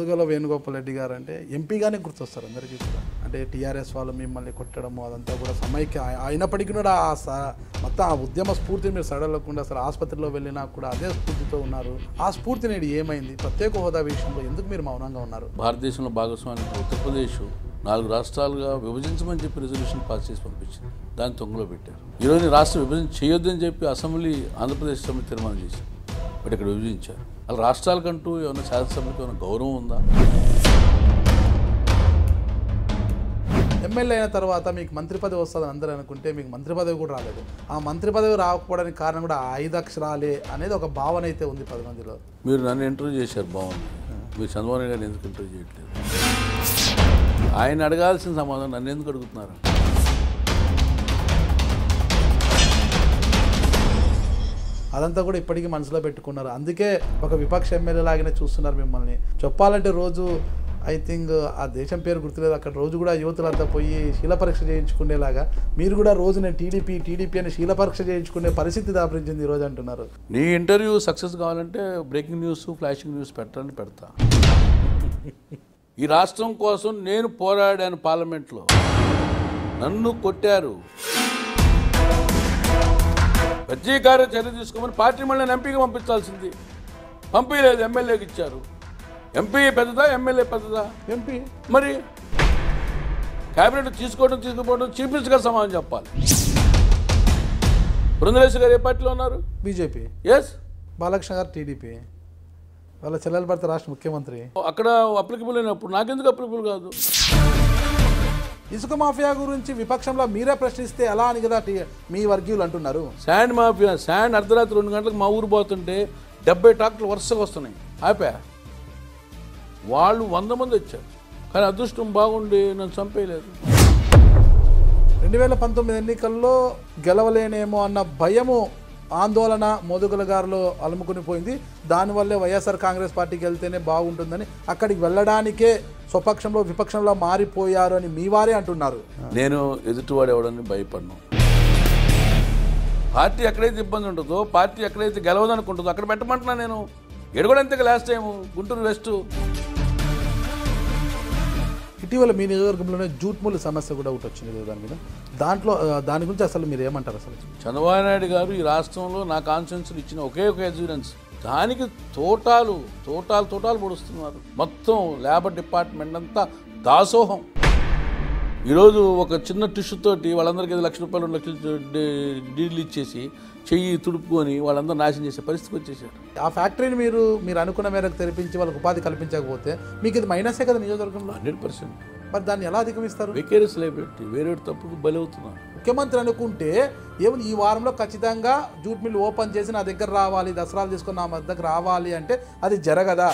మోదుగల వేణుగోపాల్ రెడ్డి గారు అంటే ఎంపీగానే గుర్తొస్తారు అందరికీ కూడా అంటే టీఆర్ఎస్ వాళ్ళు మిమ్మల్ని కొట్టడము అదంతా కూడా సమైక్య అయి- అయినప్పటికీ కూడా ఆ స- మొత్తం ఆ ఉద్యమ స్ఫూర్తిని మీరు సడలకుండా అసలు ఆసుపత్రిలో వెళ్ళినా కూడా అదే స్ఫూర్తితో ఉన్నారు ఆ స్ఫూర్తి నేడు ఏమైంది ప్రత్యేక హోదా విషయంలో ఎందుకు మీరు మౌనంగా ఉన్నారు భారతదేశంలో భాగస్వామ్యం ఉత్తరప్రదేశ్ నాలుగు రాష్ట్రాలుగా విభజించమని చెప్పి రెజల్యూషన్ పాస్ చేసి పంపించింది దాన్ని తొంగలో పెట్టారు ఈరోజు ఈ రాష్ట్రం విభజన చేయొద్దని చెప్పి అసెంబ్లీ ఆంధ్రప్రదేశ్ అసెంబ్లీ తీర్మానం చేసింది బట్ ఇక్కడ విభజించారు అలా రాష్ట్రాలకంటూ ఏమైనా శాసనసభకి ఏమైనా గౌరవం ఉందా ఎమ్మెల్యే అయిన తర్వాత మీకు మంత్రి పదవి వస్తుందని అందరూ అనుకుంటే మీకు మంత్రి పదవి కూడా రాలేదు ఆ మంత్రి పదవి రాకపోవడానికి కారణం కూడా ఆ ఐదు అక్షరాలే అనేది ఒక భావన అయితే ఉంది పది మందిలో మీరు నన్ను ఇంటర్వ్యూ చేశారు బాగుంది మీరు చంద్రబాబు నాయుడు గారిని ఎందుకు ఇంటర్వ్యూ చేయట్లేదు ఆయన అడగాల్సిన సమాధానం నన్ను ఎందుకు అడుగుతున్నారు అదంతా కూడా ఇప్పటికీ మనసులో పెట్టుకున్నారు అందుకే ఒక విపక్ష ఎమ్మెల్యే లాగానే చూస్తున్నారు మిమ్మల్ని చెప్పాలంటే రోజు ఐ థింక్ ఆ దేశం పేరు గుర్తులేదు అక్కడ రోజు కూడా యువతులంతా పోయి శీల పరీక్ష చేయించుకునేలాగా మీరు కూడా రోజు నేను టీడీపీ టీడీపీ అని శీల పరీక్ష చేయించుకునే పరిస్థితి దాపరించింది ఈరోజు అంటున్నారు నీ ఇంటర్వ్యూ సక్సెస్ కావాలంటే బ్రేకింగ్ న్యూస్ ఫ్లాషింగ్ న్యూస్ పెట్టాలని పెడతా ఈ రాష్ట్రం కోసం నేను పోరాడాను పార్లమెంట్లో నన్ను కొట్టారు ప్రత్యేకార చర్య తీసుకోమని పార్టీ మళ్ళీ ఎంపీకి పంపించాల్సింది పంపించలేదు ఎమ్మెల్యేకి ఇచ్చారు ఎంపీ పెద్దదా ఎమ్మెల్యే పెద్దదా ఎంపీ మరి క్యాబినెట్ తీసుకోవడం తీసుకుపోవడం చీఫ్ మినిస్టర్ గారు సమాధానం చెప్పాలి బృందరేశ్వర గారు ఏ పార్టీలో ఉన్నారు బీజేపీ ఎస్ బాలకృష్ణ గారు టీడీపీ వాళ్ళ చెల్లెలు భర్త రాష్ట్ర ముఖ్యమంత్రి అక్కడ అప్లికబుల్ అయినప్పుడు నాకెందుకు అప్లికబుల్ కాదు ఇసుక మాఫియా గురించి విపక్షంలో మీరే ప్రశ్నిస్తే ఎలా అని కదా టీ- మీ వర్గీయులు అంటున్నారు శాండ్ మాఫియా శాండ్ అర్ధరాత్రి రెండు గంటలకు మా ఊరు పోతుంటే డెబ్బై ట్రాక్టర్లు వరుసగా వస్తున్నాయి ఆపా వాళ్ళు వంద మంది వచ్చారు కానీ అదృష్టం బాగుండి నన్ను చంపేయలేదు రెండు వేల పంతొమ్మిది ఎన్నికల్లో గెలవలేనేమో అన్న భయము ఆందోళన మోదుగుల గారిలో అలుముకుని పోయింది దానివల్లే వైఎస్ఆర్ కాంగ్రెస్ పార్టీకి వెళ్తేనే బాగుంటుందని అక్కడికి వెళ్ళడానికే స్వపక్షంలో విపక్షంలో మారిపోయారు అని మీ వారే అంటున్నారు నేను ఎదుటివాడు ఎవడని భయపడను పార్టీ ఎక్కడైతే ఇబ్బంది ఉంటుందో పార్టీ ఎక్కడైతే గెలవదనుకుంటుందో అక్కడ పెట్టమంటున్నా నేను ఎడగడంతే లాస్ట్ టైం గుంటూరు వెస్ట్ ఇటీవల మీ నియోజకవర్గంలోనే జూట్ మూల సమస్య కూడా ఒకటి వచ్చింది కదా దాని మీద దాంట్లో ఆ, దాని గురించి అసలు మీరు ఏమంటారు అసలు చంద్రబాబు నాయుడు గారు ఈ రాష్ట్రంలో నా కాన్స్టిట్యూన్సీలు ఇచ్చిన ఒకే ఒక ఎగ్జిడెన్స్ దానికి తోటాలు తోటాలు తోటాలు పొడుస్తున్నారు మొత్తం లేబర్ డిపార్ట్మెంట్ అంతా దాసోహం ఈరోజు ఒక చిన్న టిష్యూ తోటి వాళ్ళందరికీ ఐదు లక్షల రూపాయలు రెండు లక్షలు డీ- డీడీలు ఇచ్చేసి చెయ్యి తుడుపుకొని వాళ్ళందరూ నాశనం చేసే పరిస్థితికి వచ్చేసారు ఆ ఫ్యాక్టరీని మీరు మీరు అనుకున్న మేరకు తెరిపించి వాళ్ళకి ఉపాధి కల్పించకపోతే మీకు ఇది మైనసే కదా నియోజకవర్గంలో హండ్రెడ్ పర్సెంట్ మరి దాన్ని ఎలా అధిగమిస్తారు వెకేరియస్ లైబిలిటీ వేరే తప్పుకు బలవుతున్నాను ముఖ్యమంత్రి అనుకుంటే ఏముంది ఈ వారంలో ఖచ్చితంగా జూట్ మిల్ ఓపెన్ చేసి నా దగ్గర రావాలి దసరాలు తీసుకొని నా దగ్గర రావాలి అంటే అది జరగదా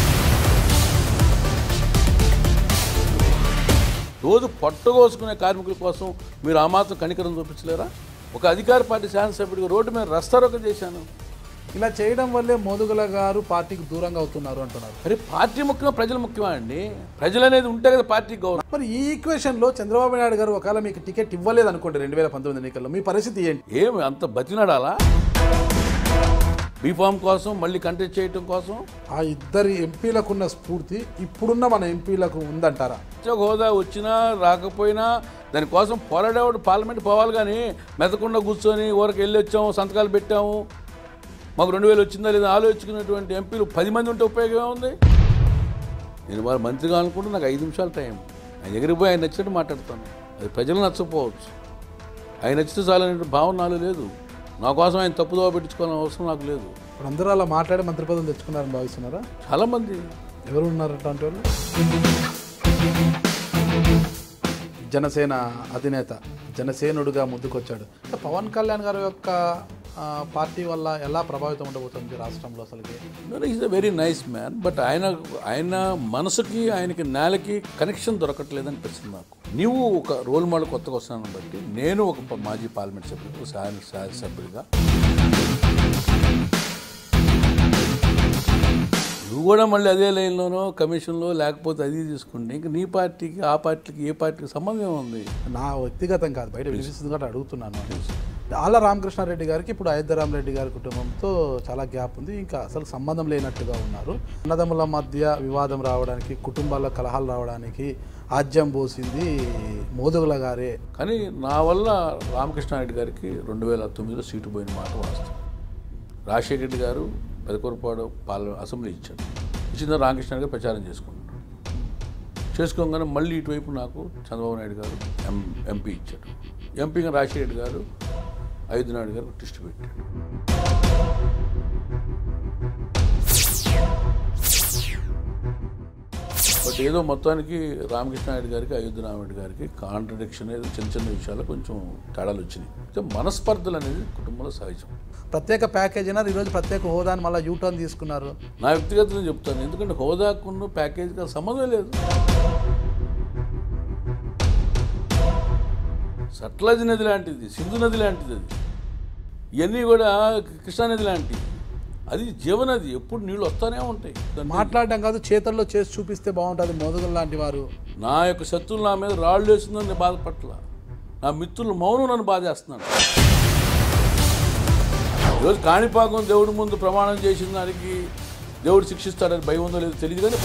రోజు పొట్టగోసుకునే కార్మికుల కోసం మీరు ఆ మాత్రం కనికరం చూపించలేరా ఒక అధికార పార్టీ శాసనసభ్యుడిగా రోడ్డు మీద రస్తారోక చేశాను ఇలా చేయడం వల్లే మోదుగుల గారు పార్టీకి దూరంగా అవుతున్నారు అంటున్నారు మరి పార్టీ ముఖ్యమా ప్రజలు ముఖ్యమా అండి ప్రజలు అనేది ఉంటే కదా పార్టీకి గౌరవం మరి ఈ ఈక్వేషన్లో చంద్రబాబు నాయుడు గారు ఒకవేళ మీకు టికెట్ ఇవ్వలేదు అనుకోండి రెండు వేల పంతొమ్మిది ఎన్నికల్లో మీ పరిస్థితి ఏంటి ఏమి అంత బతినాడాలా బీఫామ్ కోసం మళ్ళీ కంటెస్ట్ చేయటం కోసం ఆ ఇద్దరి ఎంపీలకున్న స్ఫూర్తి ఇప్పుడున్న మన ఎంపీలకు ఉందంటారా ప్రత్యేక హోదా వచ్చినా రాకపోయినా దానికోసం పోరాడేవాడు పార్లమెంట్ పోవాలి కానీ మెదకుండా కూర్చొని ఊరికి వెళ్ళి వచ్చాము సంతకాలు పెట్టాము మాకు రెండు వేలు వచ్చిందా లేదా ఆలోచించుకున్నటువంటి ఎంపీలు పది మంది ఉంటే ఉపయోగం ఏముంది నేను వారు మంత్రి కావాలనుకుంటే నాకు ఐదు నిమిషాలు టైం ఆయన దగ్గరికి పోయి ఆయన నచ్చినట్టు మాట్లాడతాను అది ప్రజలు నచ్చకపోవచ్చు ఆయన నచ్చితే చాలనే భావన నాలో లేదు నా కోసం ఆయన తప్పుదోవ పెట్టించుకోవాలని అవసరం నాకు లేదు ఇప్పుడు అందరూ అలా మాట్లాడి మంత్రి పదవులు తెచ్చుకున్నారని భావిస్తున్నారా చాలామంది ఎవరు ఉన్నారు అట్లాంటి వాళ్ళు జనసేన అధినేత జనసేనుడిగా ముందుకొచ్చాడు అంటే పవన్ కళ్యాణ్ గారి యొక్క ఆ, పార్టీ వల్ల ఎలా ప్రభావితం ఉండబోతుంది రాష్ట్రంలో అసలుకి is a very nice man but ఆయన ఆయన మనసుకి ఆయనకి నేలకి కనెక్షన్ దొరకట్లేదు అనిపిస్తుంది నాకు నీవు ఒక రోల్ మోడల్ కొత్తగా వస్తున్నాను బట్టి నేను ఒక ప- మాజీ పార్లమెంట్ సభ్యుడు ఒక శాసన శాసనసభ్యుడిగా నువ్వు కూడా మళ్ళీ అదే లైన్లోనో కమిషన్లో లేకపోతే అది తీసుకుంటే ఇంక నీ పార్టీకి ఆ పార్టీకి ఏ పార్టీకి సంబంధం ఏముంది నా వ్యక్తిగతం కాదు బయట వినిపిస్తుంది కాబట్టి అడుగుతున్నాను ఆళ్ళ రామకృష్ణారెడ్డి గారికి ఇప్పుడు అయోధ్యరామరెడ్డి గారి కుటుంబంతో చాలా గ్యాప్ ఉంది ఇంకా అసలు సంబంధం లేనట్టుగా ఉన్నారు అన్నదమ్ముల మధ్య వివాదం రావడానికి కుటుంబాల కలహాలు రావడానికి ఆజ్యం పోసింది మోదుగుల గారే కానీ నా వల్ల రామకృష్ణారెడ్డి గారికి రెండు వేల తొమ్మిదిలో సీటు పోయిన మాట వాస్తవం రాజశేఖర రెడ్డి గారు పెదకూరపాడు పార్ల అసెంబ్లీ ఇచ్చాడు ఇచ్చిన రామకృష్ణ గారు ప్రచారం చేసుకుంటున్నాడు చేసుకోగానే మళ్ళీ ఇటువైపు నాకు చంద్రబాబు నాయుడు గారు ఎం ఎంపీ ఇచ్చాడు ఎంపీగా రాజశేఖర రెడ్డి గారు ఐదు నాయుడు గారు టిస్ట్ పెట్టాడు బట్ ఏదో మొత్తానికి రామకృష్ణారెడ్డి గారికి అయోధ్య రామరెడ్డి గారికి కాంట్రడిక్షన్ ఏదో చిన్న చిన్న విషయాలు కొంచెం తేడాలు వచ్చినాయి అయితే మనస్పర్ధలు అనేది కుటుంబంలో సహజం ప్రత్యేక ప్యాకేజ్ అయినా ఈరోజు ప్రత్యేక హోదాని మళ్ళీ యూటర్న్ తీసుకున్నారు నా వ్యక్తిగతంగా చెప్తాను ఎందుకంటే హోదాకున్న ప్యాకేజీకి సంబంధం లేదు సట్లజ్ నది లాంటిది సింధు నది లాంటిది అది ఇవన్నీ కూడా కృష్ణానది లాంటివి అది జీవనది ఎప్పుడు నీళ్ళు వస్తూనే ఉంటాయి దాన్ని మాట్లాడడం కాదు చేతల్లో చేసి చూపిస్తే బాగుంటుంది మోదుగుల లాంటి వారు నా యొక్క శత్రువులు నా మీద రాళ్ళు వేసిందని నేను బాధపట్ల నా మిత్రులు మౌనం నన్ను బాధేస్తున్నాను ఈరోజు కాణిపాకం దేవుడి ముందు ప్రమాణం చేసిన దానికి దేవుడు శిక్షిస్తాడని భయం ఉందో లేదో తెలియదు కానీ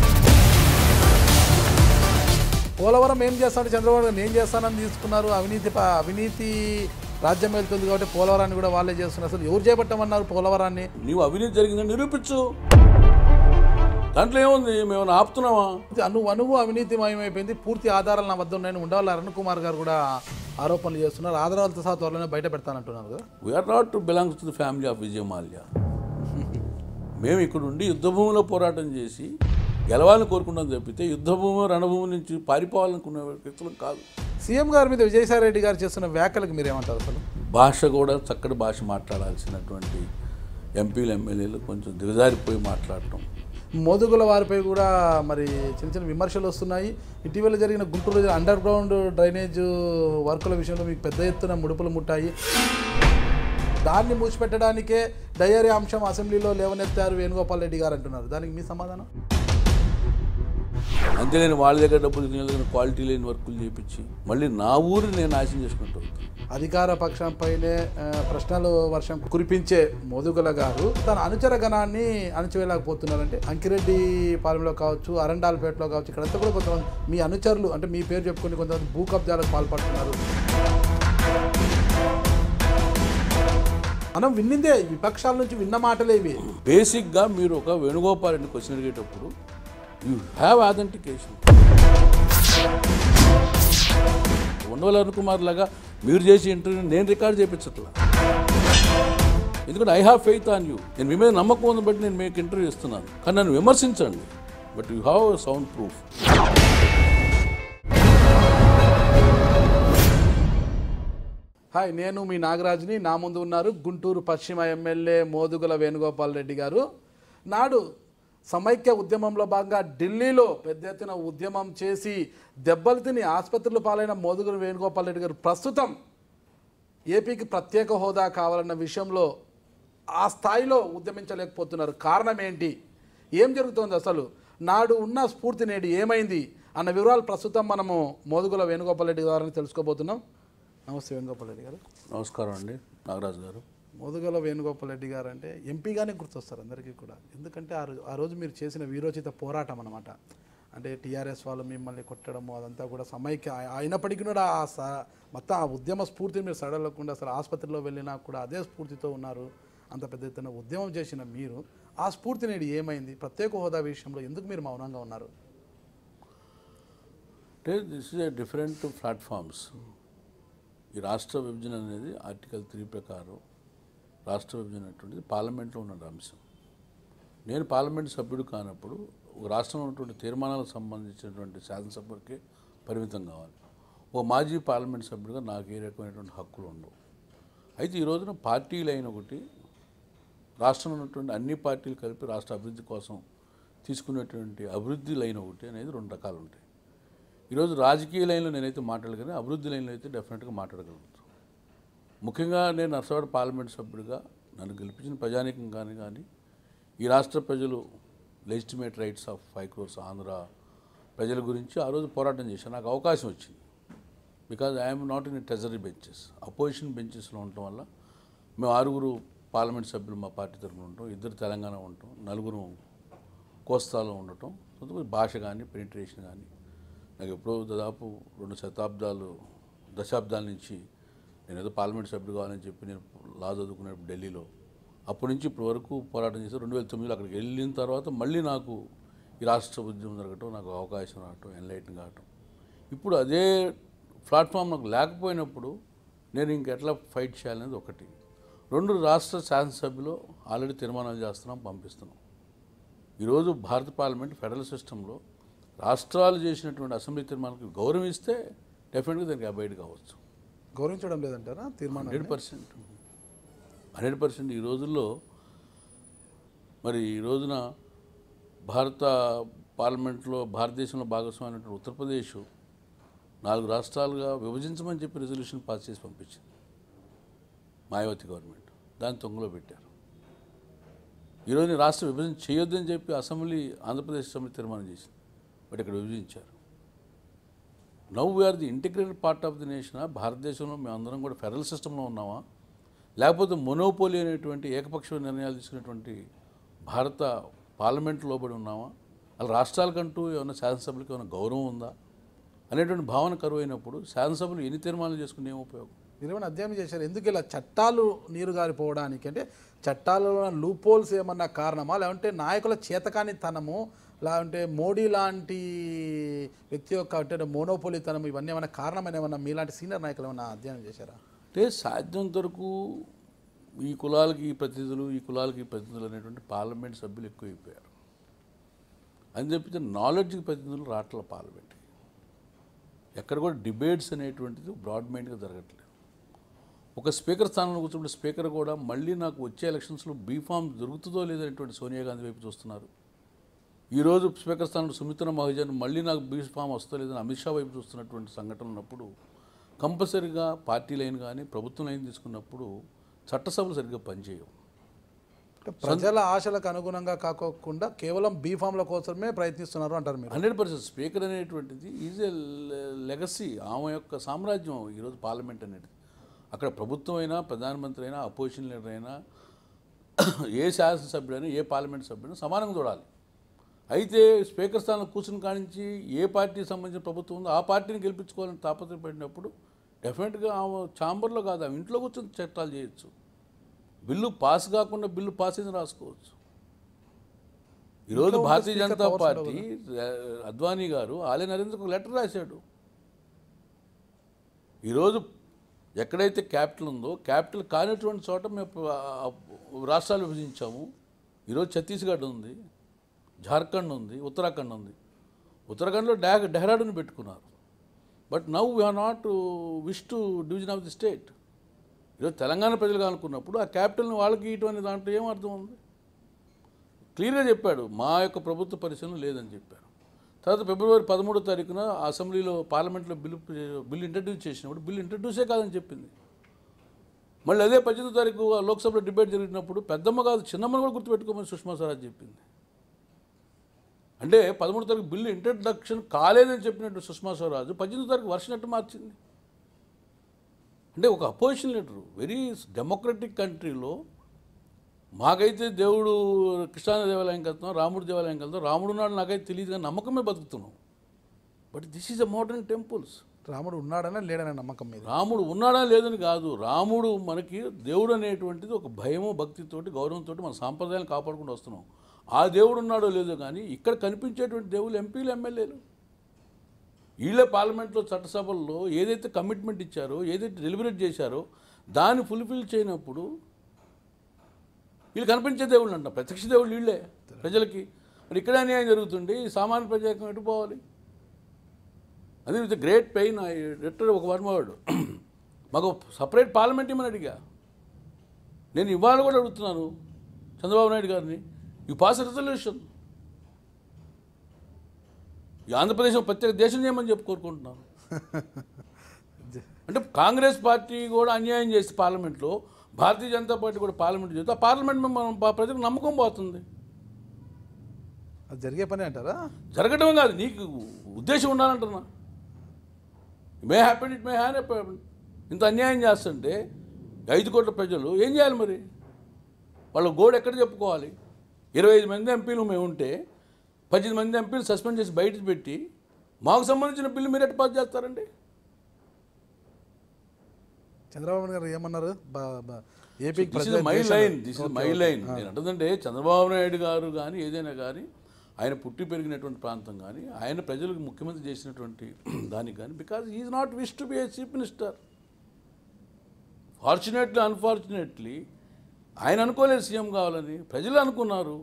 పోలవరం ఏం చేస్తాడు చంద్రబాబు గారు నేను చేస్తానని తీసుకున్నారు అవినీతి ప- అవినీతి రాజ్యం వెళ్తుంది కాబట్టి పోలవరాన్ని కూడా వాళ్ళే చేస్తున్నారు అసలు ఎవరు చేపట్టమన్నారు పోలవరాన్ని నీవు అవినీతి జరిగిందని నిరూపించు దాంట్లో ఏముంది మేము ఆపుతున్నామా అను అనువు అవినీతిమయమైపోయింది పూర్తి ఆధారాలు నా వద్ద ఉన్నాయని ఉండవాలి అరుణ్ కుమార్ గారు కూడా ఆరోపణలు చేస్తున్నారు ఆధారాలతో సహా త్వరలోనే బయట పెడతానంటున్నారు కదా we are not belongs to the family of Vijay Mallya మేము ఇక్కడ ఉండి యుద్ధభూమిలో పోరాటం చేసి గెలవాలని కోరుకున్నాం తప్పితే యుద్ధభూమి రణభూమి నుంచి పారిపోవాలనుకున్న వ్యక్తులం కాదు సీఎం గారి మీద విజయసాయి రెడ్డి గారు చేస్తున్న వ్యాఖ్యలకు మీరు ఏమంటారు అసలు భాష కూడా చక్కటి భాష మాట్లాడాల్సినటువంటి ఎంపీలు ఎమ్మెల్యేలు కొంచెం దిగజారిపోయి మాట్లాడటం మోదుగుల వారిపై కూడా మరి చిన్న చిన్న విమర్శలు వస్తున్నాయి ఇటీవల జరిగిన గుంటూరు అండర్ గ్రౌండ్ డ్రైనేజ్ వర్కుల విషయంలో మీకు పెద్ద ఎత్తున ముడుపులు ముట్టాయి దాన్ని మూసిపెట్టడానికే డయరీ అంశం అసెంబ్లీలో లేవనెత్తారు వేణుగోపాల్ రెడ్డి గారు అంటున్నారు దానికి మీ సమాధానం అంతేలేని వాళ్ళ దగ్గర డబ్బులు దీని దగ్గర క్వాలిటీ లేని వర్కులు చేయించి మళ్ళీ నా ఊరిని నేను నాశనం చేసుకుంటూ వస్తాను అధికార పక్షంపైనే ఆ, ప్రశ్నలు వర్షం కురిపించే మోదుగుల గారు తన అనుచర గణాన్ని అణచివేయలేకపోతున్నారంటే అంకిరెడ్డి పాలెంలో కావచ్చు అరండాల్పేటలో కావచ్చు ఇక్కడంతా కూడా కొంతమంది మీ అనుచరులు అంటే మీ పేరు చెప్పుకొని కొంతమంది భూ కబ్జాలకు పాల్పడుతున్నారు మనం విన్నిందే విపక్షాల నుంచి విన్న మాటలే ఇవి బేసిక్గా మీరు ఒక వేణుగోపాల్ రెడ్డి క్వశ్చన్ అడిగేటప్పుడు you have authentication Undavalli Arun Kumar లాగా మీరు చేసే ఇంటర్వ్యూ నేను రికార్డ్ చేయించట్లా ఎందుకంటే I have faith on you నేను మీ మీద నమ్మకం ఉంది బట్టి నేను మీకు ఇంటర్వ్యూ ఇస్తున్నాను కానీ నన్ను విమర్శించండి but you have sound soundproof hi నేను మీ నాగరాజుని నా ముందు ఉన్నారు గుంటూరు పశ్చిమ ఎమ్మెల్యే మోదుగుల వేణుగోపాల్ రెడ్డి గారు నాడు సమైక్య ఉద్యమంలో భాగంగా ఢిల్లీలో పెద్ద ఎత్తున ఉద్యమం చేసి దెబ్బలు తిని ఆసుపత్రులు పాలైన మోదుగుల వేణుగోపాల్ రెడ్డి గారు ప్రస్తుతం ఏపీకి ప్రత్యేక హోదా కావాలన్న విషయంలో ఆ స్థాయిలో ఉద్యమించలేకపోతున్నారు కారణం ఏంటి ఏం జరుగుతోంది అసలు నాడు ఉన్న స్ఫూర్తి నేడు ఏమైంది అన్న వివరాలు ప్రస్తుతం మనము మోదుగుల వేణుగోపాల్ రెడ్డి గారిని తెలుసుకోబోతున్నాం నమస్తే వేణుగోపాల్ రెడ్డి గారు నమస్కారం అండి నాగరాజు గారు మోదుగల వేణుగోపాల్ రెడ్డి గారు అంటే ఎంపీగానే గుర్తొస్తారు అందరికీ కూడా ఎందుకంటే ఆ రోజు ఆ రోజు మీరు చేసిన వీరోచిత పోరాటం అనమాట అంటే టీఆర్ఎస్ వాళ్ళు మిమ్మల్ని కొట్టడము అదంతా కూడా సమైక్య అయి- అయినప్పటికీ కూడా ఆ స మొత్తం ఆ ఉద్యమ స్ఫూర్తిని మీరు సడలకుండా అసలు ఆసుపత్రిలో వెళ్ళినా కూడా అదే స్ఫూర్తితో ఉన్నారు అంత పెద్ద ఎత్తున ఉద్యమం చేసిన మీరు ఆ స్ఫూర్తి నేడు ఏమైంది ప్రత్యేక హోదా విషయంలో ఎందుకు మీరు మౌనంగా ఉన్నారు అంటే this is a different platforms ఈ రాష్ట్ర విభజన అనేది ఆర్టికల్ త్రీ ప్రకారం రాష్ట్ర విభజన అనేటువంటిది పార్లమెంట్లో ఉన్న అంశం నేను పార్లమెంట్ సభ్యుడు కానప్పుడు ఒక రాష్ట్రంలో ఉన్నటువంటి తీర్మానాలకు సంబంధించినటువంటి శాసనసభకే పరిమితం కావాలి ఓ మాజీ పార్లమెంట్ సభ్యుడిగా నాకు ఏ రకమైనటువంటి హక్కులు ఉండవు అయితే ఈ రోజున పార్టీలు అయిన ఒకటి రాష్ట్రంలో ఉన్నటువంటి అన్ని పార్టీలు కలిపి రాష్ట్ర అభివృద్ధి కోసం తీసుకునేటువంటి అభివృద్ధి లైన్ ఒకటి అనేది రెండు రకాలు ఉంటాయి ఈరోజు రాజకీయ లైన్లో నేనైతే మాట్లాడగలను అభివృద్ధి లైన్లో అయితే డెఫినెట్గా మాట్లాడగలుగుతాను ముఖ్యంగా నేను నర్సవాడ పార్లమెంట్ సభ్యుడిగా నన్ను గెలిపించిన ప్రజానీకం కానీ కానీ ఈ రాష్ట్ర ప్రజలు legitimate rights of five crores Andhra ప్రజల గురించి ఆ రోజు పోరాటం చేశాను నాకు అవకాశం వచ్చింది because I'm not in treasury benches opposition బెంచెస్లో ఉండటం వల్ల మేము ఆరుగురు పార్లమెంట్ సభ్యులు మా పార్టీ తరఫున ఉంటాం ఇద్దరు తెలంగాణ ఉంటాం నలుగురు కోస్తాలో ఉండటం కొంతమంది భాష కానీ పెనిట్రేషన్ కానీ నాకు ఎప్పుడో దాదాపు రెండు శతాబ్దాలు దశాబ్దాల నుంచి నేను ఏదో పార్లమెంట్ సభ్యుడు కావాలని చెప్పి నేను లా చదువుకునేప్పుడు ఢిల్లీలో అప్పటి నుంచి ఇప్పటి వరకు పోరాటం చేసి రెండు వేల తొమ్మిదిలో అక్కడికి వెళ్ళిన తర్వాత మళ్ళీ నాకు ఈ రాష్ట్ర ఉద్యమం జరగటం నాకు అవకాశం రావటం ఎన్లైటింగ్ కావటం ఇప్పుడు అదే ప్లాట్ఫామ్ నాకు లేకపోయినప్పుడు నేను ఇంకెట్లా ఫైట్ చేయాలనేది ఒకటి రెండు రాష్ట్ర శాసనసభ్యులు ఆల్రెడీ తీర్మానాలు చేస్తున్నాం పంపిస్తున్నాం ఈరోజు భారత పార్లమెంట్ ఫెడరల్ సిస్టంలో రాష్ట్రాలు చేసినటువంటి అసెంబ్లీ తీర్మానాలకు గౌరవం ఇస్తే డెఫినెట్గా దానికి అబైడ్ కావచ్చు గౌరవించడం లేదంటారా తీర్మానం హండ్రెడ్ పర్సెంట్ హండ్రెడ్ పర్సెంట్ ఈ రోజుల్లో మరి ఈ రోజున భారత పార్లమెంట్లో భారతదేశంలో భాగస్వామైనటువంటి ఉత్తరప్రదేశ్ నాలుగు రాష్ట్రాలుగా విభజించమని చెప్పి రెజల్యూషన్ పాస్ చేసి పంపించింది మాయావతి గవర్నమెంట్ దాన్ని తొంగలో పెట్టారు ఈరోజు ఈ రాష్ట్ర విభజన చేయొద్దని చెప్పి అసెంబ్లీ ఆంధ్రప్రదేశ్ అసెంబ్లీ తీర్మానం చేసింది బట్ ఇక్కడ విభజించారు now we are the integrated part of the nation భారతదేశంలో మేమందరం కూడా ఫెడరల్ సిస్టంలో ఉన్నామా లేకపోతే మొనోపోలి అనేటువంటి ఏకపక్ష నిర్ణయాలు తీసుకునేటువంటి భారత పార్లమెంట్ లోబడి ఉన్నామా అలా రాష్ట్రాలకంటూ ఏమైనా శాసనసభలకు ఏమైనా గౌరవం ఉందా అనేటువంటి భావన కరువు అయినప్పుడు శాసనసభలు ఎన్ని తీర్మానాలు చేసుకుని ఏం ఉపయోగం మీరు ఏమైనా అధ్యయనం చేశారు ఎందుకు ఇలా చట్టాలు నీరు గారిపోవడానికి అంటే చట్టాలలో లూపోల్స్ ఏమన్నా కారణమా లేదంటే నాయకుల చేతకానితనము లేదంటే మోడీ లాంటి వ్యక్తి యొక్క అంటే మోనోపోలితనం ఇవన్నీ ఏమైనా కారణమైన ఏమన్నా మీలాంటి సీనియర్ నాయకులు ఏమైనా అధ్యయనం చేశారా అంటే సాధ్యమైనంత వరకు ఈ కులాలకి ఈ ప్రతినిధులు ఈ కులాలకి ఈ ప్రతినిధులు అనేటువంటి పార్లమెంట్ సభ్యులు ఎక్కువైపోయారు అని చెప్పితే నాలెడ్జ్కి ప్రతినిధులు రావట్ల పార్లమెంట్కి ఎక్కడ కూడా డిబేట్స్ అనేటువంటిది బ్రాడ్ మైండ్గా జరగట్లేదు ఒక స్పీకర్ స్థానంలో కూర్చుంటే స్పీకర్ కూడా మళ్ళీ నాకు వచ్చే ఎలక్షన్స్లో బీఫామ్ దొరుకుతుందో లేదనేటువంటి సోనియా గాంధీ వైపు చూస్తున్నారు ఈరోజు స్పీకర్ స్థానంలో సుమిత్ర మహాజన్ మళ్ళీ నాకు బీఫామ్ వస్తో లేదని అమిత్ షా వైపు చూస్తున్నటువంటి సంఘటన ఉన్నప్పుడు కంపల్సరీగా పార్టీ లైన్ కానీ ప్రభుత్వం లైన్ తీసుకున్నప్పుడు చట్టసభలు సరిగ్గా పనిచేయవు అంటే ప్రజల ఆశలకు అనుగుణంగా కాకోకుండా కేవలం బీఫామ్ల కోసమే ప్రయత్నిస్తున్నారు అంటారు మీరు హండ్రెడ్ పర్సెంట్ స్పీకర్ అనేటువంటిది ఈజ్ ఎ లెగసీ ఆమె యొక్క సామ్రాజ్యం ఈరోజు పార్లమెంట్ అనేది అక్కడ ప్రభుత్వం అయినా ప్రధానమంత్రి అయినా అపోజిషన్ లీడర్ అయినా ఏ శాసనసభ్యుడైనా ఏ పార్లమెంట్ సభ్యుడైనా సమానంగా చూడాలి అయితే స్పీకర్ స్థానంలో కూర్చుని కానించి ఏ పార్టీకి సంబంధించిన ప్రభుత్వం ఉందో ఆ పార్టీని గెలిపించుకోవాలని తాపత్రపడినప్పుడు డెఫినెట్గా ఆమె ఛాంబర్లో కాదు ఆమె ఇంట్లో కూర్చొని చట్టాలు చేయొచ్చు బిల్లు పాస్ కాకుండా బిల్లు పాస్ అయింది రాసుకోవచ్చు ఈరోజు ఇంట్లో ఉంటే Bharatiya speaker Janata powers party ఆ, అద్వానీ గారు ఆలయ నరేంద్రకు ఒక లెటర్ రాశాడు ఈరోజు ఎక్కడైతే క్యాపిటల్ ఉందో క్యాపిటల్ కానిటువంటి చోట మేము ఆ, రాష్ట్రాలు విభజించాము ఈరోజు ఛత్తీస్గఢ్ ఉంది జార్ఖండ్ ఉంది ఉత్తరాఖండ్ ఉంది ఉత్తరాఖండ్లో డా డెహ్రాడూన్ పెట్టుకున్నారు but now we are not wish to division of the state ఈరోజు తెలంగాణ ప్రజలు అనుకున్నప్పుడు ఆ క్యాపిటల్ని వాళ్ళకి ఇటువంటి దాంట్లో ఏం అర్థం ఉంది క్లియర్గా చెప్పాడు మా యొక్క ప్రభుత్వ పరిశీలన లేదని చెప్పారు తర్వాత ఫిబ్రవరి పదమూడో తారీఖున అసెంబ్లీలో పార్లమెంట్లో బిల్లు బిల్లు ఇంట్రడ్యూస్ చేసినప్పుడు బిల్లు ఇంట్రడ్యూసే కాదని చెప్పింది మళ్ళీ అదే పద్దెనిమిదో తారీఖు లోక్సభలో డిబేట్ జరిగినప్పుడు పెద్దమ్మ కాదు చిన్నమ్మని కూడా గుర్తుపెట్టుకోమని సుష్మా స్వరాజ్ చెప్పింది అంటే పదమూడు తారీఖు బిల్లు ఇంట్రడక్షన్ కాలేదని చెప్పినట్టు సుష్మా స్వరాజ్ పద్దెనిమిదో తారీఖు వర్షన్ ఎట్టు మార్చింది అంటే ఒక అపోజిషన్ లీడరు వెరీ డెమోక్రటిక్ కంట్రీలో మాకైతే దేవుడు కృష్ణా దేవాలయంకి వెళ్తున్నాం రాముడు దేవాలయంకి వెళ్తాం రాముడు నాడు నాకైతే తెలియదు కానీ నమ్మకమే బతుకుతున్నాం but this is a modern temples Ramudu ఉన్నాడనే లేడనే నమ్మకం మీద రాముడు ఉన్నాడా లేదని కాదు రాముడు మనకి దేవుడు అనేటువంటిది ఒక భయము భక్తితోటి గౌరవంతో మన సాంప్రదాయాలను కాపాడుకుంటూ వస్తున్నాం ఆ దేవుడు ఉన్నాడో లేదో కానీ ఇక్కడ కనిపించేటువంటి దేవుళ్ళు ఎంపీలు ఎమ్మెల్యేలు వీళ్ళే పార్లమెంట్లో చట్టసభల్లో ఏదైతే కమిట్మెంట్ ఇచ్చారో ఏదైతే డెలిబరేట్ చేశారో దాన్ని ఫుల్ఫిల్ చేయనప్పుడు వీళ్ళు కనిపించే దేవుళ్ళు అంట ప్రత్యక్ష దేవుళ్ళు వీళ్ళే ప్రజలకి మరి ఇక్కడ అన్యాయం జరుగుతుంది ఈ సామాన్య ప్రజాకం ఎటు పోవాలి అది విత్ గ్రేట్ పెయిన్ ఐ రిటర్ ఒక వర్మవాడు మాకు సపరేట్ పార్లమెంట్ ఇమ్మని అడిగా నేను ఇవాళ కూడా అడుగుతున్నాను చంద్రబాబు నాయుడు గారిని యూ పాస్ రెజల్యూషన్ ఈ ఆంధ్రప్రదేశ్ ప్రత్యేక దేశం చేయమని చెప్పి కోరుకుంటున్నాను అంటే కాంగ్రెస్ పార్టీ కూడా అన్యాయం చేసి పార్లమెంట్లో భారతీయ జనతా పార్టీ కూడా పార్లమెంట్ చేస్తే ఆ పార్లమెంట్ మీద మనం ప- ప్రజలకు నమ్మకం పోతుంది అది జరిగే పని అంటారా జరగటం కాదు నీకు ఉద్దేశం ఉండాలంటున్నా మే హ్యాపెన్ ఇట్ మే హ్యాన్ హ్యాపెన్ ఇంత అన్యాయం చేస్తుంటే ఐదు కోట్ల ప్రజలు ఏం చేయాలి మరి వాళ్ళ గోడు ఎక్కడ చెప్పుకోవాలి ఇరవై ఐదు మంది ఎంపీలు మేము ఉంటే పద్దెనిమిది మంది ఎంపీలు సస్పెండ్ చేసి బయట పెట్టి మాకు సంబంధించిన బిల్లు మీరు ఎట్లా పాస్ చేస్తారండి చంద్రబాబు నాయుడు గారు ఏమన్నారు బ- బ- ఏపీకి దిస్ ఇస్ ప్రజలు మై దేశం- line this is okay, my okay. Line నేను అంటుందంటే చంద్రబాబు నాయుడు గారు కానీ ఏదైనా కానీ ఆయన పుట్టి పెరిగినటువంటి ప్రాంతం కానీ ఆయన ప్రజలకు ముఖ్యమంత్రి చేసినటువంటి దానికి కానీ because is not wish to be a chief minister fortunately unfortunately ఆయన అనుకోలేదు సీఎం కావాలని ప్రజలు అనుకున్నారు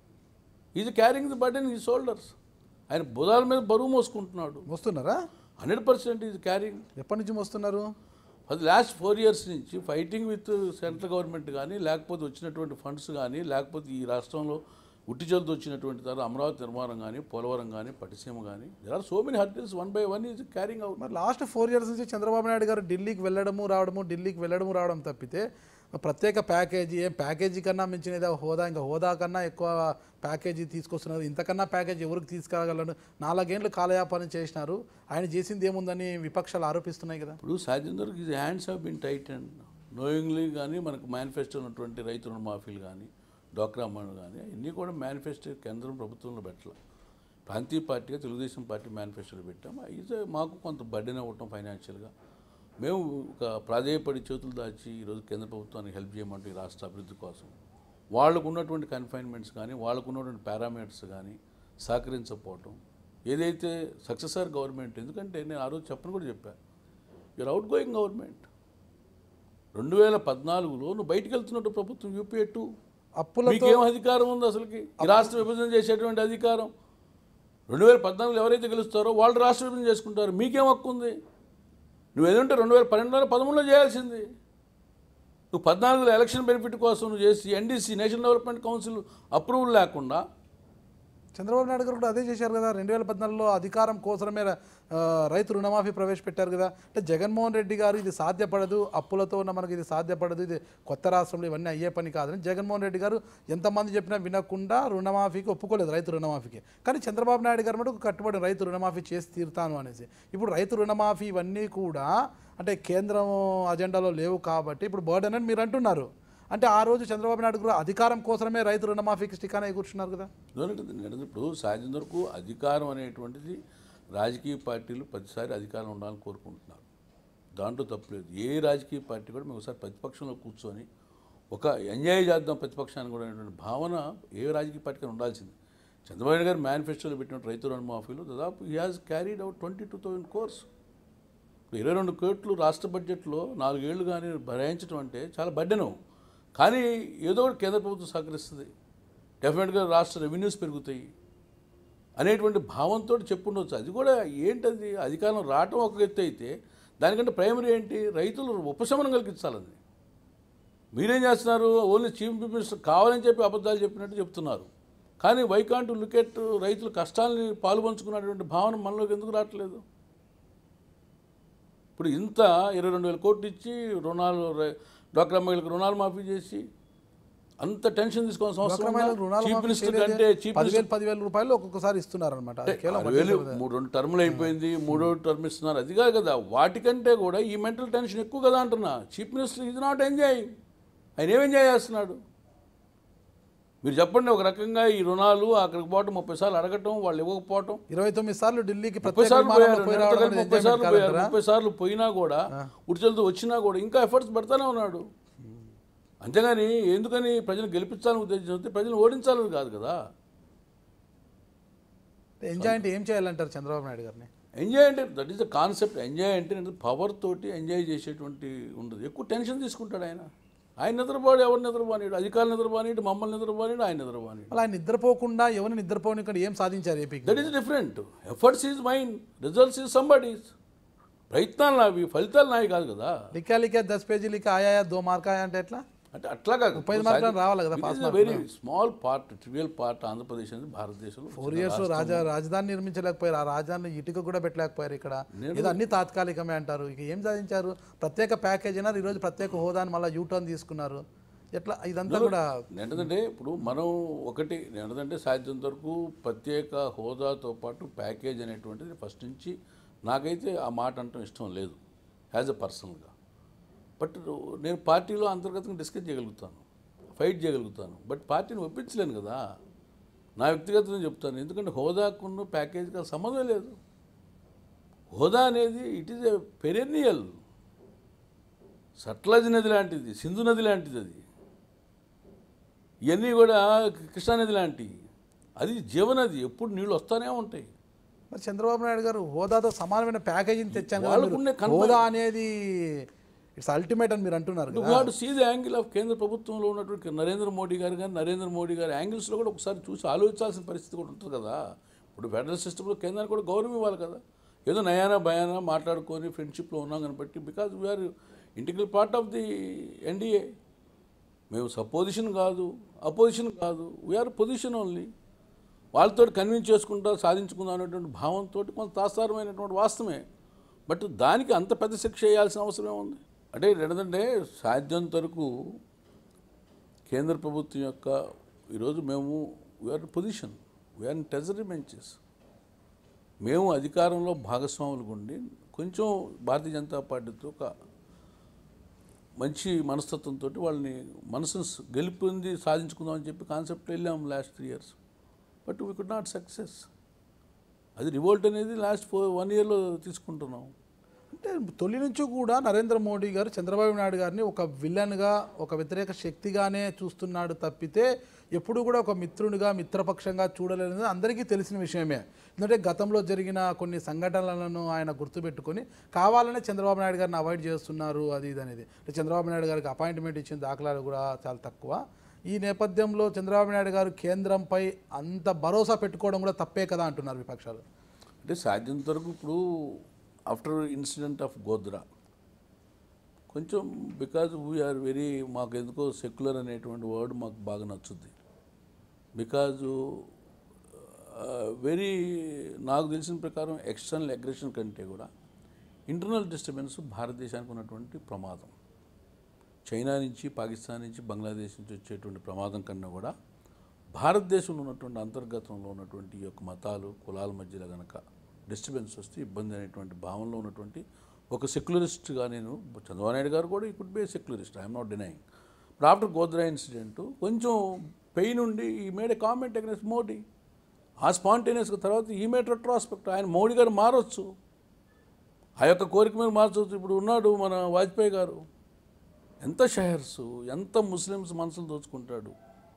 ఈజ్ క్యారింగ్ ది బర్డెన్ ఈ షోల్డర్స్ ఆయన బుధాల మీద బరువు మోసుకుంటున్నాడు మోస్తున్నారా హండ్రెడ్ పర్సెంట్ ఈజ్ క్యారింగ్ ఎప్పటి నుంచి మోస్తున్నారు అది లాస్ట్ ఫోర్ ఇయర్స్ నుంచి ఫైటింగ్ విత్ సెంట్రల్ గవర్నమెంట్ కానీ లేకపోతే వచ్చినటువంటి ఫండ్స్ కానీ లేకపోతే ఈ రాష్ట్రంలో ఉట్టి జల్దు వచ్చినటువంటి తర్వాత అమరావతి నిర్మాణం కానీ పోలవరం కానీ పట్టిసీమ కానీ there are so many hurdles one by one is carrying out మరి లాస్ట్ ఫోర్ ఇయర్స్ నుంచి చంద్రబాబు నాయుడు గారు ఢిల్లీకి వెళ్ళడము రావడము ఢిల్లీకి వెళ్ళడము రావడం తప్పితే ప్రత్యేక ప్యాకేజీ ఏం ప్యాకేజీ కన్నా మించినది హోదా ఇంకా హోదా కన్నా ఎక్కువ ప్యాకేజీ తీసుకొస్తున్నారు ఇంతకన్నా ప్యాకేజీ ఎవరికి తీసుకురాగలరు నాలుగేండ్లు కాలయాపన చేసినారు ఆయన చేసింది ఏముందని విపక్షాలు ఆరోపిస్తున్నాయి కదా ఇప్పుడు సాధ్యంతరకు ఇది hands off been tight and knowingly కానీ మనకు మేనిఫెస్టో ఉన్నటువంటి రైతు రుణమాఫీలు కానీ డోక్రా అమౌంట్ కానీ అన్నీ కూడా మేనిఫెస్టో కేంద్రం ప్రభుత్వంలో పెట్టాలి ప్రాంతీయ పార్టీగా తెలుగుదేశం పార్టీ మేనిఫెస్టోలో పెట్టాం అయితే మాకు కొంత బడ్డెన్ అవ్వటం ఫైనాన్షియల్గా మేము ఒక ప్రాధేయపడి చేతులు దాచి ఈరోజు కేంద్ర ప్రభుత్వానికి హెల్ప్ చేయమంటే ఈ రాష్ట్ర అభివృద్ధి కోసం వాళ్ళకు ఉన్నటువంటి కన్ఫైన్మెంట్స్ కానీ వాళ్ళకు ఉన్నటువంటి పారామీటర్స్ కానీ సహకరించకపోవటం ఏదైతే సక్సెసర్ గవర్నమెంట్ ఎందుకంటే నేను ఆ రోజు చెప్పను కూడా చెప్పాను యూర్ అవుట్ గోయింగ్ గవర్నమెంట్ రెండు వేల పద్నాలుగులో నువ్వు బయటికి వెళ్తున్నట్టు ప్రభుత్వం యూపీఏ టూ అప్పులతో మీకేం అధికారం ఉంది అసలుకి ఈ రాష్ట్ర విభజన చేసేటువంటి అధికారం రెండు వేల పద్నాలుగులో ఎవరైతే గెలుస్తారో వాళ్ళు రాష్ట్ర విభజన చేసుకుంటారు మీకేం హక్కు ఉంది నువ్వు ఏదంటే రెండు వేల పన్నెండులో పదమూడులో చేయాల్సింది నువ్వు పద్నాలుగులో ఎలక్షన్ బెనిఫిట్ కోసం నువ్వు చేసి NDC national development council approval లేకుండా చంద్రబాబు నాయుడు గారు కూడా అదే చేశారు కదా రెండు వేల పద్నాలుగులో అధికారం కోసమే ఆ, రైతు రుణమాఫీ ప్రవేశపెట్టారు కదా అంటే జగన్మోహన్ రెడ్డి గారు ఇది సాధ్యపడదు అప్పులతో ఉన్న మనకి ఇది సాధ్యపడదు ఇది కొత్త రాష్ట్రంలో ఇవన్నీ అయ్యే పని కాదని జగన్మోహన్ రెడ్డి గారు ఎంతమంది చెప్పినా వినకుండా రుణమాఫీకి ఒప్పుకోలేదు రైతు రుణమాఫీకి కానీ చంద్రబాబు నాయుడు గారు మటుకు కట్టుబడి రైతు రుణమాఫీ చేసి తీరుతాను అనేసి ఇప్పుడు రైతు రుణమాఫీ ఇవన్నీ కూడా అంటే కేంద్రం అజెండాలో లేవు కాబట్టి ఇప్పుడు బర్డెన్ అని మీరు అంటున్నారు అంటే ఆ రోజు చంద్రబాబు నాయుడు గారు అధికారం కోసమే రైతు రుణమాఫీకి స్టికానే కూర్చున్నారు కదా ఎందుకంటే నేను ఇప్పుడు సాధ్యం వరకు అధికారం అనేటువంటిది రాజకీయ పార్టీలు ప్రతిసారి అధికారం ఉండాలని కోరుకుంటున్నారు దాంట్లో తప్పులేదు ఏ రాజకీయ పార్టీ కూడా మేము ఒకసారి ప్రతిపక్షంలో కూర్చొని ఒక ఎంజాయ్ చేద్దాం ప్రతిపక్షాన్ని కూడా అనేటువంటి భావన ఏ రాజకీయ పార్టీకి ఉండాల్సింది చంద్రబాబు నాయుడు గారు మేనిఫెస్టోలో పెట్టిన రైతు రుణమాఫీలు దాదాపు ఈ has carried out twenty two thousand crores ఇరవై రెండు కోట్లు రాష్ట్ర బడ్జెట్లో నాలుగేళ్లు కానీ భరాయించడం అంటే చాలా బడ్డెను కానీ ఏదో ఒకటి కేంద్ర ప్రభుత్వం సహకరిస్తుంది డెఫినెట్గా రాష్ట్ర రెవెన్యూస్ పెరుగుతాయి అనేటువంటి భావంతో చెప్పుండవచ్చు అది కూడా ఏంటది అధికారం రావటం ఒక ఎత్తు అయితే దానికంటే ప్రైమరీ ఏంటి రైతులు ఉపశమనం కలిగించాలని మీరేం చేస్తున్నారు ఓన్లీ చీఫ్ మినిస్టర్ కావాలని చెప్పి అబద్ధాలు చెప్పినట్టు చెప్తున్నారు కానీ వైకాంట్ లుకెట్ రైతుల కష్టాలని పాలుపంచుకున్నటువంటి భావన మనలోకి ఎందుకు రావట్లేదు ఇప్పుడు ఇంత ఇరవై రెండు వేల కోట్లు ఇచ్చి రుణాలు రై- డ్వాక్రా మహిళలకు రుణాలు మాఫీ చేసి అంత టెన్షన్ తీసుకోవాల్సిన అవసరం డ్వాక్రా మహిళలకు రుణాలు చీఫ్ మాఫీ మినిస్టర్ చేయలేదే. కంటే చీఫ్ మినిస్టర్ పదివేలు పదివేల రూపాయలు ఒక్కొక్కసారి ఇస్తున్నారు అనమాట అది కేవలం ఆరు వేలు మూడు రెండు టర్ములు అయిపోయింది మూడో టర్మ్ ఇస్తున్నారు అది కాదు కదా వాటికంటే కూడా ఈ మెంటల్ టెన్షన్ ఎక్కువ కదా అంటున్నా చీఫ్ మినిస్టర్ ఇది నాట్ ఎంజాయ్ ఆయన ఏం ఎంజాయ్ చేస్తున్నాడు మీరు చెప్పండి ఒక రకంగా ఈ రుణాలు అక్కడికి పోవటం ముప్పై సార్లు అడగటం వాళ్ళు ఇవ్వకపోవటం ఇరవై తొమ్మిది సార్లు ఢిల్లీకి ముప్పై ప్రత్యేక సార్లు విమానంలో పోయారు పోయి నిన్నటితో రావడం కలిపి అనేది ముప్పై enjoyment సార్లు పోయారు కాదంటారా? ముప్పై సార్లు పోయినా కూడా ఉడిచెలతో వచ్చినా కూడా ఇంకా ఎఫర్ట్స్ పెడతానే ఉన్నాడు అంతేగాని ఎందుకని ప్రజలు గెలిపించాలని ఉద్దేశించి ప్రజలు ఓడించాలని కాదు కదా ఎంజాయ్ అంటే ఏం చేయాలంటారు చంద్రబాబు నాయుడు గారిని ఎంజాయ్ అంటే that is the concept enjoy అంటే పవర్ తోటి ఎంజాయ్ చేసేటువంటి ఉండదు ఎక్కువ టెన్షన్ తీసుకుంటాడు ఆయన ఆయన నిద్రపోడు ఎవరు నిద్రపోనీడు అధికారులు నిద్రపోనీడు మమ్మల్ని నిద్రపోనీడు ఆయన నిద్రపోనీడు అలా ఆయన నిద్రపోకుండా ఎవరిని నిద్రపోనికుండా ఏం సాధించారు ఏపీకి that is different efforts is mind results is somebody's ప్రయత్నాలు నావి ఫలితాలు నావి కాదు కదా లిఖా లిఖా దస్ పేజీ లిఖా ఆయాయా దో మార్కా ఆయా అంటే ఎట్లా అంటే అట్లా కాదు ముప్పై ఐదు మార్కులు రావాలి కదా, pass very small part trivial part Andhra Pradesh అనేది భారతదేశంలో ఫోర్ ఇయర్స్ రాజా రాజధాని నిర్మించలేకపోయారు ఆ రాజధాని ఇటుక కూడా పెట్టలేకపోయారు ఇక్కడ ఏదో అన్ని తాత్కాలికమే అంటారు ఇక ఏం సాధించారు ప్రత్యేక ప్యాకేజ్ అయినా ఈరోజు ప్రత్యేక హోదాని మళ్ళీ యూటర్న్ తీసుకున్నారు ఎట్లా ఇదంతా కూడా ఏంటంటే ఇప్పుడు మనం ఒకటి ఏంటంటే సాధ్యంత వరకు ప్రత్యేక హోదాతో పాటు ప్యాకేజ్ అనేటువంటిది ఫస్ట్ నుంచి నాకైతే ఆ మాట అంటం ఇష్టం లేదు యాజ్ ఎ పర్సనల్గా బట్ నేను పార్టీలో అంతర్గతంగా డిస్కస్ చేయగలుగుతాను ఫైట్ చేయగలుగుతాను బట్ పార్టీని ఒప్పించలేను కదా నా వ్యక్తిగతంగా చెప్తాను ఎందుకంటే హోదాకున్న ప్యాకేజీకి అసలు సంబంధం లేదు హోదా అనేది it is a perennial Sutlej నది లాంటిది సింధు నది లాంటిది అది ఇవన్నీ కూడా కృష్ణానది లాంటివి అది జీవనది ఎప్పుడు నీళ్ళు వస్తూనే ఉంటాయి మరి చంద్రబాబు నాయుడు గారు హోదాతో సమానమైన ప్యాకేజీని తెచ్చాను కదా వాళ్ళకున్నే మీరు. కన్ఫర్మ్- హోదా అనేది ఇట్స్ అల్టిమేట్ అని మీరు అంటున్నారు కదా వాడు సీ ద యాంగిల్ ఆఫ్ కేంద్ర ప్రభుత్వంలో ఉన్నటువంటి నరేంద్ర మోడీ గారు కానీ నరేంద్ర మోడీ గారి యాంగిల్స్లో కూడా ఒకసారి చూసి ఆలోచించాల్సిన పరిస్థితి కూడా ఉంటుంది కదా ఇప్పుడు ఫెడరల్ సిస్టంలో కేంద్రానికి కూడా గౌరవం ఇవ్వాలి కదా ఏదో నయానా భయానా మాట్లాడుకొని ఫ్రెండ్షిప్లో ఉన్నాం కానీ బట్టి because we are integral part of the NDA మేము సపోజిషన్ కాదు అపోజిషన్ కాదు వీఆర్ పొజిషన్ ఓన్లీ వాళ్ళతో కన్విన్స్ చేసుకుంటా సాధించుకుందాం అనేటువంటి భావంతో కొంత తాత్సారమైనటువంటి వాస్తవమే బట్ దానికి అంత పెద్ద శిక్ష వేయాల్సిన అవసరం ఉంది అంటే ఏంటంటే సాధ్యంత వరకు కేంద్ర ప్రభుత్వం యొక్క ఈరోజు మేము we are position we are in treasury benches మేము అధికారంలో భాగస్వాములుగా ఉండి కొంచెం భారతీయ జనతా పార్టీతో ఒక మంచి మనస్తత్వంతో వాళ్ళని మనసును స- గెలుపొంది సాధించుకుందాం అని చెప్పి కాన్సెప్ట్ వెళ్ళాం last three years but we could not success అది రివోల్ట్ అనేది లాస్ట్ ఫోర్ వన్ ఇయర్లో తీసుకుంటున్నాం అంటే తొలి నుంచి కూడా నరేంద్ర మోడీ గారు చంద్రబాబు నాయుడు గారిని ఒక విలన్గా ఒక వ్యతిరేక శక్తిగానే చూస్తున్నాడు తప్పితే ఎప్పుడు కూడా ఒక మిత్రునిగా మిత్రపక్షంగా చూడలేదని అందరికీ తెలిసిన విషయమే ఎందుకంటే గతంలో జరిగిన కొన్ని సంఘటనలను ఆయన గుర్తుపెట్టుకొని కావాలనే చంద్రబాబు నాయుడు గారిని అవాయిడ్ చేస్తున్నారు అది ఇది అనేది అంటే చంద్రబాబు నాయుడు గారికి అపాయింట్మెంట్ ఇచ్చిన దాఖలాలు కూడా చాలా తక్కువ ఈ నేపథ్యంలో చంద్రబాబు నాయుడు గారు కేంద్రంపై అంత భరోసా పెట్టుకోవడం కూడా తప్పే కదా అంటున్నారు విపక్షాలు అంటే సాధ్యంత వరకు ఇప్పుడు ఆఫ్టర్ ఇన్సిడెంట్ ఆఫ్ గోద్రా కొంచెం బికాజ్ వీఆర్ వెరీ మాకు ఎందుకో సెక్యులర్ అనేటువంటి వర్డ్ మాకు బాగా నచ్చుద్ది బికాజ్ వెరీ నాకు తెలిసిన ప్రకారం ఎక్స్టర్నల్ అగ్రెషన్ కంటే కూడా ఇంటర్నల్ డిస్టర్బెన్స్ భారతదేశానికి ఉన్నటువంటి ప్రమాదం చైనా నుంచి పాకిస్తాన్ నుంచి బంగ్లాదేశ్ నుంచి వచ్చేటువంటి ప్రమాదం కన్నా కూడా భారతదేశంలో ఉన్నటువంటి అంతర్గతంలో ఉన్నటువంటి ఈ యొక్క మతాలు కులాల మధ్యలో గనక డిస్టర్బెన్స్ వస్తే ఇబ్బంది అనేటువంటి భావనలో ఉన్నటువంటి ఒక సెక్యులరిస్ట్గా నేను చంద్రబాబు నాయుడు గారు కూడా ఈ could be secularist I'm not denying but after Godhra incident కొంచెం పెయిన్ ఉండి ఈ made a comment against Modi ఆ స్పాంటేనియస్గా తర్వాత ఈ మేడ్ రెట్రాస్పెక్ట్ ఆయన మోడీ గారు మారొచ్చు ఆ యొక్క కోరిక మీద మార్చవచ్చు ఇప్పుడు ఉన్నాడు మన వాజ్పేయి గారు ఎంత షహర్స్ ఎంత ముస్లిమ్స్ మనసులు దోచుకుంటాడు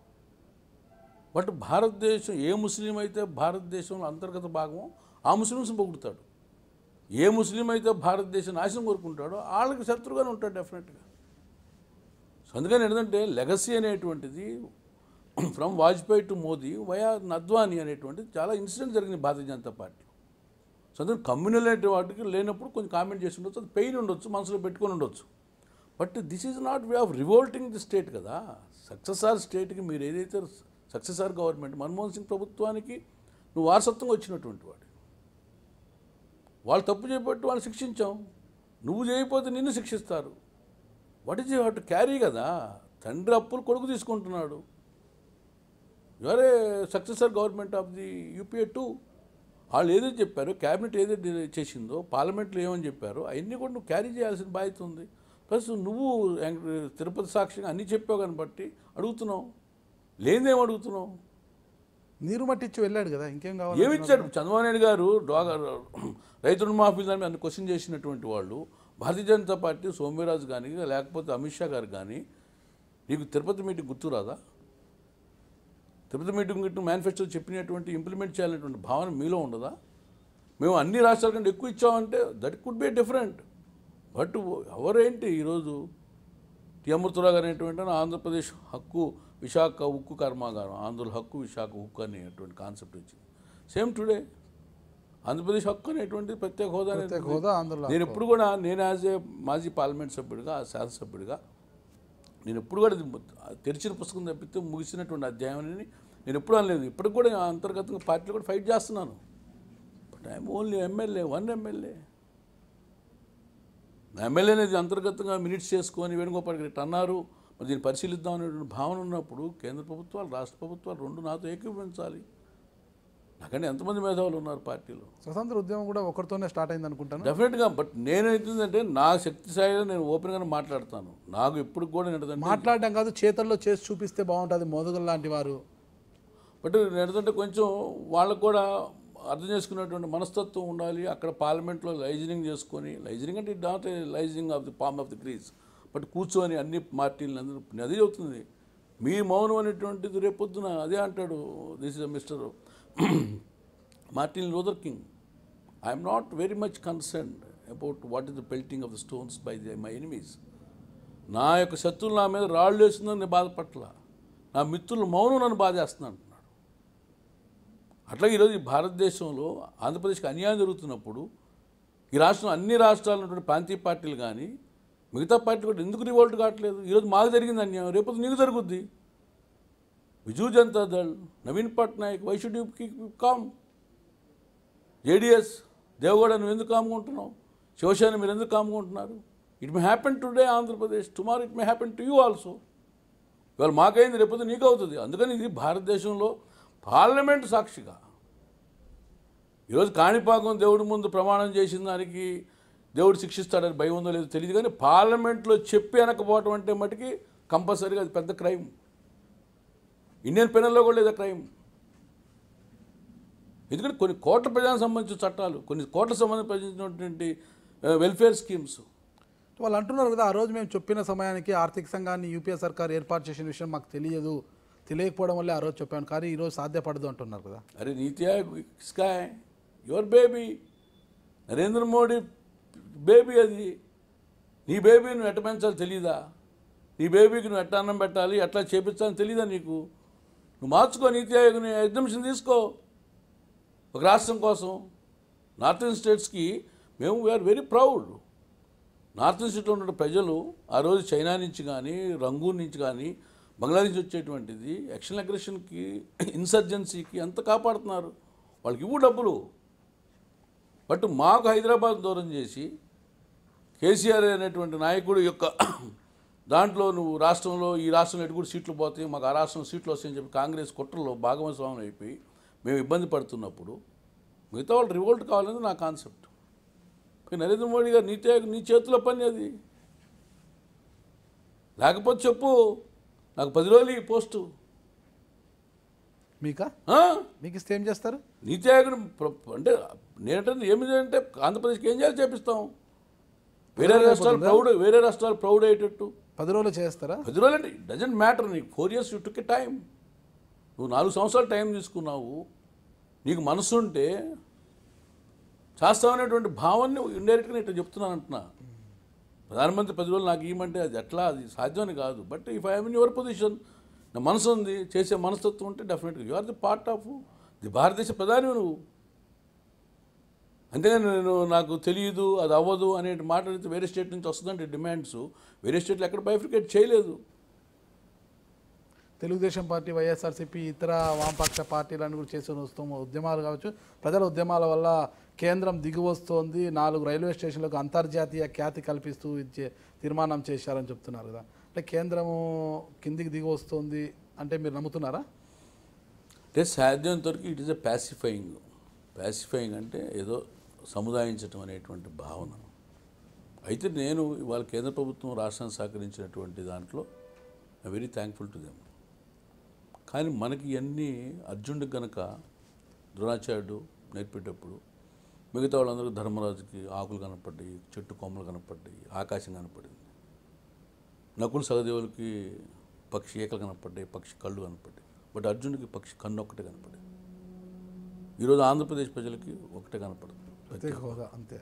బట్ భారతదేశం ఏ ముస్లిం అయితే భారతదేశంలో అంతర్గత భాగమో ఆ ముస్లిమ్స్ని పొగుడుతాడు ఏ ముస్లిం అయితే భారతదేశం నాశనం కోరుకుంటాడో వాళ్ళకి శత్రుగానే ఉంటాడు డెఫినెట్గా సో అందుకని ఏంటంటే లెగసీ అనేటువంటిది from Vajpayee to Modi via Advani అనేటువంటిది చాలా ఇన్సిడెంట్ జరిగింది భారతీయ జనతా పార్టీ సో అందుకని కమ్యూనల్ అనే వాటికి లేనప్పుడు కొంచెం కామెంట్ చేసి ఉండొచ్చు అది పెయిన్ ఉండొచ్చు మనసులో పెట్టుకొని ఉండొచ్చు but this is not way of revolting the state కదా సక్సెసార్ స్టేట్కి మీరు ఏదైతే సక్సెసార్ గవర్నమెంట్ మన్మోహన్ సింగ్ ప్రభుత్వానికి నువ్వు వారసత్వంగా వచ్చినటువంటి వాడు వాళ్ళు తప్పు చేయబట్టి వాళ్ళు శిక్షించాం నువ్వు చేయకపోతే నిన్ను శిక్షిస్తారు what is you to carry కదా తండ్రి అప్పులు కొడుకు తీసుకుంటున్నాడు your a successor government of the UPA two వాళ్ళు ఏదైతే చెప్పారో క్యాబినెట్ ఏదైతే చేసిందో పార్లమెంట్లో ఏమని చెప్పారో అవన్నీ కూడా నువ్వు క్యారీ చేయాల్సిన బాధ్యత ఉంది ప్లస్ నువ్వు వెంక- తిరుపతి సాక్షిగా అన్నీ చెప్పావు కానీ బట్టి అడుగుతున్నావు లేనిదేం అడుగుతున్నావు నీరు మట్టిచ్చి వెళ్ళాడు కదా ఇంకేం కావాలి ఏమి ఇచ్చాడు చంద్రబాబు నాయుడు గారు డోగా రైతు రుణమాఫీ దాని మీద క్వశ్చన్ చేసినటువంటి వాళ్ళు భారతీయ జనతా పార్టీ సోమ్యరాజు కానీ లేకపోతే అమిత్ షా గారు కానీ నీకు తిరుపతి మీటింగ్ గుర్తు రాదా తిరుపతి మీటింగ్ గిట్టు మేనిఫెస్టో చెప్పినటువంటి ఇంప్లిమెంట్ చేయాలనేటువంటి భావన మీలో ఉండదా మేము అన్ని రాష్ట్రాల కంటే ఎక్కువ ఇచ్చామంటే that could be different but ఎవరేంటి ఈరోజు టి అమృతరావు గారు అనేటువంటి ఆయన ఆంధ్రప్రదేశ్ హక్కు విశాఖ ఉక్కు కర్మాగారం ఆంధ్రుల హక్కు విశాఖ ఉక్కు అనేటువంటి కాన్సెప్ట్ వచ్చింది సేమ్ టుడే ఆంధ్రప్రదేశ్ హక్కు అనేటువంటి ప్రత్యేక హోదా ప్రత్యేక అనేటువంటిది హోదా ఆంధ్రలో నేను ఎప్పుడు కూడా నేను యాజ్ ఏ మాజీ పార్లమెంట్ సభ్యుడిగా శాసనసభ్యుడిగా నేను ఎప్పుడు కూడా ఇది ము- తెరిచిన పుస్తకం తప్పితే ముగిసినటువంటి అధ్యాయం అని నేను ఎప్పుడు అనలేదు ఇప్పటికి కూడా నేను అంతర్గతంగా పార్టీలో కూడా ఫైట్ చేస్తున్నాను but I'm only MLA one MLA నా ఎమ్మెల్యే అనేది అంతర్గతంగా మినిట్స్ చేసుకొని వేణుగోపాల్ గారు ఇట్లా అన్నారు మరి దీన్ని పరిశీలిద్దాం అనేటువంటి భావన ఉన్నప్పుడు కేంద్ర ప్రభుత్వాలు రాష్ట్ర ప్రభుత్వాలు రెండు నాతో ఏకీభవించాలి నాకంటే ఎంతమంది మేధావులు ఉన్నారు పార్టీలో స్వతంత్ర ఉద్యమం కూడా ఒకరితోనే స్టార్ట్ అయింది అనుకుంటాను డెఫినెట్గా బట్ నేనైతుందంటే నా శక్తి స్థాయిలో నేను ఓపెన్గానే మాట్లాడతాను నాకు ఎప్పుడు కూడా ఏంటంటే మాట్లాడడం కాదు చేతల్లో చేసి చూపిస్తే బాగుంటుంది మోదుగల్ లాంటి వారు బట్ ఏంటంటే కొంచెం వాళ్ళకు కూడా అర్థం చేసుకునేటువంటి మనస్తత్వం ఉండాలి అక్కడ పార్లమెంట్లో లైజనింగ్ చేసుకొని లైజనింగ్ అంటే it not liaisoning of the palm of the crease but కూర్చొని అన్ని పార్టీలను అందరూ నేను అదే చెబుతుంది మీ మౌనం అనేటువంటిది రేపొద్దున అదే అంటాడు this is mister Martin Luther King I'm not very much concerned about what is the pelting of the stones by the my enemies నా యొక్క శత్రువులు నా మీద రాళ్ళు వేస్తుందని నేను బాధపట్ల నా మిత్రులు మౌనం నన్ను బాధేస్తున్నాను అంటున్నాడు అట్లాగే ఈరోజు ఈ భారతదేశంలో ఆంధ్రప్రదేశ్కి అన్యాయం జరుగుతున్నప్పుడు ఈ రాష్ట్రం అన్ని రాష్ట్రాలు ఉన్నటువంటి ప్రాంతీయ పార్టీలు కానీ మిగతా పార్టీలు కూడా ఎందుకు రివోల్ట్ కావట్లేదు ఈరోజు మాకు జరిగింది అన్యాయం రేపు నీకు జరుగుద్ది Biju Janata Dal Naveen Patnaik why should you calm JDS Devegowda నువ్వు ఎందుకు కాముకుంటున్నావు శివసేన మీరు ఎందుకు కాముకుంటున్నారు it may happen today Andhra Pradesh tomorrow it may happen to you also ఇవాళ మాకైంది రేపొద్దు నీకు అవుతుంది అందుకని ఇది భారతదేశంలో పార్లమెంట్ సాక్షిగా ఈరోజు కాణిపాకం దేవుడి ముందు ప్రమాణం చేసిన దానికి దేవుడు శిక్షిస్తాడని భయం ఉందో లేదో తెలియదు కానీ పార్లమెంట్లో చెప్పి వెనకపోవటం అంటే మటుకి కంపల్సరీగా అది పెద్ద క్రైమ్ ఇండియన్ పెనల్లో కూడా లేదా క్రైమ్ ఎందుకంటే కొన్ని కోట్ల ప్రజలకు సంబంధించిన చట్టాలు కొన్ని కోట్ల సంబంధించినటువంటి వెల్ఫేర్ స్కీమ్స్ వాళ్ళు అంటున్నారు కదా ఆ రోజు మేము చెప్పిన సమయానికి ఆర్థిక సంఘాన్ని యూపీఏ సర్కార్ ఏర్పాటు చేసిన విషయం మాకు తెలియదు తెలియకపోవడం వల్లే ఆ రోజు చెప్పాను కానీ ఈ రోజు సాధ్యపడదు అంటున్నారు కదా అరే నీతి ఆయోగ్ స్కాయ్ your baby Narendra Modi baby అది నీ బేబీ నువ్వు ఎట్ట పెంచాలి తెలీదా నీ బేబీకి నువ్వు ఎట్లా అన్నం పెట్టాలి ఎట్లా చేపించాలని తెలీదా నీకు నువ్వు మార్చుకో నీతి ఆయోగ్ని ఎగ్జామిషన్ తీసుకో ఒక రాష్ట్రం కోసం నార్థన్ స్టేట్స్కి మేము వీఆర్ వెరీ ప్రౌడ్ నార్థన్ స్టేట్లో ఉన్న ప్రజలు ఆ రోజు చైనా నుంచి కానీ రంగూన్ నుంచి కానీ బంగ్లాదేశ్ వచ్చేటువంటిది యాక్షన్ అగ్రెషన్కి ఇన్సర్జెన్సీకి ఎంత కాపాడుతున్నారు వాళ్ళకి ఇవ్వు డబ్బులు బట్ మాకు హైదరాబాద్ దూరం చేసి కేసీఆర్ అనేటువంటి నాయకుడు యొక్క దాంట్లో నువ్వు రాష్ట్రంలో ఈ రాష్ట్రంలో ఎటు కూడా సీట్లు పోతాయి మాకు ఆ రాష్ట్రంలో సీట్లు వస్తాయని చెప్పి కాంగ్రెస్ కుట్రలో భాగస్వామ్యం అయిపోయి మేము ఇబ్బంది పడుతున్నప్పుడు మిగతా వాళ్ళు రివోల్ట్ కావాలనేది నా కాన్సెప్ట్ ఇక నరేంద్ర మోడీ గారు నీతి ఆయోగ్ నీ చేతిలో పని అది లేకపోతే చెప్పు నాకు పది రోజులు ఈ పోస్టు మీకా ఆ? మీకు ఇస్తే ఏం చేస్తారు నీతి ఆయోగ్ అంటే నేనంటే ఏమి అంటే ఆంధ్రప్రదేశ్కి ఏం చేయాలి చేపిస్తాం వేరే రాష్ట్రాలు ప్రౌడ్ వేరే రాష్ట్రాలు ప్రౌడ్ అయ్యేటట్టు పది రోజులు చేస్తారా పది రోజులు అంటే డజంట్ మ్యాటర్ నీకు four years you took a time నువ్వు నాలుగు సంవత్సరాలు టైం తీసుకున్నావు నీకు మనసు ఉంటే చేస్తామనేటువంటి భావాన్ని ఇండైరెక్ట్గా ఇట్లా చెప్తున్నాను అంటున్నా ప్రధానమంత్రి పది రోజులు నాకు ఇవ్వమంటే అది ఎట్లా అది సాధ్యమని కాదు but if I'm in your position నా మనసు ఉంది చేసే మనస్తత్వం ఉంటే డెఫినెట్గా you are the part of the భారతదేశ ప్రధాని నువ్వు అంతేగాని నేను నాకు తెలియదు అది అవ్వదు అనే మాట అయితే వేరే స్టేట్ నుంచి వస్తుందంటే డిమాండ్స్ వేరే స్టేట్లు ఎక్కడ బైఫికేట్ చేయలేదు తెలుగుదేశం పార్టీ వైఎస్ఆర్సీపీ ఇతర వామపక్ష పార్టీలను కూడా చేసిన వస్తున్న ఉద్యమాలు కావచ్చు ప్రజల ఉద్యమాల వల్ల కేంద్రం దిగి వస్తోంది నాలుగు రైల్వే స్టేషన్లకు అంతర్జాతీయ ఖ్యాతి కల్పిస్తూ ఇచ్చే తీర్మానం చేశారని చెప్తున్నారు కదా అంటే కేంద్రము కిందికి దిగి వస్తుంది అంటే మీరు నమ్ముతున్నారా అంటే సాధ్యంత వరకు ఇట్ ఈస్ ఎ ప్యాసిఫైయింగ్ ప్యాసిఫైయింగ్ అంటే ఏదో సముదాయించటం అనేటువంటి భావన అయితే నేను ఇవాళ కేంద్ర ప్రభుత్వం రాష్ట్రాన్ని సహకరించినటువంటి దాంట్లో I very thankful to them కానీ మనకి ఇవన్నీ అర్జునుడికి గనక ద్రోణాచార్యుడు నేర్పేటప్పుడు మిగతా వాళ్ళందరూ ధర్మరాజుకి ఆకులు కనపడ్డాయి చెట్టు కొమ్మలు కనపడ్డాయి ఆకాశం కనపడింది నకులు సహదేవులకి పక్షి ఏకలు కనపడ్డాయి పక్షి కళ్ళు కనపడ్డాయి బట్ అర్జునుడికి పక్షి కన్ను ఒక్కటే కనపడింది ఈరోజు ఆంధ్రప్రదేశ్ ప్రజలకి ఒకటే కనపడుతుంది ప్రత్యేక హోదా అంతే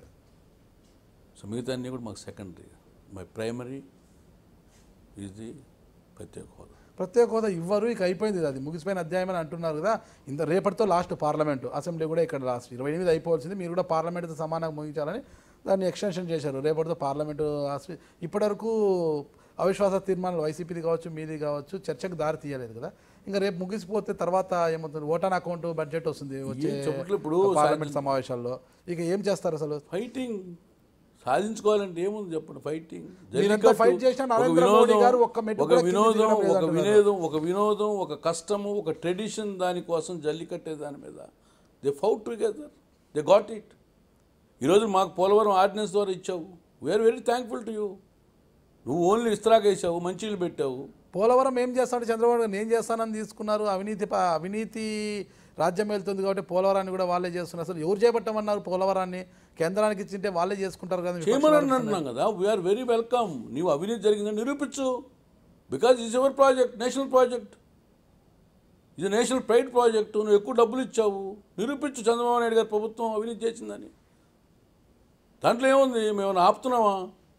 సో మిగతా అన్నీ కూడా మాకు secondary my primary is the ప్రత్యేక హోదా ప్రత్యేక హోదా ఇవ్వరు ఇక అయిపోయింది ఇది అది ముగిసిపోయిన అధ్యాయం అని అంటున్నారు కదా ఇంత రేపటితో లాస్ట్ పార్లమెంటు అసెంబ్లీ కూడా ఇక్కడ లాస్ట్ ఇరవై ఎనిమిది అయిపోవాల్సింది మీరు కూడా పార్లమెంట్తో సమానంగా ముగించాలని దాన్ని ఎక్స్టెన్షన్ చేశారు రేపటితో పార్లమెంటు ఆస్పి- ఇప్పటివరకు అవిశ్వాస తీర్మానాలు వైసీపీది కావచ్చు మీది కావచ్చు చర్చకు దారి తీయలేదు కదా ఇంకా రేపు ముగిసిపోతే తర్వాత ఏమవుతుంది ఓటాన్ అకౌంట్ బడ్జెట్ వస్తుంది వచ్చే ఏం చెప్పట్లు ఇప్పుడు పార్లమెంట్ సమావేశాల్లో ఇక ఏం చేస్తారు అసలు ఫైటింగ్ సాధించుకోవాలంటే ఏముంది చెప్పండి ఫైటింగ్ మీరెంత fight చేసినా నరేంద్ర మోడీ గారు ఒక్క మెట్టు ఒక కూడా కిందికి వినోదం దిగడం ఒక లేదంటున్నారు. వినోదం ఒక వినోదం ఒక కష్టము ఒక ట్రెడిషన్ దానికోసం జల్లికట్టే దాని మీద they fought together they got it ఈరోజు మాకు పోలవరం ఆర్డినెన్స్ ద్వారా ఇచ్చావు we are very thankful to you నువ్వు ఓన్లీ ఇస్త్రాక్ వేసావు మంచినీళ్ళు పెట్టావు పోలవరం ఏం చేస్తాడు చంద్రబాబు గారు నేను చేస్తానని తీసుకున్నారు అవినీతి ప- అవినీతి రాజ్యం వెళ్తుంది కాబట్టి పోలవరాన్ని కూడా వాళ్ళే చేస్తున్నారు అసలు ఎవరు చేపట్టమన్నారు పోలవరాన్ని కేంద్రానికి ఇచ్చింటే వాళ్ళే చేసుకుంటారు కదా విపక్షాలు చేయమని అంటున్నాం కదా వీఆర్ వెరీ వెల్కమ్ నీవు అవినీతి జరిగిందని నిరూపించు because it's your project national project ఇది నేషనల్ ప్రైడ్ ప్రాజెక్ట్ నువ్వు ఎక్కువ డబ్బులు ఇచ్చావు నిరూపించు చంద్రబాబు నాయుడు గారి ప్రభుత్వం అవినీతి చేసిందని దాంట్లో ఏముంది మేము ఆపుతున్నావా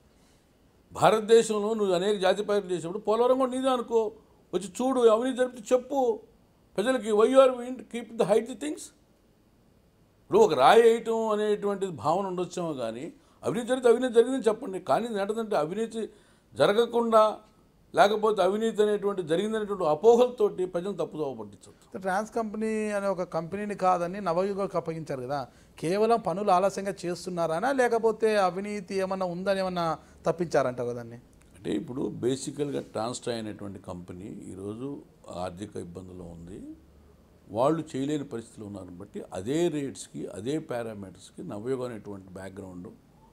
భారతదేశంలో నువ్వు అనేక జాతి పార్టీలు చేసినప్పుడు పోలవరం కూడా నీదే అనుకో వచ్చి చూడు అవినీతి జరిపితే చెప్పు ప్రజలకి why are keep the hide the things ఇప్పుడు ఒక రాయి వేయటం అనేటువంటి భావన ఉండొచ్చేమో కానీ అవినీతి జరిగితే అవినీతి జరిగిందని చెప్పండి కానీ ఏంటంటే అవినీతి జరగకుండా లేకపోతే అవినీతి అనేటువంటి జరిగిందనేటువంటి అపోహలతోటి ప్రజలను తప్పుదోవ పట్టించవచ్చు ట్రాన్స్ కంపెనీ అనే ఒక కంపెనీని కాదని నవయుగకు అప్పగించారు కదా కేవలం పనులు ఆలస్యంగా చేస్తున్నారనా లేకపోతే అవినీతి ఏమన్నా ఉందని ఏమన్నా తప్పించారంటారు దాన్ని అంటే ఇప్పుడు బేసికల్గా ట్రాన్స్టా అనేటువంటి కంపెనీ ఈరోజు ఆర్థిక ఇబ్బందుల్లో ఉంది వాళ్ళు చేయలేని పరిస్థితులు ఉన్నారని బట్టి అదే రేట్స్కి అదే పారామీటర్స్కి నవయోగం అనేటువంటి బ్యాక్గ్రౌండ్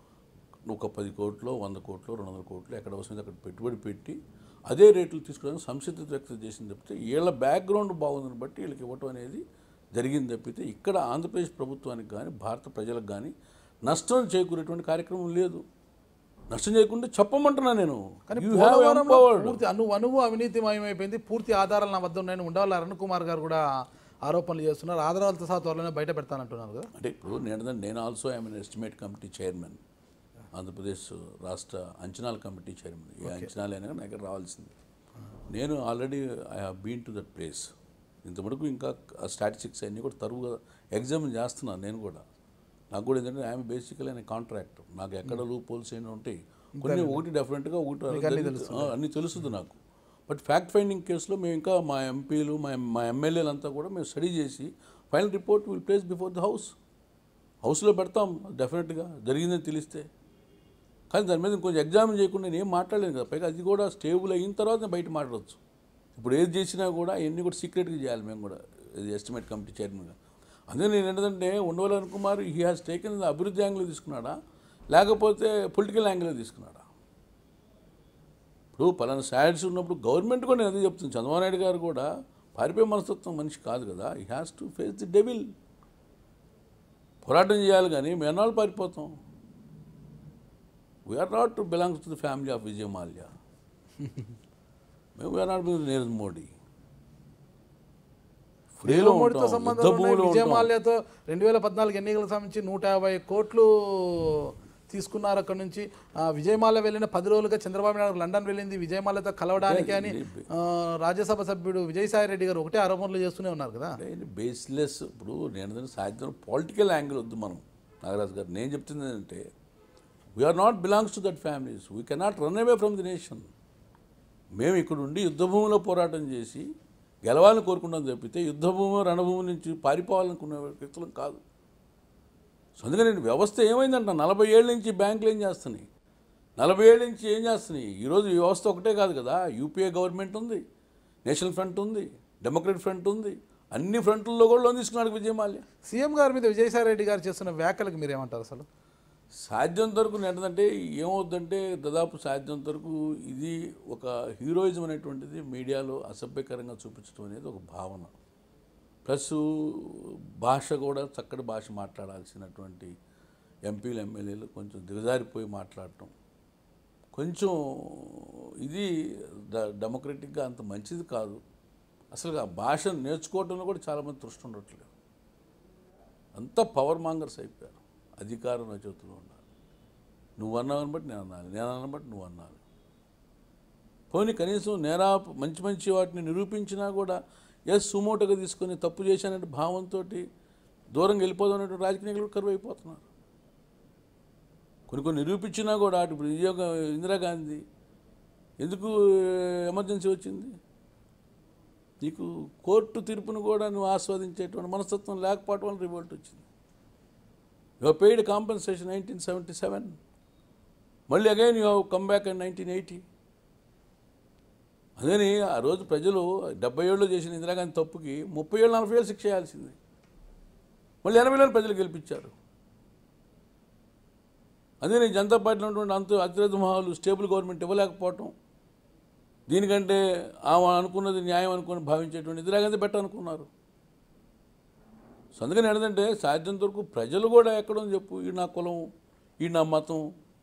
ఒక పది కోట్లు వంద కోట్లు రెండు వందల కోట్లు ఎక్కడ అవసరం అక్కడ పెట్టుబడి పెట్టి అదే రేట్లు తీసుకోవడానికి సంసిద్ధత వ్యక్తం చేసింది తప్పితే వీళ్ళ బ్యాక్గ్రౌండ్ బాగుందని బట్టి వీళ్ళకి ఇవ్వటం అనేది జరిగింది తప్పితే ఇక్కడ ఆంధ్రప్రదేశ్ ప్రభుత్వానికి కానీ భారత ప్రజలకు కానీ నష్టం చేకూరేటువంటి కార్యక్రమం లేదు నష్టం చేయకుండా చెప్పమంటున్నా నేను కానీ You have పోలవరంలో empowered. పూర్తి అను అనువు అవినీతిమయమైపోయింది పూర్తి ఆధారాలు నా వద్ద ఉన్నాయని ఉండవాళ్ళ అరుణ్ కుమార్ గారు కూడా ఆరోపణలు చేస్తున్నారు ఆధారాలతో సహా త్వరలోనే బయట పెడతానంటున్నారు కదా అంటే ఇప్పుడు నేను నేను also I'm estimate committee chairman Andhra Pradesh రాష్ట్ర అంచనాల కమిటీ చైర్మన్ ఏ అంచనాలు అయినా నా దగ్గర రావాల్సింది నేను already I have been to that place ఇంతవరకు ఇంకా స్టాటిస్టిక్స్ అన్నీ కూడా తరువుగా ఎగ్జామిన్ చేస్తున్నాను నేను కూడా నాకు కూడా ఏంటంటే ఐఎమ్ బేసికల్ అనే కాంట్రాక్ట్ నాకు ఎక్కడ లూప్ పోల్స్ అయినా ఉంటాయి కొన్ని ఒకటి డెఫినెట్గా ఒకటి జరిగి- ఆ, అన్నీ తెలుస్తుంది నాకు బట్ ఫ్యాక్ట్ ఫైండింగ్ కేసులో మేము ఇంకా మా ఎంపీలు మా మా ఎమ్మెల్యేలు అంతా కూడా మేము స్టడీ చేసి final report will place before the house హౌస్లో పెడతాం డెఫినెట్గా జరిగిందని తెలిస్తే కానీ దాని మీద కొంచెం ఎగ్జామిన్ చేయకుండా నేను ఏం మాట్లాడలేను కదా పైగా అది కూడా స్టేబుల్ అయిన తర్వాత నేను బయట మాట్లాడవచ్చు ఇప్పుడు ఏది చేసినా కూడా ఇవన్నీ కూడా సీక్రెట్గా చేయాలి మేము కూడా ఇది ఎస్టిమేట్ కమిటీ చైర్మన్గా అందుకే నేను ఏంటంటే Undavalli Kumar he has taken అభివృద్ధి యాంగిల్ తీసుకున్నాడా లేకపోతే పొలిటికల్ యాంగిల్ తీసుకున్నాడా ఇప్పుడు పలానా సాడ్స్ ఉన్నప్పుడు గవర్నమెంట్ కూడా నేను అదే చెప్తుంది చంద్రబాబు నాయుడు గారు కూడా పారిపోయే మనస్తత్వం మనిషి కాదు కదా he has to face the devil పోరాటం చేయాలి కానీ మేము ఎన్నాళ్ళు పారిపోతాం we are not belongs to the family of Vijay Mallya మేము వీఆర్ నాట్ నీరజ్ మోడీ ఫ్రీలో మోడీతో ఉంటాం సంబంధం యుద్ధ ఉన్నాయి. భూమిలో విజయ ఉంటాం మాల్యాతో రెండు వేల పద్నాలుగు ఎన్నికలకు సంబంధించి నూట యాభై కోట్లు తీసుకున్నారు అక్కడ నుంచి ఆ, విజయమాల వెళ్ళిన పది రోజులుగా చంద్రబాబు నాయుడు లండన్ వెళ్ళింది విజయమాలతో కలవడానికి అని ఆ, రాజ్యసభ సభ్యుడు విజయసాయి రెడ్డి గారు ఒకటే ఆరోపణలు చేస్తూనే ఉన్నారు కదా అంటే బేస్లెస్ ఇప్పుడు నేను దాన్ని సాధ్యం పొలిటికల్ యాంగిల్ వద్దు మనం నాగరాజు గారు నేను చెప్తుంది ఏంటంటే we are not belongs to that families we cannot run away from the nation మేము ఇక్కడ ఉండి యుద్ధభూమిలో పోరాటం చేసి గెలవాలని కోరుకుంటాం తప్పితే యుద్ధభూమి రణభూమి నుంచి పారిపోవాలనుకునే వ్యక్తులం కాదు సో అందుకని నేను వ్యవస్థ ఏమైందంట నలభై ఏళ్ళ నుంచి బ్యాంకులు ఏం చేస్తున్నాయి నలభై ఏళ్ళ నుంచి ఏం చేస్తున్నాయి ఈరోజు ఈ వ్యవస్థ ఒకటే కాదు కదా యూపీఏ గవర్నమెంట్ ఉంది నేషనల్ ఫ్రంట్ ఉంది డెమోక్రటిక్ ఫ్రంట్ ఉంది అన్ని ఫ్రంట్లలో కూడా లోన్ తీసుకున్నాడు విజయమాల్య సీఎం గారి మీద విజయసాయి రెడ్డి గారు చేస్తున్న వ్యాఖ్యలకు మీరు ఏమంటారు అసలు సాధ్యంత వరకు ఏంటంటే ఏమవుద్దంటే దాదాపు సాధ్యంత వరకు ఇది ఒక హీరోయిజం అనేటువంటిది మీడియాలో అసభ్యకరంగా చూపించడం అనేది ఒక భావన ప్లస్ భాష కూడా చక్కటి భాష మాట్లాడాల్సినటువంటి ఎంపీలు ఎమ్మెల్యేలు కొంచెం దిగజారిపోయి మాట్లాడటం కొంచెం ఇది డ డెమోక్రటిక్గా అంత మంచిది కాదు అసలు ఆ భాషను నేర్చుకోవటంలో కూడా చాలామంది తృష్టి ఉండట్లేదు అంతా పవర్ మాంగర్స్ అయిపోయారు అధికారం నా చేతిలో ఉండాలి నువ్వు అన్నావని బట్టి నేను అన్నాను నేను అన్న బట్టి నువ్వు అన్నాను పోనీ కనీసం నేరా మంచి మంచి వాటిని నిరూపించినా కూడా ఎస్ సుమోటోగా తీసుకొని తప్పు చేశానంటే భావంతో దూరంగా వెళ్ళిపోదాం అనేటువంటి రాజకీయ నాయకులు కరువు అయిపోతున్నారు కొన్ని కొన్ని నిరూపించినా కూడా అటు ఇప్పుడు నియోగ ఇందిరాగాంధీ ఎందుకు ఎమర్జెన్సీ వచ్చింది నీకు కోర్టు తీర్పును కూడా నువ్వు ఆస్వాదించేటువంటి మనస్తత్వం లేకపోవడం వల్ల రివోల్ట్ వచ్చింది you paid compensation nineteen seventy seven మళ్ళీ again you come back and nineteen eighty అదని ఆ రోజు ప్రజలు డెబ్బై ఏళ్ళు చేసిన ఇందిరాగాంధీ తప్పుకి ముప్పై ఏళ్ళు నలభై ఏళ్ళు శిక్ష చేయాల్సింది మళ్ళీ ఎనభైలో ప్రజలు గెలిపించారు అదే నేను జనతా పార్టీలో ఉన్నటువంటి అంత అతిరథ మహాలు స్టేబుల్ గవర్నమెంట్ ఇవ్వలేకపోవటం దీనికంటే ఆమె అనుకున్నది న్యాయం అనుకుని భావించేటువంటి ఇందిరాగాంధీ పెట్టనుకున్నారు సో అందుకని ఏంటంటే సాధ్యంత వరకు ప్రజలు కూడా ఎక్కడో చెప్పు ఈ నా కులం ఈ నా మతం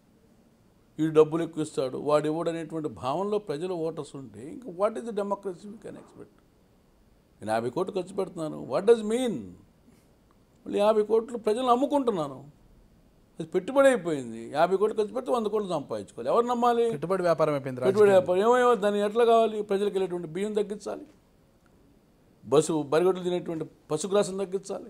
ఈ డబ్బులు ఎక్కువ ఇస్తాడు వాడు ఇవ్వడు అనేటువంటి భావనలో ప్రజలు ఓటర్స్ ఉంటే ఇంకా what is the democracy we can expect నేను యాభై కోట్లు ఖర్చు పెడుతున్నాను వాట్ డస్ మీన్ మళ్ళీ యాభై కోట్లు ప్రజలు అమ్ముకుంటున్నాను అది పెట్టుబడి అయిపోయింది యాభై కోట్లు ఖర్చు పెడితే వంద కోట్లు సంపాదించుకోవాలి ఎవరు నమ్మాలి పెట్టుబడి వ్యాపారం అయిపోయింది పెట్టుబడి వ్యాపారం ఏమేమో దాన్ని ఎట్లా కావాలి ప్రజలకు వెళ్ళేటువంటి బియ్యం తగ్గించాలి బస్సు బరిగొడ్లు తినేటువంటి పశుగ్రాసం తగ్గించాలి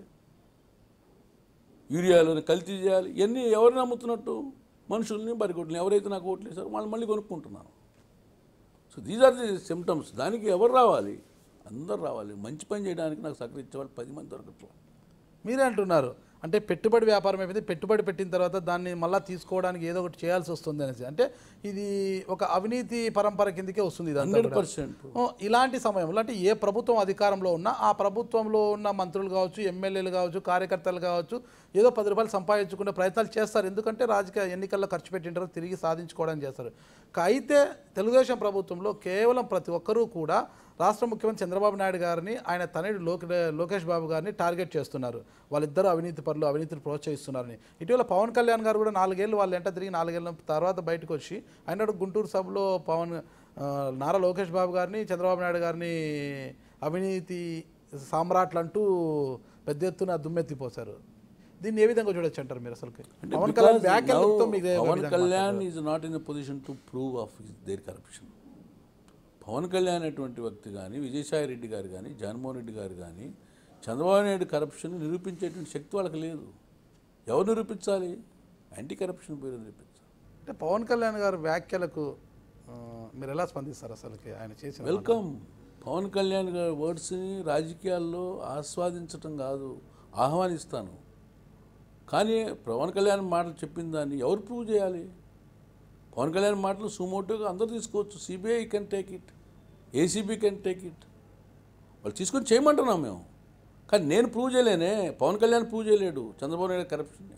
యూరియాలను కల్తీ చేయాలి ఇవన్నీ ఎవరు నమ్ముతున్నట్టు మనుషుల్ని బరిగొడ్లని ఎవరైతే నాకు ఓట్లు వేశారో వాళ్ళు మళ్ళీ కొనుక్కుంటున్నాను so these are the symptoms దానికి ఎవరు రావాలి అందరు రావాలి మంచి పని చేయడానికి నాకు సహకరించే వాళ్ళు పది మంది దొరకట్లేదు మీరే అంటున్నారు అంటే పెట్టుబడి వ్యాపారం అయిపోయింది పెట్టుబడి పెట్టిన తర్వాత దాన్ని మళ్ళీ తీసుకోవడానికి ఏదో ఒకటి చేయాల్సి వస్తుంది అనేసి అంటే ఇది ఒక అవినీతి పరంపర కిందకే వస్తుంది ఇదంతా హండ్రెడ్ కూడా. పర్సెంట్ ఓ, ఇలాంటి సమయంలో అంటే ఏ ప్రభుత్వం అధికారంలో ఉన్నా ఆ ప్రభుత్వంలో ఉన్న మంత్రులు కావచ్చు ఎమ్మెల్యేలు కావచ్చు కార్యకర్తలు కావచ్చు ఏదో పది రూపాయలు సంపాదించుకునే ప్రయత్నాలు చేస్తారు ఎందుకంటే రాజకీయ ఎన్నికల్లో ఖర్చు పెట్టింటారు తిరిగి సాధించుకోవడానికి చేస్తారు కా- అయితే తెలుగుదేశం ప్రభుత్వంలో కేవలం ప్రతి ఒక్కరూ కూడా రాష్ట్ర ముఖ్యమంత్రి చంద్రబాబు నాయుడు గారిని ఆయన తనయుడు లోకే లోకేష్ బాబు గారిని టార్గెట్ చేస్తున్నారు వాళ్ళిద్దరూ అవినీతి పరులు అవినీతిని ప్రోత్సహిస్తున్నారని ఇటీవల పవన్ కళ్యాణ్ గారు కూడా నాలుగేళ్ళు వాళ్ళ వెంట తిరిగి నాలుగేళ్ళ తర్వాత బయటకు వచ్చి ఆయన గుంటూరు సభలో పవన్ ఆ, నారా లోకేష్ బాబు గారిని చంద్రబాబు నాయుడు గారిని అవినీతి సామ్రాట్లు అంటూ పెద్ద ఎత్తున దుమ్మెత్తిపోశారు దీన్ని ఏ విధంగా చూడొచ్చు అంటారు మీరు అసలు అంటే పవన్ కళ్యాణ్ because వ్యాఖ్యలతో now మీకు ఏ పవన్ విధంగా Kalyan is not in the position to prove of their corruption Pawan Kalyan అటువంటి వ్యక్తి కానీ విజయసాయి రెడ్డి గారు కానీ జగన్మోహన్ రెడ్డి గారు కానీ చంద్రబాబు నాయుడు కరప్షన్ నిరూపించేటువంటి శక్తి వాళ్ళకి లేదు ఎవరు నిరూపించాలి యాంటీ కరప్షన్ పేరు నిరూపించాలి అంటే పవన్ కళ్యాణ్ గారు వ్యాఖ్యలకు ఆ, మీరు ఎలా స్పందిస్తారు అసలుకి ఆయన చేసిన వెల్కమ్ పవన్ కళ్యాణ్ గారి వర్డ్స్ని రాజకీయాల్లో ఆస్వాదించటం కాదు ఆహ్వానిస్తాను కానీ పవన్ కళ్యాణ్ మాటలు చెప్పిన దాన్ని ఎవరు ప్రూవ్ చేయాలి పవన్ కళ్యాణ్ మాటలు సుమోటోగా అందరూ తీసుకోవచ్చు CBI can take it ACB can take it వాళ్ళు తీసుకొని చేయమంటున్నాం మేము కానీ నేను ప్రూవ్ చేయలేనే పవన్ కళ్యాణ్ ప్రూవ్ చేయలేడు చంద్రబాబు నాయుడు కరప్షన్ని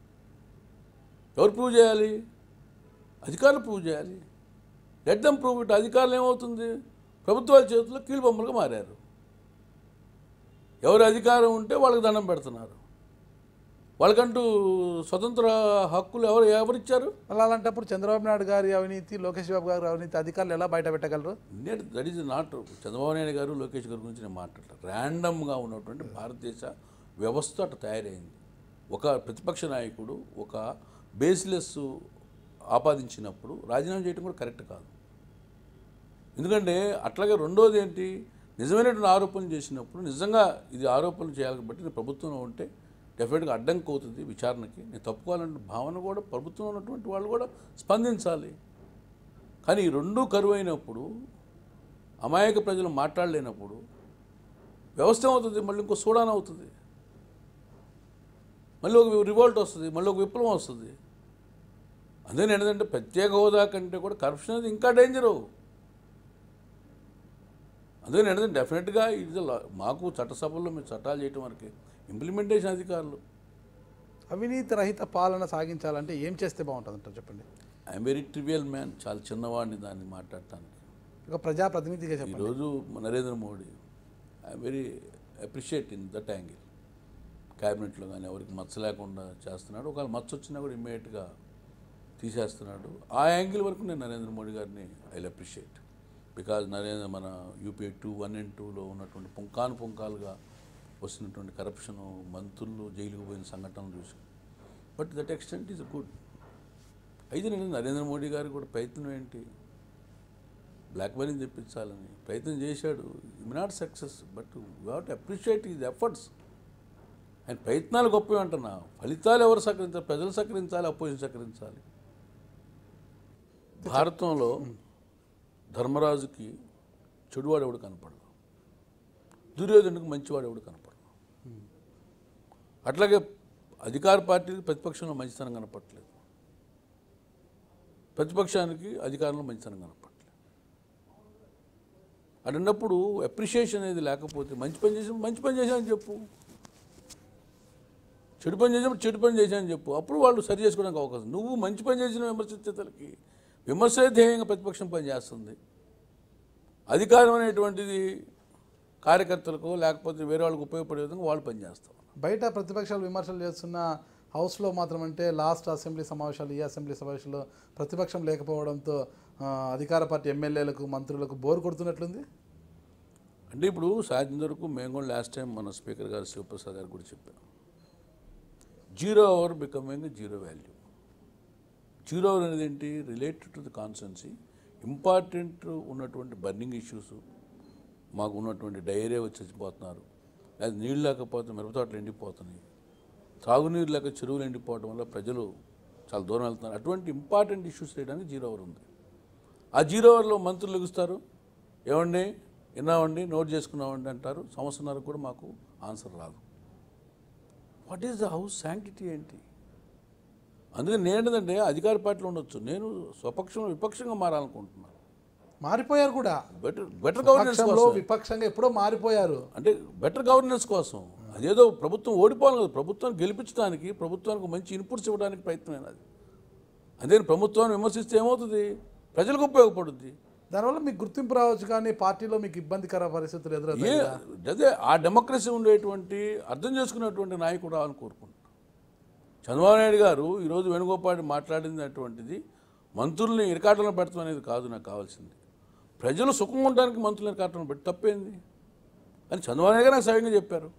ఎవరు ప్రూవ్ చేయాలి అధికారులు ప్రూవ్ చేయాలి లెట్ దమ్ ప్రూవ్ ఇట్ అధికారులు ఏమవుతుంది ప్రభుత్వాల చేతుల్లో కీలుబొమ్మలుగా మారారు ఎవరు అధికారం ఉంటే వాళ్ళకి దండం పెడుతున్నారు వాళ్ళకంటూ స్వతంత్ర హక్కులు ఎవరు ఎవరిచ్చారు అలా అలాంటప్పుడు చంద్రబాబు నాయుడు గారి అవినీతి లోకేష్ బాబు గారి అవినీతి అధికారులు ఎలా బయట పెట్టగలరు India that is not Chandrababu Naidu garu Lokesh గారి గురించి నేను మాట్లాడతాను ర్యాండమ్గా ఉన్నటువంటి భారతదేశ వ్యవస్థ అటు తయారైంది ఒక ప్రతిపక్ష నాయకుడు ఒక బేస్లెస్ ఆపాదించినప్పుడు రాజీనామా చేయడం కూడా కరెక్ట్ కాదు ఎందుకంటే అట్లాగే రెండోది ఏంటి నిజమైనటువంటి ఆరోపణలు చేసినప్పుడు నిజంగా ఇది ఆరోపణలు చేయాలి కాబట్టి నేను ప్రభుత్వంలో ఉంటే డెఫినెట్గా అడ్డంకి అవుతుంది విచారణకి నేను తప్పుకోవాలనే భావన కూడా ప్రభుత్వంలో ఉన్నటువంటి వాళ్ళు కూడా స్పందించాలి కానీ ఈ రెండూ కరువు అయినప్పుడు అమాయక ప్రజలు మాట్లాడలేనప్పుడు వ్యవస్థ ఏమవుతుంది మళ్ళీ ఇంకో సూడాన్ అవుతుంది మళ్ళీ ఒక రివోల్ట్ వస్తుంది మళ్ళీ ఒక విప్లవం వస్తుంది అందుకని ఏంటంటే ప్రత్యేక హోదా కంటే కూడా కరప్షన్ అనేది ఇంకా డేంజరు అందుకని ఏంటంటే డెఫినెట్గా ఇది మాకు చట్టసభల్లో మేము చట్టాలు చేయటం వరకే ఇంప్లిమెంటేషన్ అధికారులు అవినీతి రహిత పాలన సాగించాలంటే ఏం చేస్తే బాగుంటుంది అంటారు చెప్పండి ఐఎమ్ వెరీ ట్రివియల్ మ్యాన్ చాలా చిన్నవాడిని దాన్ని మాట్లాడటానికి ఒక ప్రజాప్రతినిధిగా చెప్పండి ఈరోజు Narendra Modi I very appreciate in that angle క్యాబినెట్లో కానీ ఎవరికి మచ్చ లేకుండా చేస్తున్నాడు ఒకవేళ మచ్చ వచ్చినా కూడా ఇమ్మీడియట్గా తీసేస్తున్నాడు ఆ యాంగిల్ వరకు నేను నరేంద్ర మోడీ గారిని ఐ అప్రిషియేట్ బికాజ్ నరేంద్ర మన యూపీఐ టూ వన్ అండ్ టూలో ఉన్నటువంటి పుంకాను పుంకాలుగా వస్తున్నటువంటి కరప్షను మంత్రులు జైలుకు పోయిన సంఘటనలు చూసి but that extent is good అయితే నేను నరేంద్ర మోడీ గారు కూడా ప్రయత్నం ఏంటి బ్లాక్ మనీని తెప్పించాలని ప్రయత్నం చేశాడు I'm not success but you have to appreciate is efforts ఆయన ప్రయత్నాలు గొప్పవి అంటున్నా ఫలితాలు ఎవరు సహకరించాలి ప్రజలు సహకరించాలి అపోజిషన్ సహకరించాలి భారతంలో ధర్మరాజుకి చెడువాడు ఎవడు కనపడదు దుర్యోధనుడికి మంచివాడు ఎవడు కనపడదు అట్లాగే అధికార పార్టీకి ప్రతిపక్షంలో మంచితనం కనపడలేదు ప్రతిపక్షానికి అధికారంలో మంచితనం కనపడలేదు అటున్నప్పుడు అప్రిషియేషన్ అనేది లేకపోతే మంచి పని చేసి మంచి పని చేశామని చెప్పు చెడు పని చేసినప్పుడు చెడు పని చేశానని చెప్పు అప్పుడు వాళ్ళు సరి చేసుకోవడానికి అవకాశం నువ్వు మంచి పని చేసిన విమర్శించేతలకి విమర్శే ధ్యేయంగా ప్రతిపక్షం పనిచేస్తుంది అధికారం అనేటువంటిది కార్యకర్తలకు లేకపోతే వేరే వాళ్ళకి ఉపయోగపడే విధంగా వాళ్ళు పనిచేస్తారు బయట ప్రతిపక్షాలు విమర్శలు చేస్తున్న హౌస్లో మాత్రం అంటే లాస్ట్ అసెంబ్లీ సమావేశాలు ఈ అసెంబ్లీ సమావేశాల్లో ప్రతిపక్షం లేకపోవడంతో ఆ, అధికార పార్టీ ఎమ్మెల్యేలకు మంత్రులకు బోర్ కొడుతున్నట్లుంది అంటే ఇప్పుడు సాధ్యం వరకు మేము కూడా లాస్ట్ టైం మన స్పీకర్ గారు శివప్రసాద్ గారు కూడా చెప్పాం zero hour becoming zero value zero hour అనేది ఏంటి related to the constituency important ఉన్నటువంటి బర్నింగ్ ఇష్యూస్ మాకు ఉన్నటువంటి డైరియా వచ్చి చచ్చిపోతున్నారు లేదా నీళ్ళు లేకపోతే మిరపతోటలు ఎండిపోతున్నాయి తాగునీరు లేక చెరువులు ఎండిపోవడం వల్ల ప్రజలు చాలా దూరం వెళ్తున్నారు అటువంటి ఇంపార్టెంట్ ఇష్యూస్ చేయడానికి జీరో అవర్ ఉంది ఆ జీరో అవర్లో మంత్రులు లెగుస్తారు ఏమండి విన్నామండి నోట్ చేసుకున్నామండి అంటారు సంవత్సరంన్నర కూడా మాకు ఆన్సర్ రాదు what is the house sanctity ఏంటి అందుకని నేనేంటంటే అధికార పార్టీలో ఉండొచ్చు నేను స్వపక్షం విపక్షంగా మారాలనుకుంటున్నాను మారిపోయారు కూడా బెటర్ బెటర్ గవర్నెన్స్ పక్షంలో కోసం విపక్షంగా ఎప్పుడో మారిపోయారు అంటే బెటర్ గవర్నెన్స్ కోసం అదేదో ప్రభుత్వం ఓడిపోవాలి కదా ప్రభుత్వాన్ని గెలిపించడానికి ప్రభుత్వానికి మంచి ఇన్పుట్స్ ఇవ్వడానికి ప్రయత్నమైన అది అదే ప్రభుత్వాన్ని విమర్శిస్తే ఏమవుతుంది ప్రజలకు ఉపయోగపడుద్ది దానివల్ల మీకు గుర్తింపు రావచ్చు కానీ పార్టీలో మీకు ఇబ్బందికర పరిస్థితులు ఏ ఎదురవుతాయి కదా. అదే ఆ డెమోక్రసీ ఉండేటువంటి అర్థం చేసుకునేటువంటి నాయకుడు రావాలని కోరుకుంటున్నాను చంద్రబాబు నాయుడు గారు ఈరోజు వేణుగోపాల్ మాట్లాడింది అటువంటిది మంత్రుల్ని ఇరకాటంలో పెడతాం అనేది కాదు నాకు కావాల్సింది ప్రజలు సుఖంగా ఉండడానికి మంత్రులను ఇరకాటంలో పెట్టి తప్పేంది అని చంద్రబాబు నాయుడు గారు నాకు స్వయంగా చెప్పారు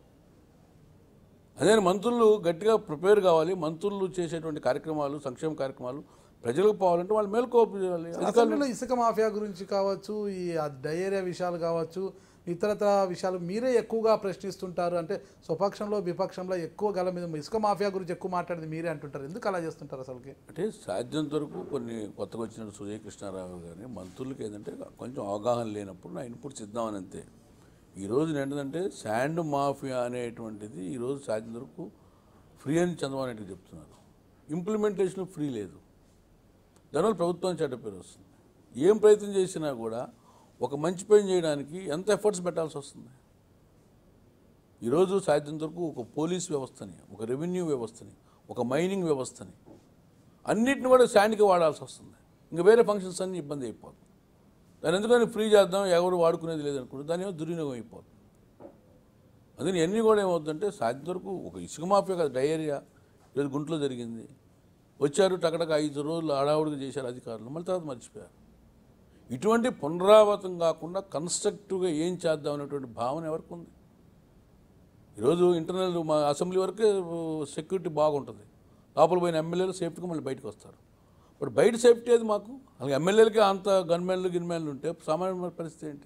అదే మంత్రులు గట్టిగా ప్రిపేర్ కావాలి మంత్రులు చేసేటువంటి కార్యక్రమాలు సంక్షేమ కార్యక్రమాలు ప్రజలకు పోవాలంటే వాళ్ళు మేలుకోవాలి అధికారులు అసెంబ్లీలో ఇసుక మాఫియా గురించి కావచ్చు ఈ డయేరియా విషయాలు కావచ్చు ఇతరత్ర విషయాలు మీరే ఎక్కువగా ప్రశ్నిస్తుంటారు అంటే స్వపక్షంలో విపక్షంలో ఎక్కువ గల మీద ఇసుక మాఫియా గురించి ఎక్కువ మాట్లాడేది మీరే అంటుంటారు ఎందుకు అలా చేస్తుంటారు అసలుకి అంటే సాధ్యంత వరకు కొన్ని కొత్తగా వచ్చిన సుజయ్ కృష్ణారావు గారిని మంత్రులకి ఏంటంటే కొంచెం అవగాహన లేనప్పుడు నా ఇన్పుట్స్ ఇద్దామని అంతే ఈరోజు ఏంటంటే శాండ్ మాఫియా అనేటువంటిది ఈరోజు సాధ్యం వరకు ఫ్రీ అని చంద్రబాబు నాయుడు చెప్తున్నారు ఇంప్లిమెంటేషన్ ఫ్రీ లేదు దానివల్ల ప్రభుత్వం చెడ్డ పేరు వస్తుంది ఏం ప్రయత్నం చేసినా కూడా ఒక మంచి పని చేయడానికి ఎంత ఎఫర్ట్స్ పెట్టాల్సి వస్తుంది ఈరోజు సాధ్యంత వరకు ఒక పోలీస్ వ్యవస్థని ఒక రెవెన్యూ వ్యవస్థని ఒక మైనింగ్ వ్యవస్థని అన్నిటిని కూడా శాండ్కి వాడాల్సి వస్తుంది ఇంకా వేరే ఫంక్షన్స్ అన్ని ఇబ్బంది అయిపోతుంది దాని ఎందుకని ఫ్రీ చేద్దాం ఎవరు వాడుకునేది లేదనుకుంటే దాని ఏమో దుర్వినియోగం అయిపోతుంది అందుకని ఇవన్నీ కూడా ఏమవుతుందంటే సాధ్యం వరకు ఒక ఇసుక మాఫియా కాదు డయేరియా ఈరోజు గుంట్లో జరిగింది వచ్చారు టకటక ఐదు రోజులు హడావుడిగా చేశారు అధికారులు మళ్ళీ తర్వాత మర్చిపోయారు ఇటువంటి పునరావృతం కాకుండా కన్స్ట్రక్టివ్గా ఏం చేద్దాం అనేటువంటి భావన ఎవరికి ఉంది ఈరోజు ఇంటర్నల్ మా అసెంబ్లీ వరకే సెక్యూరిటీ బాగుంటుంది లోపల పోయిన ఎమ్మెల్యేలు సేఫ్టీగా మళ్ళీ బయటకు వస్తారు ఇప్పుడు బయట సేఫ్టీ అది మాకు అలాగే ఎమ్మెల్యేలకి అంత గన్మెన్లు గిన్మెన్లు ఉంటే సామాన్య పరిస్థితి ఏంటి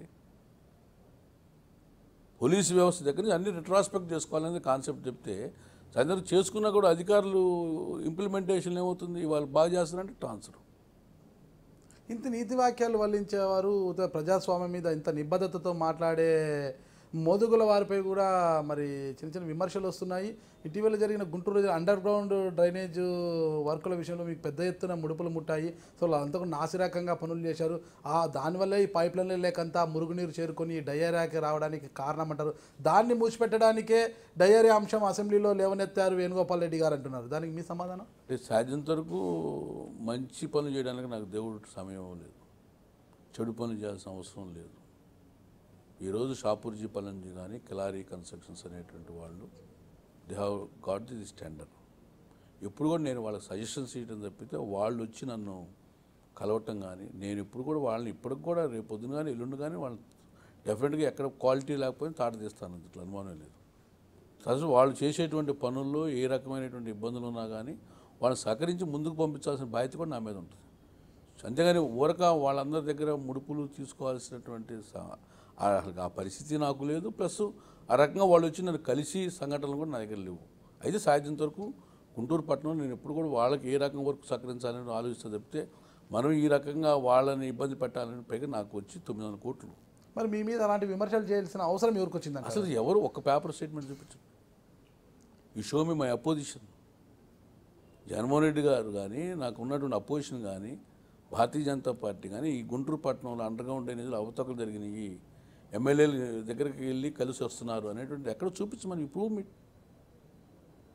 పోలీసు వ్యవస్థ దగ్గర నుంచి అన్ని రిట్రాస్పెక్ట్ చేసుకోవాలనేది కాన్సెప్ట్ చెప్తే అందరూ చేసుకున్నా కూడా అధికారులు ఇంప్లిమెంటేషన్ ఏమవుతుంది వాళ్ళు బాగా చేస్తారంటే ట్రాన్స్ఫర్ ఇంత నీతి వాక్యాలు వల్లించేవారు ఉత- ప్రజాస్వామ్యం మీద ఇంత నిబద్ధతతో మాట్లాడే మోదుగుల వారిపై కూడా మరి చిన్న చిన్న విమర్శలు వస్తున్నాయి ఇటీవల జరిగిన గుంటూరు అండర్ గ్రౌండ్ డ్రైనేజ్ వర్కుల విషయంలో మీకు పెద్ద ఎత్తున ముడుపులు ముట్టాయి సో అంతకు నాసిరకంగా పనులు చేశారు ఆ దానివల్లే ఈ పైప్ లైన్లు లేకంతా మురుగునీరు చేరుకొని ఈ డయేరియాకి రావడానికి కారణం అంటారు దాన్ని మూసిపెట్టడానికే డయేరియా అంశం అసెంబ్లీలో లేవనెత్తారు వేణుగోపాల్ రెడ్డి గారు అంటున్నారు దానికి మీ సమాధానం అంటే సాధ్యంత వరకు మంచి పనులు చేయడానికి నాకు దేవుడు సమయం లేదు చెడు పనులు చేయాల్సిన అవసరం లేదు ఈరోజు షాపూర్జీ పలంజీ కానీ కిలారీ కన్స్ట్రక్షన్స్ అనేటువంటి వాళ్ళు they have got the standard ఎప్పుడు కూడా నేను వాళ్ళకి సజెషన్స్ ఇవ్వడం తప్పితే వాళ్ళు వచ్చి నన్ను కలవటం కానీ నేను ఇప్పుడు కూడా వాళ్ళని ఇప్పటికి కూడా రేపు పొద్దున కానీ ఎల్లుండి కానీ వాళ్ళని డెఫినెట్గా ఎక్కడ క్వాలిటీ లేకపోయినా తాట తీస్తాను ఇట్లా అనుమానం లేదు అసలు వాళ్ళు చేసేటువంటి పనుల్లో ఏ రకమైనటువంటి ఇబ్బందులు ఉన్నా కానీ వాళ్ళని సహకరించి ముందుకు పంపించాల్సిన బాధ్యత కూడా నా మీద ఉంటుంది అంతేగాని ఊరక వాళ్ళందరి దగ్గర ముడుపులు తీసుకోవాల్సినటువంటి స- ఆ ఆ పరిస్థితి నాకు లేదు ప్లస్ ఆ రకంగా వాళ్ళు వచ్చి నన్ను కలిసి సంఘటనలు కూడా నా దగ్గర లేవు అయితే సాధ్యంత వరకు గుంటూరు పట్టణం నేను ఎప్పుడు కూడా వాళ్ళకి ఏ రకం వరకు సహకరించాలని ఆలోచిస్తే తప్పితే మనం ఈ రకంగా వాళ్ళని ఇబ్బంది పెట్టాలని పైగా నాకు వచ్చి తొమ్మిది వందల కోట్లు మరి మీ మీద అలాంటి విమర్శలు చేయాల్సిన అవసరం ఎవరికి వచ్చిందంట అసలు ఎవరు ఒక పేపర్ స్టేట్మెంట్ చూపించు ఈ show me my opposition Jaganmohan Reddy garu కానీ నాకు ఉన్నటువంటి అపోజిషన్ కానీ భారతీయ జనతా పార్టీ కానీ ఈ గుంటూరు పట్టణంలో అండర్గ్రౌండ్ అనేది అవతకలు జరిగినాయి ఎమ్మెల్యేలు దగ్గరికి వెళ్ళి కలిసి వస్తున్నారు అనేటువంటి ఎక్కడ చూపించమని ప్రూవ్ మీ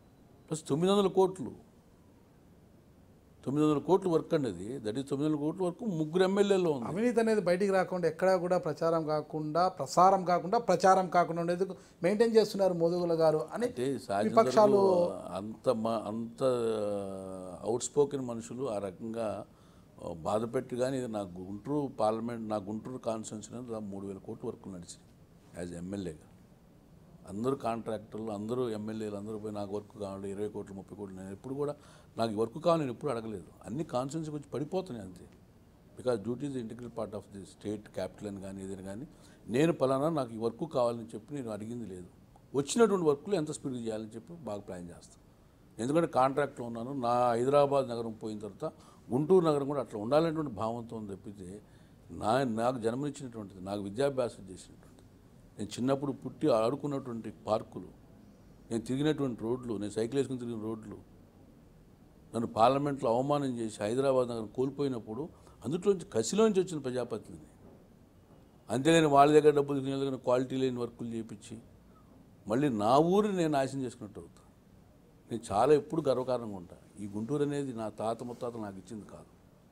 ప్లస్ తొమ్మిది వందల కోట్లు తొమ్మిది వందల కోట్లు వర్క్ అండి అది దట్ ఈస్ తొమ్మిది వందల కోట్ల వరకు ముగ్గురు ఎమ్మెల్యేలో ఉంది అవినీతి అనేది బయటికి రాకుండా ఎక్కడా కూడా ప్రచారం కాకుండా ప్రసారం కాకుండా ప్రచారం కాకుండా ఉండేది మెయింటైన్ చేస్తున్నారు మోదుగుల గారు అని అంటే సహజ విపక్షాలు అంత మ- అంత అవుట్ స్పోకెన్ మనుషులు ఆ రకంగా ఆ, బాధపెట్టి కానీ ఇది నా గుంటూరు పార్లమెంట్ నా గుంటూరు కాన్స్టిట్యూన్సీ దాదాపు మూడు వేల కోట్ల వరకు నడిచింది యాజ్ ఎమ్మెల్యేగా అందరూ కాంట్రాక్టర్లు అందరూ ఎమ్మెల్యేలు అందరూ పోయి నాకు వర్క్ కావాలి ఇరవై కోట్లు ముప్పై కోట్లు నేను ఎప్పుడు కూడా నాకు ఈ వర్క్ కావాలి నేను ఎప్పుడు అడగలేదు అన్ని కాన్స్టిట్యూన్సీకి వచ్చి పడిపోతున్నాయి అంతే because duty is integral part of the state capital అని కానీ ఏదైనా కానీ నేను పలానా నాకు ఈ వర్క్ కావాలని చెప్పి నేను అడిగింది లేదు వచ్చినటువంటి వర్క్లు ఎంత స్పీడ్గా చేయాలని చెప్పి బాగా ప్లాన్ చేస్తాను ఎందుకంటే కాంట్రాక్ట్లో ఉన్నాను నా హైదరాబాద్ నగరం పోయిన తర్వాత గుంటూరు నగరం కూడా అట్లా ఉండాలనేటువంటి భావంతో ఉంది తప్పితే నా నాకు జన్మనిచ్చినటువంటిది నాకు విద్యాభ్యాసం చేసినటువంటిది నేను చిన్నప్పుడు పుట్టి ఆడుకున్నటువంటి పార్కులు నేను తిరిగినటువంటి రోడ్లు నేను సైకిల్ వేసుకుని తిరిగిన రోడ్లు నన్ను పార్లమెంట్లో అవమానం చేసి హైదరాబాద్ నగరం కోల్పోయినప్పుడు అందులోంచి కసిలోంచి వచ్చిన ప్రజాపతిని అంతేగాని వాళ్ళ దగ్గర డబ్బులు తినే దగ్గర క్వాలిటీ లేని వర్కులు చేయించి మళ్ళీ నా ఊరిని నేను నాశనం చేసుకున్నట్టు అవుతా నేను చాలా ఎప్పుడు గర్వకారంగా ఉంటా ఈ గుంటూరు అనేది నా తాత ముత్తాత నాకు ఇచ్చింది కాదు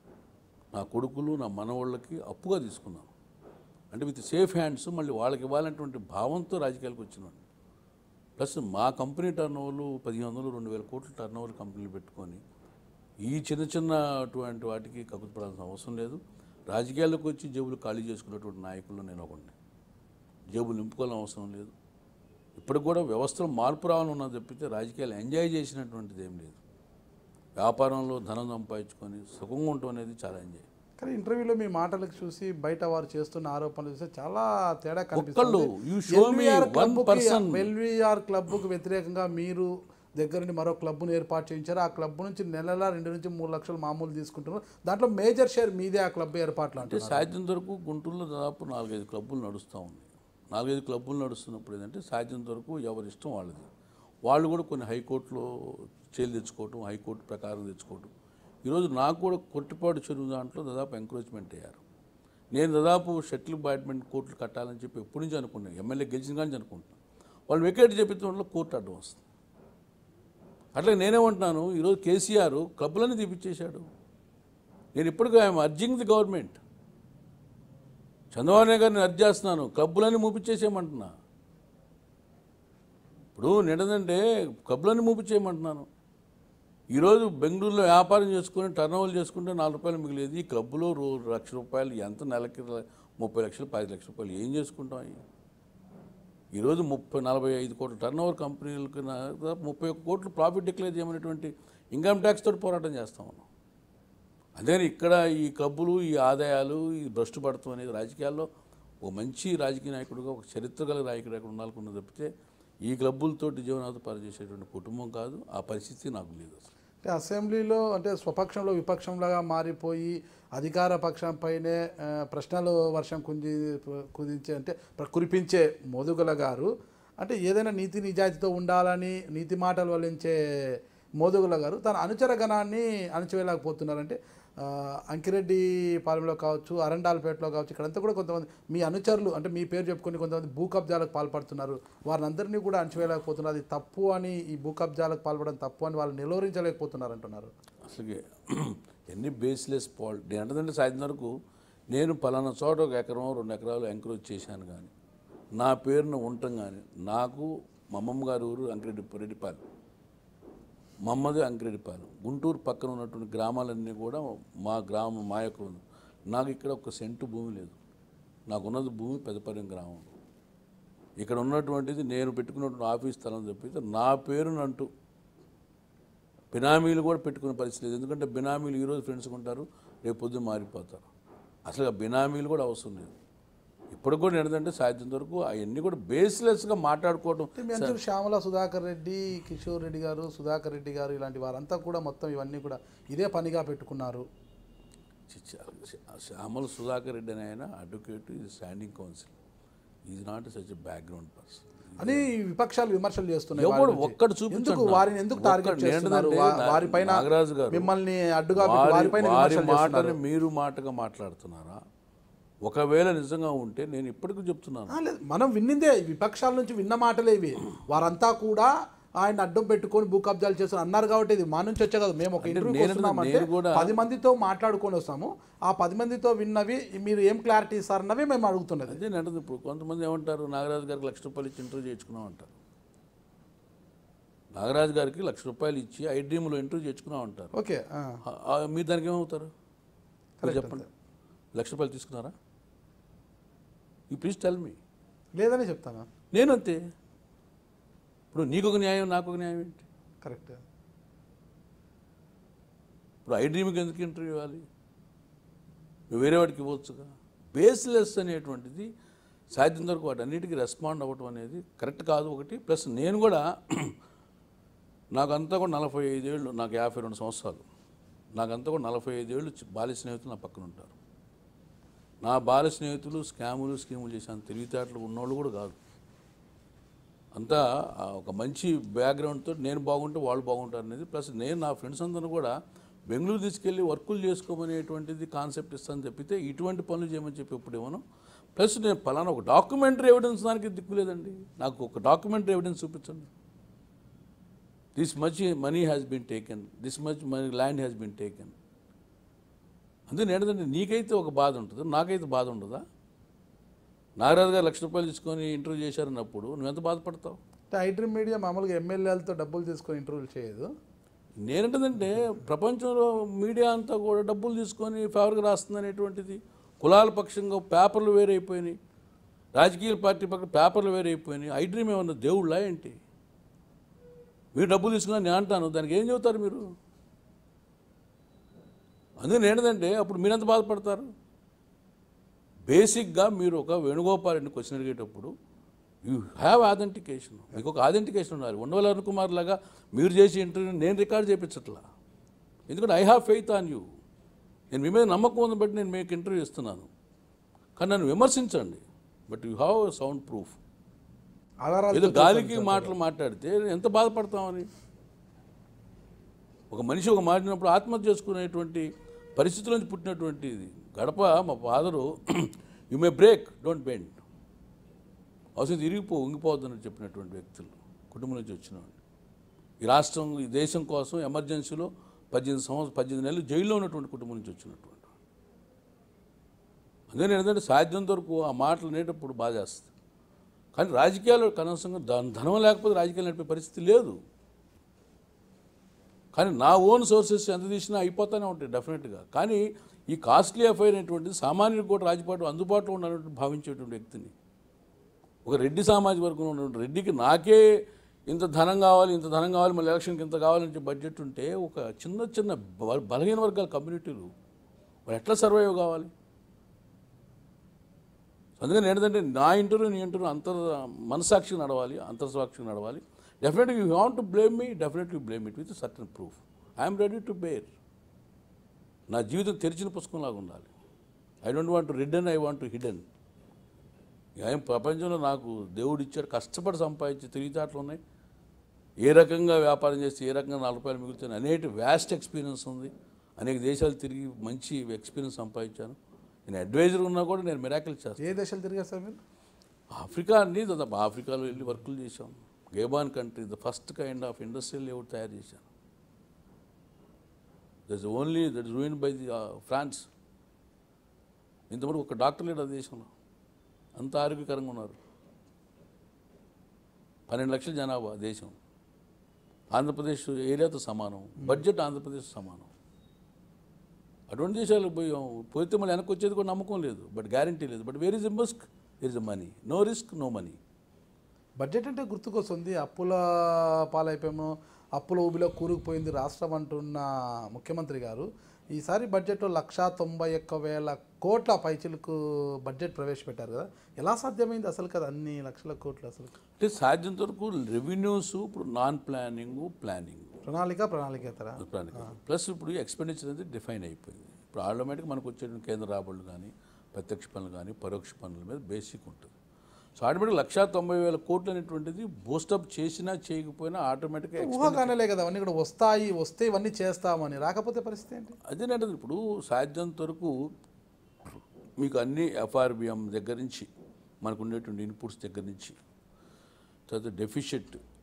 నా కొడుకులు నా మనవాళ్ళకి అప్పుగా తీసుకున్నాను అంటే విత్ సేఫ్ హ్యాండ్స్ మళ్ళీ వాళ్ళకి ఇవ్వాలనేటువంటి భావంతో రాజకీయాలకు వచ్చినాను ప్లస్ మా కంపెనీ టర్న్ ఓవర్లు పదిహేను వందలు రెండు వేల కోట్ల టర్న్ ఓవర్ కంపెనీలు పెట్టుకొని ఈ చిన్న చిన్న అటువంటి వాటికి కక్కుపడాల్సిన అవసరం లేదు రాజకీయాల్లోకి వచ్చి జేబులు ఖాళీ చేసుకున్నటువంటి నాయకుల్లో నేను ఒకటి జేబులు నింపుకోవాలని అవసరం లేదు ఇప్పటికి కూడా వ్యవస్థలో మార్పు రావాలని ఉన్నది తప్పితే రాజకీయాలు ఎంజాయ్ చేసినటువంటిది ఏం లేదు వ్యాపారంలో ధనం సంపాదించుకొని సుఖంగా ఉండటం అనేది చాలా ఎంజాయ్ కానీ ఇంటర్వ్యూలో మీ మాటలకు చూసి బయట వారు చేస్తున్న ఆరోపణలు చూస్తే చాలా తేడా ఒక్కళ్ళు, you show me one person. LVR క్లబ్కు వ్యతిరేకంగా మీరు దగ్గర నుండి మరో క్లబ్ను ఏర్పాటు చేయించారు ఆ క్లబ్ నుంచి నెలల రెండు నుంచి మూడు లక్షలు మామూలు తీసుకుంటున్నారు దాంట్లో మేజర్ షేర్ మీదే ఆ క్లబ్ ఏర్పాట్లు అంటే అంటే సాధ్యం వరకు గుంటూరులో దాదాపు నాలుగైదు క్లబ్బులు నడుస్తూ ఉంది నాలుగైదు క్లబ్బులు నడుస్తున్నప్పుడు ఏంటంటే సాధ్యం వరకు ఎవరి ఇష్టం వాళ్ళది వాళ్ళు కూడా కొన్ని హైకోర్టులో చేలు తెచ్చుకోవటం హైకోర్టు ప్రకారం తెచ్చుకోవటం ఈరోజు నాకు కూడా కొట్టిపాటు చెరువు దాంట్లో దాదాపు ఎంకరేజ్మెంట్ అయ్యారు నేను దాదాపు షటిల్ బ్యాడ్మింటన్ కోర్టులు కట్టాలని చెప్పి ఎప్పటి నుంచి అనుకున్నాను ఎమ్మెల్యే గెలిచిన కానీ అనుకుంటున్నాను వాళ్ళు వికెట్ చెప్పిన కోర్టు అడ్డం వస్తుంది అట్లా నేనేమంటున్నాను ఈరోజు కేసీఆర్ క్లబ్లన్నీ తీపిచ్చేశాడు నేను ఇప్పటికీ I'm urging the government Chandrababu Naidu గారిని అర్జ్ చేస్తున్నాను క్లబ్బులన్నీ మూపించేసేయమంటున్నా ఇప్పుడు నిండదంటే క్లబ్బులన్నీ మూపించేయమంటున్నాను ఈరోజు బెంగళూరులో వ్యాపారం చేసుకుని టర్న్ ఓవర్ చేసుకుంటే నాలుగు రూపాయలు మిగిలేదు ఈ క్లబ్లో రో లక్ష రూపాయలు ఎంత నెలకి ముప్పై లక్షలు పది లక్షల రూపాయలు ఏం చేసుకుంటాం అవి ఈరోజు ముప్పై నలభై ఐదు కోట్ల టర్న్ ఓవర్ కంపెనీలకు నా- దాదాపు ముప్పై ఒక్క కోట్లు ప్రాఫిట్ డిక్లేర్ చేయమనేటువంటి ఇన్కమ్ ట్యాక్స్ తోటి పోరాటం చేస్తాం మనం అందుకని ఇక్కడ ఈ క్లబ్బులు ఈ ఆదాయాలు ఈ భ్రష్టు పడతాం అనేది రాజకీయాల్లో ఒక మంచి రాజకీయ నాయకుడుగా ఒక చరిత్ర గల నాయకుడు అక్కడ ఉండాలనుకున్న తప్పితే ఈ క్లబ్బులతోటి జీవనోపాధి చేసేటువంటి కుటుంబం కాదు ఆ పరిస్థితి నాకు లేదు అసలు అంటే అసెంబ్లీలో అంటే స్వపక్షంలో విపక్షంలాగా మారిపోయి అధికార పక్షంపైనే ఆ, ప్రశ్నలు వర్షం కుంజి కుదించే అంటే ప్ర- కురిపించే మోదుగల గారు అంటే ఏదైనా నీతి నిజాయితీతో ఉండాలని నీతి మాటలు వల్లించే మోదుగుల గారు తన అనుచర గణాన్ని అణచివేయలేకపోతున్నారంటే ఆ, అంకిరెడ్డి పాలెంలో కావచ్చు అరండాలపేటలో కావచ్చు ఇక్కడంతా కూడా కొంతమంది మీ అనుచరులు అంటే మీ పేరు చెప్పుకొని కొంతమంది భూ కబ్జాలకు పాల్పడుతున్నారు వారిని అందరినీ కూడా అణచివేయలేకపోతున్నారు అది తప్పు అని ఈ భూ కబ్జాలకు పాల్పడడం తప్పు అని వాళ్ళు నిలువరించలేకపోతున్నారు అంటున్నారు అసలుకి ఎన్ని బేస్లెస్ పాల్ నేను అంటదంటే సాయంత్రం వరకు నేను పలానా చోట ఒక ఎకరం రెండు ఎకరాలు ఎంకరేజ్ చేశాను కానీ నా పేరున ఉండటం కానీ నాకు మా అమ్మమ్మ గారి ఊరు అంకిరెడ్డి రెడ్డిపాలెం మమ్మది అంకిరెడ్డిపాలెం గుంటూరు పక్కన ఉన్నటువంటి గ్రామాలన్నీ కూడా మా గ్రామం మా యొక్క ఉంది. నాకు ఇక్కడ ఒక సెంటు భూమి లేదు నాకున్నది భూమి పెద్దపల్లి గ్రామం ఇక్కడ ఉన్నటువంటిది నేను పెట్టుకున్నటువంటి ఆఫీస్ స్థలం చెప్పితే నా పేరునంటూ బినామీలు కూడా పెట్టుకునే పరిస్థితి లేదు ఎందుకంటే బినామీలు ఈరోజు ఫ్రెండ్స్ ఉంటారు రేపు పొద్దున్న మారిపోతారు అసలు ఆ బినామీలు కూడా అవసరం లేదు ఇప్పుడు కూడా ఏంటంటే సాధ్యం వరకు అవన్నీ కూడా బేస్లెస్గా మాట్లాడుకోవడం అంటే మీ అందరూ శ్యామల సుధాకర్ రెడ్డి కిషోర్ రెడ్డి గారు సుధాకర్ రెడ్డి గారు ఇలాంటి వారంతా కూడా మొత్తం ఇవన్నీ కూడా ఇదే పనిగా పెట్టుకున్నారు చిచ్చ- శ్యామల సుధాకర్ రెడ్డి అని ఆయన అడ్వకేట్ ఇది standing council is not such background person అని విపక్షాలు విమర్శలు చేస్తున్నాయి ఎవడు వారి గురించి. ఒక్కడు చూపించండి ఎందుకు నాకు. వారిని ఎందుకు టార్గెట్ ఒక్కడు చేస్తున్నారు ఏంటంటే వా- నా- వారిపైన నాగరాజు గారు మిమ్మల్ని అడ్డుగా పెట్టి వారి వారిపైన వారి విమర్శలు మాటని చేస్తున్నారు మీరు మాటగా మాట్లాడుతున్నారా ఒకవేళ నిజంగా ఉంటే నేను ఇప్పటికీ చెప్తున్నాను ఆ, లేదు మనం విన్నిందే ఈ విపక్షాల నుంచి విన్న మాటలే ఇవి వారంతా కూడా ఆయన అడ్డం పెట్టుకొని భూ కబ్జాలు చేస్తున్నారు అన్నారు కాబట్టి ఇది మా నుంచి వచ్చే కదా మేము ఒక ఇంటర్వ్యూకి నేను- వస్తున్నామంటే నేను కూడా- పది మందితో మాట్లాడుకొని వస్తాము ఆ పది మందితో విన్నవి మీరు ఏం క్లారిటీ ఇస్తారన్నవి మేము అడుగుతున్నది అదే నడదు ఇప్పుడు కొంతమంది ఏమంటారు నాగరాజు గారికి లక్ష రూపాయలు ఇచ్చి ఇంటర్వ్యూ చేయించుకున్నాం అంటారు నాగరాజు గారికి లక్ష రూపాయలు ఇచ్చి ఐ డ్రీమ్లో ఇంటర్వ్యూ చేయించుకున్నాం అంటారు ఓకే ఆ. ఆ- ఆ మీరు దానికి ఏమవుతారు మీరు చెప్పండి లక్ష రూపాయలు తీసుకున్నారా ఈ ప్లీజ్ టెల్ మీ లేదని చెప్తాను నేను అంతే ఇప్పుడు నీకు ఒక న్యాయం నాకు ఒక న్యాయం ఏంటి కరెక్ట్ ఇప్పుడు ఐ డ్రీమ్కి ఎందుకు ఇంటర్వ్యూ ఇవ్వాలి నువ్వు వేరే వాడికి ఇవ్వచ్చుగా బేస్లెస్ అనేటువంటిది సాధ్యం వరకు వాటి అన్నిటికీ రెస్పాండ్ అవ్వటం అనేది కరెక్ట్ కాదు ఒకటి ప్లస్ నేను కూడా నాకంతా కూడా నలభై ఐదేళ్ళు నాకు యాభై రెండు సంవత్సరాలు నాకంతా కూడా నలభై ఐదేళ్ళు చి- బాల్య స్నేహితులు నా పక్కన ఉంటారు నా బాల్య స్నేహితులు స్కాములు స్కీములు చేశాను తెలివితేటలు ఉన్నోళ్ళు కూడా కాదు అంతా ఆ, ఒక మంచి బ్యాక్గ్రౌండ్తో నేను బాగుంటే వాళ్ళు బాగుంటారు అనేది ప్లస్ నేను నా ఫ్రెండ్స్ అందరూ కూడా బెంగళూరు తీసుకెళ్ళి వర్కులు చేసుకోమనేటువంటిది కాన్సెప్ట్ ఇస్తాను చెప్పితే ఇటువంటి పనులు చేయమని చెప్పి ఎప్పుడు ఇవ్వను ప్లస్ నేను పలానా ఒక డాక్యుమెంటరీ ఎవిడెన్స్ దానికి దిక్కు లేదండి నాకు ఒక డాక్యుమెంటరీ ఎవిడెన్స్ చూపించండి this much money has been taken this much money land has been taken అందుకని ఏంటంటే నీకైతే ఒక బాధ ఉంటుంది నాకైతే బాధ ఉండదా నాగరాజు గారు లక్ష రూపాయలు తీసుకొని ఇంటర్వ్యూ చేశారన్నప్పుడు నువ్వెంత బాధపడతావు అంటే ఐడ్రీమ్ మీడియా మామూలుగా ఎమ్మెల్యేలతో డబ్బులు తీసుకొని ఇంటర్వ్యూలు చేయదు నేనంటుందంటే ప్రపంచంలో మీడియా అంతా కూడా డబ్బులు తీసుకొని ఫేవర్గా రాస్తుంది అనేటువంటిది కులాల పక్షంగా పేపర్లు వేరైపోయినాయి రాజకీయ పార్టీ పక్కన పేపర్లు వేరైపోయినాయి ఐ డ్రీమ్ ఏమన్నా దేవుళ్ళా ఏంటి మీరు డబ్బులు తీసుకున్నా నేను అంటాను దానికి ఏం చెబుతారు మీరు అందుకని ఏంటంటే అప్పుడు మీరెంత బాధపడతారు బేసిక్గా మీరు ఒక వేణుగోపాల్ రెడ్డి క్వశ్చన్ అడిగేటప్పుడు యూ హ్యావ్ ఆథెంటికేషన్ మీకు ఒక ఆథెంటికేషన్ ఉండాలి ఉండవల్ అరుణ్ కుమార్ లాగా మీరు చేసే ఇంటర్వ్యూ నేను రికార్డ్ చేయించట్లా ఎందుకంటే I have faith on you నేను మీ మీద నమ్మకం ఉంది బట్టి నేను మీకు ఇంటర్వ్యూ ఇస్తున్నాను కానీ నన్ను విమర్శించండి but you have sound proof ఆధారాలు ఏదో గాలికి మాటలు మాట్లాడితే ఎంత బాధపడతామని ఒక మనిషి ఒక మాట్లాడినప్పుడు ఆత్మహత్య చేసుకునేటువంటి పరిస్థితుల నుంచి పుట్టినటువంటి ఇది గడప మా father you may break don't bend అవసరం ఇరిగిపో ఉంగిపోవద్దని చెప్పినటువంటి వ్యక్తులు కుటుంబం నుంచి వచ్చినవాడు ఈ రాష్ట్రం ఈ దేశం కోసం ఎమర్జెన్సీలో పద్దెనిమిది సంవత్సరం పద్దెనిమిది నెలలు జైల్లో ఉన్నటువంటి కుటుంబం నుంచి వచ్చినటువంటి వాడు. అందుకని ఏంటంటే సాధ్యం వరకు ఆ మాటలు అనేటప్పుడు బాధ చేస్తుంది కానీ రాజకీయాలు కనీసంగా ధన- ధనం లేకపోతే రాజకీయాలు నడిపే పరిస్థితి లేదు కానీ నా ఓన్ సోర్సెస్ ఎంత తీసినా అయిపోతూనే ఉంటాయి డెఫినెట్గా కానీ ఈ కాస్ట్లీ అఫైర్ అనేటువంటిది సామాన్యుడికి కూడా రాజపాటు అందుబాటులో ఉండాలని భావించేటువంటి వ్యక్తిని ఒక రెడ్డి సామాజిక వర్గంలో ఉన్నటువంటి రెడ్డికి నాకే ఇంత ధనం కావాలి ఇంత ధనం కావాలి మళ్ళీ ఎలక్షన్కి ఇంత కావాలని చెప్పి బడ్జెట్ ఉంటే ఒక చిన్న చిన్న బ- బలహీన వర్గాల కమ్యూనిటీలు వాళ్ళు ఎట్లా సర్వైవ్ కావాలి అందుకని ఏంటంటే నా ఇంటర్వ్యూ నీ ఇంటర్వ్యూ అంతర్ మనసాక్షి నడవాలి అంతర్సాక్షి నడవాలి డెఫినెట్గా you want to blame me definitely blame it with certain proof I'm ready to bear నా జీవితం తెరిచిన పుస్తకంలాగా ఉండాలి I don't want to ridden I want to hidden ఏం ప్రపంచంలో నాకు దేవుడు ఇచ్చాడు కష్టపడి సంపాదించి తెలివితేటలు ఉన్నాయి ఏ రకంగా వ్యాపారం చేస్తే ఏ రకంగా నాలుగు రూపాయలు మిగులుతాయి అనేటి వ్యాస్ట్ ఎక్స్పీరియన్స్ ఉంది అనేక దేశాలు తిరిగి మంచి ఎక్స్పీరియన్స్ సంపాదించాను నేను అడ్వైజర్ ఉన్నా కూడా నేను మిరాకిల్ చేస్తాను ఏ దేశాలు తిరిగారు సార్ మీరు ఆఫ్రికా అన్ని దాదాపు ఆఫ్రికాలో వెళ్ళి వర్కులు చేశాం Gabon country the first kind of industrial layout తయారు చేశాను that only that is ruin by the France ఇంతవరకు ఒక డాక్టర్ లేడు ఆ దేశంలో అంత ఆరోగ్యకరంగా ఉన్నారు పన్నెండు లక్షల జనాభా దేశం ఆంధ్రప్రదేశ్ ఏరియాతో సమానం బడ్జెట్ ఆంధ్రప్రదేశ్ సమానం అటువంటి దేశాలకు పోయాం పోతే మళ్ళీ వెనక్కి వచ్చేది కూడా నమ్మకం లేదు బట్ గ్యారంటీ లేదు but where is a risk is a money no risk no money budget అంటే గుర్తుకొస్తుంది అప్పుల పాలైపోయాము అప్పుల ఊబిలో కూరుకుపోయింది రాష్ట్రం అంటున్న ముఖ్యమంత్రి గారు ఈసారి బడ్జెట్లో లక్షా తొంభై ఒక్క వేల కోట్ల పైచిలకు బడ్జెట్ ప్రవేశపెట్టారు కదా ఎలా సాధ్యమైంది అసలు కదా అన్ని లక్షల కోట్లు అసలు అంటే సాధ్యంత వరకు రెవెన్యూస్ ఇప్పుడు నాన్ ప్లానింగ్ ప్లానింగ్ ప్రణాళిక ప్రణాళికేతర ప్లానింగ్ ప్లస్ ఇప్పుడు ఎక్స్పెండిచర్ అనేది డిఫైన్ అయిపోయింది ఇప్పుడు ఆటోమేటిక్ మనకు వచ్చే కేంద్ర రాబడులు కానీ ప్రత్యక్ష పనులు కానీ పరోక్ష పనుల మీద బేసిక్ ఉంటుంది సో ఆటోమేటిక్ లక్షా తొంభై వేల కోట్లు అనేటువంటిది బూస్టప్ చేసినా చేయకపోయినా ఆటోమేటిక్గా ఊహాగానేలే కదా అవన్నీ కూడా వస్తాయి వస్తే ఇవన్నీ చేస్తామని రాకపోతే పరిస్థితి ఏంటి అదేనంటే ఇప్పుడు సాధ్యంత వరకు మీకు అన్ని ఎఫ్ఆర్బిఎం దగ్గర నుంచి మనకు ఉండేటువంటి ఇన్పుట్స్ దగ్గర నుంచి తర్వాత డెఫిషిట్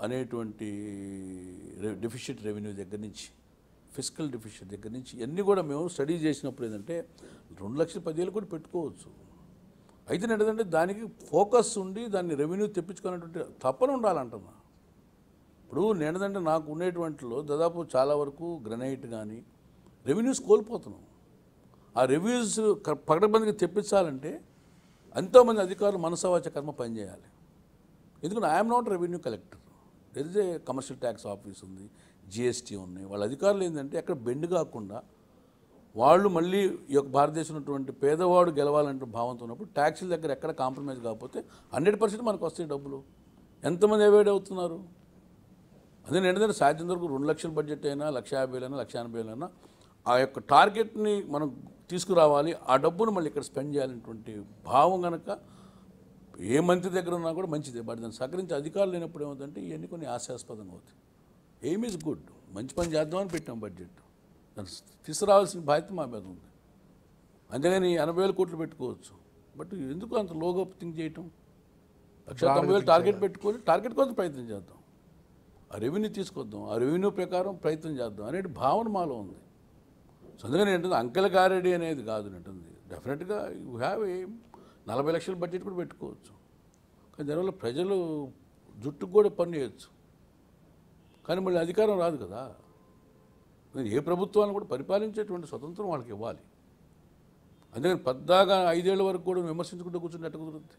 అనేటువంటి డెఫిషిట్ రెవెన్యూ దగ్గర నుంచి ఫిజికల్ డెఫిషిట్ దగ్గర నుంచి ఇవన్నీ కూడా మేము స్టడీ చేసినప్పుడు ఏంటంటే రెండు లక్షల పదివేలు కూడా పెట్టుకోవచ్చు అయితే ఏంటంటే దానికి ఫోకస్ ఉండి దాన్ని రెవెన్యూ తెప్పించుకునేటువంటి తప్పన ఉండాలంటున్నా ఇప్పుడు నేనేదంటే నాకు ఉండేటువంటిలో దాదాపు చాలా వరకు గ్రనైట్ కానీ రెవెన్యూస్ కోల్పోతున్నాం ఆ రెవెన్యూస్ పకడబందికి తెప్పించాలంటే ఎంతోమంది అధికారులు మనసవాచ కర్మ పనిచేయాలి ఎందుకంటే I'm not revenue collector there is a commercial tax office ఉంది జిఎస్టీ ఉన్నాయి వాళ్ళ అధికారులు ఏంటంటే ఎక్కడ బెండ్ కాకుండా వాళ్ళు మళ్ళీ ఈ యొక్క భారతదేశం ఉన్నటువంటి పేదవాడు గెలవాలంటే భావంతో ఉన్నప్పుడు ట్యాక్సీల దగ్గర ఎక్కడ కాంప్రమైజ్ కాకపోతే హండ్రెడ్ పర్సెంట్ మనకు వస్తాయి డబ్బులు ఎంతమంది అవాయిడ్ అవుతున్నారు అదే ఏంటంటే సాధ్యం వరకు రెండు లక్షల బడ్జెట్ అయినా లక్ష యాభై వేలైనా లక్ష ఎనభై వేలైనా ఆ యొక్క టార్గెట్ని మనం తీసుకురావాలి ఆ డబ్బును మళ్ళీ ఇక్కడ స్పెండ్ చేయాలనేటువంటి భావం కనుక ఏ మంత్రి దగ్గర ఉన్నా కూడా మంచిదే బట్ దాన్ని సహకరించి అధికారులు లేనప్పుడు ఏమవుతుందంటే ఇవన్నీ కొన్ని ఆశాస్పదంగా అవుతాయి ఎయిమ్ ఈజ్ గుడ్ మంచి పని చేద్దామని పెట్టాం బడ్జెట్ దాన్ని తీసుకురావాల్సిన బాధ్యత మా మీద ఉంది అంతేగాని ఎనభై వేల కోట్లు పెట్టుకోవచ్చు బట్ ఎందుకు అంత లోగా థింక్ చేయటం లక్ష తొంభై వేలు టార్గెట్ పెట్టుకొని టార్గెట్ కోసం ప్రయత్నం చేద్దాం ఆ రెవెన్యూ తీసుకొద్దాం ఆ రెవెన్యూ ప్రకారం ప్రయత్నం చేద్దాం అనే భావన మాలో ఉంది సో అందుకని ఏంటంటే అంకెల గారెడీ అనేది కాదు ఉంటుంది డెఫినెట్గా యూ హ్యావ్ ఏ నలభై లక్షల బడ్జెట్ కూడా పెట్టుకోవచ్చు కానీ దానివల్ల ప్రజలు జుట్టుకు కూడా పని చేయొచ్చు కానీ మళ్ళీ అధికారం రాదు కదా మరి ఏ ప్రభుత్వాన్ని కూడా పరిపాలించేటువంటి స్వతంత్రం వాళ్ళకి ఇవ్వాలి అందుకని పద్దాగా ఐదేళ్ల వరకు కూడా విమర్శించుకుంటూ కూర్చుంటే ఎట్ట కుదురుద్ది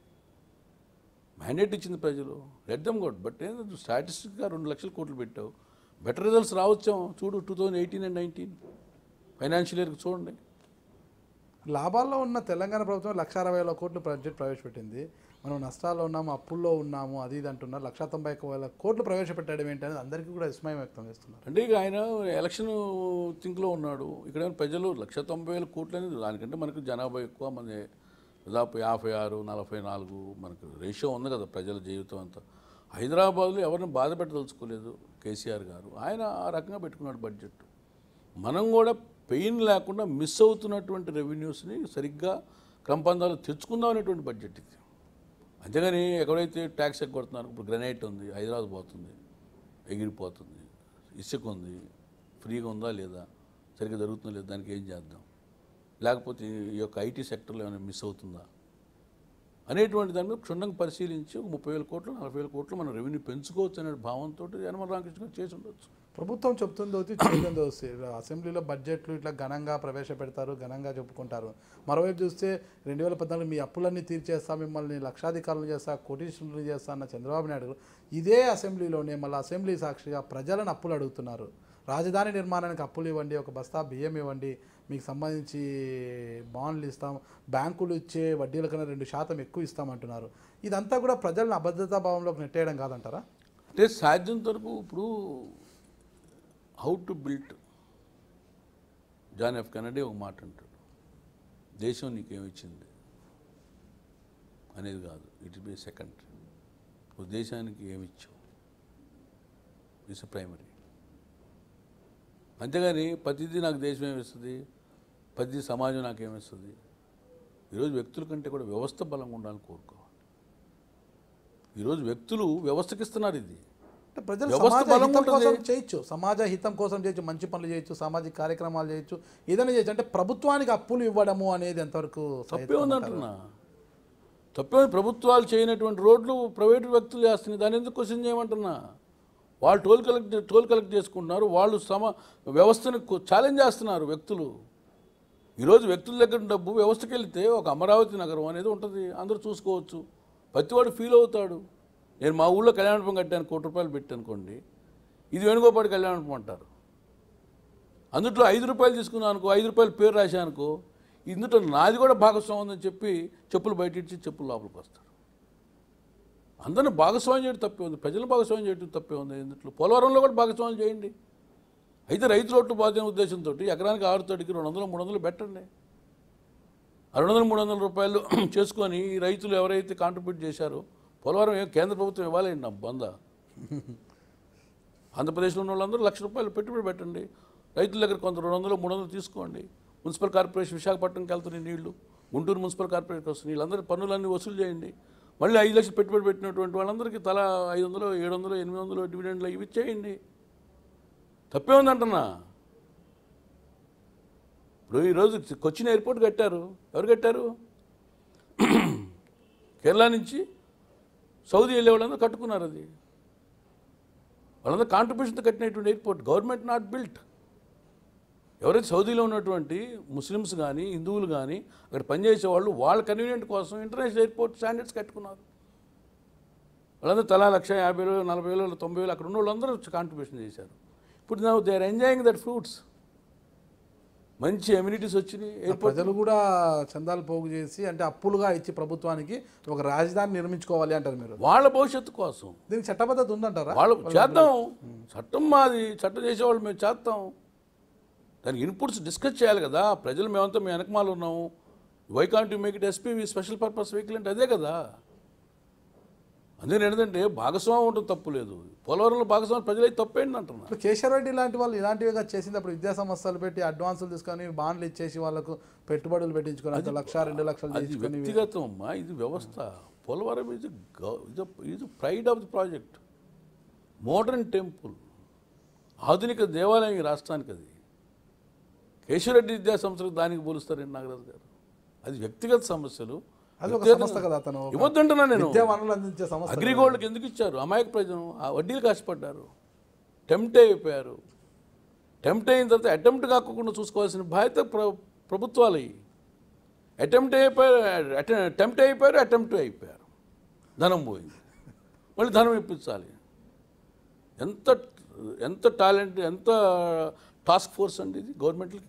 మ్యాండేట్ ఇచ్చింది ప్రజలు లెట్ దమ్ గుడ్ బట్ ఏంటంటే స్టాటిస్టిక్గా రెండు లక్షల కోట్లు పెట్టావు బెటర్ రిజల్ట్స్ రావచ్చాం చూడు two thousand eighteen and nineteen financial ఇయర్కి చూడండి లాభాల్లో ఉన్న తెలంగాణ ప్రభుత్వం లక్ష అరవై వేల కోట్లు బడ్జెట్ ప్రవేశపెట్టింది మనం నష్టాల్లో ఉన్నాము అప్పుల్లో ఉన్నాము అది ఇది అంటున్నారు లక్ష తొంభై ఒక్క వేల కోట్లు ప్రవేశపెట్టడం ఏంటనేది అందరికీ కూడా విస్మయం వ్యక్తం చేస్తున్నారు అంటే ఇక ఆయన ఎలక్షన్ థింక్లో ఉన్నాడు ఇక్కడ ప్రజలు లక్ష తొంభై వేల కోట్లు అనేది దానికంటే మనకు జనాభా ఎక్కువ మన దాదాపు యాభై ఆరు నలభై నాలుగు మనకు రేషియో ఉంది కదా ప్రజల జీవితం అంతా హైదరాబాద్లో ఎవరిని బాధ పెట్టదలుచుకోలేదు కేసీఆర్ గారు ఆయన ఆ రకంగా పెట్టుకున్నాడు బడ్జెట్ మనం కూడా పెయిన్ లేకుండా మిస్ అవుతున్నటువంటి రెవెన్యూస్ని సరిగ్గా క్రమపందాలు తెచ్చుకుందాం అనేటువంటి బడ్జెట్ ఇది అంతేగాని ఎక్కడైతే ట్యాక్స్ ఎగ్గొడుతున్నారు ఇప్పుడు గ్రనైట్ ఉంది హైదరాబాద్ పోతుంది ఎగిరిపోతుంది ఇసుక ఉంది ఫ్రీగా ఉందా లేదా సరిగ్గా జరుగుతుందా లేదా దానికి ఏం చేద్దాం లేకపోతే ఈ యొక్క ఐటీ సెక్టర్లో ఏమైనా మిస్ అవుతుందా అనేటువంటి దాని మీద క్షుణ్ణంగా పరిశీలించి ఒక ముప్పై వేల కోట్లు నలభై వేల కోట్లు మనం రెవెన్యూ పెంచుకోవచ్చు అనే భావంతో యనమల రామకృష్ణ గారు చేసి ఉండొచ్చు ప్రభుత్వం చెప్తుందో చేయడం అసెంబ్లీలో బడ్జెట్లు ఇట్లా ఘనంగా ప్రవేశపెడతారు ఘనంగా చెప్పుకుంటారు మరోవైపు చూస్తే రెండు వేల పద్నాలుగు మీ అప్పులన్నీ తీర్చేస్తా మిమ్మల్ని లక్షాధికారులు చేస్తా కోటీశ్వరులు చేస్తా అన్న చంద్రబాబు నాయుడు గారు ఇదే అసెంబ్లీలోనే మళ్ళీ అసెంబ్లీ సాక్షిగా ప్రజలను అప్పులు అడుగుతున్నారు రాజధాని నిర్మాణానికి అప్పులు ఇవ్వండి ఒక బస్తా బియ్యం ఇవ్వండి మీకు సంబంధించి బాండ్లు ఇస్తాం బ్యాంకులు ఇచ్చే వడ్డీల కన్నా రెండు శాతం ఎక్కువ ఇస్తామంటున్నారు ఇదంతా కూడా ప్రజలను అభద్రతా భావంలోకి నెట్టేయడం కాదంటారా అంటే సాధ్యంత వరకు ఇప్పుడు how to built John F Kennedy ఒక మాట అంటాడు దేశం నీకేమిచ్చింది అనేది కాదు ఇట్ బి సెకండ్ నువ్వు దేశానికి ఏమిచ్చావు ఇట్స్ ప్రైమరీ అంతేగాని ప్రతిదీ నాకు దేశం ఏమిస్తుంది ప్రతి సమాజం నాకేమిస్తుంది ఈరోజు వ్యక్తుల కంటే కూడా వ్యవస్థ బలంగా ఉండాలని కోరుకోవాలి ఈరోజు వ్యక్తులు వ్యవస్థకి ఇస్తున్నారు ఇది అంటే ప్రజలు వ్యవస్థ సమాజ బలంగా హితం కోసం ఉంటుంది. చేయొచ్చు సమాజ హితం కోసం చేయొచ్చు మంచి పనులు చేయొచ్చు సామాజిక కార్యక్రమాలు చేయొచ్చు ఏదైనా చేయొచ్చు అంటే ప్రభుత్వానికి అప్పులు ఇవ్వడము అనేది ఎంతవరకు తప్పే ఉందంటున్నా తప్పే ఉంది. ప్రభుత్వాలు చేయనటువంటి రోడ్లు ప్రైవేటు వ్యక్తులు చేస్తున్నాయి దాన్ని ఎందుకు క్వశ్చన్ చేయమంటున్నా వాళ్ళు టోల్ కలెక్ట్ టోల్ కలెక్ట్ చేసుకుంటున్నారు వాళ్ళు సమ వ్యవస్థను ఛాలెంజ్ చేస్తున్నారు వ్యక్తులు ఈరోజు వ్యక్తుల దగ్గర డబ్బు వ్యవస్థకి వెళ్తే ఒక అమరావతి నగరం అనేది ఉంటుంది అందరూ చూసుకోవచ్చు ప్రతివాడు ఫీల్ అవుతాడు నేను మా ఊళ్ళో కళ్యాణపం కట్టాను కోటి రూపాయలు పెట్టి అనుకోండి ఇది వేణుగోపాటి కళ్యాణపం అంటారు అందుట్లో ఐదు రూపాయలు తీసుకున్నాను అనుకో ఐదు రూపాయలు పేరు రాశాను అనుకో ఇందులో నాది కూడా భాగస్వామ్యం ఉందని చెప్పి చెప్పులు బయట ఇచ్చి చెప్పులు లోపలికి వస్తారు అందరిని భాగస్వామ్యం చేయడం తప్పే ఉంది ప్రజలు భాగస్వామ్యం చేయడం తప్పే ఉంది ఇందులో పోలవరంలో కూడా భాగస్వామ్యం చేయండి అయితే రైతు రోడ్లు బాధ్యత ఉద్దేశంతో ఎకరానికి ఆరు తడికి రెండు వందలు మూడు వందలు పెట్టండి ఆ రెండు వందలు మూడు వందల రూపాయలు చేసుకొని ఈ రైతులు ఎవరైతే కాంట్రిబ్యూట్ చేశారో పోలవరం ఏం కేంద్ర ప్రభుత్వం ఇవ్వాలండి నా బంద ఆంధ్రప్రదేశ్లో ఉన్న వాళ్ళందరూ లక్ష రూపాయలు పెట్టుబడి పెట్టండి రైతుల దగ్గర కొంత రెండు వందలు మూడు వందలు తీసుకోండి మున్సిపల్ కార్పొరేషన్ విశాఖపట్నంకి వెళ్తున్నాయి నీళ్లు గుంటూరు మున్సిపల్ కార్పొరేషన్కి వస్తున్నాయి వీళ్ళందరూ పన్నులన్నీ వసూలు చేయండి మళ్ళీ ఐదు లక్షలు పెట్టుబడి పెట్టినటువంటి వాళ్ళందరికీ తల ఐదు వందలు ఏడు వందలు ఎనిమిది వందలు డివిడెండ్లు ఇవి ఇచ్చేయండి తప్పే ఉందంటున్నా ఇప్పుడు ఈరోజు కొచ్చిన్ ఎయిర్పోర్ట్ కట్టారు ఎవరు కట్టారు కేరళ నుంచి సౌదీ వెళ్ళే వాళ్ళందరూ కట్టుకున్నారు అది వాళ్ళందరూ కాంట్రిబ్యూషన్తో కట్టినటువంటి ఎయిర్పోర్ట్ గవర్నమెంట్ నాట్ బిల్ట్ ఎవరైతే సౌదీలో ఉన్నటువంటి ముస్లిమ్స్ కానీ హిందువులు కానీ అక్కడ పనిచేసే వాళ్ళు వాళ్ళ కన్వీనియంట్ కోసం ఇంటర్నేషనల్ ఎయిర్పోర్ట్ స్టాండర్డ్స్ కట్టుకున్నారు వాళ్ళందరూ తలా లక్ష యాభై వేలు నలభై వేలు తొంభై వేలు అక్కడ ఉన్న వాళ్ళందరూ కాంట్రిబ్యూషన్ చేశారు ఇప్పుడు నా they are enjoying that fruits మంచి ఎమ్యూనిటీస్ వచ్చినాయి ఎయిర్పోర్ట్ ప్రజలు కూడా చందాలు పోగు చేసి అంటే అప్పులుగా ఇచ్చి ప్రభుత్వానికి ఒక రాజధాని నిర్మించుకోవాలి అంటారు మీరు వాళ్ళ భవిష్యత్తు కోసం దీనికి చట్టబద్ధత ఉందంటారా వాళ్ళు చేద్దాం చట్టం మాది చట్టం చేసేవాళ్ళు మేము చేస్తాం దానికి ఇన్పుట్స్ డిస్కస్ చేయాలి కదా ప్రజలు మేమంతా మేము వెనకమాలు ఉన్నాము why can't you make it SPV special purpose vehicle అంటే అదే కదా అందుకని ఏంటంటే భాగస్వామ్యం ఉండడం తప్పు లేదు పోలవరంలో భాగస్వామ్యం ప్రజలైతే తప్పేంటి అంటున్నా ఇప్పుడు కేశవరెడ్డి లాంటి వాళ్ళు ఇలాంటివిగా చేసింది అప్పుడు విద్యా సంస్థలు పెట్టి అడ్వాన్సులు తీసుకొని బాండ్లు ఇచ్చేసి వాళ్ళకు పెట్టుబడులు పెట్టించుకొని అంత లక్ష రెండు లక్షలు అది తీసుకొని వ్యక్తిగతం అమ్మా ఇది వ్యవస్థ పోలవరం ఇది ఇది pride of the project modern temple ఆధునిక దేవాలయం ఈ రాష్ట్రానికి అది కేశవరెడ్డి విద్యా సంస్థలకు దానికి పోలుస్తారండి నాగరాజు గారు అది వ్యక్తిగత సమస్యలు అది ఒక వ్యక్తిగత- సంస్థ కదా అతను ఒక ఇవ్వద్దంటున్నా నేను విద్యా వనరులు అందించే సంస్థ అగ్రిగోల్డ్కి ఎందుకు ఇచ్చారు అమాయక ప్రజలు ఆ వడ్డీలు కష్టపడ్డారు టెంప్ట్ అయిపోయారు టెంప్ట్ అయిన తర్వాత అటెంప్ట్ కాకుండా చూసుకోవాల్సిన బాధ్యత ప్ర ప్రభుత్వాలు అటెంప్ట్ అయిపోయారు టెంప్ట్ అయిపోయారు అటెంప్ట్ అయిపోయారు ధనం పోయింది మళ్ళీ ధనం ఇప్పించాలి ఎంత ఎంత టాలెంట్ ఎంత టాస్క్ ఫోర్స్ అండి ఇది గవర్నమెంట్లకి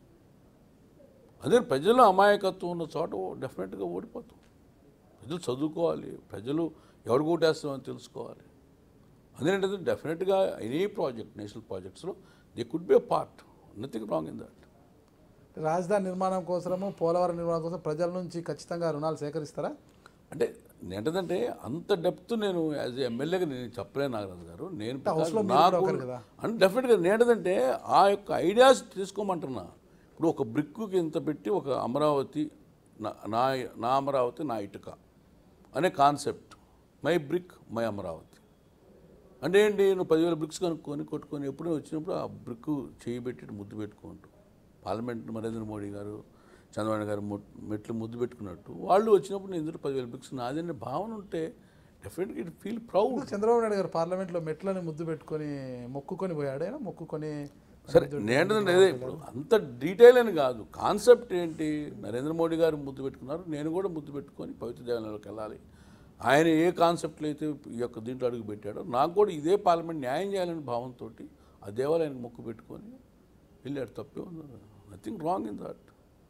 అదే ప్రజలు అమాయకత్వం ఉన్న చోట డెఫినెట్గా ఓడిపోతాం ప్రజలు చదువుకోవాలి ప్రజలు ఎవరు కొట్టేస్తామని తెలుసుకోవాలి అదేంటంటే డెఫినెట్గా ఎనీ ప్రాజెక్ట్ నేషనల్ ప్రాజెక్ట్స్లో they could be a part nothing wrong in that రాజధాని నిర్మాణం కోసము పోలవరం నిర్మాణం కోసం ప్రజల నుంచి ఖచ్చితంగా రుణాలు సేకరిస్తారా అంటే ఏంటంటే అంత డెప్త్ నేను యాజ్ ఎమ్మెల్యేగా నేను చెప్పలేను నాగరాజు గారు నేను హౌస్లో మీరు నాకు కూడా ఒకరు కదా. అంటే డెఫినెట్గా నేంటదంటే ఆ యొక్క ఐడియాస్ తీసుకోమంటున్నా ఇప్పుడు ఒక బ్రిక్కుకి ఇంత పెట్టి ఒక అమరావతి నా- నా నా అమరావతి నా ఇటుక అనే concept my brick my Amaravati అంటే ఏంటి నువ్వు పదివేల బ్రిక్స్ కనుక్కొని కొట్టుకొని ఎప్పుడూ వచ్చినప్పుడు ఆ బ్రిక్ చేయి పెట్టి ముద్దు పెట్టుకుంటూ పార్లమెంట్ నరేంద్ర మోడీ గారు చంద్రబాబు గారు మొ- మెట్లు ముద్దు పెట్టుకున్నట్టు వాళ్ళు వచ్చినప్పుడు నేను ఎందుకు పదివేల బ్రిక్స్ నాదనే భావన ఉంటే డెఫినెట్గా it feel proud Chandrababu Naidu garu పార్లమెంట్లో మెట్లని ముద్దు పెట్టుకొని మొక్కుకొని పోయాడు ఆయన మొక్కుకొని సరే నేను అదే ఇప్పుడు అంత డీటెయిల్ అని కాదు కాన్సెప్ట్ ఏంటి నరేంద్ర మోడీ గారు ముద్దు పెట్టుకున్నారు నేను కూడా ముద్దు పెట్టుకొని పవిత్ర దేవాలయంలోకి వెళ్ళాలి ఆయన ఏ కాన్సెప్ట్లో అయితే ఈ యొక్క దీంట్లో అడుగు పెట్టాడో నాకు కూడా ఇదే పార్లమెంట్ న్యాయం చేయాలనే భావంతో ఆ దేవాలయానికి మొక్కు పెట్టుకొని వెళ్ళాడు తప్పే ఉంది నథింగ్ రాంగ్ ఇన్ దట్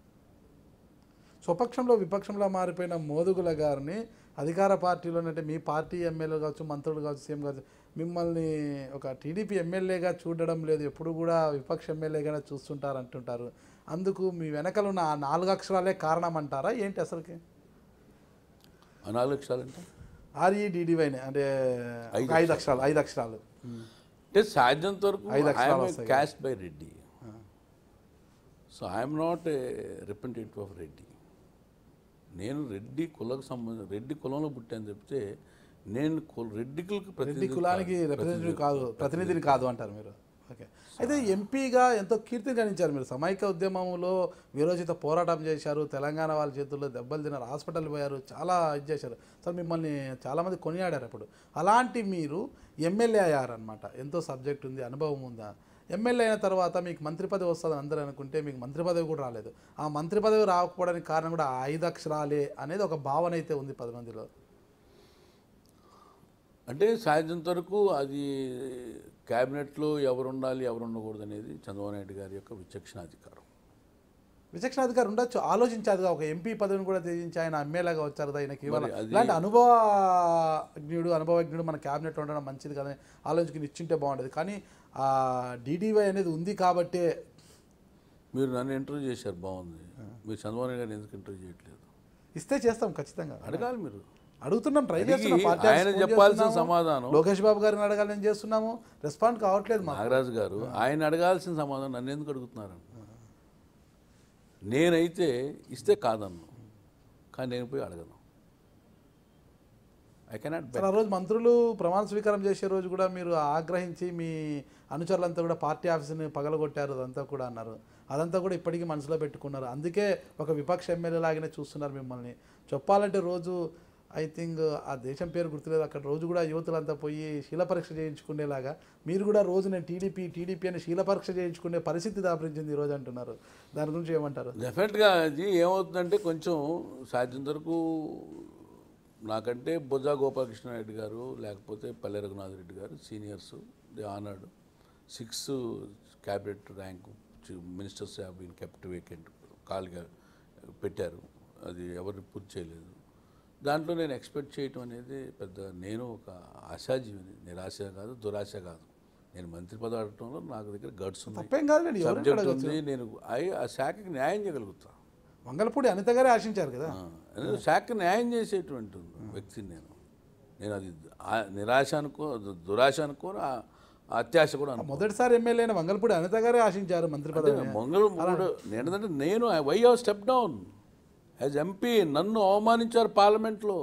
స్వపక్షంలో విపక్షంలో మారిపోయిన మోదుగుల గారిని అధికార పార్టీలోనంటే మీ పార్టీ ఎమ్మెల్యే కావచ్చు మంత్రులు కావచ్చు సీఎం కావచ్చు మిమ్మల్ని ఒక టీడీపీ ఎమ్మెల్యేగా చూడడం లేదు ఎప్పుడు కూడా విపక్ష ఎమ్మెల్యేగానే చూస్తుంటారు అంటుంటారు అందుకు మీ వెనకలు ఉన్న ఆ నాలుగు అక్షరాలే కారణం అంటారా ఏంటి అసలుకి ఆ నాలుగు లక్షలంటే ఆర్ఈడిడివైనే అంటే ఒక ఐదు అక్షరాలు ఐదు అక్షరాలు అంటే సాధ్యంత వరకు ఐదు అక్షరాలు ఐఎమ్ వస్తాయి caste by Reddy so I'm not a representative of Reddy నేను రెడ్డి కులకు సంబంధం రెడ్డి కులంలో పుట్టాను చెప్తే నేను కుల- రెడ్డికులకు రెడ్డి ప్రతినిధి కులానికి కాదు. రిప్రజెంటేటివ్ కాదు ప్రతినిధిని కాదు అంటారు మీరు ఓకే అయితే ఎంపీగా ఎంతో కీర్తి గణించారు మీరు సమైక్య ఉద్యమంలో విరోచిత పోరాటం చేశారు తెలంగాణ వాళ్ళ చేతుల్లో దెబ్బలు తిన్నారు హాస్పిటల్ పోయారు చాలా ఇది చేశారు అసలు మిమ్మల్ని చాలామంది కొనియాడారు అప్పుడు అలాంటి మీరు ఎమ్మెల్యే అయ్యారనమాట ఎంతో సబ్జెక్ట్ ఉంది అనుభవం ఉందా ఎమ్మెల్యే అయిన తర్వాత మీకు మంత్రి పదవి వస్తుందని అందరూ అనుకుంటే మీకు మంత్రి పదవి కూడా రాలేదు ఆ మంత్రి పదవి రాకపోవడానికి కారణం కూడా ఆ ఐదు అక్షరాలే అనేది ఒక భావన అయితే ఉంది పది మందిలో అంటే సాధ్యంత వరకు అది క్యాబినెట్లో ఎవరు ఉండాలి ఎవరు ఉండకూడదు అనేది చంద్రబాబు నాయుడు గారి యొక్క విచక్షణాధికారం విచక్షణాధికారి ఉండొచ్చు ఆలోచించాదుగా ఒక ఎంపీ పదవిని కూడా త్యజించి ఆయన ఎమ్మెల్యేగా వచ్చారు కదా ఆయనకి ఇవాళ మరి అది- ఇలాంటి అనుభవజ్ఞుడు అనుభవజ్ఞుడు మన క్యాబినెట్ ఉండడం మంచిది కదా ఆలోచించుకుని ఇచ్చింటే బాగుండేది కానీ ఆ డీడీవై అనేది ఉంది కాబట్టే మీరు నన్ను ఇంటర్వ్యూ చేశారు బాగుంది మీరు చంద్రబాబు నాయుడు గారిని ఎందుకు ఇంటర్వ్యూ చేయట్లేదు ఇస్తే చేస్తాం ఖచ్చితంగా అడగాలి మీరు అడుగుతున్నాం ట్రై అడిగి చేస్తున్నాం పార్టీ ఆయన ఆఫీస్కి ఫోన్ చెప్పాల్సిన చేస్తున్నాము. సమాధానం లోకేష్ బాబు గారిని అడగాలని చేస్తున్నాము రెస్పాండ్ కావట్లేదు మాకు నాగరాజు గారు ఆయన అడగాల్సిన సమాధానం నన్ను ఎందుకు అడుగుతున్నారు నేనైతే ఇస్తే కాదన్ను కానీ నేను పోయి అడగను ఐ కెనాట్ సార్ ఆ రోజు మంత్రులు ప్రమాణ స్వీకారం చేసే రోజు కూడా మీరు ఆగ్రహించి మీ అనుచరులంతా కూడా పార్టీ ఆఫీస్ని పగలగొట్టారు అదంతా కూడా అన్నారు అదంతా కూడా ఇప్పటికీ మనసులో పెట్టుకున్నారు అందుకే ఒక విపక్ష ఎమ్మెల్యే లాగానే చూస్తున్నారు మిమ్మల్ని చెప్పాలంటే రోజు ఐ థింక్ ఆ దేశం పేరు గుర్తులేదు అక్కడ రోజు కూడా యువతులంతా పోయి శీల పరీక్ష చేయించుకునేలాగా మీరు కూడా రోజు నేను టీడీపీ టీడీపీ అని శీల పరీక్ష చేయించుకునే పరిస్థితి దాపరించింది ఈరోజు అంటున్నారు దాని గురించి ఏమంటారు డెఫినెట్గా అది ఏమవుతుందంటే కొంచెం సాధ్యం వరకు నాకంటే బొజ్జా గోపాలకృష్ణారెడ్డి గారు లేకపోతే పల్లె Raghunath Reddy garu seniors the honoured six cabinet rank ministers have been kept vacant ఖాళీగా పెట్టారు అది ఎవరిని పూర్తి చేయలేదు దాంట్లో నేను ఎక్స్పెక్ట్ చేయటం అనేది పెద్ద నేను ఒక ఆశాజీవిని నిరాశ కాదు దురాశ కాదు నేను మంత్రి పదవి అడగటంలో నాకు దగ్గర గడ్స్ ఉన్నాయి తప్పేం కాదులేండి ఎవరైనా సబ్జెక్ట్ అడగచ్చు ఉంది నేను అయి ఆ శాఖకి న్యాయం చేయగలుగుతా మంగళపూడి అనిత గారే ఆశించారు కదా ఆ, నేను శాఖకి న్యాయం చేసేటువంటి వ్యక్తిని నేను నేను అది ఆ నిరాశ అనుకో దు- దురాశ అనుకో ఆ అత్యాశ కూడా అనుకో మొదటిసారి ఎమ్మెల్యే అయిన మంగళపూడి అనిత గారే ఆశించారు మంత్రి పదవి మంగళ మూడు నేనంటే నేను why have step down as MP నన్ను అవమానించారు పార్లమెంట్లో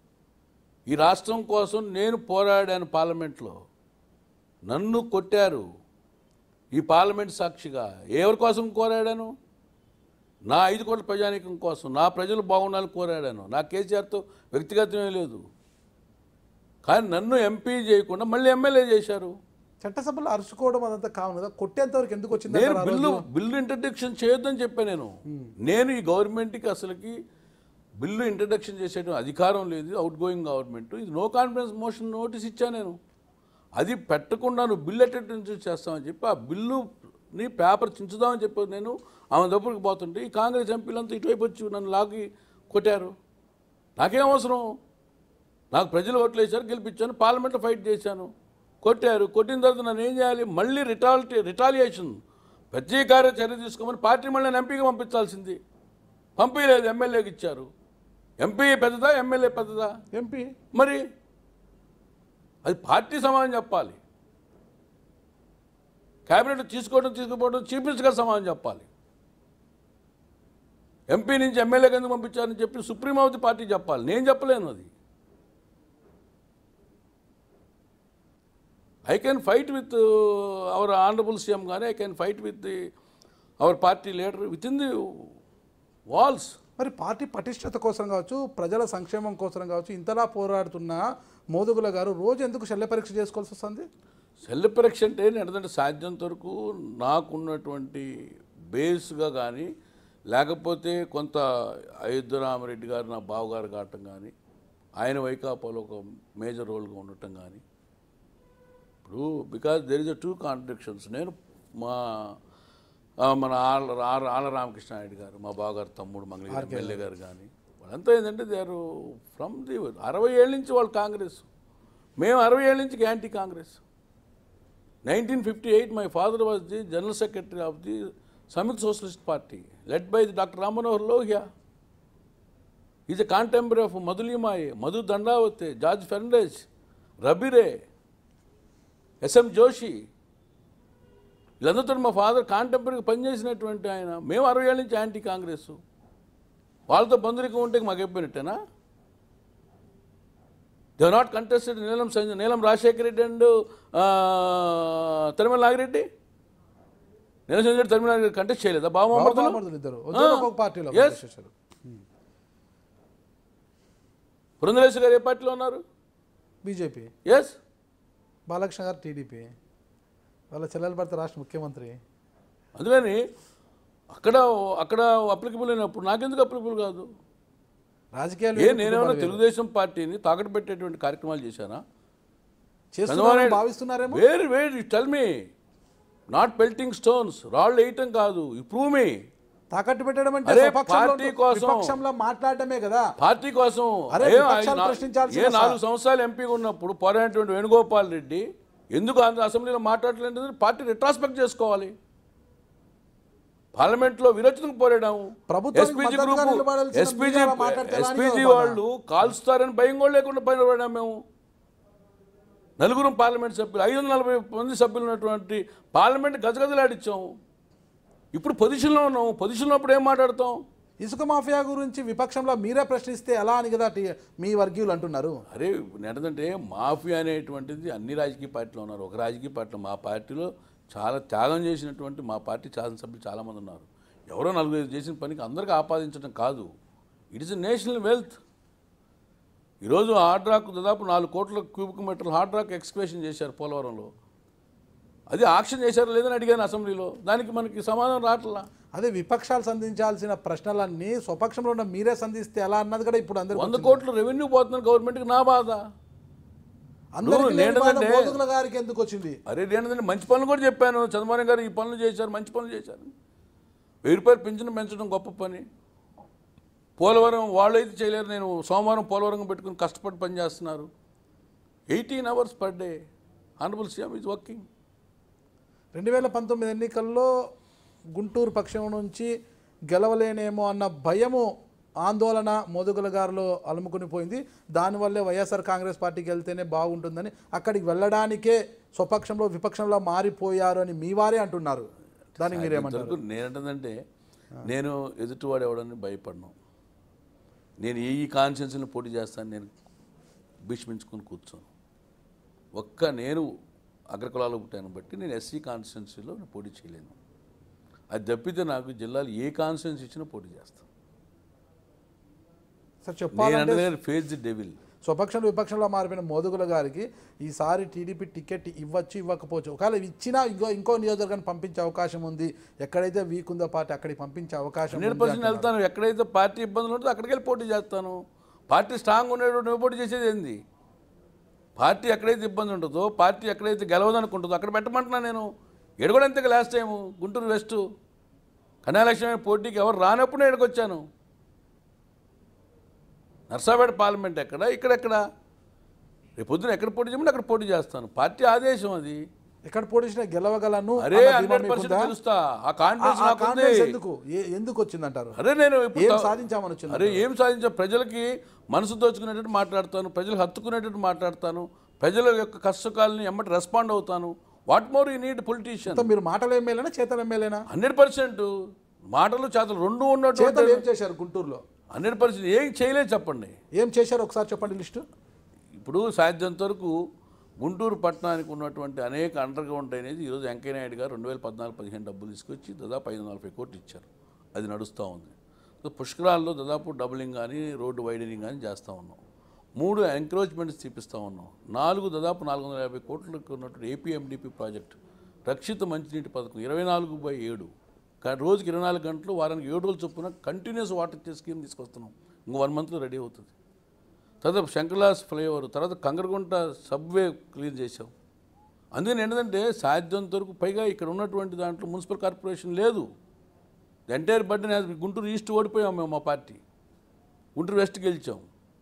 ఈ రాష్ట్రం కోసం నేను పోరాడాను పార్లమెంట్లో నన్ను కొట్టారు ఈ పార్లమెంట్ సాక్షిగా ఎవరి కోసం కోరాడాను నా ఐదు కోట్ల ప్రజానీకం కోసం నా ప్రజలు బాగుండాలని కోరాడాను నా కేసీఆర్తో వ్యక్తిగతమే లేదు కానీ నన్ను ఎంపీ చేయకుండా మళ్ళీ ఎమ్మెల్యే చేశారు చట్టసభలో అరుచుకోవడం అదంతా కావాలి కదా కొట్టేంత వరకు ఎందుకు వచ్చింది నేను అంటారు ఆ బిల్లు రోజు? బిల్లు ఇంట్రడక్షన్ చేయొద్దని చెప్పాను నేను నేను ఈ గవర్నమెంట్కి అసలుకి బిల్లు ఇంట్రడక్షన్ చేసేటువంటి అధికారం లేదు అవుట్ గోయింగ్ గవర్నమెంట్ ఇది నో కాన్ఫిడెన్స్ మోషన్ నోటీస్ ఇచ్చాను నేను అది పెట్టకుండా నువ్వు బిల్లు అటెండెన్స్ చేస్తామని చెప్పి ఆ బిల్లుని పేపర్ చించుదామని చెప్పి నేను ఆమె దగ్గరికి పోతుంటే ఈ కాంగ్రెస్ ఎంపీలంతా ఇటువైపు వచ్చి నన్ను లాగి కొట్టారు నాకేం అవసరం నాకు ప్రజలు ఓట్లు వేశారు గెలిపించాను పార్లమెంట్లో ఫైట్ చేశాను కొట్టారు కొట్టిన తర్వాత నన్ను ఏం చేయాలి మళ్ళీ రిటాలిటీ రిటాలియేషన్ ప్రత్యేక చర్య తీసుకోమని పార్టీ మళ్ళీ నేను ఎంపీగా పంపించాల్సింది పంపించలేదు ఎమ్మెల్యేకి ఇచ్చారు ఎంపీ పెద్దదా ఎమ్మెల్యే పెద్దదా ఎంపీ మరి అది పార్టీ సమాధానం చెప్పాలి క్యాబినెట్ తీసుకోవడం తీసుకుపోవడం చీఫ్ మినిస్టర్ గారు సమాధానం చెప్పాలి ఎంపీ నుంచి ఎమ్మెల్యేకి ఎందుకు పంపించారని చెప్పి సుప్రీమావతి పార్టీ చెప్పాలి నేను చెప్పలేను అది I can fight with our honourable CM కానీ I can fight with the our party leader with in the walls మరి పార్టీ పటిష్టత కోసం కావచ్చు ప్రజల సంక్షేమం కోసం కావచ్చు ఇంతలా పోరాడుతున్న మోదుగుల గారు రోజు ఎందుకు శల్య పరీక్ష చేసుకోవాల్సి వస్తుంది సెల్ పరీక్ష అంటే ఏంటంటే సాధ్యంత వరకు నాకున్నటువంటి బేస్గా కానీ లేకపోతే కొంత అయోధ్య రామరెడ్డి గారు నా బావగారు కావటం కానీ ఆయన వైకాపాలో ఒక మేజర్ రోల్గా ఉండటం కానీ ఇప్పుడు because there is a two contradictions నేను మా ఆ, మన ఆళ్ళ ఆళ్ళ- ఆళ్ళ రామకృష్ణారెడ్డి గారు మా బావగారు తమ్ముడు మంగళగిరి ఎమ్మెల్యే గారు కానీ వాళ్ళంతా ఏంటంటే దే ఆర్ ఫ్రమ్ ది అరవై ఏళ్ళ నుంచి వాళ్ళు కాంగ్రెస్ మేము అరవై ఏళ్ళ నుంచి anti Congress nineteen fifty eight my father was the general secretary of the Samyukta socialist party led by the doctor Rammanohar Lohia is a contemporary of Madhu Limaye Madhu Dandavate George Fernandes Rabi Ray SM Joshi వీళ్ళందరితో మా ఫాదర్ కాంటెంపరీగా పనిచేసినటువంటి ఆయన మేము అరవై ఏళ్ళ నుంచి యాంటీ కాంగ్రెస్ వాళ్ళతో బంధురికం ఉంటే మాకు అయిపోయినట్టేనా they not contested Neelam Sanjay Neelam Rajasekhara Reddy and Tirumala Nagireddy Neelam Sanjay Reddy Tirumala Nagireddy contest చేయలేదా బాబు బావమరుదులు ఇద్దరు ఇద్దరు ఒక్కొక్క పార్టీలో Yes. చేశారు పురంధరేశ్వర గారు ఏ పార్టీలో ఉన్నారు బీజేపీ ఎస్ బాలకృష్ణ గారు టీడీపీ వాళ్ళ చెల్లెల భర్త రాష్ట్ర ముఖ్యమంత్రి అందుకని అక్కడ అక్కడ అప్లికబుల్ అయినప్పుడు నాకెందుకు అప్లికబుల్ కాదు రాజకీయాలు ఏ వేరు, నేనేమన్నా కుటుంబాలు వేరు. తెలుగుదేశం పార్టీని తాకట్టు పెట్టేటువంటి కార్యక్రమాలు చేశానా చేస్తున్నారని భావిస్తున్నారేమో వేరు వేరు tell me not pelting stones రాళ్ళు వేయటం కాదు ప్రూవ్ మీ తాకట్టు పెట్టడం అంటే అరే, స్వపక్షంలో- పార్టీ కోసం. విపక్షంలో మాట్లాడటమే కదా పార్టీ కోసం అరే, ఏ విపక్షాలు నా- ప్రశ్నించాల్సిన ఏ నాలుగు సంవత్సరాలు ఎంపీగా ఉన్నప్పుడు పోరాడినటువంటి వేణుగోపాల్ రెడ్డి ఎందుకు ఆంధ్ర అసెంబ్లీలో మాట్లాడలేదు పార్టీ రిట్రాస్పెక్ట్ చేసుకోవాలి పార్లమెంట్లో విరోచనకు పోరాడాము ప్రభుత్వానికి ఎస్పీజీ మద్దతుగా గ్రూప్ నిలబడాల్సిన ఎస్పీజీ మీరు అలా మాట్లాడితే ఎలా అని ఎస్పీజీ కదా బాధ. వాళ్ళు కాల్స్తారని భయం కూడా లేకుండా పైన పడాము మేము నలుగురు పార్లమెంట్ సభ్యులు ఐదు వందల నలభై మంది సభ్యులు ఉన్నటువంటి పార్లమెంట్ గజగజలాడిచ్చాము ఇప్పుడు పొజిషన్లో ఉన్నాము పొజిషన్లో అప్పుడు ఏం మాట్లాడతాం ఇసుక మాఫియా గురించి విపక్షంలో మీరే ప్రశ్నిస్తే ఎలా అని కదా టీ- మీ వర్గీయులు అంటున్నారు అరే ఏంటంటే మాఫియా అనేటువంటిది అన్ని రాజకీయ పార్టీలు ఉన్నారు ఒక రాజకీయ పార్టీలో మా పార్టీలో చాలా త్యాగం చేసినటువంటి మా పార్టీ శాసనసభ్యులు చాలామంది ఉన్నారు ఎవరో నలుగురు చేసిన పనికి అందరికీ ఆపాదించడం కాదు ఇట్ ఇస్ నేషనల్ వెల్త్ ఈరోజు హార్డ్ రాక్ దాదాపు నాలుగు కోట్ల క్యూబిక్ మీటర్లు హార్డ్ రాక్ ఎక్స్క్వేషన్ చేశారు పోలవరంలో అది ఆక్షన్ చేశారు లేదని అడిగాను అసెంబ్లీలో దానికి మనకి సమాధానం రావట్లా అదే విపక్షాలు సంధించాల్సిన ప్రశ్నలన్నీ స్వపక్షంలో ఉన్న మీరే సంధిస్తే ఎలా అన్నది కూడా ఇప్పుడు అందరూ వంద కోట్ల రెవెన్యూ పోతుంది గవర్నమెంట్కి నా బాధ అందరికీ నువ్వు లేని బాధ నేనేంటంటే- మోదుగుల గారికి ఎందుకు వచ్చింది అరే ఏంటంటే మంచి పనులు కూడా చెప్పాను చంద్రబాబు గారు ఈ పనులు చేశారు మంచి పనులు చేశారు వెయ్యి రూపాయలు పెంచడం పెంచడం గొప్ప పని పోలవరం వాళ్ళు అయితే చేయలేరు నేను సోమవారం పోలవరం పెట్టుకుని కష్టపడి పని చేస్తున్నారు eighteen hours per day honourable CM is working రెండు వేల పంతొమ్మిది ఎన్నికల్లో గుంటూరు పక్షం నుంచి గెలవలేనేమో అన్న భయము ఆందోళన మోదుగుల గారిలో అలుముకుని పోయింది దానివల్లే వైఎస్ఆర్ కాంగ్రెస్ పార్టీకి వెళ్తేనే బాగుంటుందని అక్కడికి వెళ్ళడానికే స్వపక్షంలో విపక్షంలో మారిపోయారు అని మీ వారే అంటున్నారు దానికి మీరేమంటారు ఇంతవరకు నేనంటుందంటే నేను ఎదుటివాడు ఎవడని భయపడను నేను ఈ కాన్షియన్స్ని పోటీ చేస్తాను నేను భీష్మించుకొని కూర్చోను ఒక్క నేను అగ్రకులాలు పుట్టాను బట్టి నేను ఎస్సీ కాన్స్టిట్యున్సీలో నేను పోటీ చేయలేను అది తప్పితే నాకు జిల్లాలో ఏ కాన్స్టిట్యున్సీ ఇచ్చినా పోటీ చేస్తాను సార్ నేను చెప్పాలంటే అంటే ఫేస్ ది డెవిల్ స్వపక్షంలో విపక్షంలో మారిపోయిన మోదుగుల గారికి ఈసారి టీడీపీ టికెట్ ఇవ్వచ్చు ఇవ్వకపోవచ్చు ఒకవేళ ఇచ్చినా ఇంకో ఇంకో నియోజకవర్గాన్ని పంపించే అవకాశం ఉంది ఎక్కడైతే వీక్ ఉందో పార్టీ అక్కడికి పంపించే అవకాశం హండ్రెడ్ ఉంది పర్సెంట్ వెళ్తాను ఎక్కడైతే పార్టీ ఇబ్బందులు ఉంటుందో అక్కడికి వెళ్ళి పోటీ చేస్తాను పార్టీ స్ట్రాంగ్ ఉండేటప్పుడు నువ్వు పోటీ చేసేది ఏంది పార్టీ ఎక్కడైతే ఇబ్బంది ఉంటుందో పార్టీ ఎక్కడైతే గెలవదనుకుంటుందో అక్కడ పెట్టమంటున్నా నేను ఎడగడం అంతే last time Guntur west Kanyalakshmi పోటీకి ఎవరు రానప్పుడు నేను ఇక్కడికి వచ్చాను నర్సాపేట పార్లమెంట్ ఎక్కడ ఇక్కడెక్కడ రేపు పొద్దున ఎక్కడ పోటీ చేయమంటే అక్కడ పోటీ చేస్తాను పార్టీ ఆదేశం అది ఎక్కడ పోటీ చేసినా గెలవగలను అరే అన్న ధీమా హండ్రెడ్ పర్సెంట్ మీకుందా? తెలుస్తా ఆ ఆ- కాన్ఫిడెన్స్ ఆ నాకుంది కాన్ఫిడెన్స్ ఎందుకు ఏ- ఎందుకు వచ్చిందంటారు అరే నేను ఇప్పుడు ఏం త- సాధించామని వచ్చింది అరే ఏం సాధించా ప్రజలకి మనసు దోచుకునేటట్టు మాట్లాడతాను ప్రజలకు హత్తుకునేటట్టు మాట్లాడతాను ప్రజల యొక్క కష్టకాలని ఎమ్మటి రెస్పాండ్ అవుతాను what more you need politician మొత్తం మీరు మాటలు ఎమ్మెల్యేనా చేతలు ఎమ్మెల్యేనా హండ్రెడ్ పర్సెంట్ మాటలు చేతలు రెండు చేతలు ఉన్నటువంటి ఏం చేశారు గుంటూరులో హండ్రెడ్ పర్సెంట్ ఏం చేయలేదు చెప్పండి ఏం చేశారు ఒకసారి చెప్పండి లిస్టు ఇప్పుడు సాధ్యంత వరకు గుంటూరు పట్టణానికి ఉన్నటువంటి అనేక అండర్ గ్రౌండ్ డ్రైనేజ్ ఈరోజు వెంకయ్య నాయుడు గారు రెండు వేల పద్నాలుగు పదిహేను డబ్బులు తీసుకొచ్చి దాదాపు ఐదు నలభై కోట్లు ఇచ్చారు అది నడుస్తూ ఉంది సో పుష్కరాల్లో దాదాపు డబులింగ్ కానీ రోడ్డు వైడనింగ్ కానీ చేస్తూ ఉన్నాం మూడు ఎంక్రోచ్మెంట్స్ తీపిస్తూ ఉన్నాం నాలుగు దాదాపు నాలుగు వందల యాభై కోట్లకు ఉన్నటువంటి ఏపీఎండిపి ప్రాజెక్ట్ రక్షిత మంచినీటి పథకం ఇరవై నాలుగు బై ఏడు కానీ రోజుకి ఇరవై నాలుగు గంటలు వారానికి ఏడు రోజులు చొప్పున కంటిన్యూస్ వాటర్ ఇచ్చే స్కీమ్ తీసుకొస్తున్నాం ఇంకో వన్ మంత్లో రెడీ అవుతుంది తర్వాత శంకర్లాస్ ఫ్లైఓవర్ తర్వాత కంగరగుంట సబ్వే క్లియర్ చేసాం అందుకని ఏంటంటే సాధ్యంత వరకు పైగా ఇక్కడ ఉన్నటువంటి దాంట్లో మున్సిపల్ కార్పొరేషన్ లేదు ఎంటైర్ బడ్డన్ గుంటూరు ఈస్ట్ ఓడిపోయాం మేము మా పార్టీ గుంటూరు వెస్ట్ గెలిచాం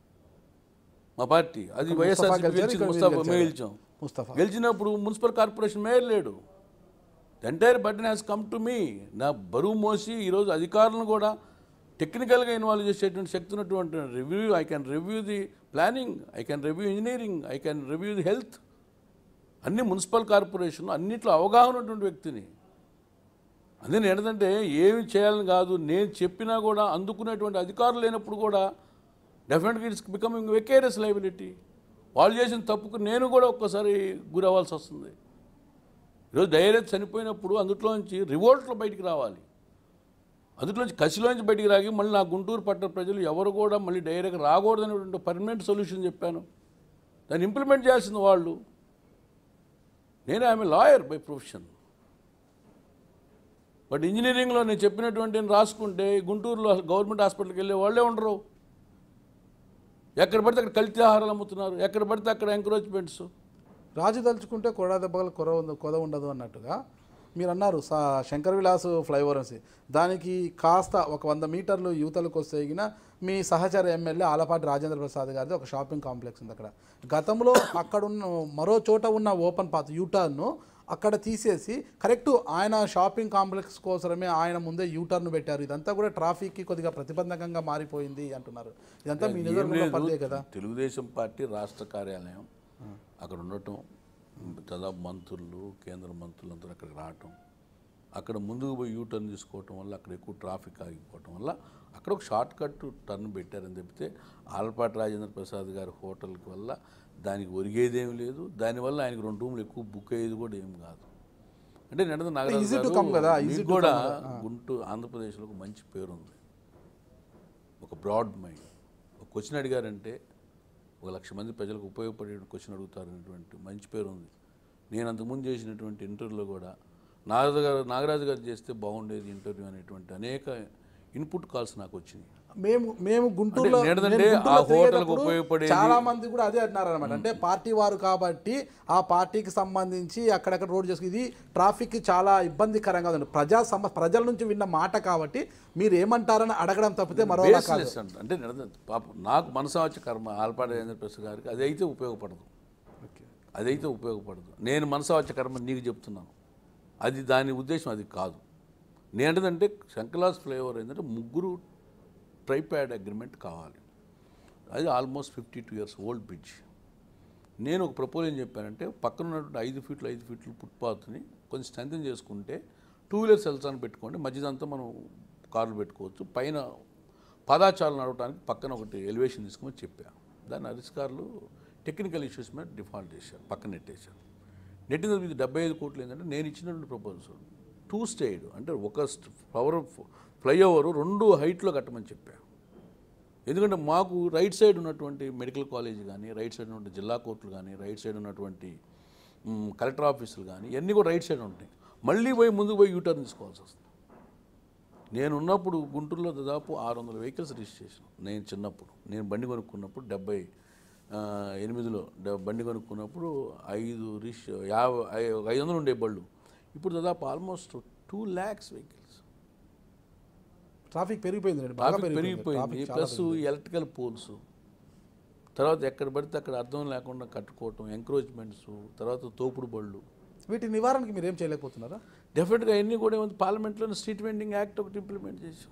మా పార్టీ అది వైఎస్ఆర్ గెలిచారు, గెలిచింది ఇక్కడ ముస్తాఫా మీరు మేము గెలిచారు. గెలిచాం ముస్తఫా గెలిచినప్పుడు మున్సిపల్ కార్పొరేషన్ మేయర్ లేడు entire burden has come to me నా బరువు మోసి ఈరోజు అధికారులను కూడా టెక్నికల్గా ఇన్వాల్వ్ చేసేటువంటి శక్తి ఉన్నటువంటి review I can review the planning I can review engineering I can review the health అన్ని మున్సిపల్ కార్పొరేషన్ అన్నిట్లో అవగాహన ఉన్నటువంటి వ్యక్తిని అందుకని ఏంటంటే ఏమి చేయాలని కాదు నేను చెప్పినా కూడా అందుకునేటువంటి అధికారులు లేనప్పుడు కూడా డెఫినెట్గా ఇట్స్ బికమింగ్ వెకేరియస్ లైబిలిటీ వాళ్ళు చేసిన తప్పుకు నేను కూడా ఒక్కసారి గురి అవ్వాల్సి వస్తుంది ఈరోజు డైరెక్ట్ చనిపోయినప్పుడు అందులోంచి రివోల్ట్లో బయటికి రావాలి అందులోంచి కసిలోంచి బయటికి రాగి మళ్ళీ నా గుంటూరు పట్టణ ప్రజలు ఎవరు కూడా మళ్ళీ డైరెక్ట్ రాకూడదనేటువంటి పర్మనెంట్ సొల్యూషన్ చెప్పాను దాన్ని ఇంప్లిమెంట్ చేయాల్సింది వాళ్ళు నేను ఆమె లాయర్ బై ప్రొఫెషన్ బట్ ఇంజనీరింగ్లో నేను చెప్పినటువంటి నేను రాసుకుంటే గుంటూరులో అసలు గవర్నమెంట్ హాస్పిటల్కి వెళ్ళే వాళ్ళే ఉండరు ఎక్కడ పడితే అక్కడ కల్తీ ఆహారాలు అమ్ముతున్నారు ఎక్కడ పడితే అక్కడ ఎంకరేజ్మెంట్స్ రాజు తలుచుకుంటే కొడ దెబ్బలు కొర ఉంది కొద ఉండదు అన్నట్టుగా మీరు అన్నారు సా శంకర్ విలాస్ ఫ్లైఓవర్ అని దానికి కాస్త ఒక వంద మీటర్లు యువతలకు వస్తే గిన మీ సహచర ఎమ్మెల్యే ఆలపాటి రాజేంద్ర ప్రసాద్ గారిది ఒక షాపింగ్ కాంప్లెక్స్ ఉంది అక్కడ గతంలో అక్కడ ఉన్న మరో చోట ఉన్న ఓపెన్ పాత్ యూటర్న్ను అక్కడ తీసేసి కరెక్ట్ ఆయన షాపింగ్ కాంప్లెక్స్ కోసమే ఆయన ముందే యూటర్న్ పెట్టారు ఇదంతా కూడా ట్రాఫిక్కి కొద్దిగా ప్రతిబంధకంగా మారిపోయింది అంటున్నారు ఇదంతా మీ ఏం నియోజకవర్గంలో లేదు. పనిదే కదా తెలుగుదేశం పార్టీ రాష్ట్ర కార్యాలయం అక్కడ ఉండటం దాదాపు మంత్రులు కేంద్ర మంత్రులు అందరూ అక్కడికి రావటం అక్కడ ముందుకు పోయి యూ టర్న్ తీసుకోవటం వల్ల అక్కడ ఎక్కువ ట్రాఫిక్ ఆగిపోవటం వల్ల అక్కడ ఒక షార్ట్ కట్ టర్న్ పెట్టారని చెప్తే ఆలపాటి రాజేంద్ర ప్రసాద్ గారి హోటల్కి వల్ల దానికి ఒరిగేదేం లేదు దానివల్ల ఆయనకు రెండు రూములు ఎక్కువ బుక్ అయ్యేది కూడా ఏం కాదు అంటే నిన్న నాగరాజు Easy to గారు come కదా, easy మీకు to కూడా come కదా. గుంటూరు ఆంధ్రప్రదేశ్లో ఒక మంచి పేరు ఉంది ఒక బ్రాడ్ మైండ్ ఒక క్వశ్చన్ అడిగారంటే ఒక లక్ష మంది ప్రజలకు ఉపయోగపడే క్వశ్చన్ అడుగుతారనేటువంటి మంచి పేరు ఉంది నేను అంతకుముందు చేసినటువంటి ఇంటర్వ్యూలో కూడా నాగరాజు గారు నాగరాజు గారు చేస్తే బాగుండేది ఇంటర్వ్యూ అనేటువంటి అనేక ఇన్పుట్ కాల్స్ నాకు వచ్చినాయి మేము మేము గుంటూరులో అంటే ఏంటంటే నేను గుంటూరులో ఆ హోటల్కు తిరిగేటప్పుడు ఉపయోగపడేది- చాలా మంది కూడా అదే అంటున్నారు అనమాట అంటే పార్టీ వారు కాబట్టి ఆ పార్టీకి సంబంధించి అక్కడక్కడ రోడ్ చేసుకు ఇది ట్రాఫిక్ చాలా ఇబ్బందికరంగా ఉంది ప్రజా సమ ప్రజల నుంచి విన్న మాట కాబట్టి మీరు ఏమంటారని అడగడం తప్పితే మరో కాదు బేస్లెస్ అంట అంటే నిజం- పాపం నాకు మనసు వచ్చే కర్మ ఆల్పాటి రాజేంద్ర ప్రసాద్ గారికి అది అయితే ఉపయోగపడదు అదైతే ఉపయోగపడదు నేను మనసు వచ్చే కర్మ నీకు చెప్తున్నాను అది దాని ఉద్దేశం అది కాదు నేనంటే శంకలాస్ ఫ్లేవర్ ఏంటంటే ముగ్గురు ట్రైప్యాడ్ అగ్రిమెంట్ కావాలి అది almost fifty two years old bridge నేను ఒక ప్రపోజల్ ఏం చెప్పానంటే పక్కన ఉన్నటువంటి ఐదు ఫీట్లు ఐదు ఫీట్లు ఫుట్పాత్ని కొంచెం స్ట్రెంథన్ చేసుకుంటే టూ వీలర్స్ వెళ్తాను పెట్టుకోండి మధ్యదంతా మనం కార్లు పెట్టుకోవచ్చు పైన పదాచారాలు నడవడానికి పక్కన ఒకటి ఎలివేషన్ తీసుకోమని చెప్పా దాన్ని అధికారులు టెక్నికల్ ఇష్యూస్ మీద డిఫాల్ట్ చేశారు పక్కన నెట్టేశారు నెట్టిన తర్వాత ఇది డెబ్బై ఐదు కోట్లు ఏంటంటే నేను ఇచ్చినటువంటి ప్రపోజల్ టూ స్టేడ్ అంటే ఒక పవర్ ఫ్లైఓవర్ రెండు హైట్లో కట్టమని చెప్పాను ఎందుకంటే మాకు రైట్ సైడ్ ఉన్నటువంటి మెడికల్ కాలేజ్ కానీ రైట్ సైడ్ ఉన్నటువంటి జిల్లా కోర్టులు కానీ రైట్ సైడ్ ఉన్నటువంటి మ్, కలెక్టర్ ఆఫీసులు కానీ ఇవన్నీ కూడా రైట్ సైడ్ ఉంటాయి మళ్ళీ పోయి ముందుకు పోయి యూటర్న్ తీసుకోవాల్సి వస్తుంది నేను ఉన్నప్పుడు గుంటూరులో దాదాపు ఆరు వందల వెహికల్స్ రిజిస్ట్రేషన్ నేను చిన్నప్పుడు నేను బండి కొనుక్కున్నప్పుడు డెబ్బై ఆ, ఎనిమిదిలో డ- బండి కొనుక్కున్నప్పుడు ఐదు రిష్ యాభై ఐ- ఐదు వందలు ఉండే బళ్ళు ఇప్పుడు దాదాపు almost two lakhs vehicles traffic పెరిగిపోయింది బాగా ట్రాఫిక్ పెరిగిపోయింది పెరిగిపోయింది ట్రాఫిక్ చాలా ప్లస్ ఎలక్ట్రికల్ పోల్స్ తర్వాత ఎక్కడ పడితే అక్కడ అర్థం లేకుండా కట్టుకోవటం ఎంక్రోచ్మెంట్స్ తర్వాత తోపుడు బళ్ళు వీటి నివారణకి మీరు ఏం చేయలేకపోతున్నారా డెఫినెట్గా అన్నీ కూడా ఏముంది పార్లమెంట్లోనే స్ట్రీట్ వెండింగ్ యాక్ట్ ఒకటి ఇంప్లిమెంట్ చేసాం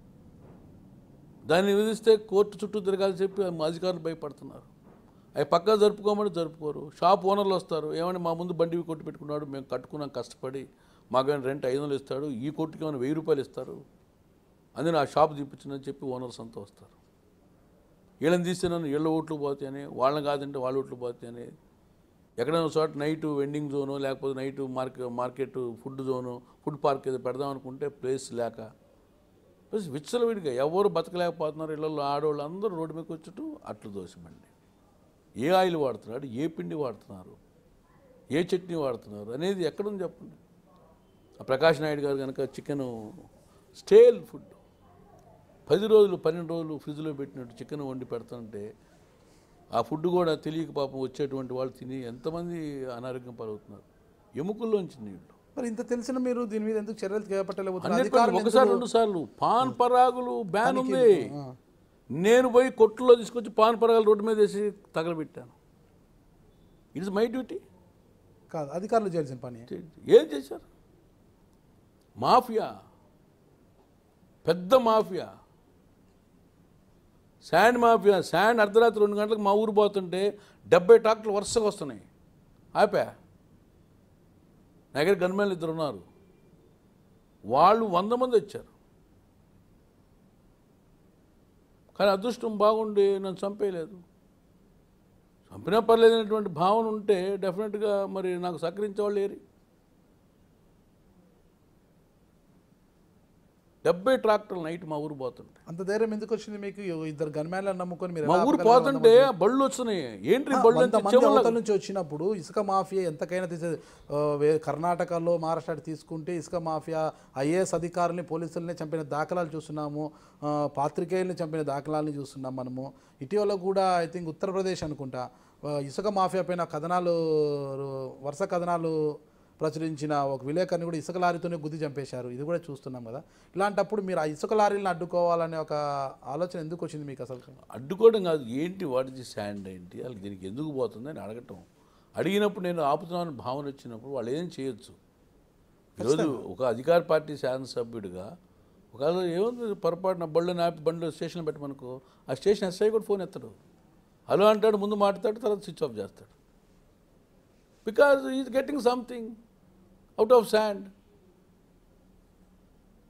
దాన్ని విధిస్తే కోర్టు చుట్టూ తిరగాలని చెప్పి మా అధికారులు భయపడుతున్నారు అవి పక్కా జరుపుకోమని జరుపుకోరు షాప్ ఓనర్లు వస్తారు ఏమని మా ముందు బండి కొట్టు పెట్టుకున్నాడు మేము కట్టుకున్నాం కష్టపడి మాకు రెంట్ ఐదు వందలు ఇస్తాడు ఈ కోర్టుకి ఏమైనా వెయ్యి రూపాయలు ఇస్తారు అందుకని ఆ షాప్ తీపించిందని చెప్పి ఓనర్స్ అంతా వస్తారు వీళ్ళని తీస్తే నన్ను వీళ్ళ ఓట్లు పోతాయని వాళ్ళని కాదంటే వాళ్ళ ఓట్లు పోతాయని ఎక్కడైనా చోట నైట్ వెండింగ్ జోను లేకపోతే night market market food zone food park ఏదో పెడదాం అనుకుంటే ప్లేస్ లేక ప్లస్ విచ్చలవిడిగా ఎవరు బతకలేకపోతున్నారు ఇళ్ళల్లో ఆడవాళ్ళు అందరూ రోడ్డు మీదకి వచ్చుటూ అట్లు దోసిమండి ఏ ఆయిల్ వాడుతున్నాడు ఏ పిండి వాడుతున్నారు ఏ చట్నీ వాడుతున్నారు అనేది ఎక్కడుంది చెప్పండి ఆ ప్రకాష్ నాయుడు గారు కనుక చికెన్ స్టేల్ ఫుడ్ పది రోజులు పన్నెండు రోజులు ఫ్రిడ్జ్లో పెట్టినట్టు చికెన్ వండి పెడతాంటే ఆ ఫుడ్ కూడా తెలియక పాపం వచ్చేటువంటి వాళ్ళు తిని ఎంతమంది అనారోగ్యం పాలవుతున్నారు ఎముకల్లోంచి నీళ్ళు మరి ఇంత తెలిసిన మీరు దీని మీద ఎందుకు చర్యలు చేపట్టలేకపోతున్నారు హండ్రెడ్ అధికారులు ఒకసారి రెండు సార్లు పాన్ పరాగులు బ్యాన్ ఉంది ఆ. నేను పోయి కొట్టులో తీసుకొచ్చి పాన్ పరాగులు రోడ్డు మీద వేసి తగలబెట్టాను ఇట్స్ మై డ్యూటీ కాదు అధికారులు చేయాల్సిన పని ఏం చేశారు మాఫియా పెద్ద మాఫియా శాండ్ మాఫియా శాండ్ అర్ధరాత్రి రెండు గంటలకు మా ఊరు పోతుంటే డెబ్బై ట్రాక్టర్లు వరుసగా వస్తున్నాయి ఆపా నా దగ్గర గన్మెన్లు ఇద్దరు ఉన్నారు వాళ్ళు వంద మంది వచ్చారు కానీ అదృష్టం బాగుండి నన్ను చంపేయలేదు చంపినా పర్లేదనేటువంటి భావన ఉంటే డెఫినెట్గా మరి నాకు సహకరించే వాళ్ళు ఏరి డెబ్బై ట్రాక్టర్లు నైట్ మా ఊరు పోతుంటాయి అంత ధైర్యం ఎందుకు వచ్చింది మీకు ఇద్దరు గన్మ్యాన్లను నమ్ముకొని మీరు మా ఎలా ఊరు ఆపగలరు? పోతుంటే బళ్ళు వస్తున్నాయి ఏంటి ఈ బళ్ళు వంద అంటే మంది చెవుల్లో- అవతల నుంచి వచ్చినప్పుడు ఇసుక మాఫియా ఎంతకైనా తీసే ఆ, వే- కర్ణాటకలో మహారాష్ట్ర తీసుకుంటే ఇసుక మాఫియా ఐఏఎస్ అధికారుల్ని పోలీసుల్ని చంపిన దాఖలాలు చూస్తున్నాము ఆ, పాత్రికేయుల్ని చంపిన దాఖలాలని చూస్తున్నాం మనము ఇటీవల కూడా ఐ థింక్ ఉత్తరప్రదేశ్ అనుకుంటా ఆ, ఇసుక మాఫియా పైన కథనాలు వరుస కథనాలు ప్రచురించిన ఒక విలేకరిని కూడా ఇసుక లారీతోనే గుద్ది చంపేశారు ఇది కూడా చూస్తున్నాం కదా ఇలాంటప్పుడు మీరు ఆ ఇసుక లారీలను అడ్డుకోవాలనే ఒక ఆలోచన ఎందుకు వచ్చింది మీకు అసలు అడ్డుకోవడం కాదు ఏంటి వాటిది శాండ్ ఏంటి వాళ్ళకి దీనికి ఎందుకు పోతుంది అని అడగటం అడిగినప్పుడు నేను ఆపుతున్నాను భావన వచ్చినప్పుడు వాళ్ళు ఏం చేయొచ్చు ఈరోజు ఒక అధికార పార్టీ శాసనసభ్యుడిగా ఒకవేళ ఏముంది పొరపాటున బళ్ళు ఆపి బండ్లు స్టేషన్లో పెట్టమనుకో ఆ స్టేషన్ ఎస్ఐ కూడా ఫోన్ ఎత్తడు హలో అంటాడు ముందు మాట్లాడతాడు తర్వాత స్విచ్ ఆఫ్ చేస్తాడు because is getting something out of sand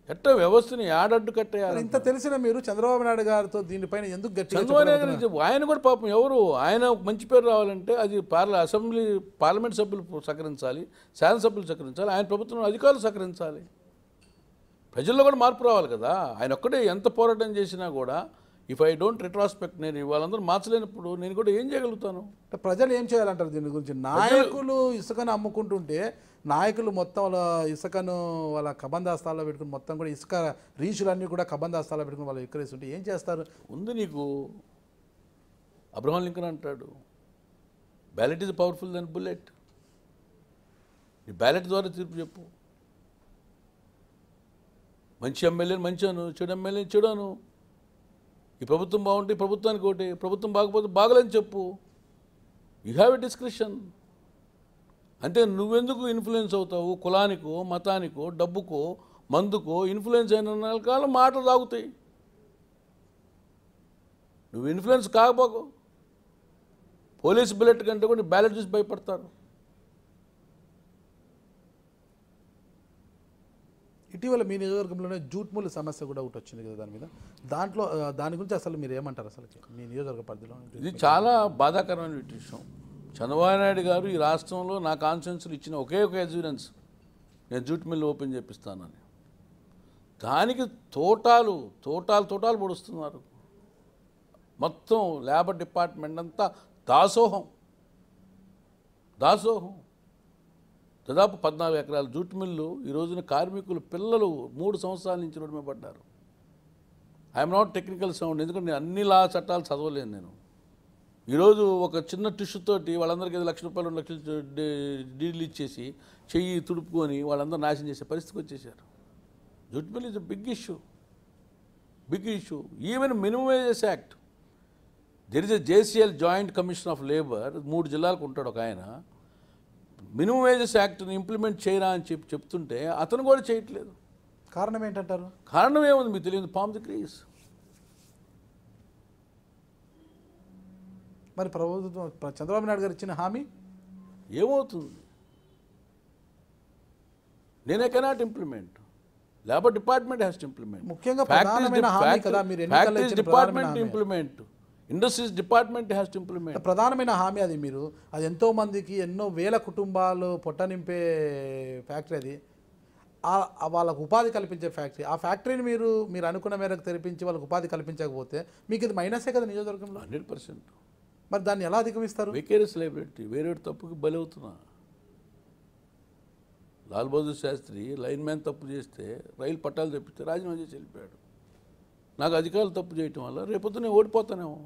ఎట్ట వ్యవస్థని ఏడడ్డు మరి కట్టేయాలి ఇంత తెలిసిన మీరు చంద్రబాబు నాయుడు గారితో దీనిపైన ఎందుకు గట్టిగా చంద్రబాబు నాయుడు గారు చెప్పు. ఆయన కూడా పాపం ఎవరు ఆయన ఒక మంచి పేరు రావాలంటే అది పార్ల అసెంబ్లీ పార్లమెంట్ సభ్యులు సహకరించాలి శాసనసభ్యులు సహకరించాలి ఆయన ప్రభుత్వం అధికారులు సహకరించాలి ప్రజల్లో కూడా మార్పు రావాలి కదా ఆయన ఒక్కడే ఎంత పోరాటం చేసినా కూడా ఇఫ్ ఐ డోంట్ రిట్రాస్పెక్ట్ నేను వాళ్ళందరూ మార్చలేనప్పుడు నేను కూడా ఏం చేయగలుగుతాను అంటే ప్రజలు ఏం చేయాలంటారు దీని గురించి నాయకులు ఇసుకను అమ్ముకుంటుంటే నాయకులు మొత్తం వాళ్ళ ఇసుకను వాళ్ళ కబందాస్తాల్లో పెట్టుకుని మొత్తం కూడా ఇసుక రీచులన్నీ కూడా కబందాస్తాల్లో పెట్టుకుని వాళ్ళు విక్రయిస్తుంటే ఏం చేస్తారు ఉంది నీకు అబ్రహాం లింకన్ అంటాడు ballot is powerful then bullet నీ బ్యాలెట్ ద్వారా తీర్పు చెప్పు మంచి ఎమ్మెల్యేని మంచాను చెడు ఎమ్మెల్యేని చెడాను ఈ ప్రభుత్వం బాగుంటే ఈ ప్రభుత్వానికి ఒకటి ప్రభుత్వం బాగపోతే బాగలేని చెప్పు యూ హ్యావ్ ఎ డిస్క్రిప్షన్ అంటే నువ్వెందుకు ఇన్ఫ్లుయెన్స్ అవుతావు కులానికో మతానికో డబ్బుకో మందుకో ఇన్ఫ్లుయెన్స్ అయిన కాలం మాటలు తాగుతాయి నువ్వు ఇన్ఫ్లుయెన్స్ కాకపోకు పోలీస్ బుల్లెట్ కంటే కూడా బ్యాలెట్ చూసి భయపడతారు ఇటీవల మీ నియోజకవర్గంలోనే జూట్మూల సమస్య కూడా ఒకటి వచ్చింది కదా దాని మీద దాంట్లో ఆ, దాని గురించి అసలు మీరు ఏమంటారు అసలు మీ నియోజకవర్గ పరిధిలో ఇది చాలా బాధాకరమైన విషయం చంద్రబాబు నాయుడు గారు ఈ రాష్ట్రంలో నా కాన్ఫిడెన్స్లు ఇచ్చిన ఒకే ఒక ఎగ్జిడెన్స్ నేను జూట్ మిల్ ఓపెన్ చేపిస్తానని దానికి తోటాలు తోటాలు తోటాలు పొడుస్తున్నారు మొత్తం లేబర్ డిపార్ట్మెంట్ అంతా దాసోహం దాసోహం దాదాపు పద్నాలుగు ఎకరాల జూట్ మిల్లు ఈ రోజున కార్మికులు పిల్లలు మూడు సంవత్సరాల నుంచి రోడ్డు మీద పడ్డారు ఐఎమ్ నాట్ టెక్నికల్ సౌండ్ ఎందుకంటే నేను అన్ని లా చట్టాలు చదవలేను నేను ఈరోజు ఒక చిన్న టిష్యూ తోటి వాళ్ళందరికీ ఐదు లక్షల రూపాయలు రెండు లక్షలు డీడీలు ఇచ్చేసి చెయ్యి తుడుపుకొని వాళ్ళందరూ నాశనం చేసే పరిస్థితికి వచ్చేసారు jute mill is big issue big issue even minimum wages act there is a JCL joint commission of labour మూడు జిల్లాలకు ఉంటాడు ఒక ఆయన మినిమం వేజెస్ యాక్ట్ని ఇంప్లిమెంట్ చేయరా అని చెప్పి చెప్తుంటే అతను కూడా చేయట్లేదు కారణం ఏంటంటారు కారణం ఏముంది మీకు తెలియదు పామ్ ది క్రీజ్ మరి ప్రభుత్వం చంద్రబాబు నాయుడు గారు ఇచ్చిన హామీ ఏమవుతుంది నేనే cannot implement labour department has to implement ముఖ్యంగా ప్రధానమైన హామీ కదా మీరు ఎన్నికల్లో ఇచ్చిన ప్రధానమైన డిపార్ట్మెంట్ హామీ. Implement industries department has to implement ప్రధానమైన హామీ అది మీరు అది ఎంతో మందికి ఎన్నో వేల కుటుంబాలు పొట్ట నింపే ఫ్యాక్టరీ అది ఆ- ఆ వాళ్ళకు ఉపాధి కల్పించే ఫ్యాక్టరీ ఆ ఫ్యాక్టరీని మీరు మీరు అనుకున్న మేరకు తెరిపించి వాళ్ళకి ఉపాధి కల్పించకపోతే మీకు ఇది మైనసే కదా నియోజకవర్గంలో హండ్రెడ్ పర్సెంట్ మరి దాన్ని ఎలా అధిగమిస్తారు వేకేరియస్ లైబిలిటీ వేరే తప్పుకి బలవుతున్నా లాల్ బహదూర్ శాస్త్రి లైన్ మ్యాన్ తప్పు చేస్తే రైలు పట్టాలు తెప్పిస్తే రాజీనామా చేసి వెళ్ళిపోయాడు నాకు అధికారులు తప్పు చేయటం వల్ల రేపొద్దు నేను ఓడిపోతానేమో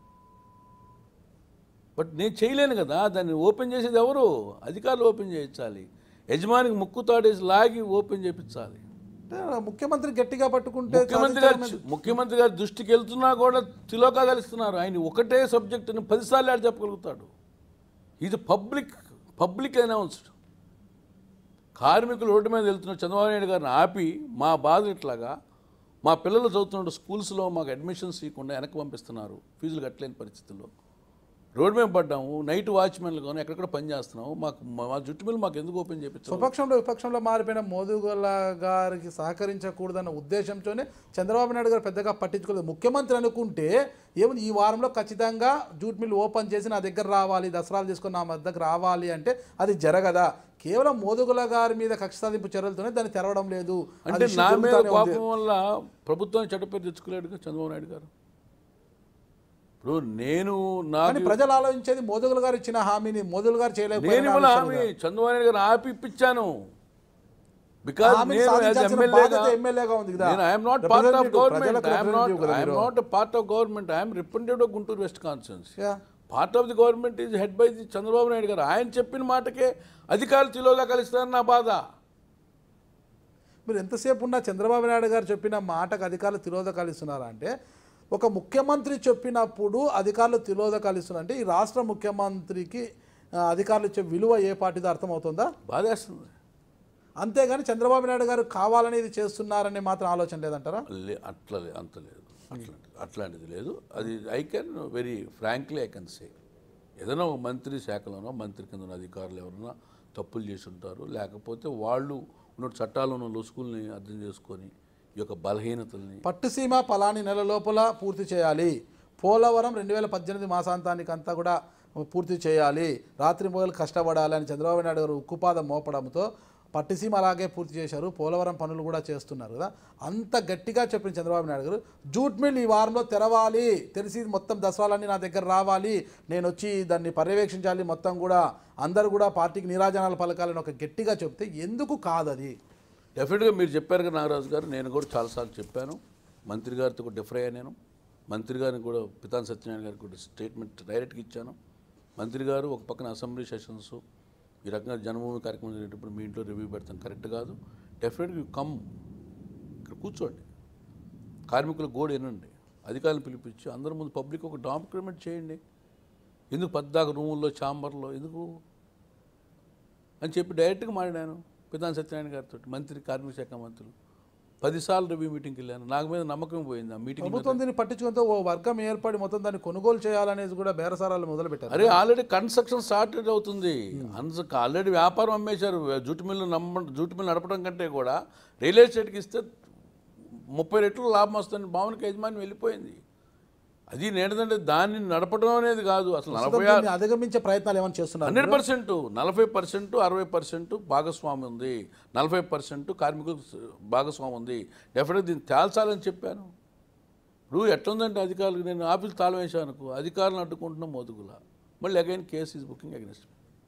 బట్ నేను చేయలేను కదా దాన్ని ఓపెన్ చేసేది ఎవరు అధికారులు ఓపెన్ చేయించాలి యజమానికి ముక్కు తాడేసి లాగి ఓపెన్ చేయించాలి అంటే ముఖ్యమంత్రి గట్టిగా పట్టుకుంటే ముఖ్యమంత్రి గారు ముఖ్యమంత్రి గారి దృష్టికి వెళ్తున్నా కూడా తిలోకాదలిస్తున్నారు ఆయన ఒకటే సబ్జెక్టుని పదిసార్లు ఆడు చెప్పగలుగుతాడు ఇది పబ్లిక్ పబ్లిక్ అనౌన్స్డ్ కార్మికులు రోడ్డు మీద వెళ్తున్న చంద్రబాబు నాయుడు గారిని ఆపి మా బాధ ఇట్లాగా మా పిల్లలు చదువుతున్న స్కూల్స్లో మాకు అడ్మిషన్స్ ఇవ్వకుండా వెనక్కి పంపిస్తున్నారు ఫీజులు కట్టలేని పరిస్థితుల్లో రోడ్డు మీద పడ్డాము నైట్ వాచ్మెన్లు కానీ ఎక్కడెక్కడ పని చేస్తున్నాము మాకు మా మా జుట్టు మీద మాకు ఎందుకు ఓపెన్ చేయించారు స్వపక్షంలో విపక్షంలో మారిపోయిన మోదుగోల గారికి సహకరించకూడదన్న ఉద్దేశంతోనే చంద్రబాబు నాయుడు గారు పెద్దగా పట్టించుకోలేదు ముఖ్యమంత్రి అనుకుంటే ఏముంది ఈ వారంలో ఖచ్చితంగా జూట్ మిల్ ఓపెన్ చేసి నా దగ్గర రావాలి దసరాలు తీసుకొని నా దగ్గర రావాలి అంటే అది జరగదా కేవలం మోదుగుల గారి మీద కక్ష సాధింపు చర్యలతోనే దాన్ని తెరవడం లేదు అంటే అది నా మీద జరుగుతూనే ఉంది. కోపం వల్ల ప్రభుత్వాన్ని చెడ్డపేరు తెచ్చుకోలేడుగా చంద్రబాబు నాయుడు గారు ఇప్పుడు నేను కానీ నాకు ప్రజలు ఆలోచించేది మోదుగుల గారు ఇచ్చిన హామీని మోదుగుల గారు నేను చేయలేకపోయిన ఇవాళ హామీ చంద్రబాబు నాయుడు గారు ఆపి ఇప్పించాను బికాజ్ హామీని నేను యాజ్ సాధించాల్సిన ఎమ్మెల్యేగా బాధ్యత ఎమ్మెల్యేగా ఉంది కదా. నేను I'm not part of Representative, government ప్రజలకు ఐఎమ్ నాట్ representative కదా ఐఎమ్ మీరు. Not part of government I'm representative Guntur west constituency Yeah. Part of the government is head by the Chandrababu Naidu garu ఆయన చెప్పిన మాటకే అధికారులు తిలోగా కలుస్తారని నా బాధ మీరు ఎంతసేపు ఉన్నా చంద్రబాబు నాయుడు గారు చెప్పిన మాటకు అధికారులు తిరోధకాలు ఇస్తున్నారా అంటే ఒక ముఖ్యమంత్రి చెప్పినప్పుడు అధికారులు తిరోధకాలు ఇస్తున్నారు అంటే ఈ రాష్ట్ర ముఖ్యమంత్రికి ఆ, అధికారులు ఇచ్చే విలువ ఏ పార్టీదో అర్థమవుతుందా బాధేస్తుంది అంతేగాని చంద్రబాబు నాయుడు గారు కావాలని ఇది చేస్తున్నారని మాత్రం ఆలోచన లేదంటారా లే అట్లా లే- అంత లేదు అట్లాంటి అట్లాంటిది లేదు అది I can very frankly I can say ఏదైనా ఒక మంత్రి శాఖలోనో మంత్రి కింద ఉన్న అధికారులు ఎవరైనా తప్పులు చేసి ఉంటారు లేకపోతే వాళ్ళు ఉన్న చట్టాలను లొసుకుల్ని అర్థం చేసుకొని ఈ యొక్క బలహీనతల్ని పట్టుసీమ పలాని నెల లోపల పూర్తి చేయాలి పోలవరం రెండు వేల పద్దెనిమిది మాసాంతానికి అంతా కూడా పూర్తి చేయాలి రాత్రి మొగలు కష్టపడాలి అని చంద్రబాబు నాయుడు గారు ఉక్కుపాదం మోపడంతో పట్టుసీమ అలాగే పూర్తి చేశారు పోలవరం పనులు కూడా చేస్తున్నారు కదా అంత గట్టిగా చెప్పిన చంద్రబాబు నాయుడు గారు జూట్ మిల్ ఈ వారంలో తెరవాలి తెలిసి మొత్తం దసరాలన్నీ నా దగ్గర రావాలి నేను వచ్చి దాన్ని పర్యవేక్షించాలి మొత్తం కూడా అందరూ కూడా పార్టీకి నీరాజనాలు పలకాలని ఒక గట్టిగా చెప్తే ఎందుకు కాదది డెఫినెట్గా మీరు చెప్పారు కదా నాగరాజు గారు నేను కూడా చాలాసార్లు చెప్పాను మంత్రి గారితో కూడా డిఫర్ అయ్యా నేను మంత్రి గారిని కూడా పితాన్ సత్యనారాయణ గారికి కూడా స్టేట్మెంట్ డైరెక్ట్గా ఇచ్చాను మంత్రి గారు ఒక పక్కన అసెంబ్లీ సెషన్స్ ఈ రకంగా జన్మభూమి కార్యక్రమం జరిగేటప్పుడు మీ ఇంట్లో రివ్యూ పెడతాం కరెక్ట్ కాదు డెఫినెట్గా యూ కమ్ ఇక్కడ కూర్చోండి కార్మికుల గోడు వినండి అధికారులను పిలిపించి అందరి ముందు పబ్లిక్ ఒక డాక్యుమెంట్ చేయండి ఎందుకు పద్దాక రూముల్లో ఛాంబర్లో ఎందుకు అని చెప్పి డైరెక్ట్గా మాట్లాడాను పితాన్ సత్యనారాయణ గారితో మంత్రి కార్మిక శాఖ మంత్రులు పదిసార్లు రివ్యూ మీటింగ్కి వెళ్ళాను నాకు మీద నమ్మకం పోయింది ఆ మీటింగ్ ప్రభుత్వం దీన్ని పట్టించుకుంటే ఓ వర్గం ఏర్పడి మొత్తం దాన్ని కొనుగోలు చేయాలనేది కూడా బేరసారాలు మొదలుపెట్టారు అరే ఆల్రెడీ కన్స్ట్రక్షన్ స్టార్టెడ్ అవుతుంది ఆల్రెడీ వ్యాపారం అమ్మేశారు జూటు మిల్లు నమ్మ జూటు మిల్లు నడపడం కంటే కూడా రియల్ ఎస్టేట్కి ఇస్తే ముప్పై రెట్లు లాభం వస్తుంది భావనకి యజమాని వెళ్ళిపోయింది అది నేనంటే దాన్ని నడపడం అనేది కాదు అసలు నలభై ఆరు దీన్ని అధిగమించే ప్రయత్నాలు ఏమైనా చేస్తున్నారు హండ్రెడ్ పర్సెంట్ నలభై పర్సెంట్ అరవై పర్సెంట్ భాగస్వామి ఉంది నలభై పర్సెంట్ కార్మికులకు భాగస్వామి ఉంది డెఫినెట్గా దీన్ని తేల్చాలని చెప్పాను ఇప్పుడు ఎట్లుందంటే అధికారులకు నేను ఆఫీస్ తాళం వేసాను అనుకో అధికారులను అడ్డుకుంటున్నాం మోదుగుల మళ్ళీ again case is booking against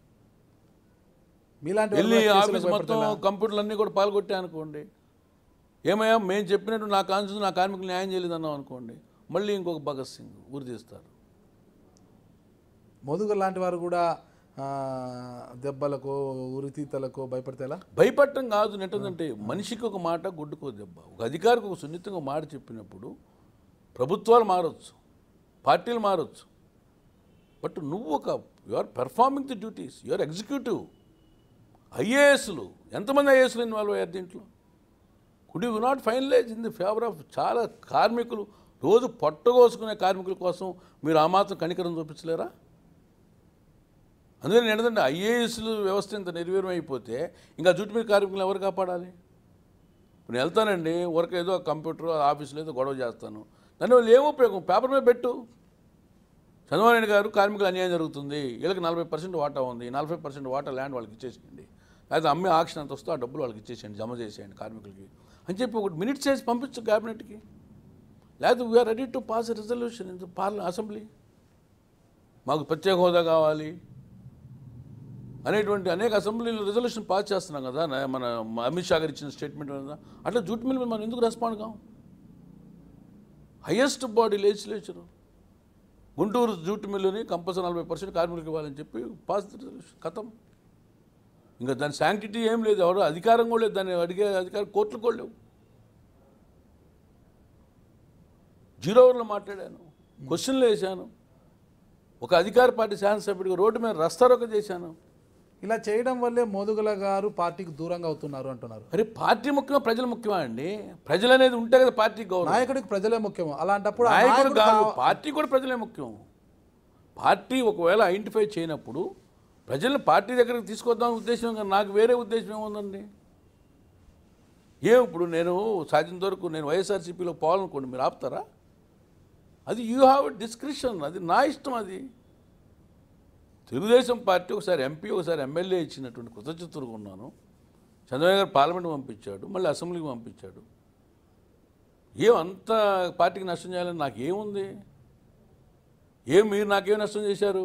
మీలాంటి వెళ్ళి వాళ్ళు ఆఫీస్ కేసులకు మొత్తం కంప్యూటర్లు అన్నీ కూడా పాల్గొట్టా అనుకోండి ఏమయ్యా మేము చెప్పినట్టు నా కాన్స్టిట్యూషన్ నా కార్మికులు న్యాయం చేయలేదన్నాం అనుకోండి మళ్ళీ ఇంకొక భగత్ సింగ్ ఉరి తీస్తారు మోదుగురు లాంటి వారు కూడా ఆ, దెబ్బలకు ఉరితీతలకు భయపడితేలా భయపడటం కాదు నెట్టదంటే మనిషికి ఒక మాట గుడ్డుకో దెబ్బ ఒక అధికారికి ఒక సున్నితంగా మాట చెప్పినప్పుడు ప్రభుత్వాలు మారొచ్చు పార్టీలు మారొచ్చు బట్ నువ్వు ఒక you are performing the duties you are executive ఐఏఎస్లు ఎంతమంది ఐఏఎస్లు ఇన్వాల్వ్ అయ్యారు దీంట్లో could you not finalise in the favour of చాలా కార్మికులు రోజు పొట్టగోసుకునే కార్మికుల కోసం మీరు ఆ మాత్రం కనికరం చూపించలేరా అందుకని ఏంటంటే ఐఏఎస్లు వ్యవస్థ ఇంత నిర్వీర్యం అయిపోతే ఇంకా జుట్టు మీద కార్మికులు ఎవరు కాపాడాలి ఇప్పుడు నేను వెళ్తానండి వర్క్ ఏదో కంప్యూటర్ ఆఫీస్లో ఏదో గొడవ చేస్తాను దాని వల్ల ఏం ఉపయోగం పేపర్ మీద పెట్టు చంద్రబాబు నాయుడు గారు కార్మికులు అన్యాయం జరుగుతుంది వీళ్ళకి నలభై పర్సెంట్ వాటా ఉంది నలభై పర్సెంట్ వాటా ల్యాండ్ వాళ్ళకి ఇచ్చేసేయండి లేకపోతే అమ్మే ఆక్షన్ ఎంత వస్తుందో ఆ డబ్బులు వాళ్ళకి ఇచ్చేసేయండి జమ చేసేయండి కార్మికులకి అని చెప్పి ఒకటి మినిట్స్ చేసి పంపించు క్యాబినెట్కి లేకపోతే we're ready to pass resolution in పార్ల అసెంబ్లీ మాకు ప్రత్యేక హోదా కావాలి అనేటువంటి అనేక అసెంబ్లీలో రిజల్యూషన్ పాస్ చేస్తున్నాం కదా నా- మన అమిత్ షా గారు ఇచ్చిన స్టేట్మెంట్ కదా అట్లా జూట్ మిల్ మీద మనం ఎందుకు రెస్పాండ్ కాం highest body legislature Guntur jute మిల్లుని కంపల్సరీ నలభై పర్సెంట్ కార్మికులకు ఇవ్వాలని చెప్పి పాస్ రిజల్యూషన్ కథం ఇంకా దాని శాంక్టిటీ ఏం లేదు ఎవరు అధికారం కూడా లేదు దాన్ని అడిగే అధికారం కోర్టులు కూడా లేవు జీరో అవర్లో మాట్లాడాను క్వశ్చన్లు వేశాను ఒక అధికార పార్టీ శాసనసభ్యుడిగా రోడ్డు మీద రస్తారోక చేశాను ఇలా చేయడం వల్లే మోదుగుల గారు పార్టీకి దూరంగా అవుతున్నారు అంటున్నారు అరే పార్టీ ముఖ్యమా ప్రజలు ముఖ్యమా అండి ప్రజలు అనేది ఉంటే కదా పార్టీ గౌరవం నాయకుడికి ప్రజలే ముఖ్యం అలాంటప్పుడు ఆ నాయకుడు నాయకుడు కాదు కావ- పార్టీ కూడా ప్రజలే ముఖ్యం పార్టీ ఒకవేళ ఐడెంటిఫై చేయనప్పుడు ప్రజల్ని పార్టీ దగ్గరికి తీసుకొద్దాం ఉద్దేశం కానీ నాకు వేరే ఉద్దేశం ఏముందండి ఏం ఇప్పుడు నేను సాధ్యంత వరకు నేను వైఎస్ఆర్సీపీలో పోవాలనుకోండి మీరు ఆపుతారా అది యూ హ్యావ్ డిస్క్రిప్షన్ అది నా ఇష్టం అది తెలుగుదేశం పార్టీ ఒకసారి ఎంపీ ఒకసారి ఎమ్మెల్యే ఇచ్చినటువంటి కృతజ్ఞతలు ఉన్నాను చంద్రబాబు గారు పార్లమెంట్ పంపించాడు మళ్ళీ అసెంబ్లీకి పంపించాడు ఏం అంత పార్టీకి నష్టం చేయాలని నాకు ఏముంది ఏం మీరు నాకేం నష్టం చేశారు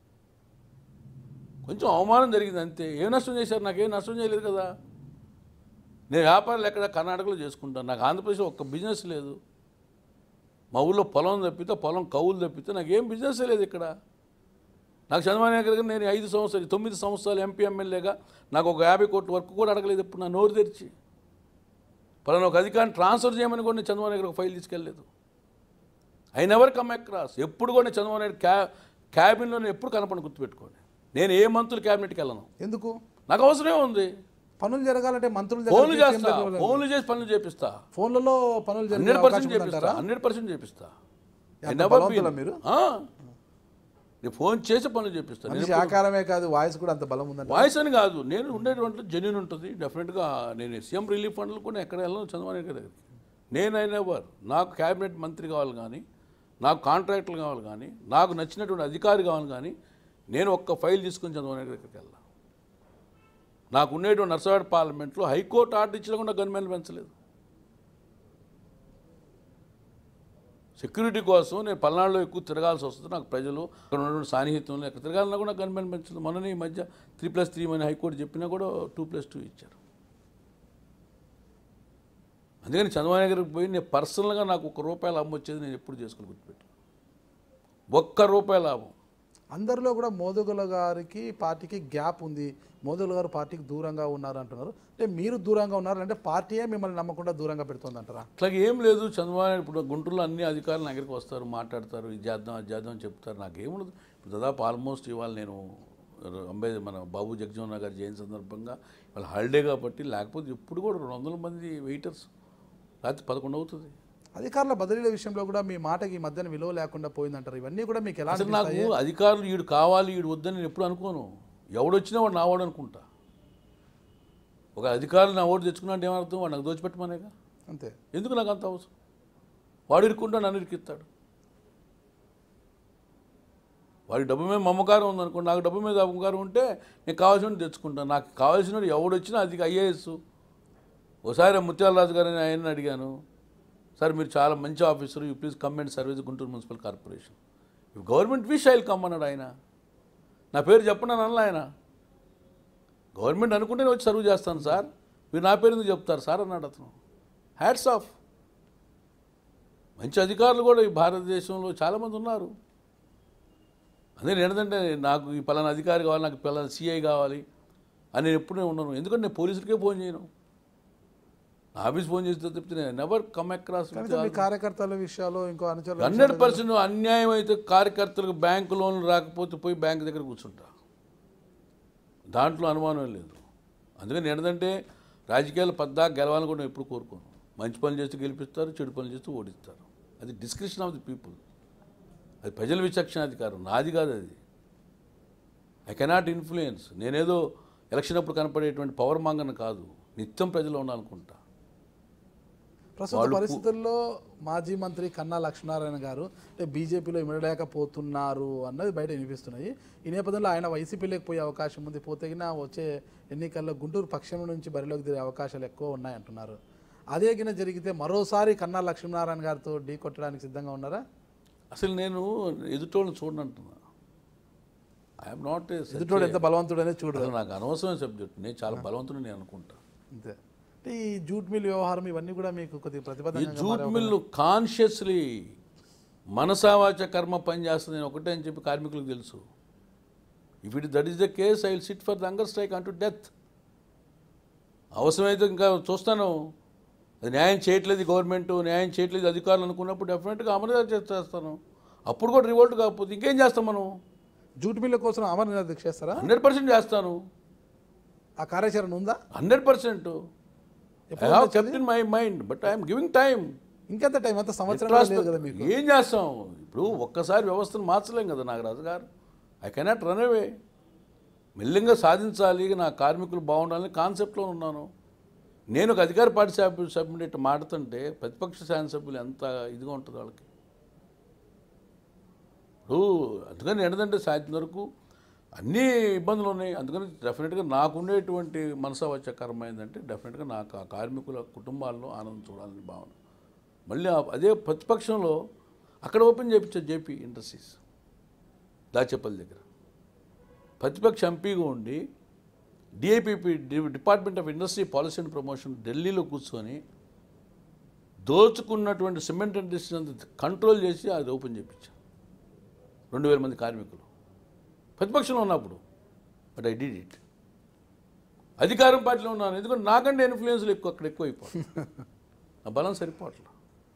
కొంచెం అవమానం జరిగింది అంతే ఏం నష్టం చేశారు నాకేం నష్టం చేయలేదు కదా నేను వ్యాపారాలు ఎక్కడ కర్ణాటకలో చేసుకుంటాను నాకు ఆంధ్రప్రదేశ్లో ఒక్క బిజినెస్ లేదు మా ఊళ్ళో పొలం తప్పితే పొలం కవులు తప్పితే నాకు ఏం బిజినెస్ లేదు ఇక్కడ నాకు చంద్రబాబు నాయుడు గారు నేను ఐదు సంవత్సరాలు తొమ్మిది సంవత్సరాలు ఎంపీ ఎమ్మెల్యేగా నాకు ఒక యాభై కోట్ల వర్క్ కూడా అడగలేదు ఇప్పుడు నా నోరు తెరిచి పలానా ఒక అధికారిని ట్రాన్స్ఫర్ చేయమని కూడా నేను చంద్రబాబు నాయుడు గారికి ఒక ఫైల్ తీసుకెళ్ళలేదు ఐ నెవర్ కమ్ అక్రాస్ ఎప్పుడు కూడా నేను చంద్రబాబు నాయుడు క్యా క్యాబిన్లో నేను ఎప్పుడు కనపడి గుర్తుపెట్టుకోండి నేను ఏ మంత్రులు క్యాబినెట్కి వెళ్ళను ఎందుకు నాకు అవసరమే ఉంది పనులు జరగాలంటే మంత్రుల దగ్గర ఫోన్లు కేసీఆర్ చేస్తా దగ్గర ఫోన్లు చేసి పనులు చేపిస్తా ఫోన్లలో పనులు జరిగే హండ్రెడ్ అవకాశం పర్సెంట్ చేపిస్తా ఉందంటారా హండ్రెడ్ పర్సెంట్ చేపిస్తా I అంత never బలవంతులా been. మీరు? ఆ. నేను ఫోన్ చేసి పనులు చేపిస్తా నేను మనిషి ఆకారమే కాదు వాయిస్ కూడా అంత బలం ఉందంట వాయిస్ అని కాదు నేను ఉండేటువంటి జెన్యున్ ఉంటుంది డెఫినెట్గా నేను సీఎం రిలీఫ్ ఫండ్లు కూడా ఎక్కడ వెళ్ళను చంద్రబాబు నాయుడు గారి దగ్గరికి నేనైనా వారు నాకు క్యాబినెట్ మంత్రి కావాలి కానీ నాకు కాంట్రాక్టులు కావాలి కానీ నాకు నచ్చినటువంటి అధికారి కావాలి కానీ నేను ఒక్క ఫైల్ తీసుకుని చంద్రబాబు నాయుడు దగ్గరికి వెళ్ళాను నాకు ఉండేటువంటి నర్సవాడ పార్లమెంట్లో హైకోర్టు ఆర్డర్ ఇచ్చినా కూడా గన్మెన్లు పెంచలేదు సెక్యూరిటీ కోసం నేను పల్నాడులో ఎక్కువ తిరగాల్సి వస్తుంది నాకు ప్రజలు అక్కడ ఉన్నటువంటి సాన్నిహిత్యంలో ఎక్కడ తిరగాలన్నా కూడా గన్మెన్ పెంచలేదు మొన్ననే ఈ మధ్య త్రీ ప్లస్ త్రీ అని హైకోర్టు చెప్పినా కూడా టూ ప్లస్ టూ ఇచ్చారు అందుకని చంద్రబాబు నాయుడు గారికి పోయి నేను పర్సనల్గా నాకు ఒక రూపాయి లాభం వచ్చేది నేను ఎప్పుడు చేసుకుని గుర్తుపెట్టు ఒక్క రూపాయి లాభం అందరిలో కూడా మోదుగుల గారికి పార్టీకి గ్యాప్ ఉంది మోదుగుల గారు పార్టీకి దూరంగా ఉన్నారు అంటున్నారు అంటే మీరు దూరంగా ఉన్నారు అంటే పార్టీయే మిమ్మల్ని నమ్మకుండా దూరంగా పెడుతుంది అంటారా అట్లాగే ఏం లేదు చంద్రబాబు నాయుడు ఇప్పుడు గుంటూరులో అన్ని అధికారులు నా దగ్గరికి వస్తారు మాట్లాడతారు ఇది చేద్దాం అది చేద్దాం అని చెప్తారు నాకేముండదు ఇప్పుడు దాదాపు ఆల్మోస్ట్ ఇవాళ నేను అంబే మన బాబు జగజీవన్ గారి జయంతి సందర్భంగా ఇవాళ హాలిడే కాబట్టి లేకపోతే ఇప్పుడు కూడా రెండు వందల మంది వెయిటర్స్ రాత్రి పదకొండు అవుతుంది అధికారుల బదిలీల విషయంలో కూడా మీ మాటకి ఈ మధ్యన విలువ లేకుండా పోయిందంటారు ఇవన్నీ కూడా మీకు ఎలా అసలు నాకు అధికారులు ఈడు కావాలి ఈడు వద్దని నేను ఎప్పుడు అనుకోను ఎవడొచ్చినా వాడు నా వాడు అనుకుంటా ఒక అధికారులు నా ఓటు తెచ్చుకున్నా అంటే ఏమర్థం వాడు నాకు దోచిపెట్టమనేగా అంతే ఎందుకు నాకు అంత అవసరం వాడు ఇరుక్కుంటా నన్ను ఇరికిస్తాడు వాడి డబ్బు మీద మమకారం ఉందనుకోండి నాకు డబ్బు మీద మమకారం ఉంటే నేను కావాల్సిన తెచ్చుకుంటాను నాకు కావాల్సిన ఎవడొచ్చినా అది ఐఏఎస్ ఒకసారి ముత్యాలరాజు గారిని ఆయన అడిగాను సార్ మీరు చాలా మంచి officer you please come and service Guntur municipal corporation if government wish I'll come అన్నాడు ఆయన నా పేరు చెప్పండి అని అనలా ఆయన గవర్నమెంట్ అనుకుంటే నేను వచ్చి సర్వ్ చేస్తాను సార్ మీరు నా పేరు ఎందుకు చెప్తారు సార్ అన్నాడు అతను హ్యాట్స్ ఆఫ్ మంచి అధికారులు కూడా ఈ భారతదేశంలో చాలామంది ఉన్నారు అదే నేను ఏంటంటే నాకు ఈ పలానా అధికారి కావాలి నాకు పలానా సిఐ కావాలి అని నేను ఎప్పుడూ ఉండను ఎందుకంటే నేను పోలీసులకే ఫోన్ చేయను నా ఆఫీస్ ఫోన్ చేస్తే చెప్తే నేను నెవర్ కమ్ అక్రాస్ కనీసం మీ కార్యకర్తల విషయాలు ఇంకో అనుచరుల హండ్రెడ్ పర్సెంట్ అన్యాయం అయితే కార్యకర్తలకు బ్యాంకు లోన్లు రాకపోతే పోయి బ్యాంక్ దగ్గర కూర్చుంటా దాంట్లో అనుమానం లేదు అందుకని ఏంటంటే రాజకీయాలు పద్దా గెలవాలని కూడా నేను ఎప్పుడు కోరుకోను మంచి పనులు చేస్తే గెలిపిస్తారు చెడు పనులు చేస్తే ఓడిస్తారు అది డిస్క్రిప్షన్ ఆఫ్ ది పీపుల్ అది ప్రజల విచక్షణ అధికారం నాది కాదు అది ఐ కెనాట్ ఇన్ఫ్లుయెన్స్ నేనేదో ఎలక్షన్ అప్పుడు కనపడేటువంటి పవర్ మంగన కాదు నిత్యం ప్రజలు ఉండాలనుకుంటా ప్రస్తుత పరిస్థితుల్లో మాజీ మంత్రి కన్నా లక్ష్మీనారాయణ గారు అంటే బీజేపీలో ఇమడలేకపోతున్నారు అన్నది బయట వినిపిస్తున్నాయి ఈ నేపథ్యంలో ఆయన వైసీపీలోకి పోయే అవకాశం ఉంది పోతేగిన వచ్చే ఎన్నికల్లో గుంటూరు పక్షం నుంచి బరిలోకి దిగే అవకాశాలు ఎక్కువ ఉన్నాయి అంటున్నారు అదే గిన జరిగితే మరోసారి కన్నా లక్ష్మీనారాయణ గారితో ఢీ కొట్టడానికి సిద్ధంగా ఉన్నారా అసలు నేను ఎదుటోళ్ళని చూడను అంటున్నా ఐఎమ్ నాట్ ఎదుటోడు ఎంత బలవంతుడనే చూడరు అసలు నాకు అనవసరమైన సబ్జెక్ట్ నేను చాలా బలవంతుడు నేను అనుకుంటా అంతే అంటే ఈ జూట్ మిల్ వ్యవహారం ఇవన్నీ కూడా మీకు కొద్దిగా ఈ ప్రతిపాదన జూట్ మిల్లు కాన్షియస్లీ మనసావాచ కర్మ పని చేస్తుంది నేను ఒకటే అని చెప్పి కార్మికులకు తెలుసు if it that is the case I will sit for the hunger strike అంటూ డెత్ అవసరమైతే ఇంకా చూస్తాను అది న్యాయం చేయట్లేదు గవర్నమెంట్ న్యాయం చేయట్లేదు అధికారులు అనుకున్నప్పుడు డెఫినెట్గా అమలు చేస్తాను అప్పుడు కూడా రివోల్ట్ కాకపోతే ఇంకేం చేస్తాం మనం జూట్ మిల్ల కోసం అమర్ నిరాదీక్ష చేస్తారా హండ్రెడ్ పర్సెంట్ చేస్తాను ఆ కార్యాచరణ ఉందా hundred percent I have kept in my mind but I'm giving time ఇంకెంత టైం అంత సంవత్సరం కూడా లేదు కదా మీకు ఏం చేస్తాం ఇప్పుడు ఒక్కసారి వ్యవస్థను మార్చలేం కదా Nagaraju garu I cannot run away మెల్లింగా సాధించాలి నా కార్మికులు బాగుండాలని కాన్సెప్ట్లో ఉన్నాను నేను ఒక అధికార పార్టీ సభ్యులు సభ్యుడు ఇట్లా మాడుతుంటే ప్రతిపక్ష శాసనసభ్యులు ఎంత ఇదిగా ఉంటుంది వాళ్ళకి ఇప్పుడు అందుకని ఏంటంటే సాయంత్రం వరకు అన్ని ఇబ్బందులు ఉన్నాయి అందుకని డెఫినెట్గా నాకుండేటువంటి మనసా వచ్చే కర్మ ఏంటంటే డెఫినెట్గా నాకు ఆ కార్మికుల కుటుంబాల్లో ఆనందం చూడాలని భావన మళ్ళీ ఆ- అదే ప్రతిపక్షంలో అక్కడ ఓపెన్ చేయించారు జేపీ ఇండస్ట్రీస్ దాచేపల్లి దగ్గర ప్రతిపక్ష ఎంపీగా ఉండి DIPP department of industry policy and promotion ఢిల్లీలో కూర్చొని దోచుకున్నటువంటి సిమెంట్ ఇండస్ట్రీ అంతా కంట్రోల్ చేసి అది ఓపెన్ చేయించాం రెండు వేల మంది కార్మికులు ప్రతిపక్షంలో ఉన్నప్పుడు బట్ ఐ డిడ్ ఇట్ అధికారం పార్టీలో ఉన్నాను ఎందుకంటే నాకంటే ఇన్ఫ్లుయెన్స్లు ఎక్కువ అక్కడ ఎక్కువ అయిపోతుంది నా బలం సరిపోవట్లేదు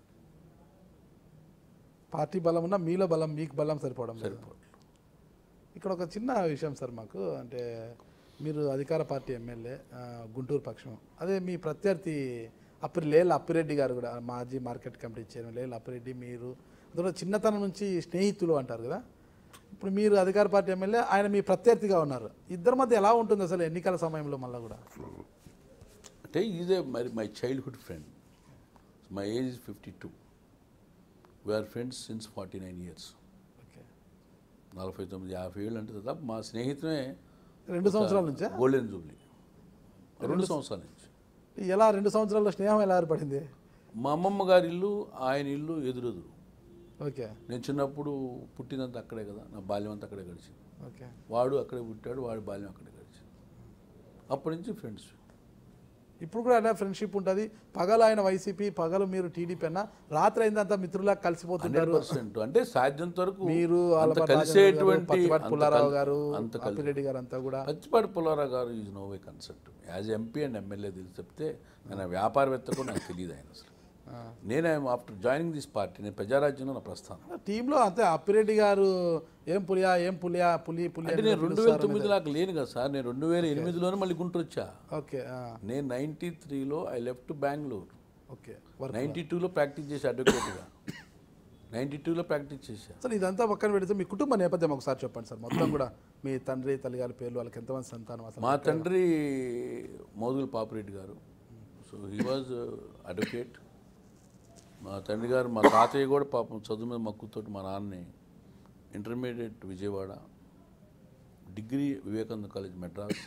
పార్టీ బలం ఉన్నా మీలో బలం మీకు బలం సరిపోవడం లేదు సరిపోవట్లేదు ఇక్కడ ఒక చిన్న విషయం సార్ మాకు అంటే మీరు అధికార పార్టీ ఎమ్మెల్యే ఆ, గుంటూరు పక్షం అదే మీ ప్రత్యర్థి అప్పిరి లేల అప్పిరెడ్డి గారు కూడా మాజీ మార్కెట్ కమిటీ చైర్మన్ లేల అప్పిరెడ్డి మీరు అందులో చిన్నతనం నుంచి స్నేహితులు అంటారు కదా ఇప్పుడు మీరు అధికార పార్టీ ఎమ్మెల్యే ఆయన మీ ప్రత్యర్థిగా ఉన్నారు ఇద్దరి మధ్య ఎలా ఉంటుంది అసలు ఎన్నికల సమయంలో మళ్ళీ కూడా అంటే ఈజ్ ఏ మరి my childhood friend my age is fifty two we're friends since forty nine years okay నలభై తొమ్మిది యాభై ఏళ్ళు అంటే దాదాపు మా స్నేహితుమే రెండు సంవత్సరాల నుంచా గోల్డెన్ జూబ్లీ రెండు సంవత్సరాల నుంచి ఎలా రెండు సంవత్సరాల్లో స్నేహం ఎలా ఏర్పడింది మా అమ్మమ్మ గారి ఇల్లు ఆయన ఇల్లు ఎదురెదురు ఓకే నేను చిన్నప్పుడు పుట్టినంత అక్కడే కదా నా బాల్యం అంతా అక్కడే గడిచింది ఓకే వాడు అక్కడే పుట్టాడు వాడి బాల్యం అక్కడే గడిచింది అప్పటి నుంచి ఫ్రెండ్స్ ఇప్పుడు కూడా అలా ఫ్రెండ్షిప్ ఉంటుంది పగలు ఆయన వైసీపీ పగలు మీరు టీడీపీ అన్న రాత్రి అయిందంతా మిత్రులా హండ్రెడ్ కలిసిపోతుంటారు పర్సెంట్ అంటే సాధ్యంత వరకు మీరు అంత ఆలపాటి కలిసేటువంటి పచ్చిపాటి అంత పుల్లారావు కల్- గారు అంత కలిసి అప్పిరెడ్డి గారు అంతా కూడా Pachipati Pullarao garu is no way concept as MP and MLA తెలిసి చెప్తే నేను వ్యాపారవేత్త కూడా నాకు తెలియదు ఆయన అసలు ఆ. నేను ఆఫ్టర్ జాయినింగ్ దిస్ పార్టీ నేను ప్రజారాజ్యంలో నా ప్రస్థానం టీంలో అంతే అప్పిరెడ్డి గారు ఏం పులియా ఏం పులియా పులి పులి అంటే అని నేను రెండు వేల పిలుస్తారు తొమ్మిది నాకు లేను కదా సార్ నేను రెండు వేల ఎనిమిదిలోనే మళ్ళీ గుంటూరు వచ్చా ఓకే ఆ, నేను నైంటీ త్రీలో I left Bengaluru okay work ninety టూలో ప్రాక్టీస్ చేసి అడ్వకేట్గా నైంటీ టూలో ప్రాక్టీస్ చేశా సార్ ఇదంతా పక్కన పెడితే మీ కుటుంబ నేపథ్యం ఒకసారి చెప్పండి సార్ మొత్తం కూడా మీ తండ్రి తల్లిగారి పేర్లు వాళ్ళకి ఎంతమంది సంతానం అసలు మా తండ్రి మోదుగుల పాపిరెడ్డి గారు సో హీ వాజ్ అడ్వకేట్ మా తండ్రి గారు మా తాతయ్య కూడా పాపం చదువు మీద మక్కువతోటి మా నాన్నని intermediate Vijayawada degree Vivekananda college Madras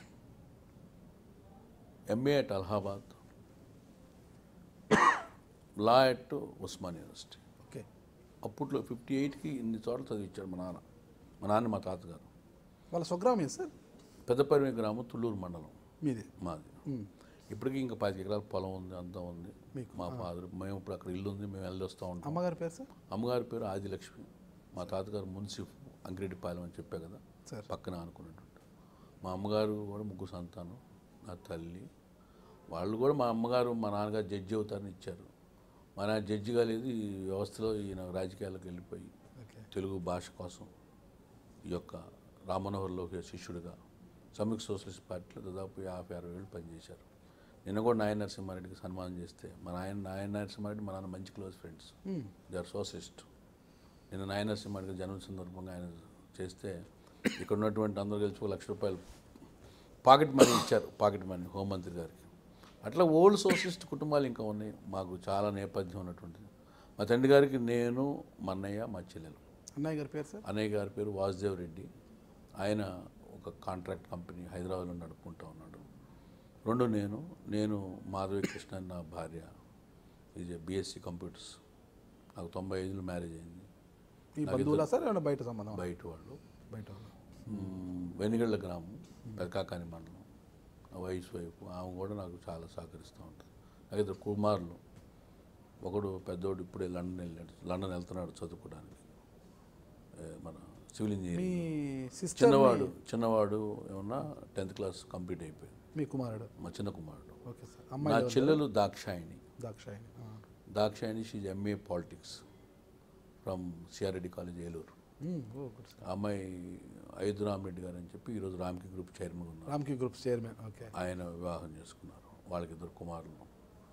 MA at Allahabad law at Osman university okay అప్పట్లో ఫిఫ్టీ ఎయిట్కి ఇన్ని చోట్ల చదివించాడు మా నాన్న మా నాన్న మా తాతగారు వాళ్ళ స్వగ్రామం సార్ పెద్దపరిమి గ్రామం తుళ్ళూరు మండలం మీది మాది ఉమ్. ఇప్పటికీ ఇంకా పది ఎకరాల పొలం ఉంది అంతా ఉంది మీకు, మా ఫాదర్ మేము ఇప్పుడు అక్కడ ఇల్లు ఉంది మేము వెళ్ళి వస్తూ ఉంటాం అమ్మగారి పేరు సార్ అమ్మగారి పేరు ఆదిలక్ష్మి మా తాతగారు మున్సిఫ్ అంగిరెడ్డిపాలెం అని చెప్పా కదా సార్ పక్కన అనుకున్నట్టు మా అమ్మగారు కూడా ముగ్గురు సంతానం నా తల్లి వాళ్ళు కూడా మా అమ్మగారు మా నాన్నగారు జడ్జి అవుతారని ఇచ్చారు మా నాన్న జడ్జి కాలేదు ఈ వ్యవస్థలో ఈయన రాజకీయాలకు వెళ్ళిపోయి ఓకే తెలుగు భాష కోసం ఈ యొక్క రామ్మనోహర్ లోహియ శిష్యుడిగా సంయుక్త సోషలిస్ట్ పార్టీలో దాదాపు యాభై అరవై ఏళ్ళు పనిచేశారు నిన్న కూడా నాయన నరసింహారెడ్డికి సన్మానం చేస్తే మా నాయన నాయన నరసింహారెడ్డి మా నాన్న మంచి close friends um. They are socialist నిన్న నాయన నరసింహారెడ్డి జన్మ సందర్భంగా ఆయన చేస్తే ఇక్కడ ఉన్నటువంటి అందరూ కలిసి ఒక లక్ష రూపాయలు పాకెట్ మనీ ఇచ్చారు పాకెట్ మనీ హోంమంత్రి గారికి అట్లా ఓల్డ్ సోషలిస్ట్ కుటుంబాలు ఇంకా ఉన్నాయి మాకు చాలా నేపథ్యం ఉన్నటువంటిది మా తండ్రి గారికి నేను మా అన్నయ్య మా చెల్లెలు అన్నయ్య గారి పేరు సార్ అన్నయ్య గారి పేరు వాసుదేవ్ రెడ్డి ఆయన ఒక కాంట్రాక్ట్ కంపెనీ హైదరాబాద్లో నడుపుకుంటూ ఉన్నాడు రెండు నేను నేను మాధవి కృష్ణ అని నా భార్య ఈజ్ బీఎస్సీ కంప్యూటర్స్ నాకు తొంభై ఐదులో మ్యారేజ్ అయింది మీ బంధువులా సార్ ఏమైనా బయట సంబంధం బయట వాళ్ళు బయట వాళ్ళు మ్మ్, వెనిగళ్ళ గ్రామం పెదకాకాని మండలం నా వయసు వైపు ఆమె కూడా నాకు చాలా సహకరిస్తూ ఉంటుంది నాకు ఇద్దరు కుమారులు ఒకడు పెద్దోడు ఇప్పుడే లండన్ వెళ్ళాడు లండన్ వెళ్తున్నాడు చదువుకోవడానికి ఏ, మన సివిల్ మీ ఇంజనీరింగ్ సిస్టర్ చిన్నవాడు చిన్నవాడు ఏమన్నా టెన్త్ క్లాస్ కంప్లీట్ అయిపోయింది మీ కుమారుడు మా చిన్న కుమారుడు ఓకే సార్ నా అమ్మాయి చెల్లెలు దాక్షాయిని దాక్షాయని ఆ. Dakshayani she's MA politics from CR Reddy college Eluru um, oh good sir ఆ అమ్మాయి ఐదు రామరెడ్డి గారు అని చెప్పి ఈరోజు రామ్కి గ్రూప్ చైర్మన్ ఉన్నారు రామ్కి గ్రూప్ చైర్మన్ ఓకే ఆయన వివాహం చేసుకున్నారు వాళ్ళకి ఇద్దరు కుమారులు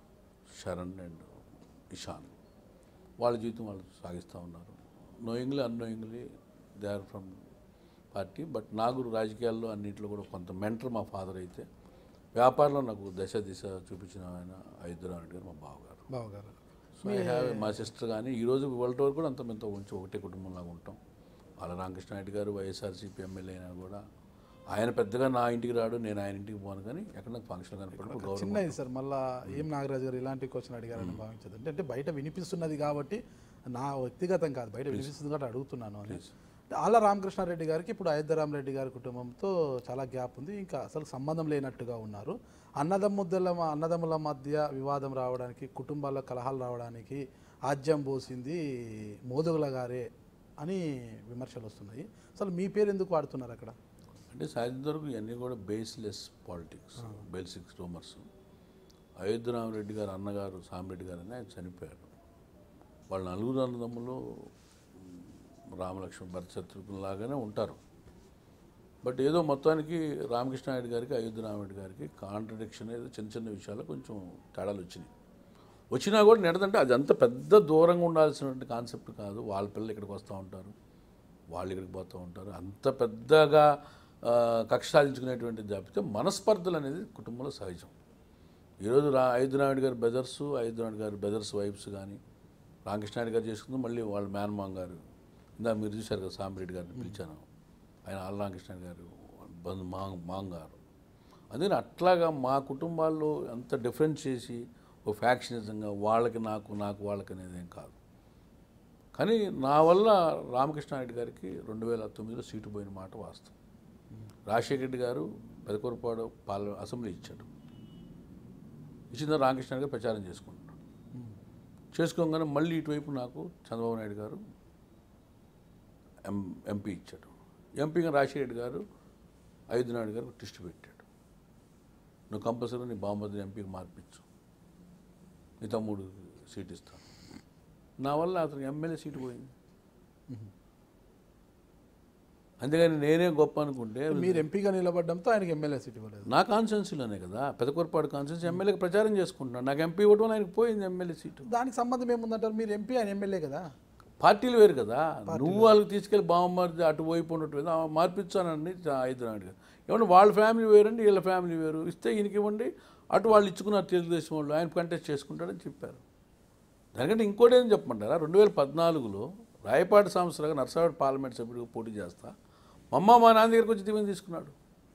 శరణ్ అండ్ ఇషాన్ వాళ్ళ జీవితం వాళ్ళు సాగిస్తూ ఉన్నారు knowingly unknowingly they are from party but నాకు రాజకీయాల్లో అన్నింటిలో కూడా కొంత మెంటర్ మా ఫాదర్ అయితే వ్యాపారంలో నాకు దశ దిశ చూపించిన ఆయన ఐదురామరెడ్డి గారు మా బావగారు బావగారు సో ఐ హ్యావ్ మా సిస్టర్ కానీ ఈరోజు వాళ్ళ వరకు కూడా అంత మెంత ఉంచి ఒకటే కుటుంబంలాగా ఉంటాం వాళ్ళ రామకృష్ణారెడ్డి గారు వైఎస్ఆర్సీపీ ఎమ్మెల్యే అయినా కూడా ఆయన పెద్దగా నా ఇంటికి రాడు నేను ఆయన ఇంటికి పోను కానీ ఎక్కడ నాకు ఫంక్షన్ కనపడినప్పుడు గౌరవం చిన్నది సార్ మళ్ళా ఏం నాగరాజు గారు ఇలాంటి క్వశ్చన్ అడిగారని భావించదు అంటే అంటే బయట వినిపిస్తున్నది కాబట్టి నా వ్యక్తిగతం కాదు బయట వినిపిస్తుంది కాబట్టి అడుగుతున్నాను అని అంటే ఆళ్ళ రామకృష్ణారెడ్డి గారికి ఇప్పుడు అయోధ్యరామరెడ్డి గారి కుటుంబంతో చాలా గ్యాప్ ఉంది ఇంకా అసలు సంబంధం లేనట్టుగా ఉన్నారు అన్నదమ్ముద్దల అన్నదమ్ముల మధ్య వివాదం రావడానికి కుటుంబాల్లో కలహాలు రావడానికి ఆజ్యం పోసింది మోదుగుల గారే అని విమర్శలు వస్తున్నాయి అసలు మీ పేరు ఎందుకు వాడుతున్నారు అక్కడ అంటే సాయంత్రం వరకు ఇవన్నీ కూడా baseless politics basics rumours Ayodhya Ramareddy గారు అన్నగారు సామిరెడ్డి గారు అని ఆయన చనిపోయారు వాళ్ళ నలుగురు అన్నదమ్ములు మ్, రామలక్ష్మణ్ భరత శత్రుఘ్నులాగానే ఉంటారు బట్ ఏదో మొత్తానికి రామకృష్ణారెడ్డి గారికి అయోధ్య రామరెడ్డి గారికి కాంట్రడిక్షన్ ఏదో చిన్న చిన్న విషయాల్లో కొంచెం తేడాలు వచ్చినాయి వచ్చినా కూడా నెడదంటే అది అంత పెద్ద దూరంగా ఉండాల్సినటువంటి కాన్సెప్ట్ కాదు వాళ్ళ పిల్లలు ఇక్కడికి వస్తూ ఉంటారు వాళ్ళు ఇక్కడికి పోతూ ఉంటారు అంత పెద్దగా ఆ, కక్ష సాధించుకునేటువంటి తప్పితే మనస్పర్ధలు అనేది కుటుంబంలో సహజం ఈరోజు రా ఐదునాయుడు గారి బ్రదర్స్ ఐదునాయుడు గారి బ్రదర్స్ వైఫ్స్ కానీ రామకృష్ణారెడ్డి గారు చేసుకుంది మళ్ళీ వాళ్ళ మేనమామ గారు ఇందా మీరు చూశారు కదా సాంబరెడ్డి గారిని పిలిచాను ఆయన ఆల్ రామకృష్ణ గారు బంధు మా మాంగారు అందుకని అట్లాగా మా కుటుంబాల్లో ఎంత డిఫరెన్స్ చేసి ఓ ఫ్యాక్షనిజంగా వాళ్ళకి నాకు నాకు వాళ్ళకి అనేది ఏం కాదు కానీ నా వల్ల రామకృష్ణారెడ్డి గారికి రెండు వేల తొమ్మిదిలో సీటు పోయిన మాట వాస్తవం రాజశేఖర రెడ్డి గారు పెదకూరపాడు పార్ల అసెంబ్లీ ఇచ్చాడు ఇచ్చిన తర్వాత రామకృష్ణ గారు ప్రచారం చేసుకుంటున్నాడు చేసుకోగానే మళ్ళీ ఇటువైపు నాకు చంద్రబాబు నాయుడు గారు ఎం ఎంపీ ఇచ్చాడు ఎంపీగా రాజశేఖర రెడ్డి గారు ఐదు నాయుడు గారు టిస్ట్ పెట్టాడు నువ్వు కంపల్సరీ నీ బామ్మది ఎంపీకి మార్పించు నీ తమ్ముడు సీట్ ఇస్తాను నా వల్ల అతనికి ఎమ్మెల్యే సీటు పోయింది అంతేగాని నేనే గొప్ప అనుకుంటే మీరు ఎంపీగా నిలబడడంతో ఆయనకి ఎమ్మెల్యే సీట్ ఇవ్వలేదు నా కాన్స్టిట్యున్సీలోనే కదా పెదకూరపాడు కాన్స్టిట్యున్సీ ఎమ్మెల్యేకి ప్రచారం చేసుకుంటున్నాను నాకు ఎంపీ ఇవ్వడం వల్ల ఆయనకి పోయింది ఎమ్మెల్యే సీటు దానికి సంబంధం ఏముందంటారు మీరు ఎంపీ ఆయన ఎమ్మెల్యే కదా పార్టీలు వేరు కదా నువ్వు వాళ్ళకి తీసుకెళ్ళి బామ్మది అటువైపు ఉన్నట్టు మార్పించానండి ఐదు నాడు ఏమంటే వాళ్ళ ఫ్యామిలీ వేరండి వీళ్ళ ఫ్యామిలీ వేరు ఇస్తే ఈయనకి ఇవ్వండి అటు వాళ్ళు ఇచ్చుకున్నారు తెలుగుదేశం వాళ్ళు ఆయన కంటెస్ట్ చేసుకుంటాడని చెప్పారు దానికంటే ఇంకోటి ఏం చెప్పమంటారా రెండు వేల పద్నాలుగులో రాయపాటి సంవత్సరాలు నర్సాపేట పార్లమెంట్ సభ్యుడిగా పోటీ చేస్తా మా అమ్మ మా నాన్న దగ్గరికి వచ్చి దీవెని తీసుకున్నాడు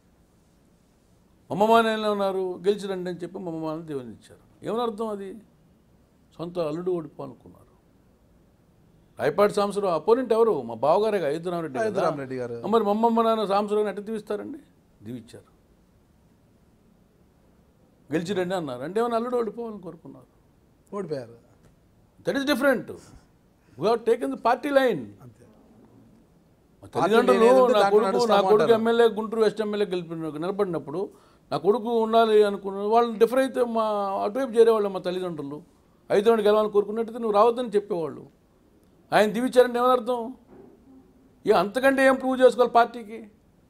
మా అమ్మ మా నాన్న ఉన్నారు గెలిచి రండి అని చెప్పి మా అమ్మ మా నాన్న దీవెని ఇచ్చారు ఏమని అర్థం అది సొంత అల్లుడు ఓడిపోవాలనుకున్నారు రాయపాటి సాంబశివరావు అపోనెంట్ ఎవరు మా బావగారే అయోధ్యరామరెడ్డి కదా రామరెడ్డి గారు మరి మా అమ్మమ్మ నాన్న సాంబశివరావుని ఎట్ట దీవిస్తారండి దీవిచ్చారు గెలిచి రండి అన్నారు అంటే ఏమైనా అల్లుడు ఓడిపోవాలని కోరుకున్నారు ఓడిపోయారు that is different we have taken the party line అంతే మా తల్లిదండ్రులు ఏది ఉంటే నా దాంట్లో కొడుకు నా నడుస్తాము కొడుకు అంటారు. ఎమ్మెల్యే గుంటూరు వెస్ట్ ఎమ్మెల్యే గెలిపి నిలబడినప్పుడు నా కొడుకు ఉండాలి అనుకున్న వాళ్ళు డిఫర్ అయితే మా అటువైపు చేరేవాళ్ళు మా తల్లిదండ్రులు ఐదు రెండు గెలవాలని కోరుకున్నట్టయితే నువ్వు రావద్దని చెప్పేవాళ్ళు ఆయన దివిచ్చారంటే ఏమని అర్థం ఇక అంతకంటే ఏం ప్రూవ్ చేసుకోవాలి పార్టీకి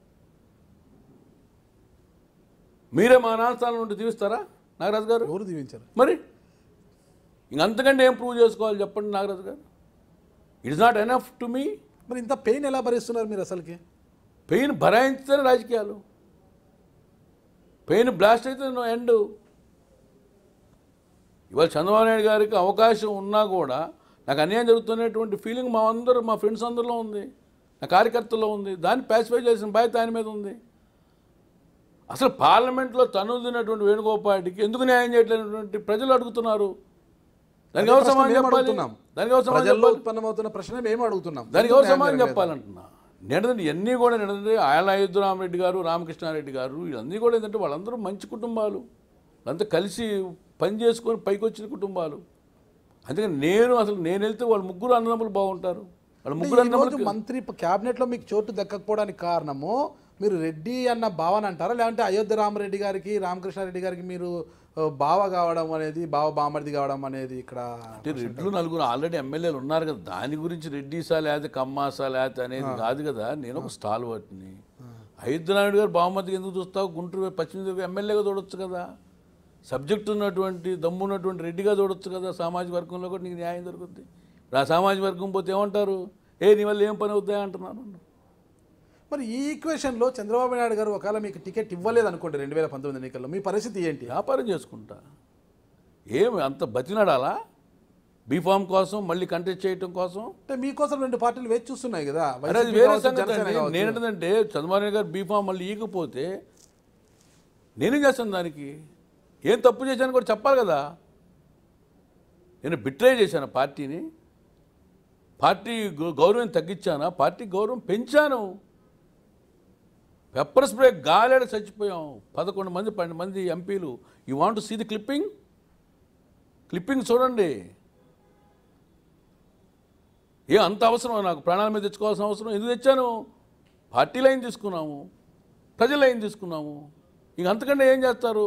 మీరే మా నాన్న స్థానం నుండి దీవిస్తారా నాగరాజు గారు ఎవరు దీవించారు మరి ఇంక అంతకంటే ఏం ప్రూవ్ చేసుకోవాలి చెప్పండి నాగరాజు గారు it's not enough to me మరి ఇంత పెయిన్ ఎలా భరిస్తున్నారు మీరు అసలుకి పెయిన్ భరాయించితేనే రాజకీయాలు పెయిన్ బ్లాస్ట్ అయితే నో ఎండ్ ఇవాళ చంద్రబాబు నాయుడు గారికి అవకాశం ఉన్నా కూడా నాకు అన్యాయం జరుగుతున్నటువంటి ఫీలింగ్ మా అందరూ మా ఫ్రెండ్స్ అందరిలో ఉంది నా కార్యకర్తల్లో ఉంది దాన్ని ప్యాసిఫై చేసిన బాధ్యత ఆయన మీద ఉంది అసలు పార్లమెంట్లో తనుదినటువంటి వేణుగోపాల్కి ఎందుకు న్యాయం చేయట్లేనటువంటి ప్రజలు అడుగుతున్నారు దానికి ఎవరు ప్రశ్న సమాధానం మేము చెప్పాలి అడుగుతున్నాం. దానికి ఎవరు సమాధానం ప్రజల్లో చెప్పాలి ఉత్పన్నమవుతున్న ప్రశ్న మేము అడుగుతున్నాం దానికి ఎవరు ఎందుకు సమాధానం న్యాయం జరగలేదు? చెప్పాలంటున్నా నేనంటే ఇవన్నీ కూడా నేనంటే ఆయన అయోధ్యరామరెడ్డి గారు రామకృష్ణారెడ్డి గారు వీళ్ళన్నీ కూడా ఏంటంటే వాళ్ళందరూ మంచి కుటుంబాలు వాళ్ళంతా కలిసి పని చేసుకొని పైకి వచ్చిన కుటుంబాలు అందుకని నేను అసలు నేను వెళ్తే వాళ్ళ ముగ్గురు అన్నదమ్ములు బాగుంటారు వాళ్ళ ముగ్గురు అంటే ఈ రోజు అన్నదమ్ములు మంత్రి క్యాబినెట్ లో మీకు చోటు దక్కకపోవడానికి కారణము మీరు రెడ్డి అన్న భావన అంటారా లేదంటే అయోధ్య రామరెడ్డి గారికి రామకృష్ణారెడ్డి గారికి మీరు ఆ, బావ కావడం అనేది బావ బామర్ది కావడం అనేది ఇక్కడ అంటే రెడ్లు నలుగురు ఆల్రెడీ ఎమ్మెల్యేలు ఉన్నారు కదా దాని గురించి రెడ్డిసా లేకపోతే కమ్మాసా లేకపోతే అనేది కాదు కదా నేను ఒక స్టాల్ వాటిని అయోధ్యనాయుడు గారు బాగుమతికి ఎందుకు చూస్తావు గుంటూరు పశ్చిమ ఎమ్మెల్యేగా చూడొచ్చు కదా సబ్జెక్ట్ ఉన్నటువంటి దమ్ము ఉన్నటువంటి రెడ్డిగా చూడొచ్చు కదా సామాజిక వర్గంలో కూడా నీకు న్యాయం దొరుకుద్ది ఇప్పుడు ఆ సామాజిక వర్గం పోతే ఏమంటారు ఏ నీ వల్ల ఏం పని అవుతాయి అంటున్నాను మరి ఈ ఈక్వేషన్ లో చంద్రబాబు నాయుడు గారు ఒకవేళ మీకు టికెట్ ఇవ్వలేదు అనుకోండి రెండు వేల పంతొమ్మిది ఎన్నికల్లో మీ పరిస్థితి ఏంటి వ్యాపారం చేసుకుంటా ఏమి అంత బతినాడాలా బీఫామ్ కోసం మళ్ళీ కంటెస్ట్ చేయటం కోసం అంటే మీకోసం రెండు పార్టీలు వేచి చూస్తున్నాయి కదా అరే అది వైసీపీ వేరే కావచ్చు, సంగతి జనసేన అండి కావచ్చు. నేనేంటంటే చంద్రబాబు నాయుడు గారు బీఫామ్ మళ్ళీ ఈకపోతే నేనేం చేస్తాను దానికి ఏం తప్పు చేశాను కూడా చెప్పాలి కదా నేను బిట్రే చేశాను పార్టీని పార్టీ గౌ- గౌరవం తగ్గించానా పార్టీ గౌరవం పెంచాను పెప్పర్ స్ప్రే గాలాడ చచ్చిపోయాం పదకొండు మంది పన్నెండు మంది ఎంపీలు you want see the clipping clipping చూడండి ఏ అంత అవసరం నాకు ప్రాణాల మీద తెచ్చుకోవాల్సిన అవసరం ఎందుకు తెచ్చాను పార్టీ లైన్ తీసుకున్నాము ప్రజల లైన్ తీసుకున్నాము ఇంక అంతకంటే ఏం చేస్తారు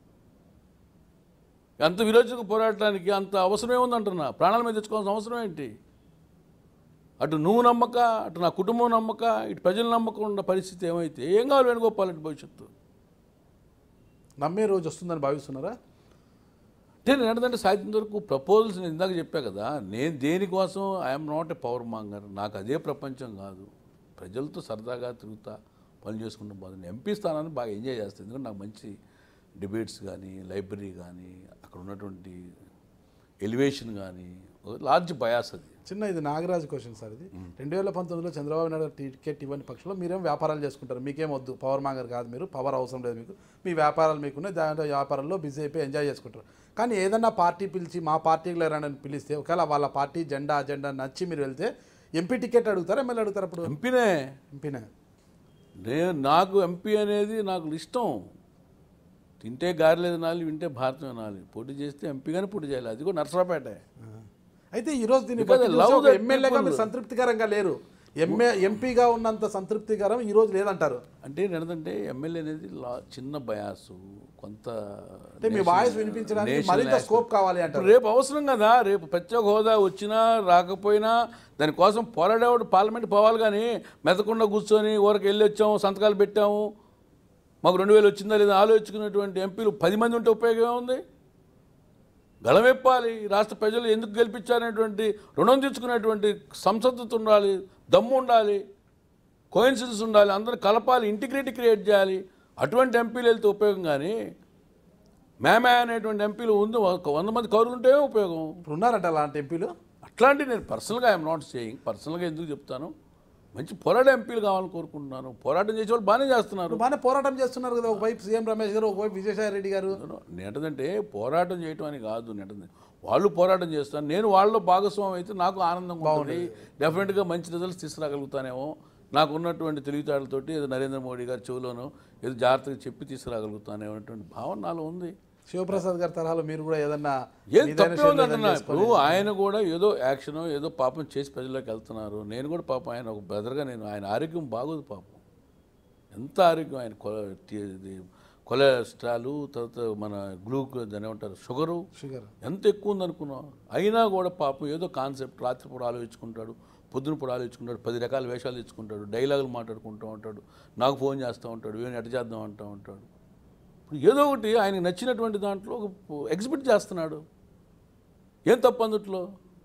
అంత విరోచకు పోరాడటానికి అంత అవసరం ఏముందంటున్నా ప్రాణాల మీద తెచ్చుకోవాల్సిన అవసరం ఏంటి అటు నువ్వు నమ్మక అటు నా కుటుంబం నమ్మక ఇటు ప్రజలు నమ్మకం ఉన్న పరిస్థితి ఏమైతే ఏం కావాలి వేణుగోపాల్ రెడ్డి భవిష్యత్తు నమ్మే రోజు వస్తుందని భావిస్తున్నారా అంటే నేను ఏంటంటే సాధ్యం వరకు ప్రపోజల్స్ నేను ఇందాక చెప్పా కదా నేను దేనికోసం I'm not a power monger నాకు అదే ప్రపంచం కాదు ప్రజలతో సరదాగా తిరుగుతా పని చేసుకుంటూ పోతుంది ఎంపీ స్థానాన్ని బాగా ఎంజాయ్ చేస్తాను ఎందుకంటే నాకు మంచి డిబేట్స్ కానీ లైబ్రరీ కానీ అక్కడ ఉన్నటువంటి ఎలివేషన్ కానీ లార్జ్ బయాస్ అది చిన్న ఇది నాగరాజు క్వశ్చన్ సార్ ఇది రెండు వేల పంతొమ్మిదిలో చంద్రబాబు నాయుడు టికెట్ ఇవ్వని పక్షంలో మీరేం వ్యాపారాలు చేసుకుంటారు మీకేం వద్దు పవర్ మాంగర్ కాదు మీరు పవర్ అవసరం లేదు మీకు మీ వ్యాపారాలు మీకున్నాయి దాంట్లో వ్యాపారంలో బిజీ అయిపోయి ఎంజాయ్ చేసుకుంటారు కానీ ఏదన్నా పార్టీ పిలిచి మా పార్టీకి లేరని పిలిస్తే ఒకవేళ వాళ్ళ పార్టీ జెండా అజెండా నచ్చి మీరు వెళ్తే ఎంపీ టికెట్ అడుగుతారా ఎమ్మెల్యే అడుగుతారు అప్పుడు ఎంపీనే ఎంపీనే నేను నాకు ఎంపీ అనేది నాకు ఇష్టం తింటే గారెలేదు నాలి వింటే భారతం వినాలి పోటీ చేస్తే ఎంపీగానే పోటీ చేయాలి అది కూడా నర్సరాపేటే అయితే ఈ రోజు దీన్ని Because బట్టి I love చూస్తే ఒక that ఎమ్మెల్యేగా people. మీరు సంతృప్తికరంగా లేరు ఎంఏ ఎంపీగా ఉన్నంత సంతృప్తికరం ఈ రోజు లేదంటారు అంటే ఏంటంటే ఎమ్మెల్యే అనేది లా చిన్న బయాసు కొంత అంటే మీ వాయిస్ వినిపించడానికి నేషనల్ మరింత యాస్పెక్ట్. స్కోప్ కావాలి అంటారు ఇప్పుడు రేపు అవసరం కదా రేపు ప్రత్యేక హోదా వచ్చినా రాకపోయినా దానికోసం పోరాడేవాడు పార్లమెంట్ పోవాలి కానీ మెదకుండా కూర్చొని ఊరికి వెళ్ళి వచ్చాము సంతకాలు పెట్టాము మాకు రెండు వేలు వచ్చిందా లేదా ఆలోచించుకున్నటువంటి ఎంపీలు పది మంది ఉంటే ఉపయోగం ఏముంది గళమెప్పాలి ఈ రాష్ట్ర ప్రజలు ఎందుకు గెలిపించారనేటువంటి రుణం తెచ్చుకునేటువంటి సంసద్ధత ఉండాలి దమ్ము ఉండాలి కోయిన్సిడెన్స్ ఉండాలి అందరూ కలపాలి ఇంటిగ్రిటీ క్రియేట్ చేయాలి అటువంటి ఎంపీలు వెళ్తే ఉపయోగం కానీ మేమే అనేటువంటి ఎంపీలు ఉంది ఒక వంద మంది కౌరులు ఉంటే ఉపయోగం ఇప్పుడు ఉన్నారట అలాంటి ఎంపీలు అట్లాంటి నేను పర్సనల్గా ఐఎమ్ నాట్ సేయింగ్ పర్సనల్గా ఎందుకు చెప్తాను మంచి పోరాట ఎంపీలు కావాలని కోరుకుంటున్నాను పోరాటం చేసే వాళ్ళు బాగానే చేస్తున్నారు ఇప్పుడు బాగానే పోరాటం చేస్తున్నారు కదా ఒకవైపు సీఎం రమేష్ గారు ఒకవైపు విజయసాయి రెడ్డి గారు నేటదంటే పోరాటం చేయటం అని కాదు నేటది వాళ్ళు పోరాటం చేస్తాను నేను వాళ్ళలో భాగస్వామి అయితే నాకు ఆనందంగా ఉంటుంది డెఫినెట్గా మంచి రిజల్ట్స్ తీసుకురాగలుగుతానేమో నాకు ఉన్నటువంటి తెలివితేటలతోటి ఏదో నరేంద్ర మోడీ గారి చెవులోనో ఏదో జాగ్రత్తగా చెప్పి తీసుకురాగలుగుతానేమో అనేటువంటి భావన నాలో ఉంది శివప్రసాద్ గారి తరహాలో మీరు కూడా ఏదన్నా ఏం మీదైన తప్పే షెడ్యూల్ ఉందంటున్నా ఏదైనా ఇప్పుడు ఆయన కూడా ఏదో యాక్షన్ ఏదో పాపం చేసి ప్రజల్లోకి వెళ్తున్నారు నేను కూడా పాపం ఆయన ఒక బ్రదర్గా నేను ఆయన ఆరోగ్యం బాగోదు పాపం ఎంత ఆరోగ్యం ఆయన కొల- టి- ఇది కొలెస్ట్రాల్ తర్వాత మన గ్లూకోజ్ దాని ఏమంటారు షుగరు షుగర్ ఎంత ఎక్కువ ఉందనుకున్నాం అయినా కూడా పాపం ఏదో కాన్సెప్ట్ రాత్రిపూట ఆలోచించుకుంటాడు పొద్దున పూట ఆలోచించుకుంటాడు పది రకాల వేషాలు తెచ్చుకుంటాడు డైలాగులు మాట్లాడుకుంటూ ఉంటాడు నాకు ఫోన్ చేస్తూ ఉంటాడు ఏమైనా ఎట చేద్దాం అంటూ ఉంటాడు ఇప్పుడు ఏదో ఒకటి ఆయనకు నచ్చినటువంటి దాంట్లో ఎగ్జిబిట్ చేస్తున్నాడు ఏం తప్పు అందుట్లో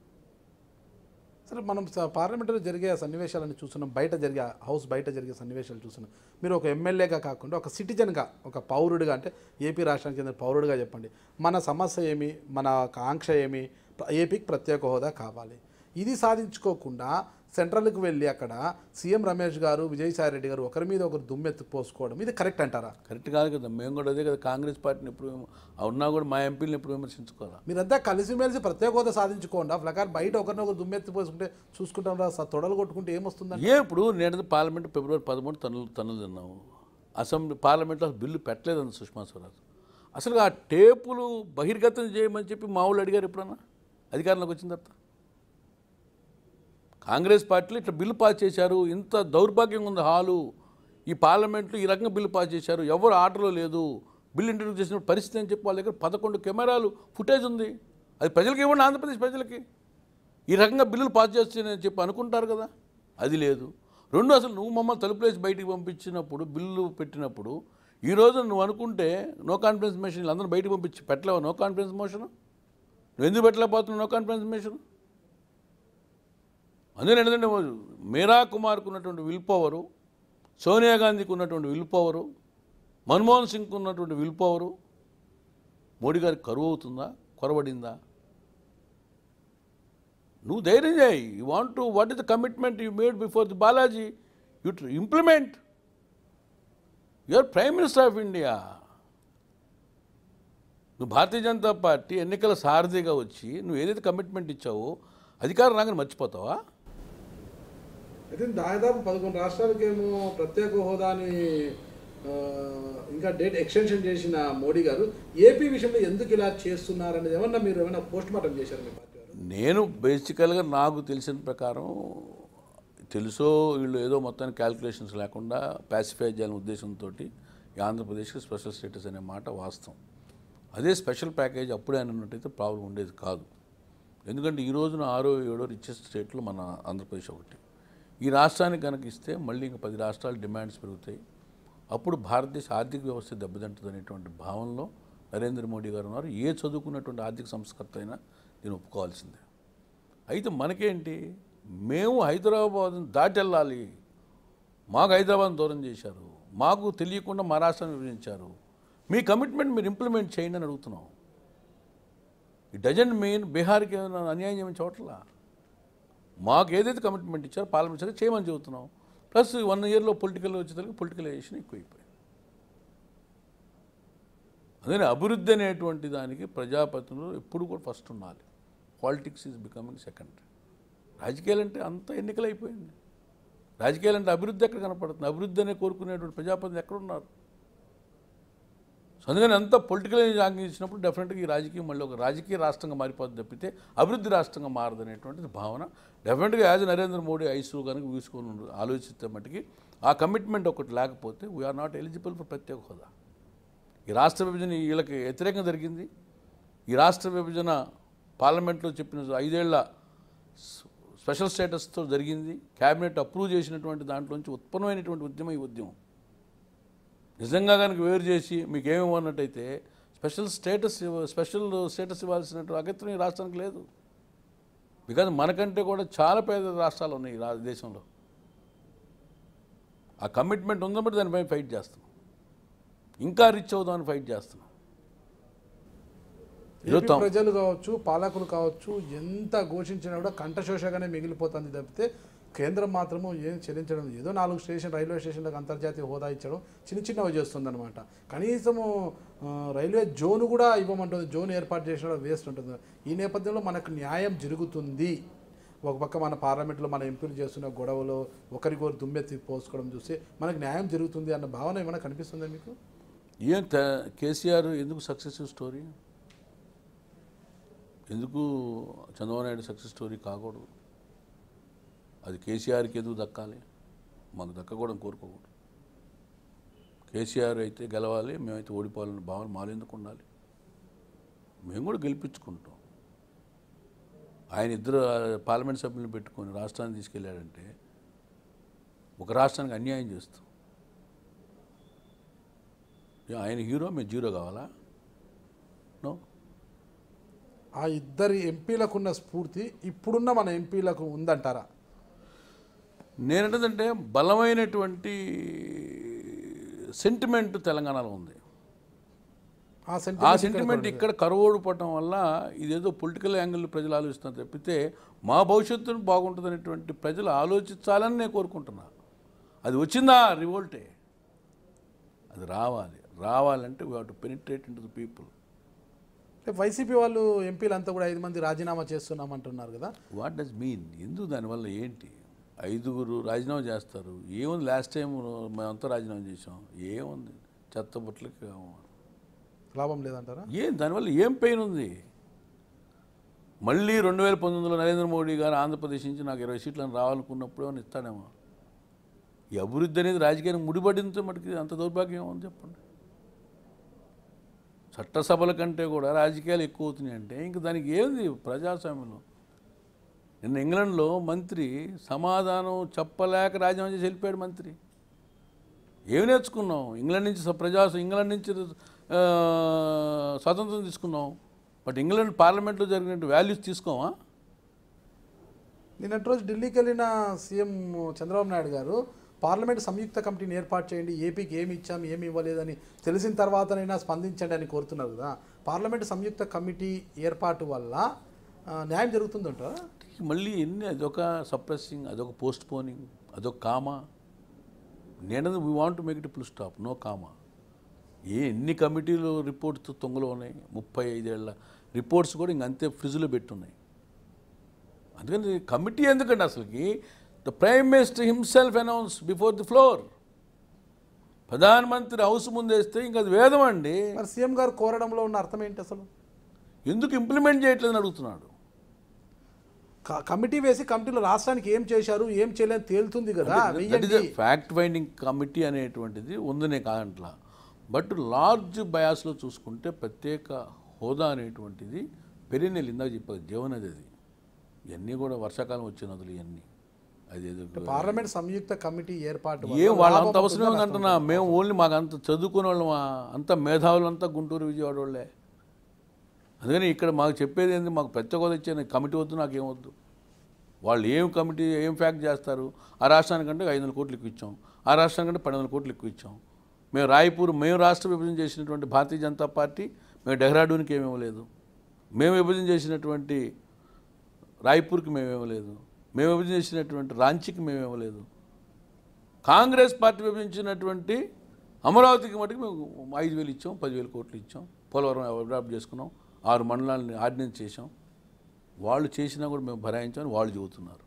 సరే మనం స- పార్లమెంటులో జరిగే సన్నివేశాలను చూస్తున్నాం బయట జరిగే హౌస్ బయట జరిగే సన్నివేశాలు చూస్తున్నాం మీరు ఒక ఎమ్మెల్యేగా కాకుండా ఒక సిటిజన్గా ఒక పౌరుడిగా అంటే ఏపీ రాష్ట్రానికి చెందిన పౌరుడిగా చెప్పండి మన సమస్య ఏమి మన కాంక్ష ఏమి ప్ర- ఏపీకి ప్రత్యేక హోదా కావాలి ఇది సాధించుకోకుండా సెంట్రల్కి వెళ్ళి అక్కడ సీఎం రమేష్ గారు విజయసాయి రెడ్డి గారు ఒకరి మీద ఒకరు దుమ్మెత్తు పోసుకోవడం ఇది కరెక్ట్ అంటారా కరెక్ట్ కాదు కదా మేము కూడా అదే కదా కాంగ్రెస్ పార్టీని ఎప్పుడు విమ- ఆ ఉన్నా కూడా మా ఎంపీలను ఎప్పుడు విమర్శించుకోవాలా మీరంతా కలిసిమెలిసి ప్రత్యేక హోదా సాధించుకోండి ఫ్లకార్ బయట ఒకరినొకరు దుమ్మెత్తి పోసుకుంటే చూసుకుంటాం రా స- తొడలు కొట్టుకుంటే ఏమొస్తుందండి ఏ ఇప్పుడు నేను పార్లమెంట్ ఫిబ్రవరి పదమూడు తనులు తనులు తిన్నాము అసెంబ్లీ పార్లమెంట్లో అసలు బిల్లు పెట్టలేదండి సుష్మా స్వరాజ్ అసలు ఆ టేపులు బహిర్గతం చేయమని చెప్పి మా వాళ్ళు అడిగారు ఎప్పుడన్నా అధికారంలోకి వచ్చిన తర్వాత కాంగ్రెస్ పార్టీలు ఇట్లా బిల్లు పాస్ చేశారు ఇంత దౌర్భాగ్యంగా ఉంది హాలు ఈ పార్లమెంట్లో ఈ రకంగా బిల్లు పాస్ చేశారు ఎవరు ఆర్డర్లో లేదు బిల్లు ఇంట్రడ్యూస్ చేసిన పరిస్థితి అని చెప్పి వాళ్ళ దగ్గర పదకొండు కెమెరాలు ఫుటేజ్ ఉంది అది ప్రజలకి ఇవ్వండి ఆంధ్రప్రదేశ్ ప్రజలకి ఈ రకంగా బిల్లులు పాస్ చేస్తానని చెప్పి అనుకుంటారు కదా అది లేదు రెండు అసలు నువ్వు మమ్మల్ని తలుపులేసి బయటికి పంపించినప్పుడు బిల్లు పెట్టినప్పుడు ఈ రోజు నువ్వు అనుకుంటే నో కాన్ఫిడెన్స్ మోషన్ అందరూ బయటికి పంపించి పెట్టలేవు నో కాన్ఫిడెన్స్ మోషన్ నువ్వు ఎందుకు పెట్టలేకపోతున్నావు నో కాన్ఫిడెన్స్ మోషన్ అందుకని ఏంటంటే మీరా కుమార్కు ఉన్నటువంటి విల్ పవరు సోనియా గాంధీకి ఉన్నటువంటి విల్ పవరు మన్మోహన్ సింగ్కి ఉన్నటువంటి విల్ పవరు మోడీ గారికి కరువు అవుతుందా కొరబడిందా నువ్వు ధైర్యం చేయి you want to what is the commitment you made before the Balaji you implement your prime minister of India నువ్వు భారతీయ జనతా పార్టీ ఎన్నికల సారథిగా వచ్చి నువ్వు ఏదైతే కమిట్మెంట్ ఇచ్చావో అధికారం రాగానే మర్చిపోతావా అయితే దాదాపు పదకొండు రాష్ట్రాలకేమో ప్రత్యేక హోదాని ఆ, ఇంకా డేట్ ఎక్స్టెన్షన్ చేసిన మోడీ గారు ఏపీ విషయంలో ఎందుకు ఇలా చేస్తున్నారనేది ఏమన్నా మీరు ఏమైనా పోస్ట్ మార్టం చేశారు మీ పార్టీ వారు నేను బేసికల్గా నాకు తెలిసిన ప్రకారం తెలుసో వీళ్ళు ఏదో మొత్తాన్ని క్యాల్కులేషన్స్ లేకుండా ప్యాసిఫై చేయాలనే ఉద్దేశంతో ఈ ఆంధ్రప్రదేశ్కి స్పెషల్ స్టేటస్ అనే మాట వాస్తవం అదే స్పెషల్ ప్యాకేజ్ అప్పుడే అని ఉన్నట్టయితే ప్రాబ్లం ఉండేది కాదు ఎందుకంటే ఈ రోజున ఆరో ఏడో రిచెస్ట్ స్టేట్లో మన ఆంధ్రప్రదేశ్ ఒకటి ఈ రాష్ట్రానికి కనుక ఇస్తే మళ్ళీ ఇంకా పది రాష్ట్రాలు డిమాండ్స్ పెరుగుతాయి అప్పుడు భారతదేశ ఆర్థిక వ్యవస్థ దెబ్బతింటుంది అనేటువంటి భావనలో నరేంద్ర మోడీ గారు ఉన్నారు ఏ చదువుకున్నటువంటి ఆర్థిక సంస్కర్త అయినా దీన్ని ఒప్పుకోవాల్సిందే అయితే మనకేంటి మేము హైదరాబాద్ దాటి వెళ్ళాలి మాకు హైదరాబాద్ దూరం చేశారు మాకు తెలియకుండా మా రాష్ట్రాన్ని విభజించారు మీ కమిట్మెంట్ మీరు ఇంప్లిమెంట్ చేయండి అని అడుగుతున్నాం ఇట్ డజంట్ మీన్ బీహార్కి ఏమైనా అన్యాయం చేయమని చూడట్లా మాకు ఏదైతే కమిట్మెంట్ ఇచ్చారో పార్లమెంట్ సరే చేయమని చెబుతున్నాం ప్లస్ వన్ ఇయర్లో పొలిటికల్ వచ్చేసరికి పొలిటికలైజేషన్ ఎక్కువైపోయింది అందుకని అభివృద్ధి అనేటువంటి దానికి ప్రజాప్రతినిధులు ఎప్పుడు కూడా ఫస్ట్ ఉండాలి పాలిటిక్స్ ఈజ్ బికమింగ్ సెకండరీ రాజకీయాలు అంటే అంత ఎన్నికలు అయిపోయింది రాజకీయాలు అంటే అభివృద్ధి ఎక్కడ కనపడుతుంది అభివృద్ధి అనే కోరుకునేటువంటి ప్రజాప్రతినిధులు ఎక్కడ ఉన్నారు సో అందుకని అంత పొలిటికల్ ఆంగించినప్పుడు డెఫినెట్గా ఈ రాజకీయం మళ్ళీ ఒక రాజకీయ రాష్ట్రంగా మారిపోతుంది తప్పితే అభివృద్ధి రాష్ట్రంగా మారదు అనేటువంటిది భావన డెఫినెట్గా యాజ్ నరేంద్ర మోడీ ఐసు కనుక వీసుకొని ఉండు- ఆలోచిస్తే మటుకి ఆ కమిట్మెంట్ ఒకటి లేకపోతే వీఆర్ నాట్ ఎలిజిబుల్ ఫర్ ప్రత్యేక హోదా ఈ రాష్ట్ర విభజన వీళ్ళకి వ్యతిరేకంగా జరిగింది ఈ రాష్ట్ర విభజన పార్లమెంట్లో చెప్పిన ఐదేళ్ల స్- స్పెషల్ స్టేటస్తో జరిగింది క్యాబినెట్ అప్రూవ్ చేసినటువంటి దాంట్లోంచి ఉత్పన్నమైనటువంటి ఉద్యమం ఈ ఉద్యమం నిజంగా కనుక వేరు చేసి మీకు ఏమి ఇవ్వనట్టయితే స్పెషల్ స్టేటస్ ఇవ్వ- స్పెషల్ స్టేటస్ ఇవ్వాల్సినటువంటి అగత్యం ఈ రాష్ట్రానికి లేదు బికాజ్ మనకంటే కూడా చాలా పేద రాష్ట్రాలు ఉన్నాయి ఈ రా- దేశంలో ఆ కమిట్మెంట్ ఉందన్నప్పుడు దానిపై ఫైట్ చేస్తున్నాం ఇంకా రిచ్ అవుదామని ఫైట్ చేస్తున్నాం ఈరోజు ఏపీ తాం- ప్రజలు కావచ్చు పాలకులు కావచ్చు ఎంత ఘోషించినా కూడా కంఠశోషగానే మిగిలిపోతుంది తప్పితే కేంద్రం మాత్రము ఏం చెల్లించడం లేదు. ఏదో నాలుగు స్టేషన్ రైల్వే స్టేషన్లకు అంతర్జాతీయ హోదా ఇచ్చడం చిన్న చిన్నవి చేస్తుంది అనమాట కనీసము ఆ, రైల్వే జోన్ కూడా ఇవ్వమంటుంది జోన్ ఏర్పాటు చేసిన వేస్ట్ ఉంటుంది ఈ నేపథ్యంలో మనకు న్యాయం జరుగుతుంది ఒక పక్క మన పార్లమెంట్లో మన ఎంపీలు చేస్తున్న గొడవలు ఒకరికొకరు దుమ్మెత్తి పోసుకోవడం చూసి మనకు న్యాయం జరుగుతుంది అన్న భావన ఏమైనా కనిపిస్తుందా మీకు ఏం త- కేసీఆర్ ఎందుకు సక్సెసివ్ స్టోరీ ఎందుకు చంద్రబాబు నాయుడు సక్సెస్ స్టోరీ కాకూడదు అది కేసీఆర్కి ఎందుకు దక్కాలి మాకు దక్కకూడదు కోరుకోకూడదు కేసీఆర్ అయితే గెలవాలి మేమైతే ఓడిపోవాలని భావన మాలో ఎందుకు ఉండాలి మేము కూడా గెలిపించుకుంటాం ఆయన ఇద్దరు ఆ, పార్లమెంట్ సభ్యులను పెట్టుకొని రాష్ట్రాన్ని తీసుకెళ్ళాడంటే ఒక రాష్ట్రానికి అన్యాయం చేస్తాం ఏ, ఆయన హీరో మేము జీరో కావాలా నో ఆ ఇద్దరి ఎంపీలకున్న స్ఫూర్తి ఇప్పుడున్న మన ఎంపీలకు ఉందంటారా నేనంటే బలమైనటువంటి సెంటిమెంట్ తెలంగాణలో ఉంది ఆ ఆ సెంటిమెంట్ సెంటిమెంట్ ఇక్కడ కరువోడిపోవటం వల్ల ఇదేదో పొలిటికల్ యాంగిల్ ప్రజలు ఆలోచిస్తున్నారు తప్పితే మా భవిష్యత్తును బాగుంటుంది అనేటువంటి ప్రజలు ఆలోచించాలని నేను కోరుకుంటున్నా అది వచ్చిందా రివోల్టే అది రావాలి రావాలంటే we to penetrate in to the people అంటే వైసీపీ వాళ్ళు ఎంపీలంతా కూడా ఐదు మంది రాజీనామా చేస్తున్నామంటున్నారు కదా వాట్ డస్ మీన్ ఎందుకు దానివల్ల ఏంటి ఐదుగురు రాజీనామా చేస్తారు ఏముంది లాస్ట్ టైం మేమంతా రాజీనామా చేసాం ఏముంది చెత్త బుట్టలకి లాభం లేదంటారా ఏం దానివల్ల ఏం పెయిన్ ఉంది మళ్ళీ రెండు వేల పంతొమ్మిదిలో నరేంద్ర మోడీ గారు ఆంధ్రప్రదేశ్ నుంచి నాకు ఇరవై సీట్లను రావాలనుకున్నప్పుడు ఏమైనా ఇస్తాడేమో ఈ అభివృద్ధి అనేది రాజకీయానికి ముడిపడింతో మటుకు అంత దౌర్భాగ్యం ఏమని చెప్పండి చట్టసభల కంటే కూడా రాజకీయాలు ఎక్కువ అవుతున్నాయి అంటే ఇంక దానికి ఏంది ప్రజాస్వామ్యంలో నిన్న ఇంగ్లాండ్లో మంత్రి సమాధానం చెప్పలేక రాజీనామా చేసి వెళ్ళిపోయాడు మంత్రి ఏమి నేర్చుకున్నాం ఇంగ్లాండ్ నుంచి స- ప్రజా ఇంగ్లాండ్ నుంచి ఆ, స్వాతంత్రం తీసుకున్నాం బట్ ఇంగ్లాండ్ పార్లమెంట్లో జరిగిన వాల్యూస్ తీసుకోమా నిన్నటి రోజు ఢిల్లీకి వెళ్ళిన సీఎం చంద్రబాబు నాయుడు గారు పార్లమెంట్ సంయుక్త కమిటీని ఏర్పాటు చేయండి ఏపీకి ఏమి ఇచ్చాం ఏమి ఇవ్వలేదని తెలిసిన తర్వాతనైనా స్పందించండి అని కోరుతున్నారు కదా పార్లమెంట్ సంయుక్త కమిటీ ఏర్పాటు వల్ల ఆ, న్యాయం జరుగుతుందంటారా మళ్ళీ ఎన్ని అదొక సప్రెస్సింగ్ అదొక పోస్ట్ పోనింగ్ అదొక కామా నేను we want make it full stop no comma ఏ ఎన్ని కమిటీలు రిపోర్ట్స్ తొంగలో ఉన్నాయి ముప్పై ఐదేళ్ల రిపోర్ట్స్ కూడా ఇంక అంతే ఫ్రిడ్జ్లో పెట్టున్నాయి అందుకని కమిటీ ఎందుకండి అసలుకి the prime minister himself announce before the floor ప్రధానమంత్రి హౌస్ ముందేస్తే ఇంకా అది వేదం అండి మరి సీఎం గారు కోరడంలో ఉన్న అర్థం ఏంటి అసలు ఎందుకు ఇంప్లిమెంట్ చేయట్లేదని అడుగుతున్నాడు క- కమిటీ వేసి కమిటీలో రాష్ట్రానికి ఏం చేశారు ఏం చేయలేదు తేలుతుంది కదా దట్ ఈస్ వెయ్యండి ఫ్యాక్ట్ ఫైండింగ్ కమిటీ అనేటువంటిది ఉందనే కాదంట్లా బట్ లార్జ్ బయాస్లో చూసుకుంటే ప్రత్యేక హోదా అనేటువంటిది పెరినెల్ ఇందాక చెప్పారు జీవనది అది ఇవన్నీ కూడా వర్షాకాలం వచ్చే నదులు ఇవన్నీ అది ఏదో పార్లమెంట్ సంయుక్త కమిటీ ఏర్పాటు వల్ల ఏం వాళ్ళ లాభం అంత అవసరం ఉంటుందా, ఉందంటున్నా మేము ఓన్లీ మాకు అంత చదువుకునే వాళ్ళమా అంత మేధావులు అంతా గుంటూరు విజయవాడ వాళ్ళే అందుకని ఇక్కడ మాకు చెప్పేది ఏంది మాకు ప్రత్యేక హోదా ఇచ్చే కమిటీ వద్దు నాకేం వద్దు వాళ్ళు ఏం కమిటీ ఏం ఫ్యాక్ట్ చేస్తారు ఆ రాష్ట్రానికంటే ఐదు వందల కోట్లు ఎక్కువ ఇచ్చాం ఆ రాష్ట్రానికంటే పన్నెండు వందల కోట్లు ఎక్కువ ఇచ్చాం మేము రాయ్పూర్ మేము రాష్ట్ర విభజన చేసినటువంటి భారతీయ జనతా పార్టీ మేము డెహ్రాడూన్కి ఏమి ఇవ్వలేదు మేము విభజన చేసినటువంటి రాయ్పూర్కి మేము ఇవ్వలేదు మేము విభజన చేసినటువంటి రాంచీకి మేము ఇవ్వలేదు కాంగ్రెస్ పార్టీ విభజించినటువంటి అమరావతికి మటుకు మేము ఐదు వేలు ఇచ్చాం పదివేలు కోట్లు ఇచ్చాం పోలవరం అడాప్ట్ చేసుకున్నాం ఆరు మండలాలని ఆర్డినెన్స్ చేసాం వాళ్ళు చేసినా కూడా మేము భరాయించామని వాళ్ళు చెబుతున్నారు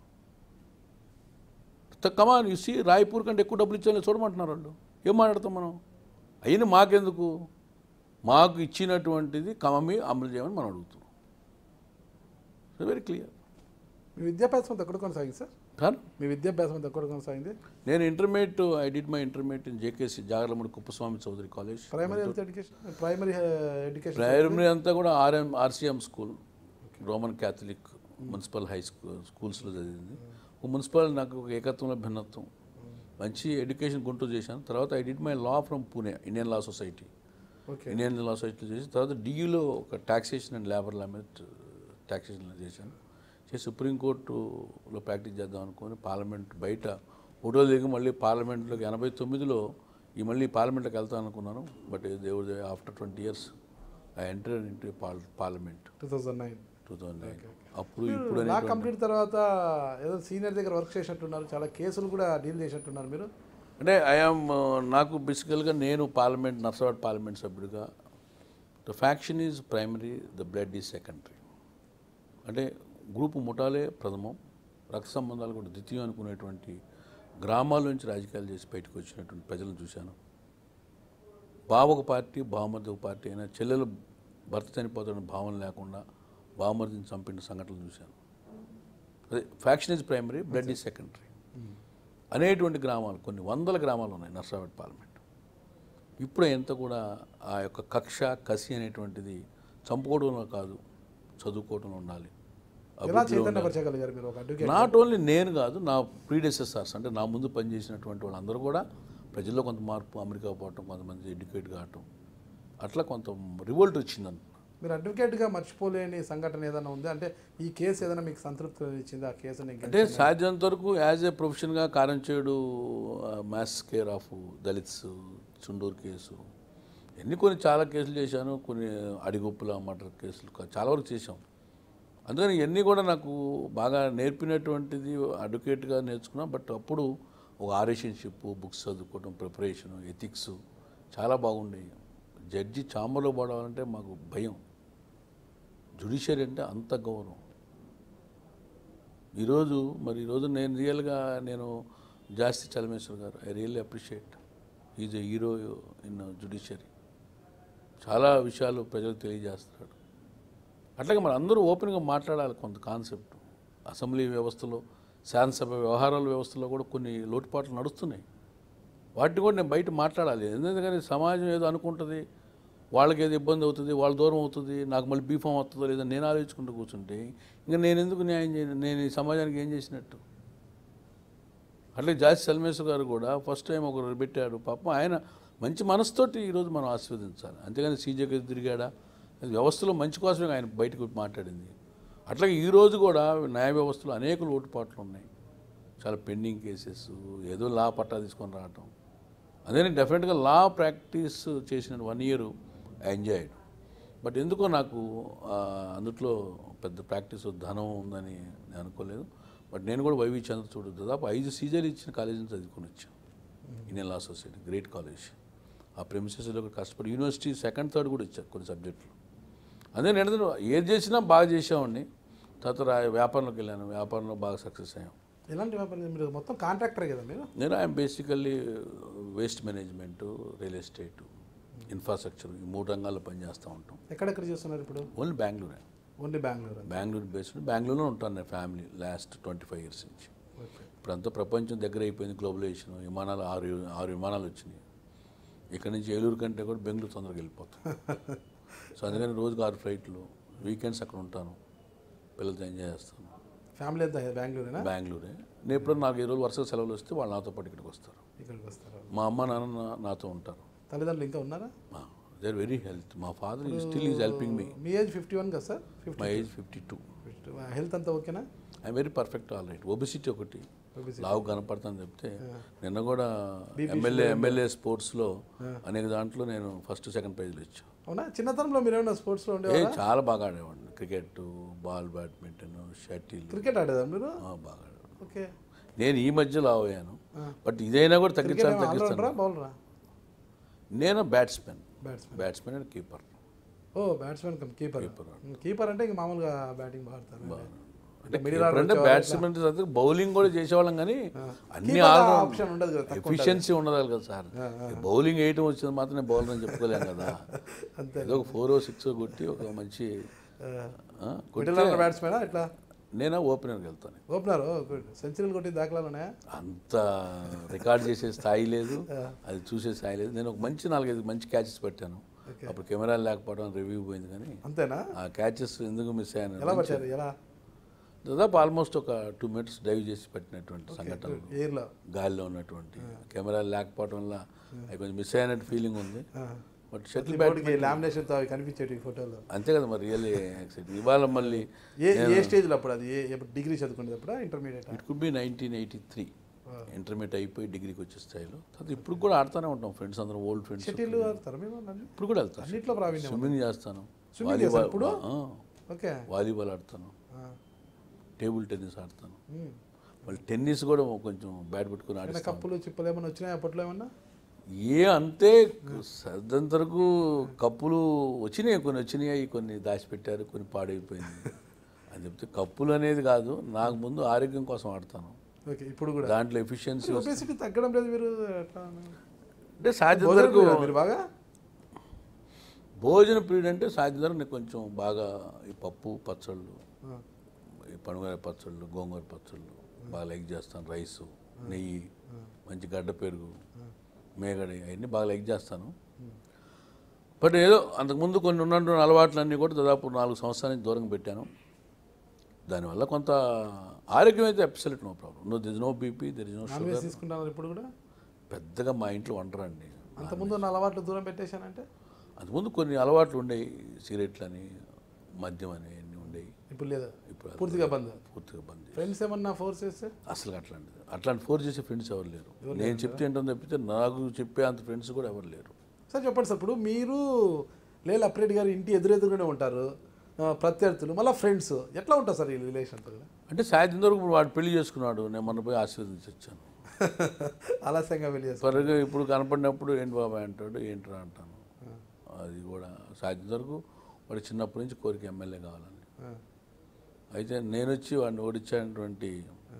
కమాన్ ఇసి రాయ్పూర్ కంటే ఎక్కువ డబ్బులు ఇచ్చాలని చూడమంటున్నారు వాళ్ళు ఏం మాట్లాడతాం మనం అయిన మాకెందుకు మాకు ఇచ్చినటువంటిది కమమి అమలు చేయమని మనం అడుగుతున్నాం వెరీ క్లియర్ మీ విద్యాభ్యాసం అంతా ఎక్కడ కొనసాగింది సార్ కానీ మీ విద్యాభ్యాసం అంతా ఎక్కడ కొనసాగింది నేను intermediate I did my intermediate in JKC Jagarlamudi Kuppuswamy Chowdary college primary health education primary education primary అంతా కూడా RM RCM school Roman Catholic municipal high school స్కూల్స్లో చదివింది ఒక మున్సిపల్ నాకు ఒక ఏకత్వంలో భిన్నత్వం మంచి ఎడ్యుకేషన్ గుంటూరు చేశాను తర్వాత I did my law from Pune Indian law society okay Indian law society చేసి తర్వాత డియూలో ఒక టాక్సేషన్ అండ్ లేబర్ లా మీద టాక్సేషన్ చేశాను చేసి సుప్రీంకోర్టులో ప్రాక్టీస్ చేద్దాం అనుకొని పార్లమెంట్ బయట ఫోటోలు దిగి మళ్ళీ పార్లమెంట్లోకి ఎనభై తొమ్మిదిలో ఈ మళ్ళీ పార్లమెంట్లోకి వెళ్తాను అనుకున్నాను బట్ దేవుడు after twenty years I enter into parliament two thousand nine two thousand nine అప్పుడు ఇప్పుడు లా అనేటువంటి- కంప్లీట్ తర్వాత ఏదో సీనియర్ దగ్గర వర్క్ చేసినట్టున్నారు చాలా కేసులు కూడా డీల్ చేసినట్టున్నారు మీరు అంటే ఐఆమ్ నాకు బేసికల్గా నేను పార్లమెంట్ నర్సవాడ్ పార్లమెంట్ సభ్యుడిగా the faction is primary the blood is secondary అంటే గ్రూపు ముఠాలే ప్రథమం రక్త సంబంధాలు కూడా ద్వితీయం అనుకునేటువంటి గ్రామాల నుంచి రాజకీయాలు చేసి బయటకు వచ్చినటువంటి ప్రజలను చూశాను బావ ఒక పార్టీ బావమర్ది ఒక పార్టీ అయినా చెల్లెలు భర్త చనిపోతున్న భావన లేకుండా బావమర్దిని చంపిన సంఘటనలు చూశాను అదే faction is primary blood is secondary అనేటువంటి గ్రామాలు కొన్ని వందల గ్రామాలు ఉన్నాయి నర్సాపేట పార్లమెంట్ ఇప్పుడు ఎంత కూడా ఆ యొక్క కక్ష కసి అనేటువంటిది చంపుకోవడంలో కాదు చదువుకోవడంలో ఉండాలి ఎలా చైతన్యపరచగలిగారు మీరు ఒక అడ్వకేట్ నాట్ ఓన్లీ నేను కాదు నా ప్రీడెసెసర్స్ అంటే నా ముందు పనిచేసినటువంటి వాళ్ళందరూ కూడా ప్రజల్లో కొంత మార్పు అమెరికా పోవటం కొంతమంది ఎడ్యుకేట్ కావటం అట్లా కొంత రివోల్ట్ వచ్చిందని మీరు అడ్వకేట్గా మర్చిపోలేని సంఘటన ఏదైనా ఉంది అంటే ఈ కేసు ఏదైనా మీకు సంతృప్తి ఇచ్చింది ఆ కేసుని అంటే సాధ్యమైనంత వరకు యాజ్ ఏ ప్రొఫెషన్గా Karamchedu maths care of dalits Chunduru case ఎన్ని కొన్ని చాలా కేసులు చేశాను కొన్ని అడిగొప్పుల మర్డర్ కేసులు కా- చాలా వరకు చేశాం అందుకని ఇవన్నీ కూడా నాకు బాగా నేర్పినటువంటిది అడ్వకేట్గా నేర్చుకున్నా బట్ అప్పుడు ఒక ఆరేషన్షిప్ బుక్స్ చదువుకోవడం ప్రిపరేషన్ ఎథిక్స్ చాలా బాగుండేవి జడ్జి చాంబర్లో పడాలంటే మాకు భయం జుడిషియరీ అంటే అంత గౌరవం ఈరోజు మరి ఈరోజు నేను రియల్గా నేను జాస్తి చలమేశ్వర్ గారు I really appreciate is a hero in judiciary చాలా విషయాలు ప్రజలకు తెలియజేస్తున్నాడు అట్లాగే మరి అందరూ ఓపెన్గా మాట్లాడాలి కొంత కాన్సెప్ట్ అసెంబ్లీ వ్యవస్థలో శాసనసభ వ్యవహారాల వ్యవస్థలో కూడా కొన్ని లోటుపాట్లు నడుస్తున్నాయి వాటిని కూడా నేను బయట మాట్లాడాలి ఎందుకంటే సమాజం ఏదో అనుకుంటుంది వాళ్ళకి ఏదో ఇబ్బంది అవుతుంది వాళ్ళ దూరం అవుతుంది నాకు మళ్ళీ బీఫామ్ వస్తుందో లేదో నేను ఆలోచించుకుంటూ కూర్చుంటే ఇంకా నేను ఎందుకు న్యాయం చేయను నేను ఈ సమాజానికి ఏం చేసినట్టు అట్లే జాతి సల్మేశ్వర్ గారు కూడా ఫస్ట్ టైం ఒకరు పెట్టారు పాపం ఆయన మంచి మనసుతోటి ఈరోజు మనం ఆస్వాదించాలి అంతేగాని సీజేకి తిరిగాడా అది వ్యవస్థలో మంచి కోసమే ఆయన బయటకు మాట్లాడింది అట్లాగే ఈరోజు కూడా న్యాయ వ్యవస్థలో అనేక లోటుపాట్లు ఉన్నాయి చాలా పెండింగ్ కేసెస్ ఏదో లా పట్టా తీసుకొని రావటం అదే డెఫినెట్గా లా ప్రాక్టీస్ చేసిన వన్ ఇయర్ ఎంజాయ్డ్ బట్ ఎందుకో నాకు ఆ, అందుట్లో పెద్ద ప్రాక్టీస్ ధనం ఉందని నేను అనుకోలేదు బట్ నేను కూడా వైవి చంద్రచూడ్ దాదాపు ఐదు సీజన్లు ఇచ్చిన కాలేజీని చదువుకొని వచ్చాను Indian law society great college ఆ ప్రెమిసెస్లో కూడా కష్టపడి యూనివర్సిటీ సెకండ్ థర్డ్ కూడా ఇచ్చారు కొన్ని సబ్జెక్టులు అదే నేను ఏది చేసినా బాగా చేసామండి తర్వాత రా- వ్యాపారంలోకి వెళ్ళాను వ్యాపారంలో బాగా సక్సెస్ అయ్యాం ఎలాంటి వ్యాపారం మీరు మొత్తం కాంట్రాక్టర్ కదా మీరు నేను I'm basically waste management real estate infrastructure ఈ మూడు రంగాల్లో పనిచేస్తూ ఉంటాం ఎక్కడెక్కడ చేస్తున్నారు ఇప్పుడు ఓన్లీ బెంగళూరే ఓన్లీ బెంగళూరు బెంగళూరు బేస్డ్ బెంగళూరులో ఉంటాను నేను family last twenty five years నుంచి ఓకే ఇప్పుడంతా ప్రపంచం దగ్గర అయిపోయింది గ్లోబలైజేషన్ విమానాలు ఆరు ఆరు విమానాలు వచ్చినాయి ఇక్కడ నుంచి ఏలూరు కంటే కూడా బెంగళూరు తొందరగా వెళ్ళిపోతాం సో అందుకని రోజుకు ఆరు ఫ్లైట్లు వీకెండ్స్ అక్కడ ఉంటాను పిల్లలతో ఎంజాయ్ చేస్తాను ఫ్యామిలీ అంతా బెంగళూరేనా బెంగళూరే నేను ఎప్పుడో నాకు ఈ రోజు వరుసగా సెలవులు వస్తే వాళ్ళు నాతో పాటు ఇక్కడికి వస్తారు ఇక్కడికి వస్తారు మా అమ్మ నాన్న నా- నాతో ఉంటారు తల్లిదండ్రులు ఇంకా ఉన్నారా దే ఆర్ వెరీ హెల్త్ మా ఫాదర్ ఈ స్టిల్ ఈజ్ హెల్పింగ్ మీ మీ ఏజ్ ఫిఫ్టీ వన్ కదా sir fifty my age fifty two health అంతా ఓకేనా I'm very perfect all right obesity ఒకటి లావు కనపడతాను చెప్తే నిన్న కూడా ఎమ్మెల్యే ఎమ్మెల్యే స్పోర్ట్స్లో అనేక దాంట్లో నేను ఫస్ట్ సెకండ్ ప్రైజ్లు ఇచ్చాను అవునా చిన్నతనంలో మీరు ఏమైనా స్పోర్ట్స్లో ఏ ఉండేవారా చాలా బాగా ఆడేవాడిని cricket ball badminton shuttle cricket ఆడేదా మీరు బాగా ఆడేవాడిని ఓకే నేను ఈ మధ్య లావు అయ్యాను బట్ ఇదైనా కూడా తగ్గించాలని తగ్గిస్తాను ఆల్రౌండరా బౌలరా నేను batsmen batsmen batsmen and keeper ఓ బ్యాట్స్మెన్ కమ్ కీపర్ కీపర్ అంటే ఇంక మామూలుగా బ్యాటింగ్ బాడతారు అంటే మిడిల్ keeper అంటే బ్యాట్స్మెన్ బౌలింగ్ కూడా చేసేవాళ్ళం కానీ అన్ని ఆల్ ఆప్షన్ ఉండదు కదా తక్కువ ఎఫిషియన్సీ ఉండదు కదా సార్ బౌలింగ్ వేయటం వచ్చింది మాత్రమే బౌలర్ అని చెప్పుకోలేం కదా అంతే ఏదో ఒక ఫోర్ సిక్స్ కొట్టి ఒక మంచి ఆ, కొట్టి మిడిల్ ఆర్డర్ బ్యాట్స్మెన్ ఇట్లా నేనే ఓపెనర్కి వెళ్తాను ఓపెనర్ గుడ్ సెంచరీలు కొట్టి దాఖలాలు ఉన్నాయా అంత రికార్డ్ చేసే స్థాయి లేదు అది చూసే స్థాయి లేదు నేను ఒక మంచి నాలుగైదు మంచి క్యాచెస్ పెట్టాను అప్పుడు కెమెరాలు లేకపోవడం రివ్యూ పోయింది కానీ అంతేనా ఆ క్యాచెస్ ఎందుకు మిస్ ఎలా అయ్యాను పట్టారు ఎలా దాదాపు ఆల్మోస్ట్ ఒక టూ మినిట్స్ డైవ్ చేసి పెట్టినటువంటి సంఘటనలు ఎయిర్లో గాలిలో ఉన్నటువంటి కెమెరాలు లేకపోవడం వల్ల అవి కొంచెం మిస్ అయినట్టు ఫీలింగ్ ఉంది బట్ షటిల్ బ్యాట్ బోర్డుకి లామినేషన్తో అవి కనిపించేటి ఫోటోలు అంతే కదా మరి రియల్లీ యాక్సెప్ట్ ఇవాళ మళ్ళీ ఏ ఏ స్టేజ్లో అప్పుడు అది ఏ ఎప్పుడు డిగ్రీ చదువుకునేటప్పుడు intermediate it could be nineteen eighty three intermediate అయిపోయి డిగ్రీకి వచ్చే స్థాయిలో తర్వాత ఇప్పుడు కూడా ఆడుతూనే ఉంటాం ఫ్రెండ్స్ అందరం ఓల్డ్ ఫ్రెండ్స్ షటిల్ ఆడతారు మేము అన్నీ ఇప్పుడు కూడా వెళ్తాను అన్నిట్లో ప్రావీణ్యం స్విమ్మింగ్ చేస్తాను Swimming చేస్తారా ఇప్పుడు? ఆ, ఓకే వాలీబాల్ ఆడతాను ఆ. టేబుల్ టెన్నిస్ ఆడతాను మ్మ్. మళ్ళీ టెన్నిస్ కూడా కొంచెం బ్యాట్ పెట్టుకుని ఏమైనా ఆడిస్తాను కప్పులు చిప్పలు ఏమైనా వచ్చినాయి అప్పట్లో ఏమన్నా ఏ అంతే సర్దంతరకు కప్పులు వచ్చినాయి కొన్ని వచ్చినాయి కొన్ని దాచిపెట్టారు కొన్ని పాడైపోయింది అని చెప్తే కప్పులు అనేది కాదు నాకు ముందు ఆరోగ్యం కోసం ఆడతాను ఓకే ఇప్పుడు కూడా దాంట్లో ఎఫిషియన్సీ ఒబేసిటీ తగ్గడం లేదు మీరు ఎట్లా అంటే సాధ్యం భోజనం వరకు చేయరా మీరు బాగా భోజన పీరియడ్ అంటే సాధ్యం వరకు నేను కొంచెం బాగా ఈ పప్పు పచ్చళ్ళు ఆ. ఈ పనుగర పచ్చళ్ళు గోంగూర పచ్చళ్ళు బాగా లైక్ చేస్తాను రైస్ నెయ్యి మంచి గడ్డ పెరుగు మేగడి అవన్నీ బాగా లైక్ చేస్తాను బట్ ఏదో అంతకుముందు కొన్ని ఉన్నటువంటి అలవాట్లన్నీ కూడా దాదాపు నాలుగు సంవత్సరాల నుంచి దూరంగా పెట్టాను దానివల్ల కొంత ఆరోగ్యం అయితే absolute no problem no this no BP there is no non veg తీసుకుంటున్నారు ఇప్పుడు కూడా పెద్దగా మా ఇంట్లో వండరండి అంతకుముందు ఉన్న అలవాట్లు దూరం పెట్టేశానంటే అంతకుముందు కొన్ని అలవాట్లు ఉండేవి సిగరెట్లని మద్యం అని అన్నీ ఉండేవి ఇప్పుడు లేదు ఇప్పుడు పూర్తిగా బంద్ పూర్తిగా బంద్ చేశాను. ఫ్రెండ్స్ ఏమన్నా ఫోర్స్ చేస్తే అసలు అట్లాంటిది అట్లాంటి ఫోర్స్ చేసే ఫ్రెండ్స్ ఎవరు లేరు నేను చెప్తే ఏంటో తప్పితే నాకు చెప్పే అంత ఫ్రెండ్స్ కూడా ఎవరు లేరు సార్ చెప్పండి సార్ ఇప్పుడు మీరు లేల అప్రేడ్ గారి ఇంటి ఎదురెదురుగానే ఉంటారు ఆ, ప్రత్యర్థులు మళ్ళీ ఫ్రెండ్స్ ఎట్లా ఉంటుంది సార్ ఈ రిలేషన్ అంటే సాయంత్రం వరకు ఇప్పుడు వాడు పెళ్లి చేసుకున్నాడు నేను మొన్న పోయి ఆశీర్వదించి వచ్చాను ఆలస్యంగా వెళ్ళి చేస్తారు త్వరగా ఇప్పుడు కనపడినప్పుడు ఏంటి బాబాయ్ అంటాడు ఏంట్రా అంటాను అది కూడా సాయంత్రం వరకు వాడు చిన్నప్పటి నుంచి కోరిక ఎమ్మెల్యే కావాలని ఆ, అయితే నేను వచ్చి వాడిని ఓడించినటువంటి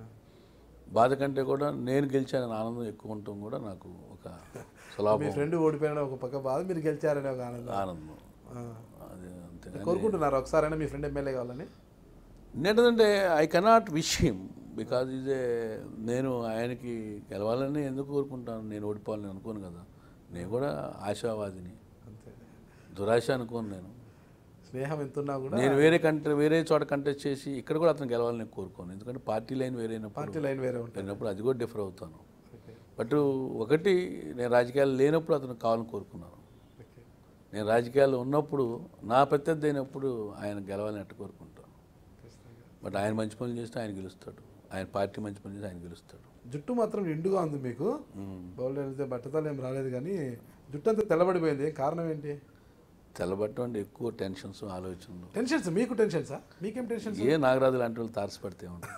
బాధ కంటే కూడా నేను గెలిచానని ఆనందం ఎక్కువ ఉండటం కూడా నాకు ఒక మీ సులాభం ఫ్రెండ్ ఓడిపోయిన ఒక పక్క బాధ మీరు గెలిచారనే ఒక ఆనందం ఆనందం ఆ. అది అంతే కోరుకుంటున్నారు ఒకసారైనా మీ ఫ్రెండ్ ఎమ్మెల్యే కావాలని ఏంటంటే I cannot wish him because is a నేను ఆయనకి గెలవాలని ఎందుకు కోరుకుంటాను నేను ఓడిపోవాలని అనుకోను కదా నేను కూడా ఆశావాదిని అంతే దురాశ అనుకోను నేను స్నేహం ఎంతున్నా కూడా నేను వేరే కంటే వేరే చోట కంటెస్ట్ చేసి ఇక్కడ కూడా అతను గెలవాలని కోరుకోను ఎందుకంటే పార్టీ లైన్ వేరైనప్పుడు పార్టీ లైన్ వేరే ఉంటుంది అయినప్పుడు అది కూడా డిఫర్ అవుతాను ఓకే బట్ ఒకటి నేను రాజకీయాలు లేనప్పుడు అతను కావాలని కోరుకున్నాను ఓకే నేను రాజకీయాల్లో ఉన్నప్పుడు నా ప్రత్యర్థి అయినప్పుడు ఆయన గెలవాలని ఎట్ట కోరుకుంటాను ఖచ్చితంగా. బట్ ఆయన మంచి పనులు చేస్తే ఆయన గెలుస్తాడు ఆయన పార్టీ మంచి పనులు చేస్తే ఆయన గెలుస్తాడు జుట్టు మాత్రం ఎండుగా ఉంది మీకు బౌల్ అయితే బట్టతలు ఏం రాలేదు కానీ జుట్టు అంతా తెల్లబడిపోయింది కారణం ఏంటి తెల్లబట్టం అంటే ఎక్కువ టెన్షన్స్ ఆలోచనలు టెన్షన్స్ మీకు టెన్షన్సా మీకేం టెన్షన్స్ ఏ నాగరాజు లాంటి వాళ్ళు తారసపడితే ఉంటాయి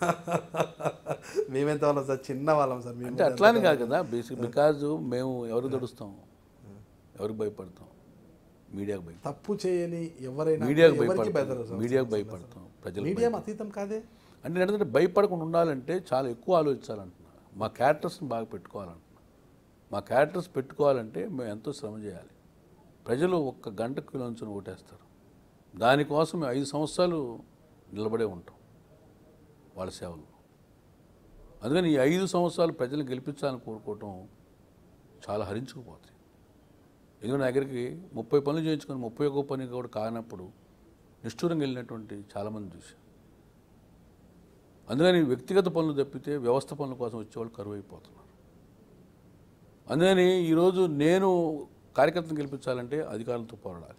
మేమెంత వాళ్ళం సార్ చిన్న వాళ్ళం సార్ మేము అంటే అట్లానే కాదు కదా బేసిక్ బికాజ్ మేము ఎవరికి దొడుస్తాం ఎవరికి భయపడతాం మీడియాకు భయపడతాం తప్పు చేయని ఎవరైనా మీడియాకు ఎవరికి భయపడతాం బెదరు సార్. మీడియాకు భయపడతాం ప్రజలు మీడియా అతీతం కాదే అంటే ఏంటంటే భయపడకుండా ఉండాలంటే చాలా ఎక్కువ ఆలోచించాలంటున్నా మా క్యారెక్టర్స్ని బాగా పెట్టుకోవాలంటున్నా మా క్యారెక్టర్స్ పెట్టుకోవాలంటే మేము ఎంతో శ్రమ చేయాలి ప్రజలు ఒక్క గంట కిలోంచుని ఓటేస్తారు దానికోసం మేము ఐదు సంవత్సరాలు నిలబడే ఉంటాం వాళ్ళ సేవలు అందుకని ఈ ఐదు సంవత్సరాలు ప్రజలు గెలిపించాలని కోరుకోవటం చాలా హరించుకుపోతాయి ఎందుకంటే నా దగ్గరికి ముప్పై పనులు చేయించుకొని ముప్పై ఒక్క పని కూడా కానప్పుడు నిష్ఠూరంగా వెళ్ళినటువంటి చాలామంది చూశాను అందుకని వ్యక్తిగత పనులు తప్పితే వ్యవస్థ పనుల కోసం వచ్చేవాళ్ళు కరువు అయిపోతున్నారు అందుకని ఈరోజు నేను కార్యకర్తను గెలిపించాలంటే అధికారులతో పోరాడాలి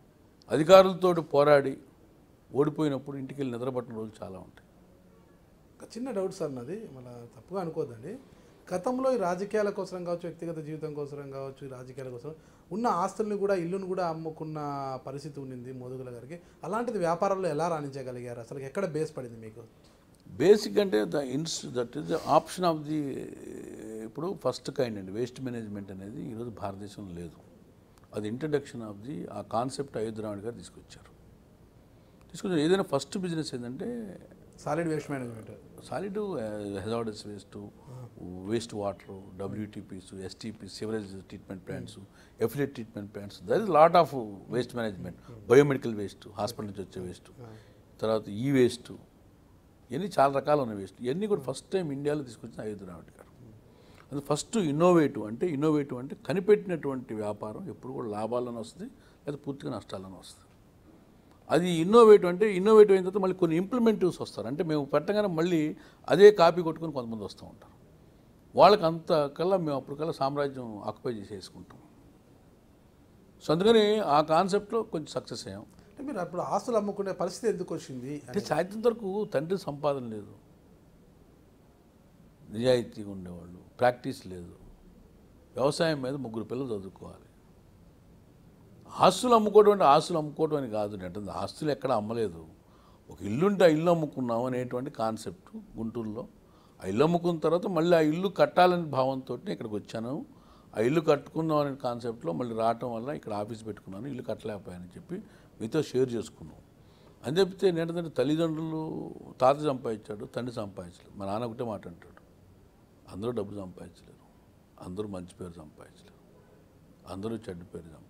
అధికారులతో పోరాడి ఓడిపోయినప్పుడు ఇంటికి వెళ్ళి నిద్రపట్టిన రోజులు చాలా ఉంటాయి ఒక చిన్న డౌట్ సార్ నాది మళ్ళీ తప్పుగా అనుకోవద్దండి గతంలో ఈ రాజకీయాల కోసం కావచ్చు వ్యక్తిగత జీవితం కోసం కావచ్చు ఈ రాజకీయాల కోసం ఉన్న ఆస్తుల్ని కూడా ఇల్లును కూడా అమ్ముకున్న పరిస్థితి ఉండింది మోదుగుల గారికి అలాంటిది వ్యాపారంలో ఎలా రాణించగలిగారు అసలు ఎక్కడ బేస్ పడింది మీకు బేసిక్ అంటే ద ఇన్స్ that is the option of the ఇప్పుడు ఫస్ట్ కైండ్ అండి వేస్ట్ మేనేజ్మెంట్ అనేది ఈరోజు భారతదేశంలో లేదు అది introduction of the uh concept అయోధ్యరావుడి గారు తీసుకొచ్చారు తీసుకొచ్చారు ఏదైనా ఫస్ట్ బిజినెస్ ఏంటంటే solid waste management solid hazardous waste waste water WTPs STP sewerage treatment plants effluent treatment plants there is lot of waste management biomedical waste hospital నుంచి వచ్చే waste తర్వాత ఈ వేస్ట్ ఇవన్నీ చాలా రకాలు ఉన్న వేస్ట్ ఇవన్నీ కూడా ఫస్ట్ టైం ఇండియాలో తీసుకొచ్చిన అయోధ్యరావుడి గారు అది ఫస్ట్ ఇన్నోవేటివ్ అంటే ఇన్నోవేటివ్ అంటే కనిపెట్టినటువంటి వ్యాపారం ఎప్పుడు కూడా లాభాలను వస్తుంది లేదా పూర్తిగా నష్టాలను వస్తుంది అది ఇన్నోవేటివ్ అంటే ఇన్నోవేటివ్ అయిన తర్వాత మళ్ళీ కొన్ని ఇంప్లిమెంటివ్స్ వస్తారు అంటే మేము పెట్టగానే మళ్ళీ అదే కాపీ కొట్టుకొని కొంతమంది వస్తూ ఉంటారు వాళ్ళకి అంత కల్లా మేము అప్పటికల్లా సామ్రాజ్యం ఆక్యుపై చేసేసుకుంటాం సో అందుకని ఆ కాన్సెప్ట్లో కొంచెం సక్సెస్ అయ్యాం అంటే మీరు అప్పుడు ఆస్తులు అమ్ముకునే పరిస్థితి ఎందుకు వచ్చింది అంటే సాయంత్రం వరకు తండ్రి సంపాదన లేదు నిజాయితీగా ఉండేవాళ్ళు ప్రాక్టీస్ లేదు వ్యవసాయం మీద ముగ్గురు పిల్లలు చదువుకోవాలి ఆస్తులు అమ్ముకోవడం అంటే ఆస్తులు అమ్ముకోవడం అని కాదు నేను అంటుంది ఆస్తులు ఎక్కడ అమ్మలేదు ఒక ఇల్లుంటే ఆ ఇల్లు అమ్ముకున్నాం అనేటువంటి కాన్సెప్ట్ గుంటూరులో ఆ ఇల్లు అమ్ముకున్న తర్వాత మళ్ళీ ఆ ఇల్లు కట్టాలనే భావంతో ఇక్కడికి వచ్చాను ఆ ఇల్లు కట్టుకుందాం అనే కాన్సెప్ట్లో మళ్ళీ రావటం వల్ల ఇక్కడ ఆఫీస్ పెట్టుకున్నాను ఇల్లు కట్టలేకపోయానని చెప్పి మీతో షేర్ చేసుకున్నాం అని చెప్తే నేనంటే తల్లిదండ్రులు తాత సంపాదించాడు తండ్రి సంపాదించలేదు మా నాన్న ఒకటే మాట అంటాడు అందరూ డబ్బు సంపాదించలేరు అందరూ మంచి పేరు సంపాదించలేరు అందరూ చెడ్డ పేరు సంపాదించలేరు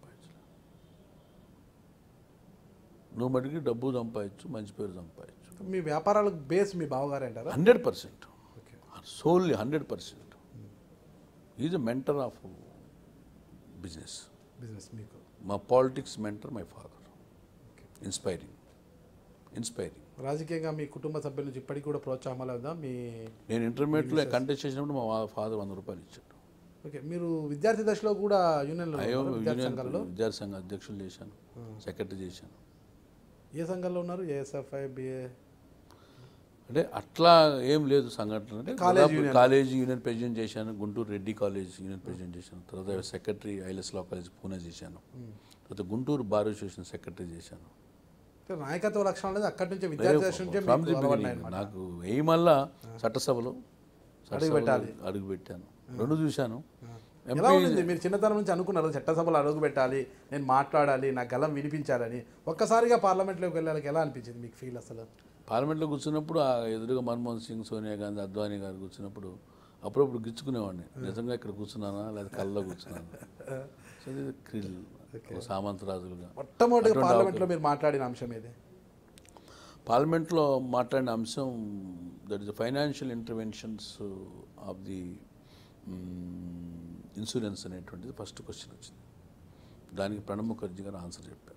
నువ్వు మటుకి డబ్బు సంపాదించు మంచి పేరు సంపాదించు మీ వ్యాపారాలకు బేస్ మీ బావగారు అంటారా hundred percent okay solely hundred percent is a mentor of business business మీకు మా politics mentor my father inspiring inspiring రాజకీయంగా మీ కుటుంబ సభ్యుల నుంచి ఇప్పటికి కూడా ప్రోత్సాహం లేదా మీ నేను ఇంటర్మీడియట్లో కంటెస్ట్ చేసినప్పుడు మా ఫాదర్ వంద రూపాయలు ఇచ్చాడు ఓకే మీరు విద్యార్థి దశలో కూడా యూనియన్లో అయ్యో ఉన్నారా? విద్యార్థి యూనియన్ సంఘాల్లో విద్యార్థి సంఘ అధ్యక్షులు చేశాను సెక్రటరీ చేశాను ఏ సంఘంలో ఉన్నారు ఏఎస్ఎఫ్ఐ బిఏ అంటే అట్లా ఏం లేదు సంఘటన అంటే కాలేజ్ దాదాపు యూనియన్. కాలేజ్ యూనియన్ ప్రెసిడెంట్ చేశాను Guntur Reddy college union president చేశాను తర్వాత secretary ILS law college Pune చేశాను తర్వాత గుంటూరు బార్ అసోసియేషన్ సెక్రటరీ చేశాను అంటే నాయకత్వ లక్షణం అనేది అక్కడి నుంచే విద్యార్థి దశ నుంచే From the మీకు అలవాటు beginning. అన్నమాట. నాకు ఏ మళ్ళా చట్టసభలో అడుగు పెట్టాలి. అడుగు పెట్టాను రెండు చూశాను ఎలా ఉండింది మీరు చిన్నతనం నుంచి అనుకున్నారు చట్టసభలో అడుగు పెట్టాలి నేను మాట్లాడాలి నా గలం వినిపించాలని ఒక్కసారిగా పార్లమెంట్లోకి వెళ్ళాలి ఎలా అనిపించింది మీకు ఫీల్ అసలు పార్లమెంట్లో కూర్చున్నప్పుడు ఆ ఎదురుగా మన్మోహన్ సింగ్ సోనియా గాంధీ అద్వానీ గారు కూర్చున్నప్పుడు అప్పుడప్పుడు గిచ్చుకునేవాడిని నిజంగా ఇక్కడ కూర్చున్నానా లేదా కళ్ళలో కూర్చున్నాను సో ఇది క్రిల్ ఒక సామంతరాజులుగా మొట్టమొదటిగా పార్లమెంట్లో మీరు మాట్లాడిన అంశం ఏది పార్లమెంట్లో మాట్లాడిన అంశం that is financial interventions of the insurance అనేటువంటిది ఫస్ట్ క్వశ్చన్ వచ్చింది దానికి ప్రణబ్ ముఖర్జీ గారు ఆన్సర్ చెప్పారు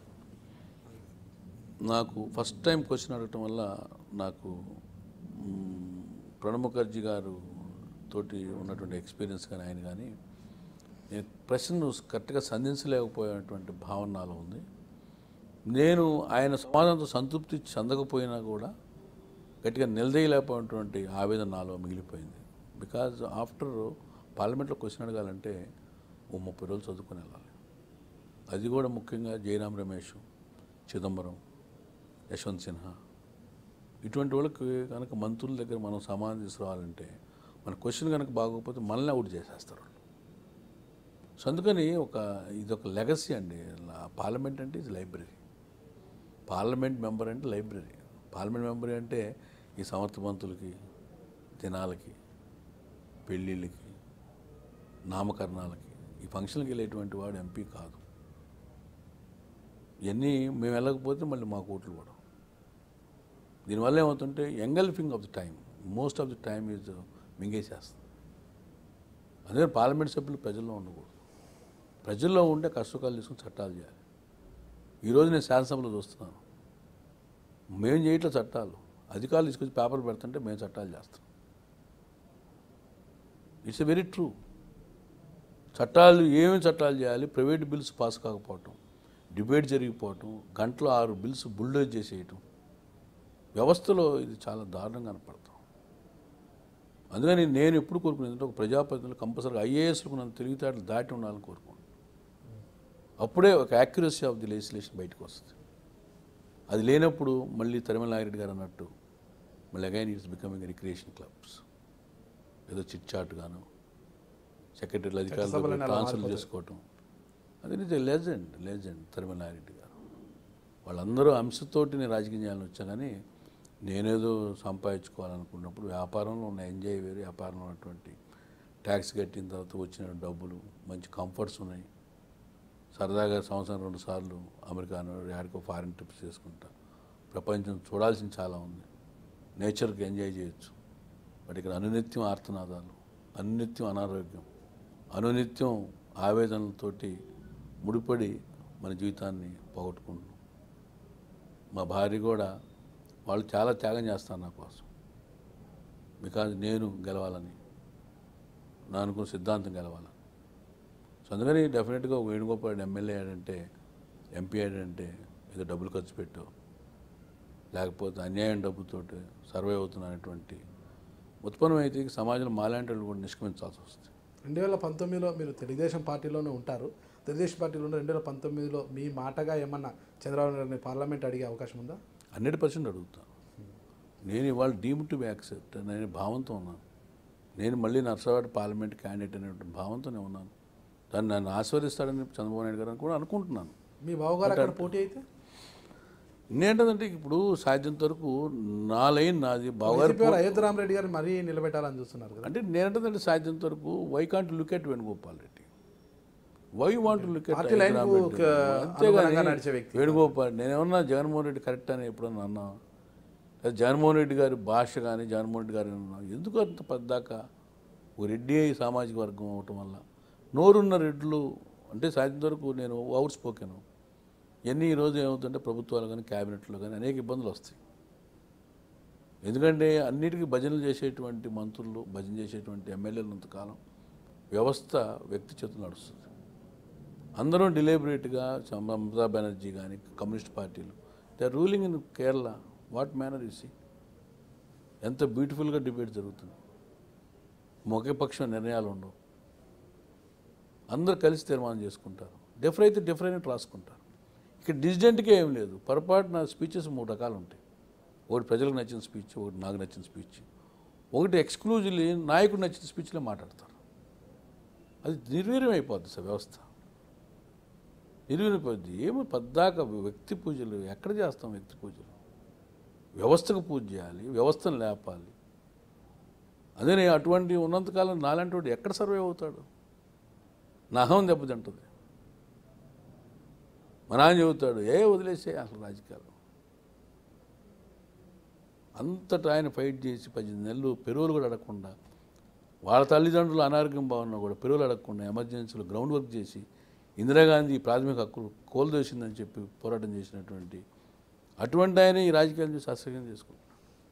నాకు ఫస్ట్ టైం క్వశ్చన్ అడగటం వల్ల నాకు మ్మ్, ప్రణబ్ ముఖర్జీ గారు తోటి ఉన్నటువంటి ఎక్స్పీరియన్స్ కానీ ఆయన కానీ నేను ప్రశ్నను కరెక్ట్గా సంధించలేకపోయినటువంటి భావన నాలో ఉంది నేను ఆయన సమాధానంతో సంతృప్తి చెందకపోయినా కూడా గట్టిగా నిలదీయలేకపోయినటువంటి ఆవేదన నాలో మిగిలిపోయింది బికాజ్ ఆఫ్టర్ పార్లమెంట్లో క్వశ్చన్ అడగాలంటే ఓ ముప్పై రోజులు చదువుకొని వెళ్ళాలి అది కూడా ముఖ్యంగా జయరాం రమేష్ చిదంబరం యశ్వంత్ సిన్హా ఇటువంటి వాళ్ళకి కనుక మంత్రుల దగ్గర మనం సమాధానం తీసుకురావాలంటే మన క్వశ్చన్ కనుక బాగోకపోతే మనల్ని అవుట్ చేసేస్తారు వాళ్ళు సో అందుకని ఒక ఇది ఒక లెగసీ అండి లా- పార్లమెంట్ అంటే ఇది లైబ్రరీ పార్లమెంట్ మెంబర్ అంటే లైబ్రరీ పార్లమెంట్ మెంబర్ అంటే ఈ సమర్థవంతులకి దినాలకి పెళ్ళిళ్ళకి నామకరణాలకి ఈ ఫంక్షన్కి వెళ్ళేటువంటి వాడు ఎంపీ కాదు ఇవన్నీ మేము వెళ్ళకపోతే మళ్ళీ మాకు ఓట్లు పడవు దీనివల్ల ఏమవుతుంటే engulfing of the time most of the time is మింగేసేస్తుంది అందుకని పార్లమెంట్ సభ్యులు ప్రజల్లో ఉండకూడదు ప్రజల్లో ఉండే కష్టకాలు తీసుకుని చట్టాలు చేయాలి ఈరోజు నేను శాసనసభలో చూస్తున్నాను మేము చేయట్లే చట్టాలు అధికారులు తీసుకొచ్చి పేపర్లు పెడుతుంటే మేము చట్టాలు చేస్తాం ఇట్స్ ఎ వెరీ ట్రూ చట్టాలు ఏమి చట్టాలు చేయాలి ప్రైవేట్ బిల్స్ పాస్ కాకపోవటం డిబేట్ జరిగిపోవటం గంటలో ఆరు బిల్స్ బుల్డోజ్ చేసేయటం వ్యవస్థలో ఇది చాలా దారుణంగా కనపడతాం అందుకని నేను ఎప్పుడు కోరుకునేది ఒక ప్రజాప్రతినిధులు కంపల్సరీగా ఐఏఎస్లకు నన్ను తెలివితేటలు దాటి ఉండాలని కోరుకుంటున్నాను అప్పుడే ఒక యాక్యురసీ ఆఫ్ ది లెజిస్లేషన్ బయటకు వస్తుంది అది లేనప్పుడు మళ్ళీ తరిమల నాగిరెడ్డి గారు అన్నట్టు మళ్ళీ again it's becoming recreation clubs ఏదో చిట్ చాట్ గాను సెక్రటరీల అధికారులు చట్టసభలన్నీ అలా ట్రాన్స్ఫర్ మారిపోతాయి. చేసుకోవటం అది నిజ లెజెండ్ లెజెండ్ తరిమల నాగిరెడ్డి గారు వాళ్ళందరూ అంశతోటి నేను రాజకీయం చేయాలని వచ్చానని నేనేదో సంపాదించుకోవాలనుకున్నప్పుడు వ్యాపారంలో ఉన్న ఎంజాయ్ వేరు వ్యాపారంలో ఉన్నటువంటి ట్యాక్స్ కట్టిన తర్వాత వచ్చిన డబ్బులు మంచి కంఫర్ట్స్ ఉన్నాయి సరదాగా సంవత్సరం రెండు సార్లు అమెరికాను యాడికో ఫారిన్ ట్రిప్స్ చేసుకుంటా ప్రపంచం చూడాల్సింది చాలా ఉంది నేచర్కి ఎంజాయ్ చేయొచ్చు బట్ ఇక్కడ అనునిత్యం ఆర్తనాదాలు అనునిత్యం అనారోగ్యం అనునిత్యం ఆవేదనలతోటి ముడిపడి మన జీవితాన్ని పోగొట్టుకుంటున్నాం మా భార్య కూడా వాళ్ళు చాలా త్యాగం చేస్తారు నా కోసం బికాజ్ నేను గెలవాలని నా అనుకున్న సిద్ధాంతం గెలవాలని సో అందుకని డెఫినెట్గా ఒక వేణుగోపాల్ ఎమ్మెల్యే అయ్యాడంటే ఎంపీ అయ్యాడంటే ఏదో డబ్బులు ఖర్చు పెట్టావు లేకపోతే అన్యాయం డబ్బుతోటి సర్వే అవుతున్నటువంటి ఉత్పన్నమైతే ఇక సమాజంలో మాలాంటి వాళ్ళు కూడా నిష్క్రమించాల్సి వస్తుంది రెండు వేల పంతొమ్మిదిలో మీరు తెలుగుదేశం పార్టీలోనే ఉంటారు తెలుగుదేశం పార్టీలో ఉన్న రెండు వేల పంతొమ్మిదిలో మీ మాటగా ఏమన్నా చంద్రబాబు నాయుడు గారిని పార్లమెంట్ అడిగే అవకాశం ఉందా హండ్రెడ్ పర్సెంట్ అడుగుతాను నేను ఇవాళ డీమ్ టు బి యాక్సెప్ట్ నేను భావంతో ఉన్నాను నేను మళ్ళీ నర్సవాడ పార్లమెంట్ క్యాండిడేట్ అనేటువంటి భావంతోనే ఉన్నాను దాన్ని నన్ను ఆస్వాదిస్తాడని చంద్రబాబు నాయుడు గారు అని కూడా అనుకుంటున్నాను మీ బావగారు అక్కడ పోటీ అయితే నేంటంటే ఇప్పుడు సాధ్యంత వరకు నా లైన్ నాది బావగారు వైసీపీ వారు అయోధ్య రామరెడ్డి గారిని మరీ నిలబెట్టాలని చూస్తున్నారు కదా అంటే నేనంటే సాధ్యంత వరకు why can't look at Venugopal Reddy why want look at party line కు ఒక అనుగుణంగా నడిచే వ్యక్తి. వేణుగోపాల్ నేనేమన్నా జగన్మోహన్ రెడ్డి కరెక్ట్ అని ఎప్పుడన్నా అన్నా లేదా జగన్మోహన్ రెడ్డి గారి భాష కానీ జగన్మోహన్ రెడ్డి గారి అన్నా ఎందుకు అంత పెద్దాక ఒక రెడ్డి సామాజిక వర్గం అవటం వల్ల నోరున్న రెడ్లు అంటే సాధ్యంత వరకు నేను అవుట్ స్పోకెను ఇవన్నీ ఈరోజు ఏమవుతుంటే ప్రభుత్వాలు కానీ క్యాబినెట్లో కానీ అనేక ఇబ్బందులు వస్తాయి ఎందుకంటే అన్నిటికీ భజనలు చేసేటువంటి మంత్రులు భజన చేసేటువంటి ఎమ్మెల్యేలు కాలం వ్యవస్థ వ్యక్తి చేతులు నడుస్తుంది అందరూ డిలేబరేట్గా మమతా బెనర్జీ కానీ కమ్యూనిస్ట్ పార్టీలు they are ruling in Kerala what manner is ఎంత బ్యూటిఫుల్గా డిబేట్ జరుగుతుంది ఒకే పక్షం నిర్ణయాలు ఉండవు అందరూ కలిసి తీర్మానం చేసుకుంటారు డిఫర్ అయితే డిఫరెంట్ రాసుకుంటారు ఇక్కడ డిసిడెంట్గా ఏం లేదు పొరపాటున స్పీచెస్ మూడు రకాలు ఉంటాయి ఒకటి ప్రజలకు నచ్చిన స్పీచ్ ఒకటి నాకు నచ్చిన స్పీచ్ ఒకటి ఎక్స్క్లూజివ్లీ నాయకుడు నచ్చిన స్పీచ్లో మాట్లాడతారు అది నిర్వీర్యం అయిపోద్ది సార్ వ్యవస్థ నిర్వీర్యమైపోద్ది ఏమో పద్దాక వ్యక్తి పూజలు ఎక్కడ చేస్తాం వ్యక్తి పూజలు వ్యవస్థకు పూజ చేయాలి వ్యవస్థను లేపాలి అదే అటువంటి ఉన్నంతకాలం నాలాంటి వాడు ఎక్కడ సర్వే అవుతాడు నా అహం దెబ్బతింటుంది మా నాన్న చెబుతాడు ఏ వదిలేసే అసలు రాజకీయాలు అంతటా ఆయన ఫైట్ చేసి పద్దెనిమిది నెలలు పెరువులు కూడా అడగకుండా వాళ్ళ తల్లిదండ్రులు అనారోగ్యం బాగున్నా కూడా పెరువులు అడగకుండా ఎమర్జెన్సీలో గ్రౌండ్ వర్క్ చేసి ఇందిరాగాంధీ ప్రాథమిక హక్కులు కోల్దోసిందని చెప్పి పోరాటం చేసినటువంటి అటువంటి ఆయన ఈ రాజకీయాలు చూసి అసహ్యం చేసుకుంటాడు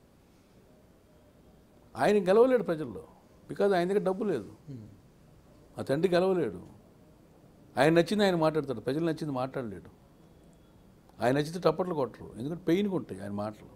ఆయన గెలవలేడు ప్రజల్లో బికాజ్ ఆయన దగ్గర డబ్బు లేదు ఆ తండ్రి గెలవలేడు ఆయన నచ్చింది ఆయన మాట్లాడతాడు ప్రజలు నచ్చింది మాట్లాడలేడు ఆయన నచ్చితే టప్పట్లు కొట్టరు ఎందుకంటే పెయిన్గా ఉంటాయి ఆయన మాటలు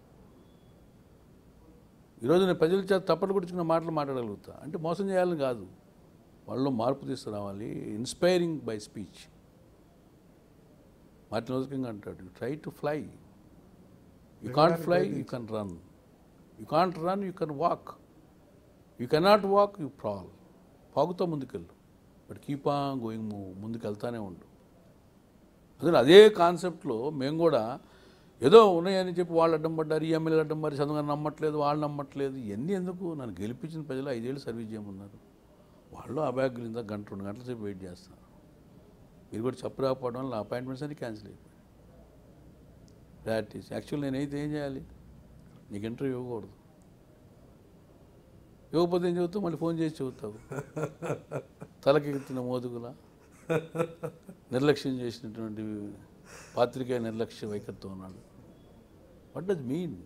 ఈరోజు నేను ప్రజల చేత తప్పట్లు కొట్టించుకున్న మాటలు మాట్లాడగలుగుతా అంటే మోసం చేయాలని కాదు వాళ్ళలో మార్పు తీసుకురావాలి inspiring by speech Martin Luther అంటాడు you try to fly you can't fly you can run you can't run you can walk you cannot walk you crawl పాకుతో ముందుకెళ్ళు but keep on going move ముందుకు వెళ్తానే ఉండు అదే అదే కాన్సెప్ట్లో మేము కూడా ఏదో ఉన్నాయని చెప్పి వాళ్ళు అడ్డం పడ్డారు ఈ ఎమ్మెల్యేలు అడ్డం పడి చదువుగా నమ్మట్లేదు వాళ్ళు నమ్మట్లేదు ఇవన్నీ ఎందుకు నన్ను గెలిపించిన ప్రజలు ఐదేళ్ళు సర్వీస్ చేయమన్నారు వాళ్ళు అబ్యాగ్రిందా గంట రెండు గంటల సేపు వెయిట్ చేస్తారు మీరు కూడా చెప్పు రాకపోవడం వల్ల అపాయింట్మెంట్స్ అన్ని క్యాన్సిల్ అయిపోయాయి ప్రాక్టీస్ యాక్చువల్ నేనైతే ఏం చేయాలి నీకు ఇంటర్వ్యూ ఇవ్వకూడదు ఇవ్వకపోతే ఏం చెబుతావు మళ్ళీ ఫోన్ చేసి చెబుతావు తలకెత్తిన మోదుగుల నిర్లక్ష్యం చేసినటువంటి పాత్రికేయ నిర్లక్ష్య వైఖరితో ఉన్నాడు వాట్ డస్ మీన్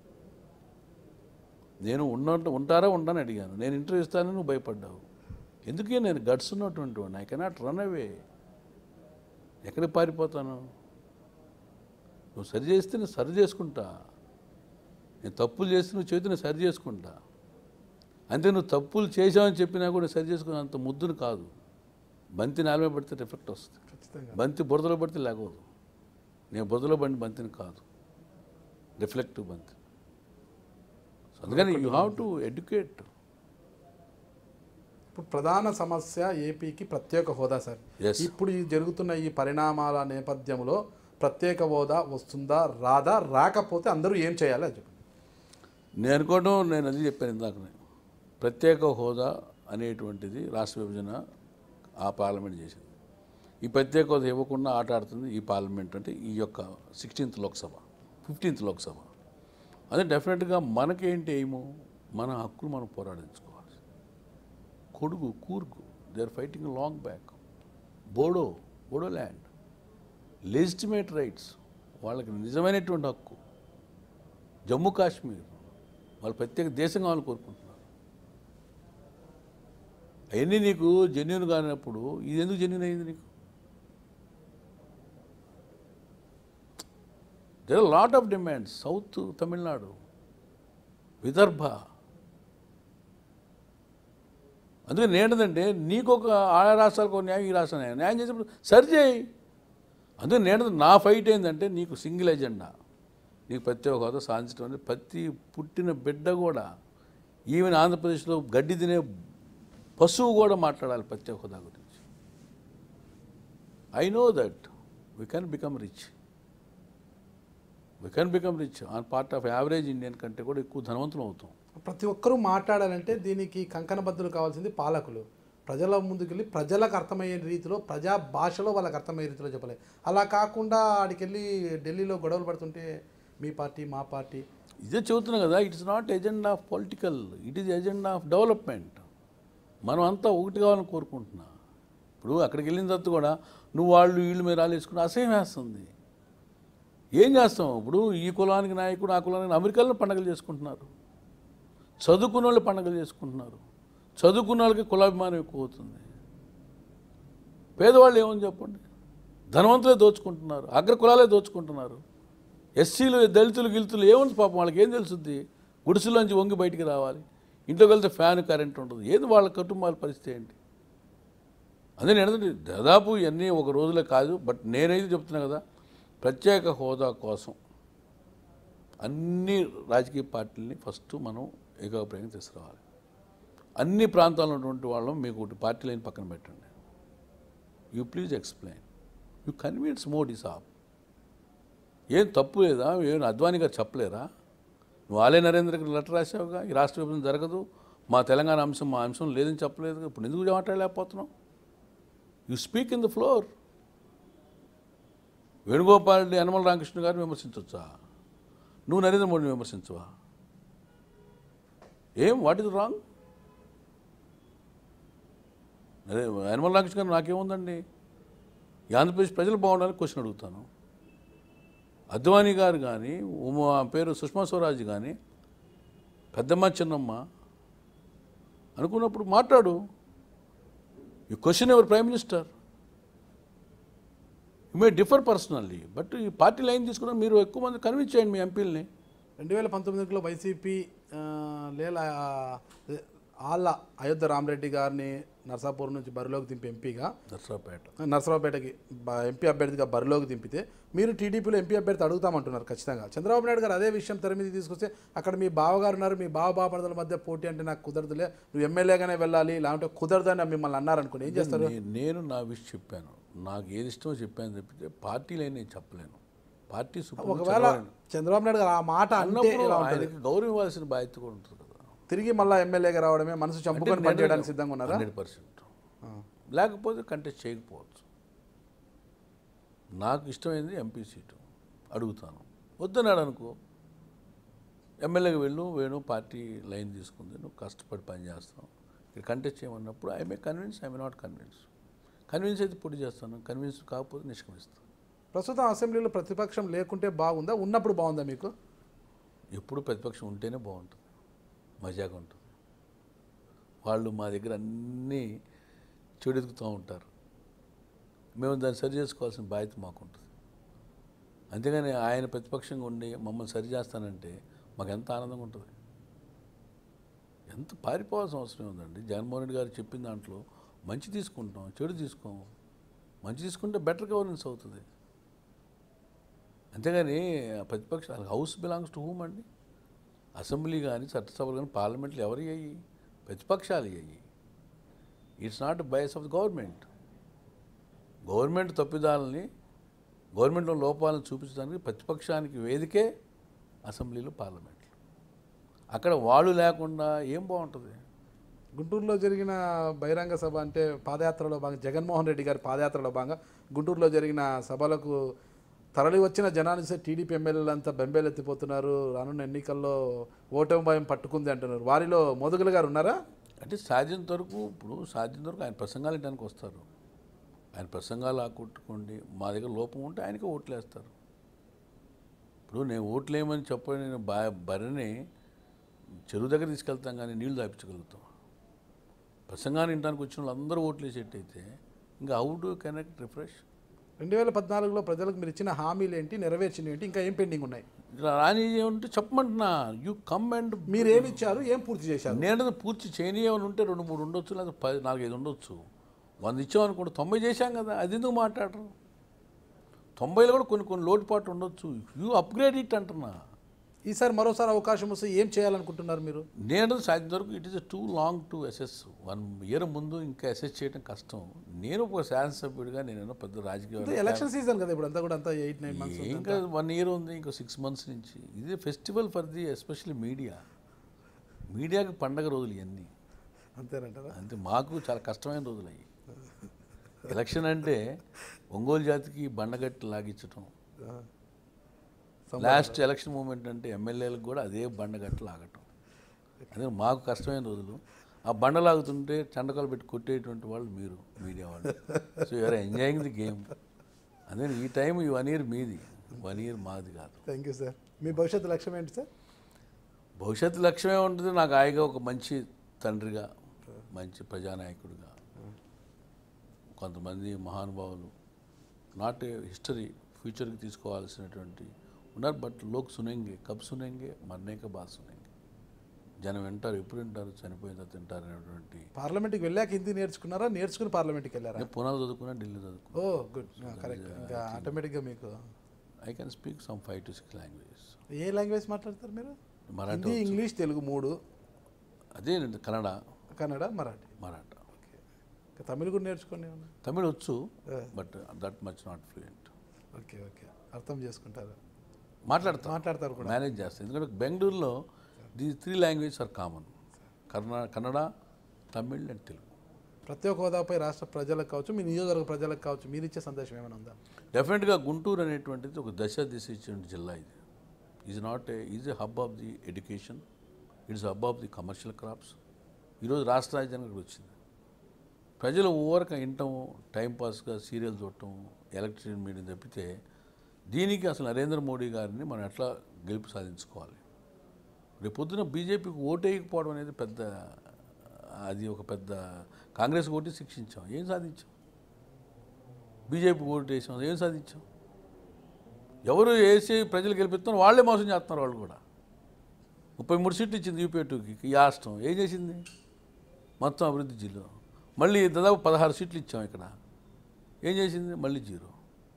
నేను ఉన్న ఉంటారా ఉండని అడిగాను నేను ఇంటర్వ్యూ ఇస్తానని నువ్వు భయపడ్డావు ఎందుకే నేను గడ్స్ ఉన్నటువంటి వాడిని ఐ కెనాట్ రన్ అవే ఎక్కడికి పారిపోతాను నువ్వు సరి చేస్తే నేను సరి చేసుకుంటా నేను తప్పులు చేస్తే నువ్వు చేతి నేను సరి చేసుకుంటా అంతే నువ్వు తప్పులు చేసావని చెప్పినా కూడా సరి చేసుకుని అంత ముద్దును కాదు బంతి నేలమే పడితే రిఫ్లెక్ట్ వస్తుంది ఖచ్చితంగా బంతి బురదలో పడితే లేకూడదు నేను బురదలో పడిన బంతిని కాదు రిఫ్లెక్టివ్ బంతి సో అందుకని యూ హ్యావ్ టు ఎడ్యుకేట్ ఇప్పుడు ప్రధాన సమస్య ఏపీకి ప్రత్యేక హోదా సార్ Yes. ఇప్పుడు ఈ జరుగుతున్న ఈ పరిణామాల నేపథ్యంలో ప్రత్యేక హోదా వస్తుందా రాదా రాకపోతే అందరూ ఏం చేయాలి అది చెప్పండి నేను అనుకోవడం నేను అది చెప్పాను ఇందాకనే ప్రత్యేక హోదా అనేటువంటిది రాష్ట్ర విభజన ఆ పార్లమెంట్ చేసింది ఈ ప్రత్యేక హోదా ఇవ్వకుండా ఆట ఆడుతుంది ఈ పార్లమెంట్ అంటే ఈ యొక్క సిక్స్టీన్త్ లోక్సభ ఫిఫ్టీన్త్ లోక్సభ అదే డెఫినెట్గా మనకేంటి ఎయిము మన హక్కులు మనం పోరాడించుకోవాలి Kodagu Coorg they are fighting long back Bodo Bodoland legitimate rights వాళ్ళకి నిజమైనటువంటి హక్కు జమ్మూ కాశ్మీర్ వాళ్ళు ప్రత్యేక దేశం కావాలని కోరుకుంటున్నారు అవన్నీ నీకు జెన్యున్ కానప్పుడు ఇది ఎందుకు జెన్యున్ అయింది నీకు there lot of demands south Tamil Nadu Vidarbha అందుకని నేనదంటే నీకు ఒక ఆ రాష్ట్రాలకు ఒక న్యాయం ఈ రాష్ట్రం న్యాయం న్యాయం చేసినప్పుడు సరి చేయి అందుకని నేను నా ఫైట్ ఏంటంటే నీకు సింగిల్ ఎజెండా నీకు ప్రత్యేక హోదా సాధించడం అనేది ప్రతి పుట్టిన బిడ్డ కూడా ఈవెన్ ఆంధ్రప్రదేశ్లో గడ్డి తినే పశువు కూడా మాట్లాడాలి ప్రత్యేక హోదా గురించి I know that we can become rich we can become rich on part of average Indian కంటే కూడా ఎక్కువ ధనవంతులు అవుతాం ప్రతి ఒక్కరూ మాట్లాడాలంటే దీనికి కంకణబద్దులు కావాల్సింది పాలకులు ప్రజల ముందుకెళ్ళి ప్రజలకు అర్థమయ్యే రీతిలో ప్రజా భాషలో వాళ్ళకి అర్థమయ్యే రీతిలో చెప్పాలి అలా కాకుండా ఆడికెళ్ళి ఢిల్లీలో గొడవలు పడుతుంటే మీ పార్టీ మా పార్టీ ఇదే చెబుతున్నా కదా it's not agenda of political it is agenda of development మనం అంతా ఒకటి కావాలని కోరుకుంటున్నా ఇప్పుడు అక్కడికి వెళ్ళిన తర్వాత కూడా నువ్వు వాళ్ళు వీళ్ళు మీద రాలేసుకుని అసహ్యం వేస్తుంది ఏం చేస్తాం ఇప్పుడు ఈ కులానికి నాయకుడు ఆ కులానికి అమెరికాలో పండగలు చేసుకుంటున్నారు చదువుకున్న వాళ్ళు పండగలు చేసుకుంటున్నారు చదువుకున్న వాళ్ళకి కులాభిమానం ఎక్కువ అవుతుంది పేదవాళ్ళు ఏమని చెప్పండి ధనవంతులే దోచుకుంటున్నారు అగ్ర కులాలే దోచుకుంటున్నారు ఎస్సీలు దళితులు గిలుతులు ఏముంది పాపం వాళ్ళకి ఏం తెలుస్తుంది గుడిసెలోంచి వంగి బయటికి రావాలి ఇంట్లోకి వెళ్తే ఫ్యాన్ కరెంట్ ఉంటుంది ఏది వాళ్ళ కుటుంబాల పరిస్థితి ఏంటి అదే నేను ఏంటంటే దాదాపు ఇవన్నీ ఒక రోజులే కాదు బట్ నేనైతే చెప్తున్నా కదా ప్రత్యేక హోదా కోసం అన్ని రాజకీయ పార్టీలని ఫస్ట్ మనం ఏకాభిప్రాయంగా తీసుకురావాలి అన్ని ప్రాంతాల్లో ఉన్నటువంటి వాళ్ళం మీకు ఒకటి పార్టీ లైన్ పక్కన పెట్టండి you please explain you convince Modi saab ఏం తప్పు లేదా ఏం అద్వానీ గారు చెప్పలేరా నువ్వు ఆలయ నరేంద్రకి లెటర్ రాసావుగా ఈ రాష్ట్ర విభజన జరగదు మా తెలంగాణ అంశం మా అంశం లేదని చెప్పలేదు ఇప్పుడు ఎందుకు మాట్లాడలేకపోతున్నావు you speak in the floor Venugopal Reddy Yanamala Ramakrishna గారిని విమర్శించవచ్చా నువ్వు నరేంద్ర మోడీని విమర్శించవా ఏం వాట్ ఇస్ రాంగ్ అదే యనమల రామకృష్ణ గారు నాకేముందండి ఈ ఆంధ్రప్రదేశ్ ప్రజలు బాగుండాలని క్వశ్చన్ అడుగుతాను అద్వానీ గారు కానీ ఉమా పేరు సుష్మా స్వరాజ్ కానీ పెద్దమ్మ చిన్నమ్మ అనుకున్నప్పుడు మాట్లాడు you question ever prime minister you may differ personally but ఈ పార్టీ లైన్ తీసుకున్న మీరు ఎక్కువ మంది కన్విన్స్ చేయండి మీ ఎంపీలని రెండు వేల పంతొమ్మిదిలో వైసీపీ ఆ, లేల ఆ, ఆళ్ళ అయోధ్య రామరెడ్డి గారిని నర్సాపూర్ నుంచి బరిలోకి దింపి ఎంపీగా దసరాపేట నర్సరావుపేటకి బ- ఎంపీ అభ్యర్థిగా బరిలోకి దింపితే మీరు టీడీపీలో ఎంపీ అభ్యర్థి అడుగుతామంటున్నారు ఖచ్చితంగా చంద్రబాబు నాయుడు గారు అదే విషయం తెర మీద తీసుకొస్తే అక్కడ మీ బావగారు ఉన్నారు మీ బావ బాపడదల మధ్య పోటీ అంటే నాకు కుదరదులే నువ్వు ఎమ్మెల్యేగానే వెళ్ళాలి లేదంటే కుదరదని మిమ్మల్ని అన్నారనుకోండి ఏం చేస్తారు నే- నేను నా విషయం చెప్పాను నాకు ఏది ఇష్టమో చెప్పాను తప్పితే పార్టీ లైన్ నేను చెప్పలేను పార్టీ సుప్రీం ఒకవేళ చంద్రబాబు నాయుడు గారు ఆ మాట అంటే అన్నప్పుడు ఇలా ఉంటుంది ఆయనకి గౌరవం ఇవ్వాల్సిన బాధ్యత కూడా ఉంటుంది కదా తిరిగి మళ్ళీ ఎమ్మెల్యేగా రావడమే మనసు చంపుకొని పనిచేయడానికి సిద్ధంగా ఉన్నారా హండ్రెడ్ పర్సెంట్ లేకపోతే కంటెస్ట్ చేయకపోవచ్చు నాకు ఇష్టమైంది ఎంపీ సీటు అడుగుతాను వద్దన్నాడు అనుకో ఎమ్మెల్యేకి వెళ్ళు వేణు పార్టీ లైన్ తీసుకుంది నువ్వు కష్టపడి పని చేస్తావు ఇక్కడ కంటెస్ట్ చేయమన్నప్పుడు I may convince I may not convince convince అయితే పొడి చేస్తాను కన్విన్స్ కాకపోతే నిష్క్రమిస్తాను ప్రస్తుతం అసెంబ్లీలో ప్రతిపక్షం లేకుంటే బాగుందా ఉన్నప్పుడు బాగుందా మీకు ఎప్పుడు ప్రతిపక్షం ఉంటేనే బాగుంటుంది మజాగా ఉంటుంది వాళ్ళు మా దగ్గర అన్నీ చెడెదుకుతూ ఉంటారు మేము దాన్ని సరి చేసుకోవాల్సిన బాధ్యత మాకు ఉంటుంది అంతేగాని ఆయన ప్రతిపక్షంగా ఉండి మమ్మల్ని సరి చేస్తానంటే మాకు ఎంత ఆనందంగా ఉంటుంది ఎంత పారిపోవాల్సిన అవసరం ఉందండి జగన్మోహన్ రెడ్డి గారు చెప్పిన దాంట్లో మంచి తీసుకుంటాం చెడు తీసుకోం మంచి తీసుకుంటే బెటర్ గవర్నెన్స్ అవుతుంది అంతేగాని ప్రతిపక్ష హౌస్ బిలాంగ్స్ టు హూమ్ అండి అసెంబ్లీ కానీ చట్టసభలు కానీ పార్లమెంట్లు ఎవరు అయ్యి ప్రతిపక్షాలు అయ్యి it's not bias of the government government తప్పిదాలని గవర్నమెంట్లో లోపాలను చూపించడానికి ప్రతిపక్షానికి వేదికే అసెంబ్లీలు పార్లమెంట్లు అక్కడ వాళ్ళు లేకుండా ఏం బాగుంటుంది గుంటూరులో జరిగిన బహిరంగ సభ అంటే పాదయాత్రలో భాగంగా జగన్మోహన్ రెడ్డి గారి పాదయాత్రలో భాగంగా గుంటూరులో జరిగిన సభలకు తరలి వచ్చిన జనాన్ని చూస్తే టీడీపీ ఎమ్మెల్యేలు అంతా బెంబేలెత్తిపోతున్నారు రానున్న ఎన్నికల్లో ఓటమి భయం పట్టుకుంది అంటున్నారు వారిలో మోదుగుల గారు ఉన్నారా అంటే సాధ్యంత వరకు ఇప్పుడు సాధ్యంత వరకు ఆయన ప్రసంగాలు వినడానికి వస్తారు ఆయన ప్రసంగాలు ఆకొట్టుకోండి మా దగ్గర లోపం ఉంటే ఆయనకే ఓట్లు వేస్తారు ఇప్పుడు నేను ఓట్లు వేయమని చెప్పని నేను బా బర్రెని చెరువు దగ్గర తీసుకెళ్తాం కానీ నీళ్లు తాపించగలుగుతాం ప్రసంగాన్ని వినడానికి వచ్చిన వాళ్ళు అందరూ ఓట్లు వేసేటైతే ఇంకా హౌ డు కనెక్ట్ రిఫ్రెష్ రెండు వేల పద్నాలుగులో ప్రజలకు మీరు ఇచ్చిన హామీలు ఏంటి నెరవేర్చినవి ఏంటి ఇంకా ఏం పెండింగ్ ఉన్నాయి ఇలా రాని ఏమంటే చెప్పమంటున్నా యూ కమ్ అండ్ మీరు ఏమి ఇచ్చారు ఏం పూర్తి చేశారు నేను పూర్తి చేయని ఏమైనా ఉంటే రెండు మూడు ఉండొచ్చు లేదా పది నాలుగైదు ఉండొచ్చు వంద ఇచ్చామనుకోండి తొంభై చేశాం కదా అది ఎందుకు మాట్లాడరు తొంభైలో కూడా కొన్ని కొన్ని లోటుపాట్లు ఉండొచ్చు యూ అప్గ్రేడ్ ఇట్ అంటున్నా ఈసారి మరోసారి అవకాశం వస్తే ఏం చేయాలనుకుంటున్నారు మీరు నేను సాధ్యం వరకు it is too long to assess one year ముందు ఇంకా అసెస్ చేయడం కష్టం నేను ఒక శాసనసభ్యుడిగా నేను పెద్ద రాజకీయ ఎలక్షన్ సీజన్ కదా ఇప్పుడు అంతా కూడా అంతా ఎయిట్ నైన్ మంత్స్ ఇంకా వన్ ఇయర్ ఉంది ఇంకో సిక్స్ మంత్స్ నుంచి ఇది festival for the especially media మీడియాకి పండగ రోజులు ఇవన్నీ అంతేనంటారా అంతే మాకు చాలా కష్టమైన రోజులు అయ్యి ఎలక్షన్ అంటే ఒంగోలు జాతికి బండగట్టి లాగించటం లాస్ట్ ఎలక్షన్ మూమెంట్ అంటే ఎమ్మెల్యేలకు కూడా అదే బండగట్టు లాగటం అదే మాకు కష్టమైన రోజులు ఆ బండ లాగుతుంటే చండకాలు పెట్టి కొట్టేటువంటి వాళ్ళు మీరు మీడియా వాళ్ళు so you're enjoying the game అదే ఈ టైం ఈ వన్ ఇయర్ మీది వన్ ఇయర్ మాది కాదు థ్యాంక్ యూ సార్ మీ భవిష్యత్తు లక్ష్యం ఏంటి సార్ భవిష్యత్తు లక్ష్యమే ఉంటుంది నాకు హాయిగా ఒక మంచి తండ్రిగా మంచి ప్రజానాయకుడిగా కొంతమంది మహానుభావులు నాట్ ఏ హిస్టరీ ఫ్యూచర్కి తీసుకోవాల్సినటువంటి ఉన్నారు బట్ లోక్ సునేంగే కబ్ సునేంగే మర్నేక బాగా సునేంగే జనం వింటారు ఎప్పుడు వింటారు చనిపోయిన తర్వాత వింటారు అనేటువంటి పార్లమెంట్కి వెళ్ళాక హిందీ నేర్చుకున్నారా నేర్చుకుని పార్లమెంట్కి వెళ్ళారా నేను పునాది చదువుకున్నా ఢిల్లీ చదువుకున్నా ఓ గుడ్ కరెక్ట్ ఇంకా ఆటోమేటిక్గా మీకు I can speak some five to six languages ఏ లాంగ్వేజ్ మాట్లాడతారు మీరు మరాఠీ హిందీ ఇంగ్లీష్ తెలుగు మూడు అదే కన్నడ కన్నడ మరాఠీ మరాఠా ఓకే ఇంకా తమిళ్ కూడా నేర్చుకోండి ఏమన్నా తమిళ్ వచ్చు but that much not fluent okay okay అర్థం చేసుకుంటారు మాట్లాడతా మాట్లాడతారు కూడా మేనేజ్ చేస్తాను ఎందుకంటే బెంగళూరులో the three language are common Kannada Kannada Tamil and Telugu ప్రత్యేక హోదాపై రాష్ట్ర ప్రజలకు కావచ్చు మీ నియోజకవర్గ ప్రజలకు కావచ్చు మీరు ఇచ్చే సందేశం ఏమైనా ఉందా డెఫినెట్గా గుంటూరు అనేటువంటిది ఒక దశ దిశ ఇచ్చిన జిల్లా ఇది is not a is a hub of the education it's hub of the commercial crops ఈరోజు రాష్ట్ర రాజధాని ఇక్కడ వచ్చింది ప్రజలు ఊరక వింటాం టైంపాస్గా సీరియల్ చూడటం ఎలక్ట్రిసిటీ మీడియం తప్పితే దీనికి అసలు నరేంద్ర మోడీ గారిని మనం ఎట్లా గెలుపు సాధించుకోవాలి రేపు పొద్దున బీజేపీకి ఓటు వేయకపోవడం అనేది పెద్ద అది ఒక పెద్ద కాంగ్రెస్ ఓటు శిక్షించాం ఏం సాధించాం బీజేపీ ఓటు వేసాం ఏం సాధించాం ఎవరు వేసి ప్రజలు గెలిపిస్తున్నారు వాళ్ళే మోసం చేస్తున్నారు వాళ్ళు కూడా ముప్పై మూడు సీట్లు ఇచ్చింది యూపీ టూకి ఈ రాష్ట్రం ఏం చేసింది మొత్తం అభివృద్ధి జిల్లా మళ్ళీ దాదాపు పదహారు సీట్లు ఇచ్చాం ఇక్కడ ఏం చేసింది మళ్ళీ జీరో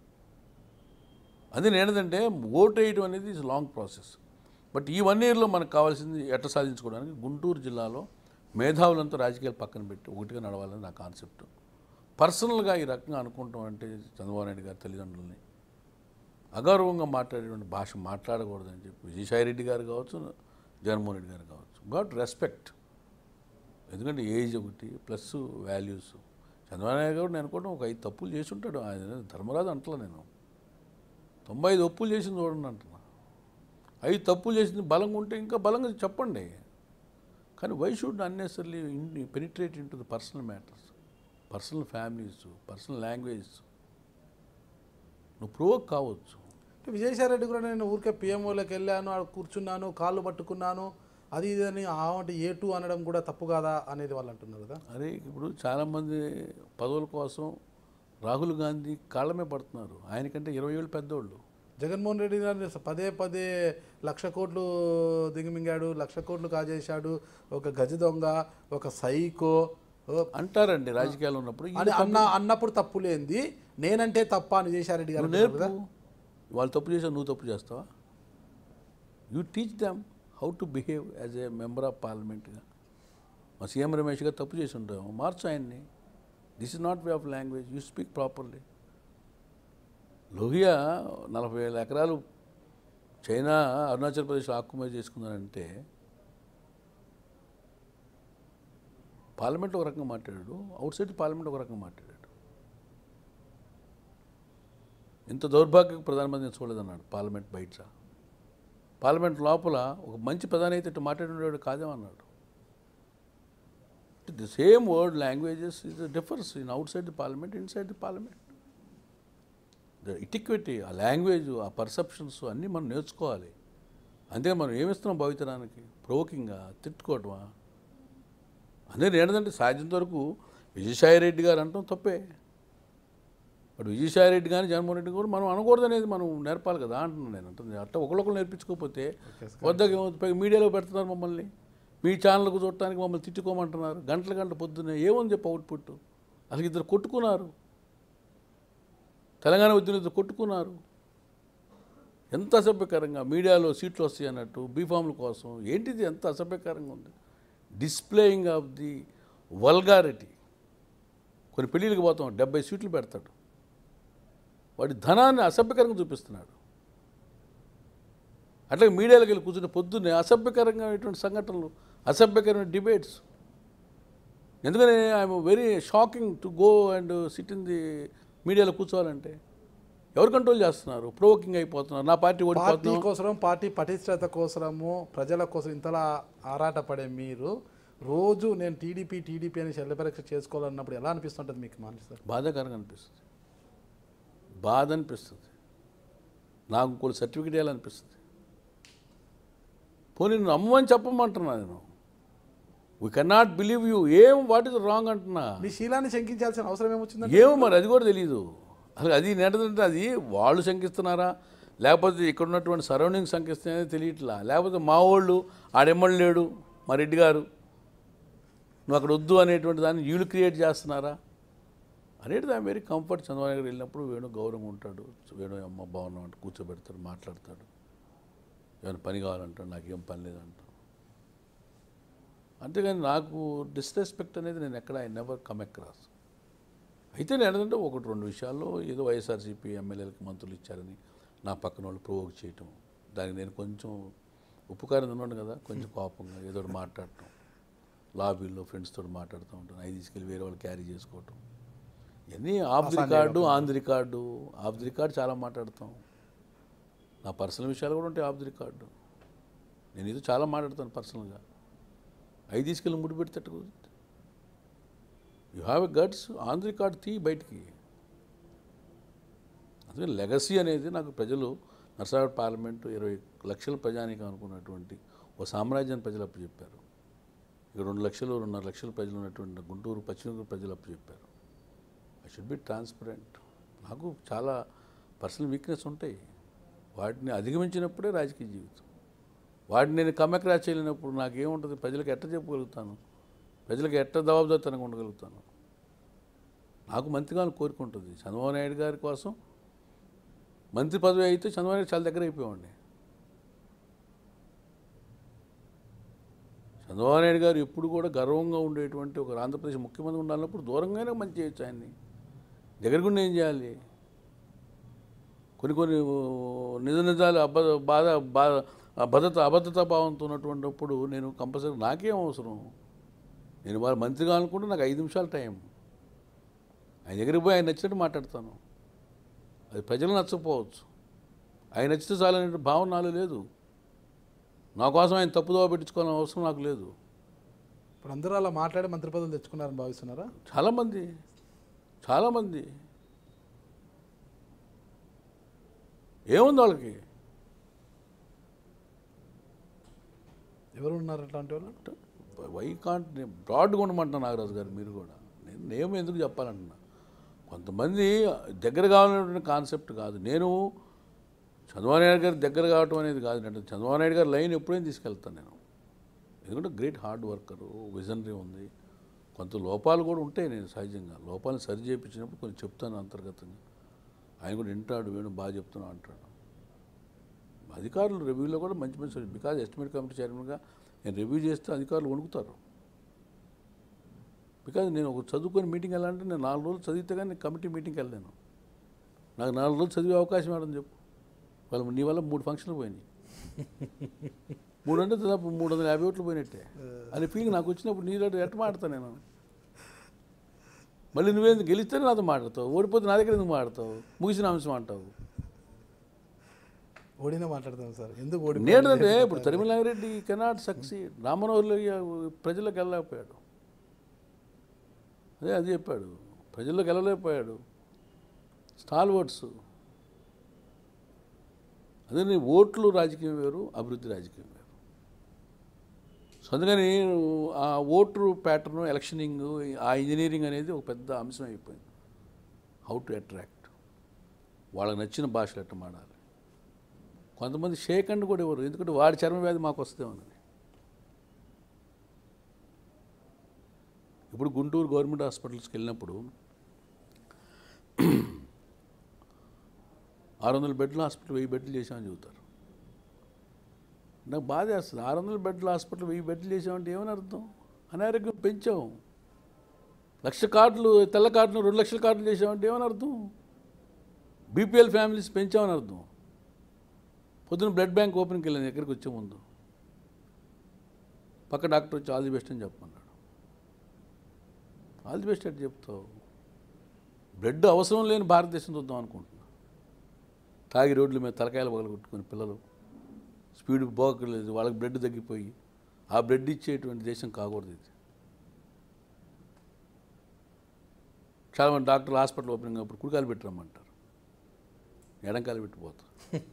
అది నేనదంటే ఓటు వేయడం అనేది ఇస్ లాంగ్ ప్రాసెస్ బట్ ఈ వన్ ఇయర్లో మనకు కావాల్సింది ఎట్ట సాధించుకోవడానికి గుంటూరు జిల్లాలో మేధావులంతా రాజకీయాలు పక్కన పెట్టి ఒకటిగా నడవాలని నా కాన్సెప్ట్ పర్సనల్గా ఈ రకంగా అనుకుంటాం అంటే చంద్రబాబు నాయుడు గారి తల్లిదండ్రులని అగౌరవంగా మాట్లాడేటువంటి భాష మాట్లాడకూడదని చెప్పి విజయసాయి రెడ్డి గారు కావచ్చు జగన్మోహన్ రెడ్డి గారు కావచ్చు గాట్ రెస్పెక్ట్ ఎందుకంటే ఏజ్ ఒకటి ప్లస్ వాల్యూస్ చంద్రబాబు నాయుడు గారు నేను అనుకోవడం ఒక ఐదు తప్పులు చేసి ఉంటాడు ఆయన ధర్మరాజు అంటలా నేను తొంభై ఐదు ఒప్పులు చేసింది చూడండి అంటున్నా ఐదు తప్పులు చేసింది బలంగా ఉంటే ఇంకా బలంగా చెప్పండి కానీ why should unnecessarily in penetrate in to the personal matters personal families personal language నువ్వు ప్రోవోక్ కావచ్చు అంటే విజయసాయి రెడ్డి కూడా నేను ఊరికే పిఎంఓలోకి వెళ్ళాను ఆడ కూర్చున్నాను కాళ్ళు పట్టుకున్నాను అది ఇది అని ఆ అంటే ఏ టూ అనడం కూడా తప్పు కాదా అనేది వాళ్ళు అంటున్నారు కదా అరే ఇప్పుడు చాలామంది పదవుల కోసం రాహుల్ గాంధీ కాళ్ళమే పడుతున్నారు ఆయనకంటే ఇరవై ఏళ్ళు పెద్దోళ్ళు జగన్మోహన్ రెడ్డి గారు పదే పదే లక్ష కోట్లు దిగమింగాడు లక్ష కోట్లు కాజేశాడు ఒక గజ దొంగ ఒక సైకో ఓ, అంటారండి రాజకీయాలు ఉన్నప్పుడు అని అన్న అన్నప్పుడు తప్పు లేనిది నేనంటే తప్ప అని విజయసాయిరెడ్డి గారు నువ్వు అంటారు నేర్పు కదా వాళ్ళు తప్పు చేసావు నువ్వు తప్పు చేస్తావా you teach them how to behave as a member of పార్లమెంట్గా మా సీఎం రమేష్ గారు తప్పు చేసి ఉంటాము మార్చు ఆయన్ని this is not way of language you speak properly Lohia నలభై వేల ఎకరాలు చైనా అరుణాచల్ ప్రదేశ్లో ఆక్యుపై చేసుకున్నారంటే పార్లమెంట్లో ఒక రకంగా మాట్లాడాడు అవుట్ సైడ్ పార్లమెంట్ ఒక రకంగా మాట్లాడాడు ఇంత దౌర్భాగ్య ప్రధానమంత్రి నేను చూడలేదన్నాడు పార్లమెంట్ బయట పార్లమెంట్ లోపల ఒక మంచి ప్రధాని అయితే ఇట్లా మాట్లాడేవాడు కాదేమన్నాడు the same word languages is difference in outside the parliament inside the parliament the etiquette ఆ లాంగ్వేజ్ ఆ పర్సెప్షన్స్ అన్నీ మనం నేర్చుకోవాలి అంతే మనం ఏమిస్తున్నాం భావితరానికి ప్రొవోకింగా తిట్టుకోవటమా అదే ఏంటంటే సాధ్యంత వరకు విజయసాయి రెడ్డి గారు అంటాం తప్పే బట్ విజయసాయి రెడ్డి కానీ జగన్మోహన్ రెడ్డి కూడా మనం అనకూడదు అనేది మనం నేర్పాలి కదా అంటున్నాను నేను అంటుంది అట్లా ఒకళ్ళొకరు నేర్పించుకోకపోతే వద్దకి పైగా మీడియాలో పెడుతున్నారు మమ్మల్ని మీ ఛానల్కు చూడటానికి మమ్మల్ని తిట్టుకోమంటున్నారు గంటల గంట పొద్దున్నే ఏముంది చెప్పి అవుట్పుట్ అసలు ఇద్దరు కొట్టుకున్నారు తెలంగాణ ఉద్యమం ఇద్దరు కొట్టుకున్నారు ఎంత అసభ్యకరంగా మీడియాలో సీట్లు వస్తాయి అన్నట్టు బీఫామ్ల కోసం ఏంటిది ఎంత అసభ్యకరంగా ఉంది డిస్ప్లేయింగ్ ఆఫ్ ది వల్గారిటీ కొన్ని పెళ్ళిళ్ళకి పోతాం డెబ్బై సీట్లు పెడతాడు వాడి ధనాన్ని అసభ్యకరంగా చూపిస్తున్నాడు అట్లాగే మీడియాలోకి వెళ్ళి కూర్చుని పొద్దున్నే అసభ్యకరంగా సంఘటనలు అసభ్యకరమైన డిబేట్స్ ఎందుకని I'm very shocking to go and sit in the మీడియాలో కూర్చోవాలంటే ఎవరు కంట్రోల్ చేస్తున్నారు ప్రోవోకింగ్ అయిపోతున్నారు నా పార్టీ పార్టీ ఓడిపోతున్నాం కోసం పార్టీ పటిష్టత కోసము ప్రజల కోసం ఇంతలా ఆరాటపడే మీరు రోజు నేను టీడీపీ టీడీపీ అని శల్యపరీక్ష చేసుకోవాలన్నప్పుడు ఎలా అనిపిస్తుంటుంది మీకు మానసి సార్ బాధాకరంగా అనిపిస్తుంది బాధ అనిపిస్తుంది నాకు ఇంకోటి సర్టిఫికేట్ ఇవ్వాలనిపిస్తుంది పోనీ నువ్వు నమ్మని చెప్పమంటున్నా నేను వీ కెనాట్ బిలీవ్ యూ ఏం వాట్ ఇస్ రాంగ్ అంటున్నా మీ శీలాన్ని శంకించాల్సిన అవసరం ఏమొచ్చిందండి ఏమో మరి అది కూడా తెలియదు అసలు అది ఏంటంటే అది వాళ్ళు శంకిస్తున్నారా లేకపోతే ఇక్కడ ఉన్నటువంటి సరౌండింగ్ శంకిస్తున్నాయని తెలియట్లా లేకపోతే మా వాళ్ళు ఆడెమ్మడు లేడు మా రెడ్డి గారు నువ్వు అక్కడ వద్దు అనేటువంటి దాన్ని వీళ్ళు క్రియేట్ చేస్తున్నారా అనేది ఐఎమ్ వెరీ కంఫర్ట్ చంద్రబాబు గారు వెళ్ళినప్పుడు వేణు గౌరవం ఉంటాడు వేణు అమ్మ బాగున్నాం అంటే కూర్చోబెడతాడు మాట్లాడతాడు ఏమైనా పని కావాలంటాడు నాకేం పని లేదంటాడు అంతేగాని నాకు డిస్రెస్పెక్ట్ అనేది నేను ఎక్కడ ఐ నెవర్ కమ్ అక్రాస్ అయితే నేను ఏంటంటే ఒకటి రెండు విషయాల్లో ఏదో వైఎస్ఆర్సీపీ ఎమ్మెల్యేలకి మంత్రులు ఇచ్చారని నా పక్కన వాళ్ళు ప్రొవోక్ చేయటం దానికి నేను కొంచెం ఉప్పుకారం ఉన్నాను కదా కొంచెం కోపంగా ఏదో ఒకటి మాట్లాడటం లాబీల్లో ఫ్రెండ్స్ తోటి మాట్లాడుతూ ఉంటాను అవి తీసుకెళ్ళి వేరే వాళ్ళు క్యారీ చేసుకోవటం ఇవన్నీ off the record on the record off the record చాలా మాట్లాడతాం నా పర్సనల్ విషయాలు కూడా ఉంటాయి ఆఫ్ ది రికార్డు నేను ఇది చాలా మాట్లాడతాను పర్సనల్గా అవి తీసుకెళ్ళి ముడి పెడితే కుదురుతుంది you have a guts on the record తీ బయటికి అందుకే లెగసీ అనేది నాకు ప్రజలు నర్సాపేట పార్లమెంటు ఇరవై లక్షల ప్రజానీకం అనుకున్నటువంటి ఓ సామ్రాజ్యాన్ని ప్రజలు అప్పచెప్పారు ఇక్కడ రెండు లక్షలు రెండున్నర లక్షల ప్రజలు ఉన్నటువంటి గుంటూరు పశ్చిమ గోదావరి ప్రజలు అప్పచెప్పారు ఐ షుడ్ బి ట్రాన్స్పరెంట్ నాకు చాలా పర్సనల్ వీక్నెస్ ఉంటాయి వాటిని అధిగమించినప్పుడే రాజకీయ జీవితం వాటిని నేను కమ్మెక్రా చేయలేనప్పుడు నాకేముంటుంది ప్రజలకు ఎట్ట చెప్పగలుగుతాను ప్రజలకు ఎట్ట జవాబుదారితనంగా ఉండగలుగుతాను నాకు మంత్రిగా కోరుకుంటుంది చంద్రబాబు నాయుడు గారి కోసం మంత్రి పదవి అయితే చంద్రబాబు నాయుడు చాలా దగ్గర అయిపోయామండి చంద్రబాబు నాయుడు గారు ఎప్పుడు కూడా గర్వంగా ఉండేటువంటి ఒక ఆంధ్రప్రదేశ్ ముఖ్యమంత్రి ఉండాలన్నప్పుడు దూరంగానే మంచి చేయొచ్చు ఆయన్ని దగ్గరకుండా ఏం చేయాలి కొన్ని కొన్ని నిజ నిజాలు అబ బాధ బాధ భద్రత అభద్రతా భావంతో ఉన్నటువంటిప్పుడు నేను కంపల్సరీ నాకేం అవసరం నేను వాళ్ళ మంత్రి కావాలనుకుంటే నాకు ఐదు నిమిషాల టైం ఆయన దగ్గరికి పోయి ఆయన నచ్చినట్టు మాట్లాడతాను అది ప్రజలు నచ్చకపోవచ్చు ఆయన నచ్చితే చాలనే భావన నాలో లేదు నా కోసం ఆయన తప్పుదోవ పెట్టించుకోవాలని అవసరం నాకు లేదు ఇప్పుడు అందరూ అలా మాట్లాడి మంత్రి పదవులు తెచ్చుకున్నారని భావిస్తున్నారా చాలామంది చాలామంది ఏముంది వాళ్ళకి ఎవరు ఉన్నారు అట్లాంటి వాళ్ళు వై కాంట్ బ్రాడ్గా ఉండమంటున్నా నాగరాజు గారు మీరు కూడా నేను నేమ్ ఎందుకు చెప్పాలంటున్నా కొంతమంది దగ్గర కావాలనేటువంటి కాన్సెప్ట్ కాదు నేను చంద్రబాబు నాయుడు గారి దగ్గర కావటం అనేది కాదు అంటే చంద్రబాబు నాయుడు గారి లైన్ ఎప్పుడైనా తీసుకెళ్తాను నేను ఎందుకంటే గ్రేట్ హార్డ్ వర్కరు విజనరీ ఉంది కొంత లోపాలు కూడా ఉంటాయి నేను సహజంగా లోపాలను సరి చేయించినప్పుడు కొంచెం చెప్తాను అంతర్గతంగా ఆయన కూడా వింటాడు వీడు బాగా చెప్తున్నా అంటాడు అధికారులు రివ్యూలో కూడా మంచి మంచి బికాజ్ ఎస్టిమేట్ కమిటీ చైర్మన్గా నేను రివ్యూ చేస్తే అధికారులు వణుకుతారు బికాజ్ నేను ఒక చదువుకొని మీటింగ్ వెళ్ళాలంటే నేను నాలుగు రోజులు చదివితే కానీ నేను కమిటీ మీటింగ్కి వెళ్ళాను నాకు నాలుగు రోజులు చదివే అవకాశం ఇవ్వడం చెప్పు వాళ్ళ నీ వల్ల మూడు ఫంక్షన్లు పోయినాయి మూడు అంటే దాదాపు మూడు వందల యాభై ఓట్లు పోయినట్టే అని ఫీలింగ్ నాకు వచ్చినప్పుడు నీ దగ్గర ఎట్ట మాడతాను నేను మళ్ళీ నువ్వేందుకు గెలిస్తేనే నాతో మాట్లాడతావు ఓడిపోతే నా దగ్గర ఎందుకు మాట్లాడతావు ముగిసిన అంశం అంటావు ఓడినా మాట్లాడతాం సార్ ఎందుకు ఓడి నేనంటే ఇప్పుడు తరిమలారెడ్డి కెనాట్ సక్సీడ్ రామనోహర్లో ప్రజలకు వెళ్ళలేకపోయాడు అదే అది చెప్పాడు ప్రజల్లోకి వెళ్ళలేకపోయాడు స్టాల్ వర్డ్స్ అదే నీ ఓట్లు రాజకీయం వేరు అభివృద్ధి రాజకీయం వేరు సో అందుకని ఆ ఓటు ప్యాటర్న్ ఎలక్షనింగ్ ఆ ఇంజనీరింగ్ అనేది ఒక పెద్ద అంశం అయిపోయింది హౌ టు అట్రాక్ట్ వాళ్ళకి నచ్చిన భాషలు ఎట్ట మాడాలి కొంతమంది షేక్ అండ్ కూడా ఇవ్వరు ఎందుకంటే వాడి చర్మ వ్యాధి మాకు వస్తుందేమని ఇప్పుడు గుంటూరు గవర్నమెంట్ హాస్పిటల్స్కి వెళ్ళినప్పుడు ఆరు వందల బెడ్ల హాస్పిటల్ వెయ్యి బెడ్లు చేసామని చెబుతారు నాకు బాధ వేస్తుంది ఆరు వందల బెడ్ల హాస్పిటల్ వెయ్యి బెడ్లు చేసామంటే ఏమని అర్థం అనారోగ్యం పెంచాం లక్ష కార్డులు తెల్ల కార్డులు రెండు లక్షల కార్డులు చేసామంటే ఏమని అర్థం బీపీఎల్ ఫ్యామిలీస్ పెంచామని అర్థం పొద్దున బ్లడ్ బ్యాంక్ ఓపెన్కి వెళ్ళాను ఎక్కడికి వచ్చే ముందు పక్క డాక్టర్ వచ్చి ఆల్ ది బెస్ట్ అని చెప్పమన్నాడు ఆల్ ది బెస్ట్ అంటే చెప్తావు బ్లడ్ అవసరం లేని భారతదేశం చూద్దాం అనుకుంటున్నా తాగి రోడ్ల మీద తలకాయలు పగలగొట్టుకుని పిల్లలు స్పీడ్ పోకలేదు వాళ్ళకి బ్లడ్ తగ్గిపోయి ఆ బ్లడ్ ఇచ్చేటువంటి దేశం కాకూడదు ఇది చాలామంది డాక్టర్లు హాస్పిటల్ ఓపెనింగ్ అప్పుడు కుడికాలు పెట్టరమ్మంటారు ఎడంకాలు పెట్టిపోతారు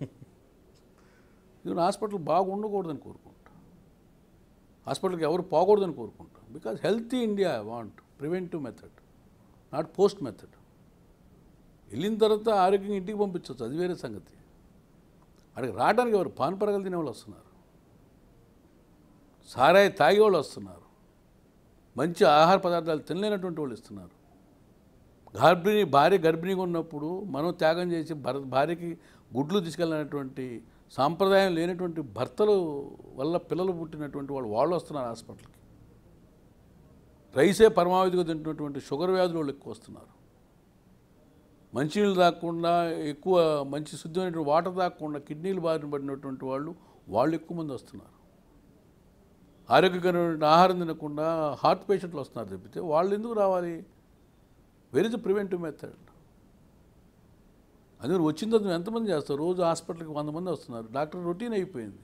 ఇది హాస్పిటల్ బాగుండకూడదని కోరుకుంటా హాస్పిటల్కి ఎవరు పోకూడదని కోరుకుంటా because healthy India want preventive method not post method వెళ్ళిన తర్వాత ఆరోగ్యంగా ఇంటికి పంపించవచ్చు అది వేరే సంగతి అక్కడికి రావడానికి ఎవరు పాన్ పరగలు తినేవాళ్ళు వస్తున్నారు సారాయి తాగేవాళ్ళు వస్తున్నారు మంచి ఆహార పదార్థాలు తినలేనటువంటి వాళ్ళు ఇస్తున్నారు గర్భిణి భార్య గర్భిణిగా ఉన్నప్పుడు మనం త్యాగం చేసి భర భార్యకి గుడ్లు తీసుకెళ్ళినటువంటి సాంప్రదాయం లేనటువంటి భర్తలు వల్ల పిల్లలు పుట్టినటువంటి వాళ్ళు వాళ్ళు వస్తున్నారు హాస్పిటల్కి రైసే పరమావధిగా తింటున్నటువంటి షుగర్ వ్యాధులు వాళ్ళు ఎక్కువ వస్తున్నారు మంచినీళ్ళు తాగకుండా ఎక్కువ మంచి శుద్ధమైనటువంటి వాటర్ తాగకుండా కిడ్నీలు బారిన పడినటువంటి వాళ్ళు వాళ్ళు ఎక్కువ మంది వస్తున్నారు ఆరోగ్యకరమైన ఆహారం తినకుండా హార్ట్ పేషెంట్లు వస్తున్నారు తప్పితే వాళ్ళు ఎందుకు రావాలి where is the preventive method అందుకని వచ్చిన తర్వాత నువ్వు ఎంతమంది చేస్తావు రోజు హాస్పిటల్కి వంద మంది వస్తున్నారు డాక్టర్ రొటీన్ అయిపోయింది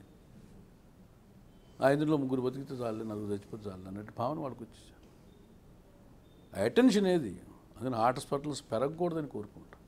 ఆ ఇందులో ముగ్గురు బతికితే చాలు నలుగురు చచ్చిపోతే చాలు అన్నట్టు భావన వాళ్ళకి వచ్చేసారు ఆ అటెన్షన్ ఏది అందుకని హాస్పిటల్స్ పెరగకూడదని కోరుకుంటా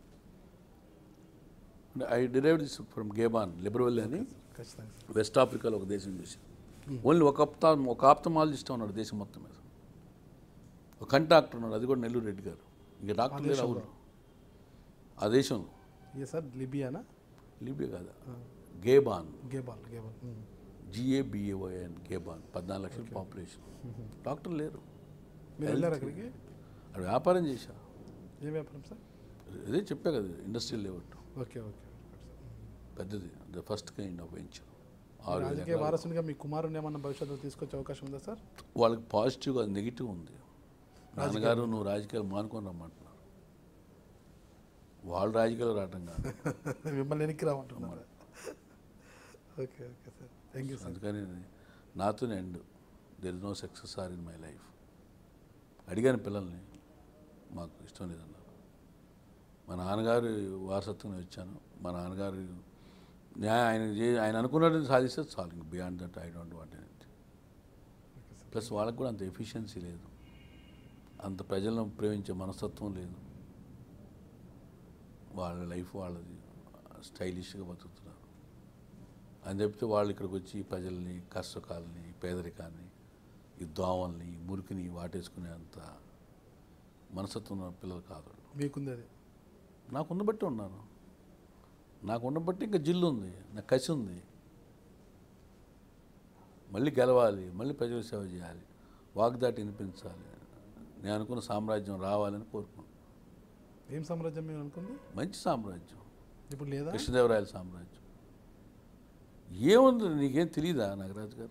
ఐ డిరైవ్ దిస్ ఫ్రమ్ గేబాన్ లిబరవెల్ అని ఖచ్చితంగా సార్ వెస్ట్ ఆఫ్రికాలో ఒక దేశం చూసి ఓన్లీ ఒక ఆప్తా ఒక ఆప్తమాలజిస్ట్ ఉన్నాడు దేశం మొత్తం మీద ఒక కంటి డాక్టర్ ఉన్నాడు అది కూడా నెల్లూరు రెడ్డి గారు ఇంకా డాక్టర్ లేరు అవును ఆ దేశంలో ఏ సార్ లిబియానా లిబియా కాదు గేబాన్ గేబాల్ గేబాల్ ఉమ్. జిఏబిఏఓఎన్ గేబాన్ పద్నాలుగు లక్షల పాపులేషన్ డాక్టర్ లేరు మీరు వెళ్ళారు అక్కడికి అక్కడ వ్యాపారం చేశా ఏ వ్యాపారం సార్ అదే చెప్పా కదా ఇండస్ట్రియల్ లేఅవుట్ ఓకే ఓకే పెద్దది the first kind of venture ఆరు వేల రాజకీయ వారసునిగా మీ కుమారుని ఏమన్నా భవిష్యత్తులో తీసుకొచ్చే అవకాశం ఉందా సార్ వాళ్ళకి పాజిటివ్గా నెగిటివ్ ఉంది నాన్నగారు నువ్వు రాజకీయాలు మానుకొని రమ్మంటున్నారు వాళ్ళు రాజకీయాలు రావటం కాదు మిమ్మల్ని వెనక్కి రామంటున్నారు okay okay sir thank you sir అందుకని నాతోనే and there is no success or in my life అడిగాను పిల్లల్ని మాకు ఇష్టం లేదన్నారు మా నాన్నగారు వారసత్వంగా వచ్చాను మా నాన్నగారు న్యాయ ఆయన చే- ఆయన అనుకున్నట్టు సాధిస్తే చాలు ఇంక beyond that I don't want anything plus వాళ్ళకి కూడా అంత ఎఫిషియన్సీ లేదు అంత ప్రజలను ప్రేమించే మనస్తత్వం లేదు వాళ్ళ లైఫ్ వాళ్ళది స్టైలిష్గా బతుకుతున్నారు అని చెప్తే వాళ్ళు ఇక్కడికి వచ్చి ప్రజల్ని కష్టకాలని పేదరికాన్ని ఈ దోమల్ని ఈ మురికిని వాటేసుకునే అంత మనస్తత్వం ఉన్న పిల్లలు కాదు వాళ్ళు. మీకుంది అది నాకు ఉన్న బట్టి ఉన్నాను నాకు ఉండబట్టి ఇంకా జిల్లు ఉంది నాకు కసి ఉంది మళ్ళీ గెలవాలి మళ్ళీ ప్రజల సేవ చేయాలి వాగ్దాటి వినిపించాలి నేను అనుకున్న సామ్రాజ్యం రావాలని కోరుకుంటున్నాను ఏం సామ్రాజ్యం మీరు అనుకుంది మంచి సామ్రాజ్యం ఇప్పుడు లేదా కృష్ణదేవరాయల సామ్రాజ్యం ఏముంది నీకేం తెలియదా నాగరాజు గారు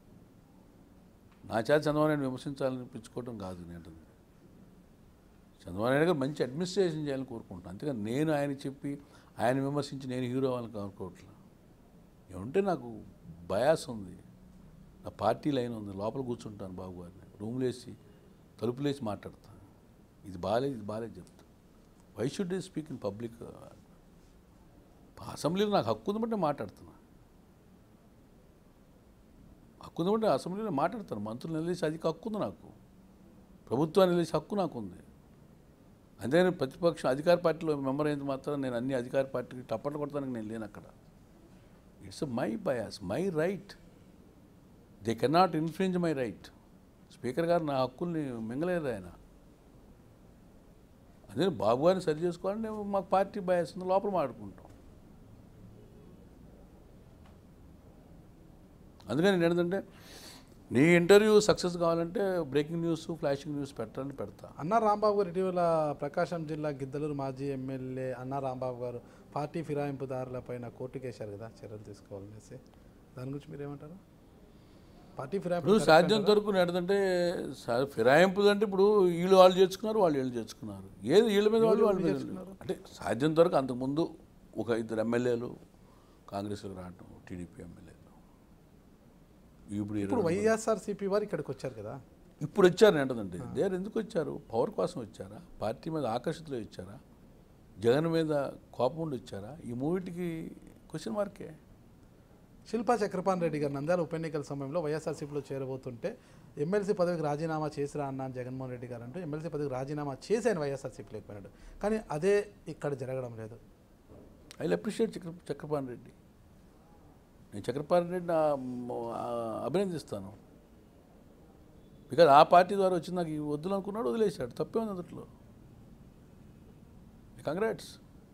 నా చేత చంద్రబాబు నాయుడు విమర్శించాలనిపించుకోవడం కాదు నేను చంద్రబాబు నాయుడు గారు మంచి అడ్మినిస్ట్రేషన్ చేయాలని కోరుకుంటున్నాను అంతేగాని నేను ఆయన చెప్పి ఆయన విమర్శించి నేను హీరో అవ్వాలని అనుకోవట్లేదు ఏమంటే నాకు బయాస్ ఉంది నా పార్టీ లైన్ ఉంది లోపల కూర్చుంటాను బాబు గారిని రూమ్లో వేసి తలుపులు వేసి మాట్లాడతాను ఇది బాగాలేదు ఇది బాగాలేదు చెప్తా why should speak in public అసెంబ్లీలో నాకు హక్కు ఉంది బట్టి మాట్లాడుతున్నా హక్కు ఉంది బట్టి అసెంబ్లీలో మాట్లాడతాను మంత్రులు నిలదీసి అది హక్కు ఉంది నాకు ప్రభుత్వాన్ని నిలిచి హక్కు నాకు ఉంది అంతేగాని ప్రతిపక్షం అధికార పార్టీలో మెంబర్ అయినంత మాత్రం నేను అన్ని అధికార పార్టీకి టప్పట్లు కొడతానికి నేను లేను అక్కడ it's my bias my right they cannot influence my right speaker garu నా హక్కుల్ని మింగలేరు ఆయన అదే బాబు గారిని సరి చేసుకోవాలని నేను మాకు పార్టీ బయాస్ ఉంది లోపల మాట్లాడుకుంటాం అందుకని నేను ఏంటంటే నీ ఇంటర్వ్యూ సక్సెస్ కావాలంటే బ్రేకింగ్ న్యూస్ ఫ్లాషింగ్ న్యూస్ పెట్టాలని పెడతా అన్నా రాంబాబు గారు ఇటీవల ప్రకాశం జిల్లా గిద్దలూరు మాజీ ఎమ్మెల్యే అన్నా రాంబాబు గారు పార్టీ ఫిరాయింపుదారుల పైన కోర్టుకు వేశారు కదా చర్యలు తీసుకోవాలనేసి దాని గురించి మీరు ఏమంటారు పార్టీ ఫిరాయింపు ఇప్పుడు సాధ్యంత వరకు ఏంటంటే సా- ఫిరాయింపులు అంటే ఇప్పుడు వీళ్ళు వాళ్ళు చేర్చుకున్నారు వాళ్ళు వీళ్ళు చేర్చుకున్నారు ఏది వీళ్ళ మీద వాళ్ళు వాళ్ళ మీద వీళ్ళు. అంటే సాధ్యంత వరకు అంతకుముందు ఒక ఇద్దరు ఎమ్మెల్యేలు కాంగ్రెస్లో రావటం టీడీపీ ఎమ్మెల్యేలు ఇప్పుడు ఇప్పుడు ఇరవై వైఎస్ఆర్సీపీ వారు ఇక్కడికి వచ్చారు కదా ఇప్పుడు వచ్చారు ఏంటంటే దేర్ ఎందుకు వచ్చారు పవర్ కోసం వచ్చారా పార్టీ మీద ఆకర్షితులు వచ్చారా జగన్ మీద కోపం ఉండి వచ్చారా ఈ మూవిటికి క్వశ్చన్ మార్కే శిల్పా చక్రపాణి రెడ్డి గారు నంద్యాల ఉప ఎన్నికల సమయంలో వైఎస్ఆర్సీపీలో చేరబోతుంటే ఎమ్మెల్సీ పదవికి రాజీనామా చేసిరా అన్న అని జగన్మోహన్ రెడ్డి గారు అంటూ ఎమ్మెల్సీ పదవికి రాజీనామా చేసి ఆయన వైఎస్ఆర్సీపీ లేకపోయినాడు కానీ అదే ఇక్కడ జరగడం లేదు ఐ అప్రిషియేట్ చక్ర చక్రపాణి రెడ్డి నేను చక్రపాణి రెడ్డిని ఆ- ఆ అభినందిస్తాను బికాజ్ ఆ పార్టీ ద్వారా వచ్చి నాకు ఇవి వద్దులు అనుకున్నాడు వదిలేశాడు తప్పే ఉంది అందులో కంగ్రాట్స్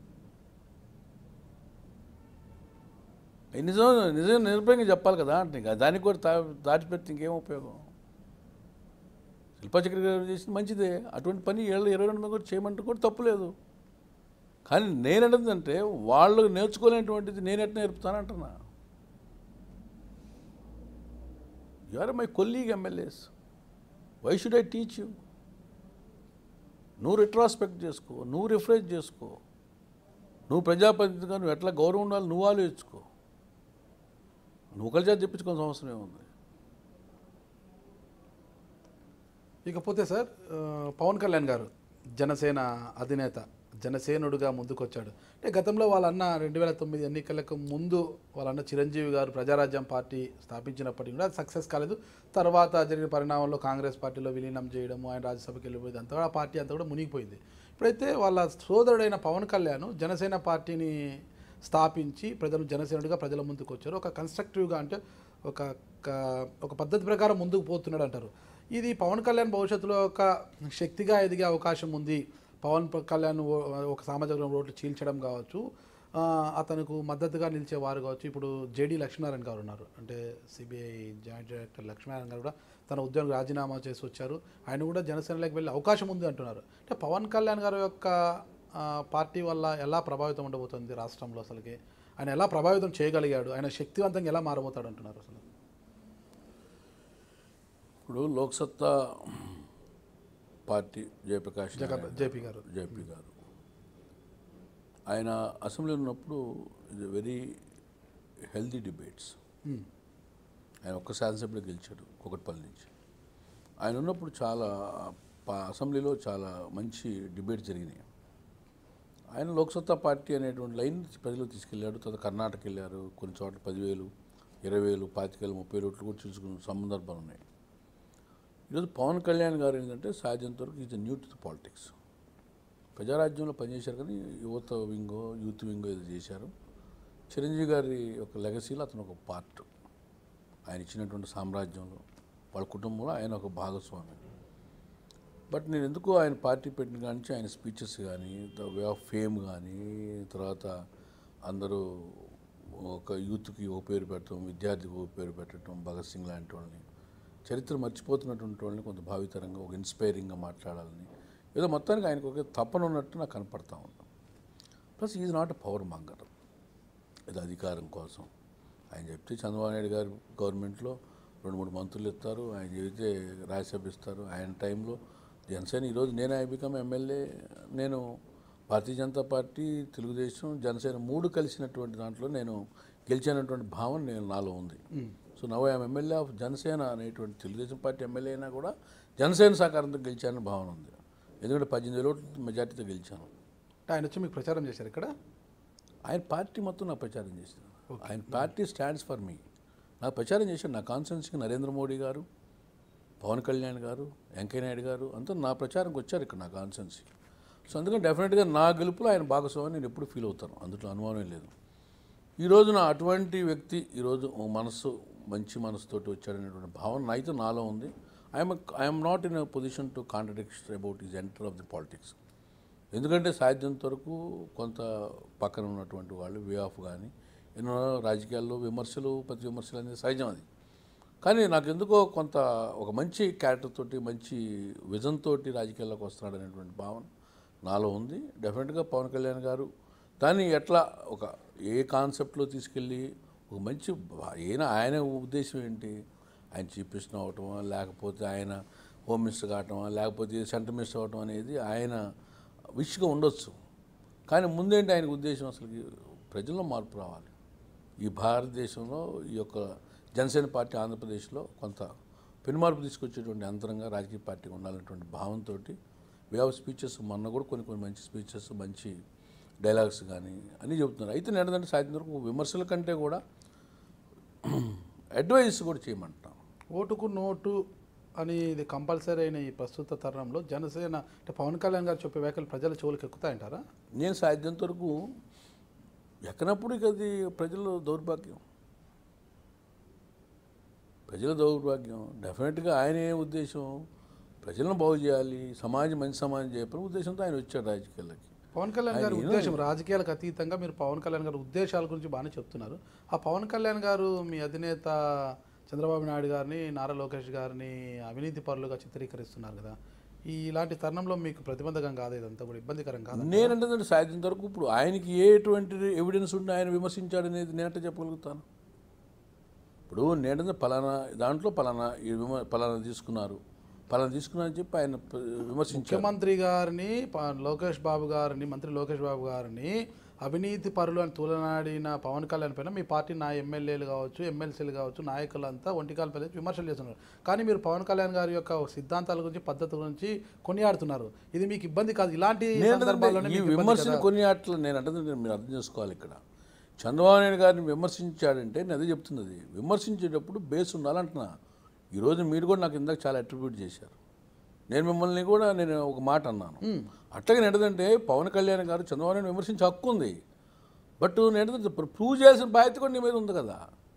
నిజం నిజం నిర్భయంగా చెప్పాలి కదా అంటే ఇంకా దానికి కూడా దా దాచిపెడితే ఇంకేం ఉపయోగం శిల్పాచక్ర గారు చేసింది మంచిదే అటువంటి పని ఏళ్ళు ఇరవై రెండు మంది కూడా చేయమంటే కూడా తప్పులేదు కానీ నేనంటే వాళ్ళు నేర్చుకోలేనటువంటిది నేను ఎట్లా నేర్పుతానంటున్నా you are my colleague MLAs why should I teach you నువ్వు రిట్రాస్పెక్ట్ చేసుకో నువ్వు రిఫ్రెష్ చేసుకో నువ్వు ప్రజాప్రతినిధిగా నువ్వు ఎట్లా గౌరవం ఉండాలి నువ్వు ఆలోచించుకో నువ్వు కలిసి చెప్పించుకోవాల్సిన అవసరం ఏముంది ఇకపోతే సార్ ఆ, పవన్ కళ్యాణ్ గారు జనసేన అధినేత జనసేనుడుగా ముందుకొచ్చాడు అంటే గతంలో వాళ్ళన్న రెండు వేల తొమ్మిది ఎన్నికలకు ముందు వాళ్ళన్న చిరంజీవి గారు ప్రజారాజ్యం పార్టీ స్థాపించినప్పటికీ కూడా అది సక్సెస్ కాలేదు తర్వాత జరిగిన పరిణామంలో కాంగ్రెస్ పార్టీలో విలీనం చేయడము ఆయన రాజ్యసభకి వెళ్ళిపోయింది అంతా కూడా ఆ పార్టీ అంతా కూడా మునిగిపోయింది ఇప్పుడైతే వాళ్ళ సోదరుడైన పవన్ కళ్యాణ్ జనసేన పార్టీని స్థాపించి ప్రజలు జనసేనుడిగా ప్రజల ముందుకు వచ్చారు ఒక కన్స్ట్రక్టివ్గా అంటే ఒక ఒక- ఒక పద్ధతి ప్రకారం ముందుకు పోతున్నాడు అంటారు ఇది పవన్ కళ్యాణ్ భవిష్యత్తులో ఒక శక్తిగా ఎదిగే అవకాశం ఉంది పవన్ ప- కళ్యాణ్ ఓ- ఒక సామాజిక వర్గం ఓట్లు చీల్చడం కావచ్చు ఆ, అతనికి మద్దతుగా నిలిచేవారు కావచ్చు ఇప్పుడు జేడి లక్ష్మీనారాయణ గారు ఉన్నారు అంటే సిబిఐ జాయింట్ డైరెక్టర్ లక్ష్మీనారాయణ గారు కూడా తన ఉద్యోగం రాజీనామా చేసి వచ్చారు ఆయన కూడా జనసేనలోకి వెళ్ళే అవకాశం ఉంది అంటున్నారు అంటే పవన్ కళ్యాణ్ గారి యొక్క ఆ, పార్టీ వల్ల ఎలా ప్రభావితం ఉండబోతుంది రాష్ట్రంలో అసలుకి ఆయన ఎలా ప్రభావితం చేయగలిగాడు ఆయన శక్తివంతంగా ఎలా మారబోతాడు అంటున్నారు అసలు ఇప్పుడు లోక్సత్తా పార్టీ జయప్రకాష్ జగ నారాయణ జేపీ గారు జేపీ గారు ఆయన అసెంబ్లీ ఉన్నప్పుడు ఇది వెరీ హెల్దీ డిబేట్స్ ఉమ్. ఆయన ఒక్క శాసనసభ్యుడు గెలిచాడు కుకట్పల్లి నుంచి ఆయన ఉన్నప్పుడు చాలా పా- అసెంబ్లీలో చాలా మంచి డిబేట్ జరిగినాయి ఆయన లోక్సత్తా పార్టీ అనేటువంటి లైన్ ప్రజలు తీసుకెళ్ళాడు తర్వాత కర్ణాటక వెళ్ళారు కొన్ని చోట్ల పదివేలు ఇరవై వేలు పాతికేలు ముప్పై వేలు ఓట్లు కూడా చూసుకున్న సందర్భాలు ఉన్నాయి ఈరోజు పవన్ కళ్యాణ్ గారు ఏంటంటే సాధ్యంత వరకు ఈజ్ న్యూ టు పాలిటిక్స్ ప్రజారాజ్యంలో పనిచేశారు కానీ యువత వింగో యూత్ వింగో ఏదో చేశారు చిరంజీవి గారి ఒక లెగసీలో అతను ఒక పార్ట్ ఆయన ఇచ్చినటువంటి సామ్రాజ్యంలో వాళ్ళ కుటుంబంలో ఆయన ఒక భాగస్వామి బట్ నేను ఎందుకు ఆయన పార్టీ పెట్టిన కాడి నుంచి ఆయన స్పీచెస్ కానీ ద వే ఆఫ్ ఫేమ్ కానీ తర్వాత అందరూ ఒక యూత్కి ఓ పేరు పెట్టడం విద్యార్థికి ఓ పేరు పెట్టడం భగత్ సింగ్ లాంటి వాళ్ళని చరిత్ర మర్చిపోతున్నటువంటి వాళ్ళని కొంత భావితరంగా ఒక ఇన్స్పైరింగ్గా మాట్లాడాలని ఏదో మొత్తానికి ఆయనకు ఒక తపన ఉన్నట్టు నాకు కనపడతా ఉంది plus is not a power monger ఇది అధికారం కోసం ఆయన చెప్తే చంద్రబాబు నాయుడు గారు గవర్నమెంట్లో రెండు మూడు మంత్రులు ఇస్తారు ఆయన చెబితే రాజ్యసభ ఇస్తారు ఆయన టైంలో జనసేన ఈరోజు నేను ఐ బికమ్ ఎమ్మెల్యే నేను భారతీయ జనతా పార్టీ తెలుగుదేశం జనసేన మూడు కలిసినటువంటి దాంట్లో నేను గెలిచినటువంటి భావన నేను నాలో ఉంది so now I'm MLA of Janasena అనేటువంటి తెలుగుదేశం పార్టీ ఎమ్మెల్యే అయినా కూడా జనసేన సహకారంతో గెలిచానని భావన ఉంది ఎందుకంటే పద్దెనిమిది వేల ఓట్ల మెజార్టీతో గెలిచాను అంటే ఆయన వచ్చి మీకు ప్రచారం చేశారు ఇక్కడ ఆయన పార్టీ మొత్తం నాకు ప్రచారం చేశారు ఆయన పార్టీ స్టాండ్స్ ఫర్ మీ నాకు ప్రచారం చేశాడు నా కాన్స్టిట్యున్సీకి నరేంద్ర మోడీ గారు పవన్ కళ్యాణ్ గారు వెంకయ్య నాయుడు గారు అంతా నా ప్రచారంకి వచ్చారు ఇక్కడ నా కాన్స్టిట్యున్సీ సో అందుకని డెఫినెట్గా నా గెలుపులో ఆయన భాగస్వామి నేను ఎప్పుడు ఫీల్ అవుతాను అందులో అనుమానం లేదు ఈ రోజున అటువంటి వ్యక్తి ఈరోజు ఓ మనస్సు మంచి మనసుతోటి వచ్చాడనేటువంటి భావన అయితే నాలో ఉంది I'm I'm not in a position to contradict about is enter of the politics ఎందుకంటే సాధ్యంత వరకు కొంత పక్కన ఉన్నటువంటి వాళ్ళు వే ఆఫ్ కానీ ఎన్నో రాజకీయాల్లో విమర్శలు ప్రతి విమర్శలు అనేది సహజం అది కానీ నాకు ఎందుకో కొంత ఒక మంచి క్యారెక్టర్ తోటి మంచి విజన్ తోటి రాజకీయాల్లోకి వస్తున్నాడు అనేటువంటి భావన నాలో ఉంది డెఫినెట్గా పవన్ కళ్యాణ్ గారు దాన్ని ఎట్లా ఒక ఏ కాన్సెప్ట్లో తీసుకెళ్ళి ఒక మంచి అయినా ఆయన ఉద్దేశం ఏంటి ఆయన చీఫ్ మినిస్టర్ అవటమా లేకపోతే ఆయన హోమ్ మినిస్టర్ కావటమా లేకపోతే సెంట్రల్ మినిస్టర్ అవటం అనేది ఆయన విష్గా ఉండొచ్చు కానీ ముందేంటి ఆయనకు ఉద్దేశం అసలు ప్రజల్లో మార్పు రావాలి ఈ భారతదేశంలో ఈ యొక్క జనసేన పార్టీ ఆంధ్రప్రదేశ్లో కొంత పెనుమార్పు తీసుకొచ్చేటువంటి అంతరంగా రాజకీయ పార్టీ ఉండాలనేటువంటి భావంతో వే ఆఫ్ స్పీచెస్ మొన్న కూడా కొన్ని కొన్ని మంచి స్పీచెస్ మంచి డైలాగ్స్ కానీ అన్నీ చెబుతున్నారు అయితే నేను ఏంటంటే సాధ్యం వరకు విమర్శల కంటే కూడా అడ్వైస్ కూడా చేయమంటాం ఓటుకు నోటు అని ఇది కంపల్సరీ అయిన ఈ ప్రస్తుత తరుణంలో జనసేన అంటే పవన్ కళ్యాణ్ గారు చెప్పే వ్యాఖ్యలు ప్రజల చెవులకు ఎక్కుతాయంటారా నేను సాధ్యంత వరకు ఎక్కనప్పుడు ఇక అది ప్రజల దౌర్భాగ్యం ప్రజల దౌర్భాగ్యం డెఫినెట్గా ఆయన ఏ ఉద్దేశం ప్రజలను బాగు చేయాలి సమాజం మంచి సమాజం చేయాలి ఉద్దేశంతో ఆయన వచ్చాడు రాజకీయాలకి పవన్ కళ్యాణ్ గారి ఆయన ఉద్దేశం రాజకీయాలకు అతీతంగా మీరు పవన్ కళ్యాణ్ గారి ఉద్దేశాల గురించి బాగానే చెప్తున్నారు ఆ పవన్ కళ్యాణ్ గారు మీ అధినేత చంద్రబాబు నాయుడు గారిని నారా లోకేష్ గారిని అవినీతి పరులుగా చిత్రీకరిస్తున్నారు కదా ఈ ఇలాంటి తరుణంలో మీకు ప్రతిబంధకం కాదు ఇదంతా కూడా ఇబ్బందికరం కాదు నేనంటే సాధ్యంత వరకు ఇప్పుడు ఆయనకి ఎటువంటి ఎవిడెన్స్ ఉండి ఆయన విమర్శించాడనేది నేనంటే చెప్పగలుగుతాను ఇప్పుడు నేనంటే పలానా దాంట్లో పలానా ఈ విమ పలానా తీసుకున్నారు పలానా తీసుకున్నారని చెప్పి ఆయన ప- విమర్శించారు ముఖ్యమంత్రి గారిని ప- లోకేష్ బాబు గారిని మంత్రి లోకేష్ బాబు గారిని అవినీతి పరులు అని తూలనాడిన పవన్ కళ్యాణ్ పైన మీ పార్టీ నా ఎమ్మెల్యేలు కావచ్చు ఎమ్మెల్సీలు కావచ్చు నాయకులంతా ఒంటికాల పైన విమర్శలు చేస్తున్నారు కానీ మీరు పవన్ కళ్యాణ్ గారి యొక్క సిద్ధాంతాల గురించి పద్ధతి గురించి కొనియాడుతున్నారు ఇది మీకు ఇబ్బంది కాదు ఇలాంటి సందర్భాల్లోనే ఈ మీకు ఇబ్బంది విమర్శలు కదా. కొన్ని ఆటలు నేను అంటే మీరు అర్థం చేసుకోవాలి ఇక్కడ చంద్రబాబు నాయుడు గారిని విమర్శించాడంటే నేను అదే చెప్తున్నది విమర్శించేటప్పుడు బేస్ ఉండాలంటున్నా ఈరోజు మీరు కూడా నాకు ఇందాక చాలా అట్రిబ్యూట్ చేశారు నేను మిమ్మల్ని కూడా నేను ఒక మాట అన్నాను అట్లాగే ఏంటంటే పవన్ కళ్యాణ్ గారు చంద్రబాబు నాయుడు విమర్శించే హక్కు ఉంది బట్ ఏంటంటే ప్రూవ్ చేయాల్సిన బాధ్యత కూడా నీ మీద ఉంది కదా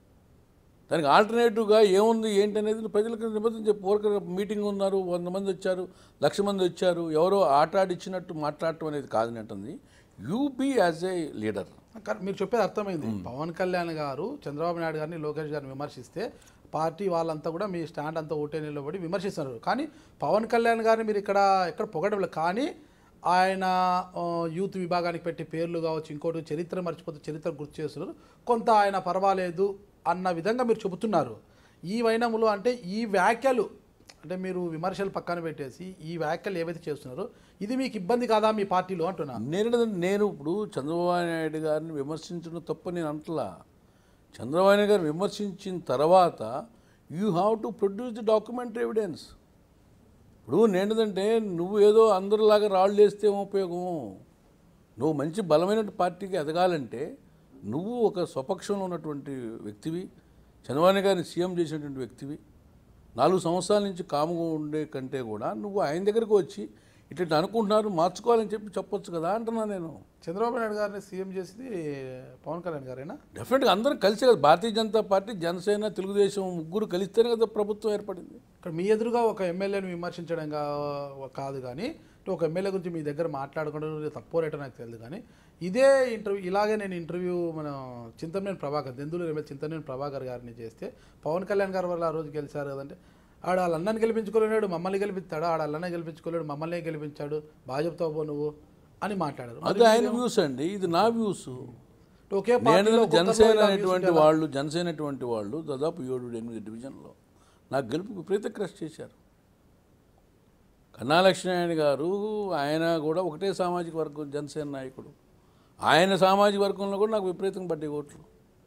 దానికి ఆల్టర్నేటివ్గా ఏముంది ఏంటి అనేది ప్రజలకు నిబంధన చెప్పి ఊరికే మీటింగ్ ఉన్నారు వంద మంది వచ్చారు లక్ష మంది వచ్చారు ఎవరో ఆట ఆడిచ్చినట్టు మాట్లాడటం అనేది కాదు అంటుంది you be as a leader కానీ మీరు చెప్పేది అర్థమైంది పవన్ కళ్యాణ్ గారు చంద్రబాబు నాయుడు గారిని లోకేష్ గారిని విమర్శిస్తే పార్టీ వాళ్ళంతా కూడా మీ స్టాండ్ అంతా ఓటే నిలబడి విమర్శిస్తున్నారు కానీ పవన్ కళ్యాణ్ గారిని మీరు ఇక్కడ ఎక్కడ పొగడం లేదు కానీ ఆయన ఆ, యూత్ విభాగానికి పెట్టి పేర్లు కావచ్చు ఇంకోటి చరిత్ర మర్చిపోతే చరిత్ర గుర్తు చేస్తున్నారు కొంత ఆయన పర్వాలేదు అన్న విధంగా మీరు చెబుతున్నారు ఈ వైనములు అంటే ఈ వ్యాఖ్యలు అంటే మీరు విమర్శలు పక్కన పెట్టేసి ఈ వ్యాఖ్యలు ఏవైతే చేస్తున్నారో ఇది మీకు ఇబ్బంది కాదా మీ పార్టీలో అంటున్నా నేను నేను ఇప్పుడు చంద్రబాబు నాయుడు గారిని విమర్శించడం తప్ప నేను అంటలా చంద్రబాబు నాయుడు గారిని విమర్శించిన తర్వాత you have to produce the documentary evidence ఇప్పుడు నేనేంటంటే నువ్వు ఏదో అందరిలాగా రాళ్ళు వేస్తే ఏం ఉపయోగం నువ్వు మంచి బలమైన పార్టీకి ఎదగాలంటే నువ్వు ఒక స్వపక్షంలో ఉన్నటువంటి వ్యక్తివి చంద్రబాబు నాయుడు గారిని సీఎం చేసినటువంటి వ్యక్తివి నాలుగు సంవత్సరాల నుంచి కాముగా ఉండే కంటే కూడా నువ్వు ఆయన దగ్గరకు వచ్చి ఇట్లా అనుకుంటున్నారు మార్చుకోవాలని చెప్పి చెప్పొచ్చు కదా అంటున్నా నేను చంద్రబాబు నాయుడు గారిని సీఎం చేసింది పవన్ కళ్యాణ్ గారేనా డెఫినెట్గా అందరం కలిసి కదా భారతీయ జనతా పార్టీ జనసేన తెలుగుదేశం ముగ్గురు కలిస్తేనే కదా ప్రభుత్వం ఏర్పడింది ఇక్కడ మీ ఎదురుగా ఒక ఎమ్మెల్యేని విమర్శించడం కా- కాదు కానీ అంటే ఒక ఎమ్మెల్యే గురించి మీ దగ్గర మాట్లాడుకోవడం తప్పో రేటో నాకు తెలియదు కానీ ఇదే ఇంటర్వ్యూ ఇలాగే నేను ఇంటర్వ్యూ మన చింతమనేని ప్రభాకర్ దెందులు ఎమ్మెల్యే చింతమనేని ప్రభాకర్ గారిని చేస్తే పవన్ కళ్యాణ్ గారు వల్ల ఆ రోజు గెలిచారు కదంటే ఆడ వాళ్ళ అన్నని గెలిపించుకోలేడు మమ్మల్ని గెలిపిస్తాడు ఆడ అల్లనే గెలిపించుకోలేడు మమ్మల్ని గెలిపించాడు బాగా చెప్తావు పో నువ్వు అని మాట్లాడారు మరి అది ఆయన వ్యూస్ అండి ఇది నా వ్యూస్ ఒకే నేను పార్టీలో ఒక్కొక్కరిలో జనసేన ఇలా views అనేటువంటి ఉంటాయి. వాళ్ళు జనసేన అటువంటి వాళ్ళు దాదాపు ఏడు ఎనిమిది డివిజన్లో నాకు గెలుపు విపరీత క్రష్ చేశారు కన్నా లక్ష్మీనారాయణ గారు ఆయన కూడా ఒకటే సామాజిక వర్గం జనసేన నాయకుడు ఆయన సామాజిక వర్గంలో కూడా నాకు విపరీతంగా పడ్డాయి ఓట్లు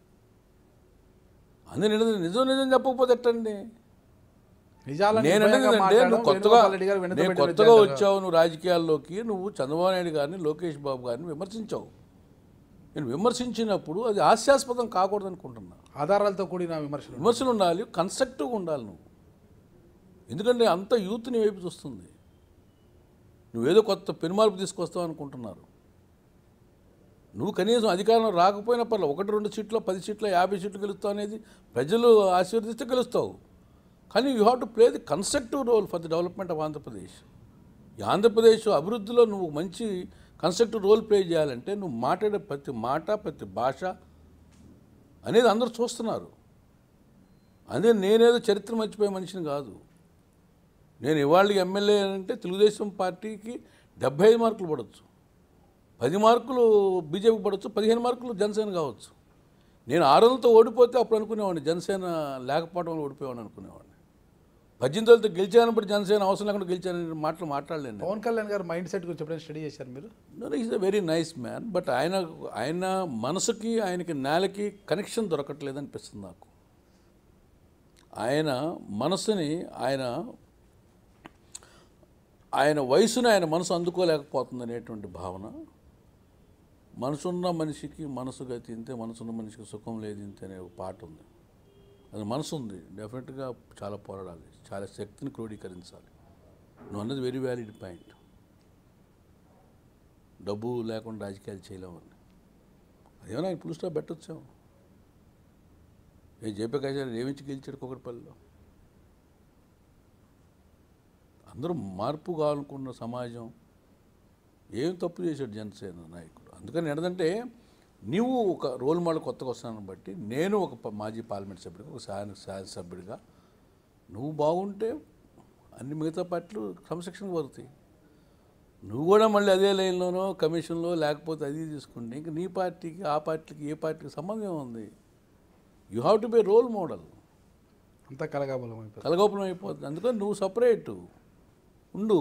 అందుకే నిజం నిజం నిజం చెప్పకపోతే ఎట్టండి నిజాలని నేను నిర్భయంగా అంటే మాట్లాడడం నువ్వు కొత్తగా వేణుగోపాల్ రెడ్డి గారు వెనుక నేను పెట్టిన కొత్తగా విద్యార్థులు. వచ్చావు నువ్వు రాజకీయాల్లోకి నువ్వు చంద్రబాబు నాయుడు గారిని లోకేష్ బాబు గారిని విమర్శించావు నేను విమర్శించినప్పుడు అది హాస్యాస్పదం కాకూడదు అనుకుంటున్నా ఆధారాలతో కూడిన విమర్శలు విమర్శలు ఉండాలి కన్స్ట్రక్టివ్గా ఉండాలి నువ్వు ఎందుకంటే అంత యూత్ నీ వైపు చూస్తుంది నువ్వేదో కొత్త పెనుమార్పు తీసుకొస్తావు అనుకుంటున్నారు నువ్వు కనీసం అధికారంలో రాకపోయినా పర్లేదు ఒకటి రెండు సీట్లు పది సీట్లు యాభై సీట్లు గెలుస్తావు అనేది ప్రజలు ఆశీర్వదిస్తే గెలుస్తావు కానీ you have to play the constructive role for the development of Andhra Pradesh ఈ ఆంధ్రప్రదేశ్ అభివృద్ధిలో నువ్వు మంచి కన్స్ట్రక్టివ్ రోల్ ప్లే చేయాలంటే నువ్వు మాట్లాడే ప్రతి మాట ప్రతి భాష అనేది అందరూ చూస్తున్నారు అదే నేనేదో చరిత్ర మర్చిపోయే మనిషిని కాదు నేను ఇవాళ ఎమ్మెల్యే అంటే తెలుగుదేశం పార్టీకి డెబ్బై ఐదు మార్కులు పడవచ్చు పది మార్కులు బీజేపీ పడవచ్చు పదిహేను మార్కులు జనసేన కావచ్చు నేను ఆరు వందలతో ఓడిపోతే అప్పుడు అనుకునేవాడిని జనసేన లేకపోవడం వల్ల ఓడిపోయామని అనుకునేవాడిని పద్దెనిమిది వేలతో గెలిచాను బట్టి జనసేన అవసరం లేకుండా గెలిచానని మాటలు మాట్లాడలేను నేను. పవన్ కళ్యాణ్ గారు మైండ్ సెట్ గురించి ఎప్పుడైనా స్టడీ చేశారు మీరు is a very nice man but ఆయన ఆయన మనసుకి ఆయనకి నేలకి కనెక్షన్ దొరకట్లేదు అనిపిస్తుంది నాకు ఆయన మనసుని ఆయన ఆయన వయసుని ఆయన మనసు అందుకోలేకపోతుంది అనేటువంటి భావన మనసున్న మనిషికి మనసు గతి ఇంతే మనసున్న మనిషికి సుఖం లేదు ఇంతే అనే ఒక పాట ఉంది అది మనసు ఉంది డెఫినెట్గా చాలా పోరాడాలి చాలా శక్తిని క్రోడీకరించాలి నువ్వు అన్నది వెరీ వ్యాలిడ్ పాయింట్ డబ్బు లేకుండా రాజకీయాలు చేయలేమని అదేమన్నా ఆయన పులుస్టా పెట్టొచ్చాము ఏ జేపీ కాశారు ఏమించి గెలిచాడు కుకటిపల్లిలో అందరూ మార్పు కావాలనుకున్న సమాజం ఏం తప్పు చేశాడు జనసేన నాయకుడు అందుకని ఏంటంటే నీవు ఒక రోల్ మోడల్ కొత్తగా వస్తానని బట్టి నేను ఒక ప- మాజీ పార్లమెంట్ సభ్యుడిగా ఒక శాసన శాసనసభ్యుడిగా నువ్వు బాగుంటే అన్ని మిగతా పార్టీలు క్రమశిక్షణకు పడుతాయి నువ్వు కూడా మళ్ళీ అదే లైన్లోనో కమిషన్లో లేకపోతే అది తీసుకుంటే ఇంక నీ పార్టీకి ఆ పార్టీకి ఏ పార్టీకి సంబంధం ఏముంది you have to be role model అంతా కలగాబలం అయిపోతుంది కలగోపనం అయిపోతుంది అందుకని నువ్వు సపరేట్ ఉండు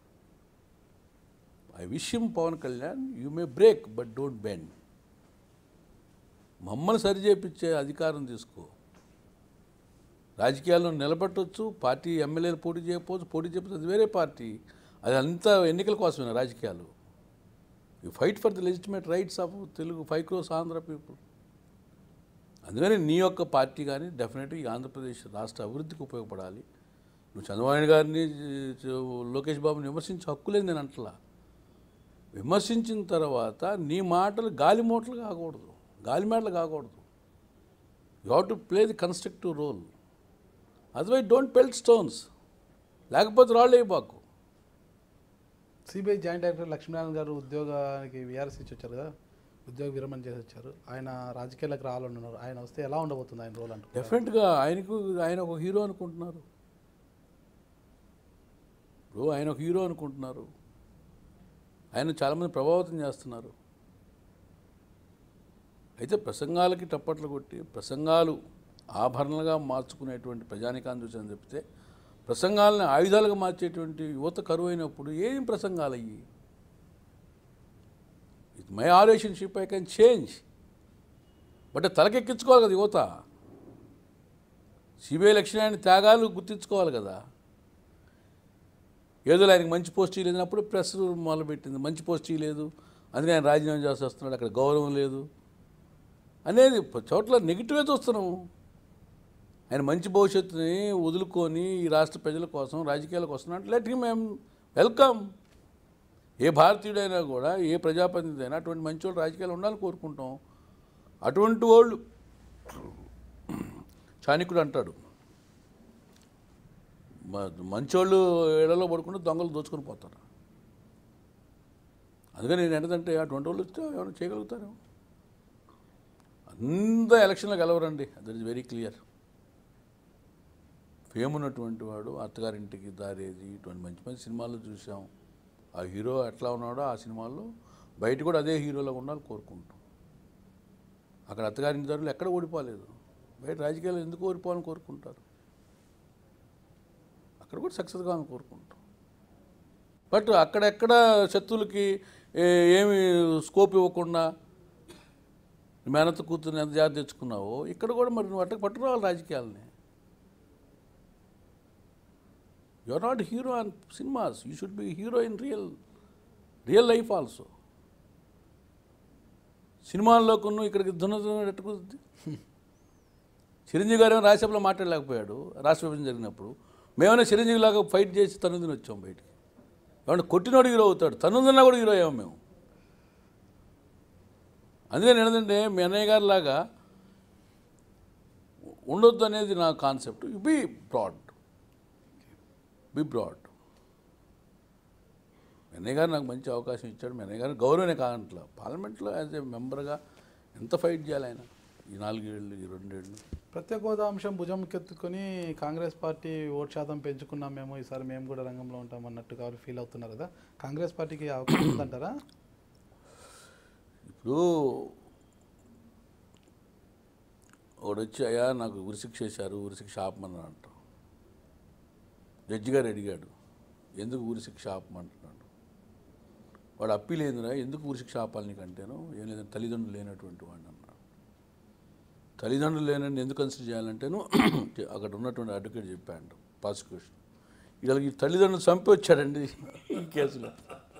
ఐ విషయం Pawan Kalyan you may break but don't bend మమ్మల్ని సరి చేపించే అధికారం తీసుకో రాజకీయాల్లో నిలబెట్టవచ్చు పార్టీ ఎమ్మెల్యేలు పోటీ చేయకపోవచ్చు పోటీ చేయకపోతే అది వేరే పార్టీ అది అంతా ఎన్నికల కోసమే రాజకీయాలు you fight for the legitimate rights of Telugu five crores Andhra people అందుకని నీ యొక్క పార్టీ కానీ డెఫినెట్గా ఈ ఆంధ్రప్రదేశ్ రాష్ట్ర అభివృద్ధికి ఉపయోగపడాలి నువ్వు చంద్రబాబు నాయుడు గారిని చ- లోకేష్ బాబుని విమర్శించే హక్కు లేదు నేను అంటలా విమర్శించిన తర్వాత నీ మాటలు గాలి మూటలు కాకూడదు గాలి మేటలు కాకూడదు you have to play the constructive role otherwise don't pelt stones లేకపోతే రాళ్ళు అయిపోకు CBI joint director Lakshminarayana garu ఉద్యోగానికి విఆర్ఎస్ ఇచ్చి వచ్చారు కదా ఉద్యోగ విరమణ చేసి వచ్చారు ఆయన రాజకీయాలకు రావాలన్నారు ఆయన వస్తే ఎలా ఉండబోతుంది ఆయన రోల్ అంటూ డెఫినెట్గా ఆయనకు ఆయన ఒక హీరో అనుకుంటున్నారు ఇప్పుడు ఆయన ఒక హీరో అనుకుంటున్నారు ఆయన చాలామంది ప్రభావితం చేస్తున్నారు అయితే ప్రసంగాలకి టప్పట్లు కొట్టి ప్రసంగాలు ఆభరణలుగా మార్చుకునేటువంటి ప్రజానికాన్ని చూసాను చెప్తే ప్రసంగాలను ఆయుధాలుగా మార్చేటువంటి యువత కరువు అయినప్పుడు ఏం ప్రసంగాలు అయ్యి ఇట్ మై ఆలోచన్షిప్ ఐ కెన్ చేంజ్ బట్ తలకెక్కించుకోవాలి కదా యువత సిబిఐ లక్ష్యాన్ని త్యాగాలు గుర్తించుకోవాలి కదా ఏదో ఆయనకి మంచి పోస్టీ లేనప్పుడు ప్రెస్ మొదలుపెట్టింది మంచి పోస్టీ లేదు అందుకే ఆయన రాజీనామా చేసి వస్తున్నాడు అక్కడ గౌరవం లేదు అనేది ప- చోట్ల నెగిటివే చూస్తున్నాము ఆయన మంచి భవిష్యత్తుని వదులుకొని ఈ రాష్ట్ర ప్రజల కోసం రాజకీయాలకు వస్తున్నాడు లెట్ హిమ్ ఐమ్ వెల్కమ్ ఏ భారతీయుడైనా కూడా ఏ ప్రజాప్రతినిధి అయినా అటువంటి మంచి వాళ్ళు రాజకీయాలు ఉండాలని కోరుకుంటాం అటువంటి వాళ్ళు చాణికుడు అంటాడు మ- మంచోళ్ళు ఇళ్లలో పడుకుంటే దొంగలు దోచుకొని పోతారు అందుకని నేను ఏంటంటే అటువంటి వాళ్ళు వస్తే ఏమైనా చేయగలుగుతారు అంత ఎలక్షన్లో గెలవరండి that is very clear fame ఉన్నటువంటి వాడు అత్తగారింటికి దారేది ఇటువంటి మంచి మంచి సినిమాలు చూసాం ఆ హీరో ఎట్లా ఉన్నాడో ఆ సినిమాల్లో బయట కూడా అదే హీరోలో ఉండాలని కోరుకుంటాం అక్కడ అత్తగారింటి దారులు ఎక్కడ ఓడిపోలేదు బయట రాజకీయాలు ఎందుకు ఓడిపోవాలని కోరుకుంటారు అక్కడ కూడా సక్సెస్ కావాలని కోరుకుంటాం బట్ అక్కడెక్కడ శత్రువులకి ఏ- ఏమి స్కోప్ ఇవ్వకుండా మేనత్త కూతుర్ని ఎంత జాగ్రత్త తెచ్చుకున్నావో ఇక్కడ కూడా మరి నువ్వు అట్టకు పట్టుకోవాలి రాజకీయాలని you are not hero on cinemas you should be hero in real real life also సినిమాల్లో కొను ఇక్కడికి దున్నదున్న ఎట్టుకుంది చిరంజీవి గారు ఏమో రాజ్యసభలో మాట్లాడలేకపోయాడు రాష్ట్ర విభజన జరిగినప్పుడు మేమైనా చిరంజీవి లాగా ఫైట్ చేసి తనుదిని వచ్చాం బయటికి ఏమన్నా కొట్టినోడు హీరో అవుతాడు తనుదిన్నా కూడా హీరో అయ్యాం మేము అందుకని ఏంటంటే మీ అన్నయ్య గారి లాగా ఉండొద్దు అనేది నా concept be broad be broad Mennayya garu నాకు మంచి అవకాశం ఇచ్చాడు మెన్నయ్య గారు గౌరవనే కాదంట్లా పార్లమెంట్లో యాజ్ ఏ మెంబర్గా ఎంత ఫైట్ చేయాలి ఆయన ఈ నాలుగేళ్ళు ఈ రెండేళ్ళు ప్రత్యేక హోదా అంశం భుజం కెత్తుకొని కాంగ్రెస్ పార్టీ ఓటు శాతం పెంచుకున్నాం మేము ఈసారి మేము కూడా రంగంలో ఉంటాం అన్నట్టుగా వాళ్ళు ఫీల్ అవుతున్నారు కదా కాంగ్రెస్ పార్టీకి అవకాశం ఉందంటారా ఇప్పుడు ఒకడు వచ్చి అయ్యా నాకు ఉరిశిక్ష చేశారు ఉరిశిక్ష ఆపమని అంటాం జడ్జి గారు అడిగాడు ఎందుకు ఉరిశిక్ష ఆపమంటున్నాడు వాడు అప్పీల్ ఏందిరా ఎందుకు ఉరిశిక్ష ఆపాలి నీకంటేను ఏం లేదు తల్లిదండ్రులు లేనటువంటి వాడిని అన్నాడు తల్లిదండ్రులు లేనని ఎందుకు కన్సిడర్ చేయాలంటేను అక్కడ ఉన్నటువంటి అడ్వకేట్ చెప్పాడు ప్రాసిక్యూషన్ వీళ్ళకి తల్లిదండ్రులు చంపి వచ్చాడండి ఈ కేసులో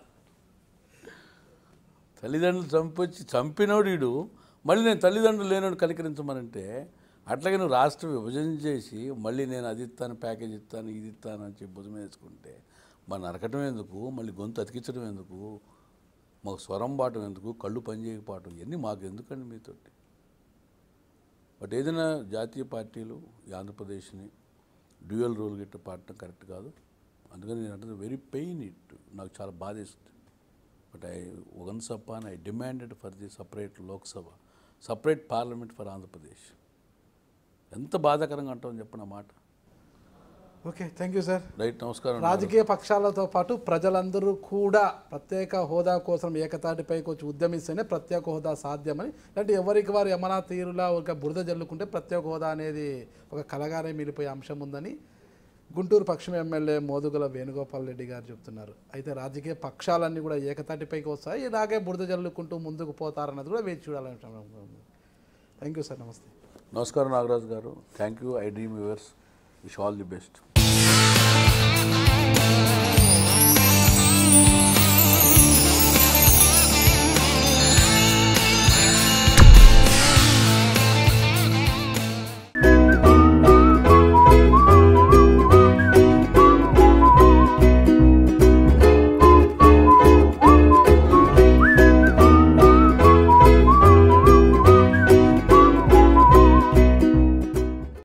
తల్లిదండ్రులు చంపొచ్చి చంపినోడు వీడు మళ్ళీ నేను తల్లిదండ్రులు లేనోడు కనికరించమనంటే అట్లాగే నువ్వు రాష్ట్ర విభజన చేసి మళ్ళీ నేను అది ఇస్తాను ప్యాకేజ్ ఇస్తాను ఇది ఇస్తాను అని చెప్పి భుజం వేసుకుంటే మన నరకటం ఎందుకు మళ్ళీ గొంతు అతికించడం ఎందుకు మాకు స్వరం పాటం ఎందుకు కళ్ళు పని చేయకపోవటం ఇవన్నీ మాకు ఎందుకండి మీతోటి బట్ ఏదైనా జాతీయ పార్టీలు ఈ ఆంధ్రప్రదేశ్ని డ్యూయల్ రోల్ గిట్ట పాడటం కరెక్ట్ కాదు అందుకని నేను అంటే వెరీ పెయిన్ ఇట్ నాకు చాలా బాధేస్తుంది but I once upon I demanded for the separate Lok Sabha separate parliament for Andhra Pradesh ఎంత బాధాకరంగా అంటామని చెప్పిన మాట okay thank you sir right నమస్కారం రాజకీయ పక్షాలతో పాటు ప్రజలందరూ కూడా ప్రత్యేక హోదా కోసం ఏకతాటిపైకి వచ్చి ఉద్యమిస్తేనే ప్రత్యేక హోదా సాధ్యమని అంటే ఎవరికి వారు యమనా తీరులా ఒక బురద జల్లుకుంటే ప్రత్యేక హోదా అనేది ఒక కలగానే మిగిలిపోయే అంశం ఉందని గుంటూరు పశ్చిమ ఎమ్మెల్యే మోదుగుల వేణుగోపాల్ రెడ్డి గారు చెప్తున్నారు అయితే రాజకీయ పక్షాలన్నీ కూడా ఏకతాటిపైకి వస్తాయి ఇలాగే బురద జల్లుకుంటూ ముందుకు పోతారన్నది కూడా వేచి చూడాలని థ్యాంక్ యూ సార్ నమస్తే నమస్కారం Nagaraju garu thank you I dream yours wish all the best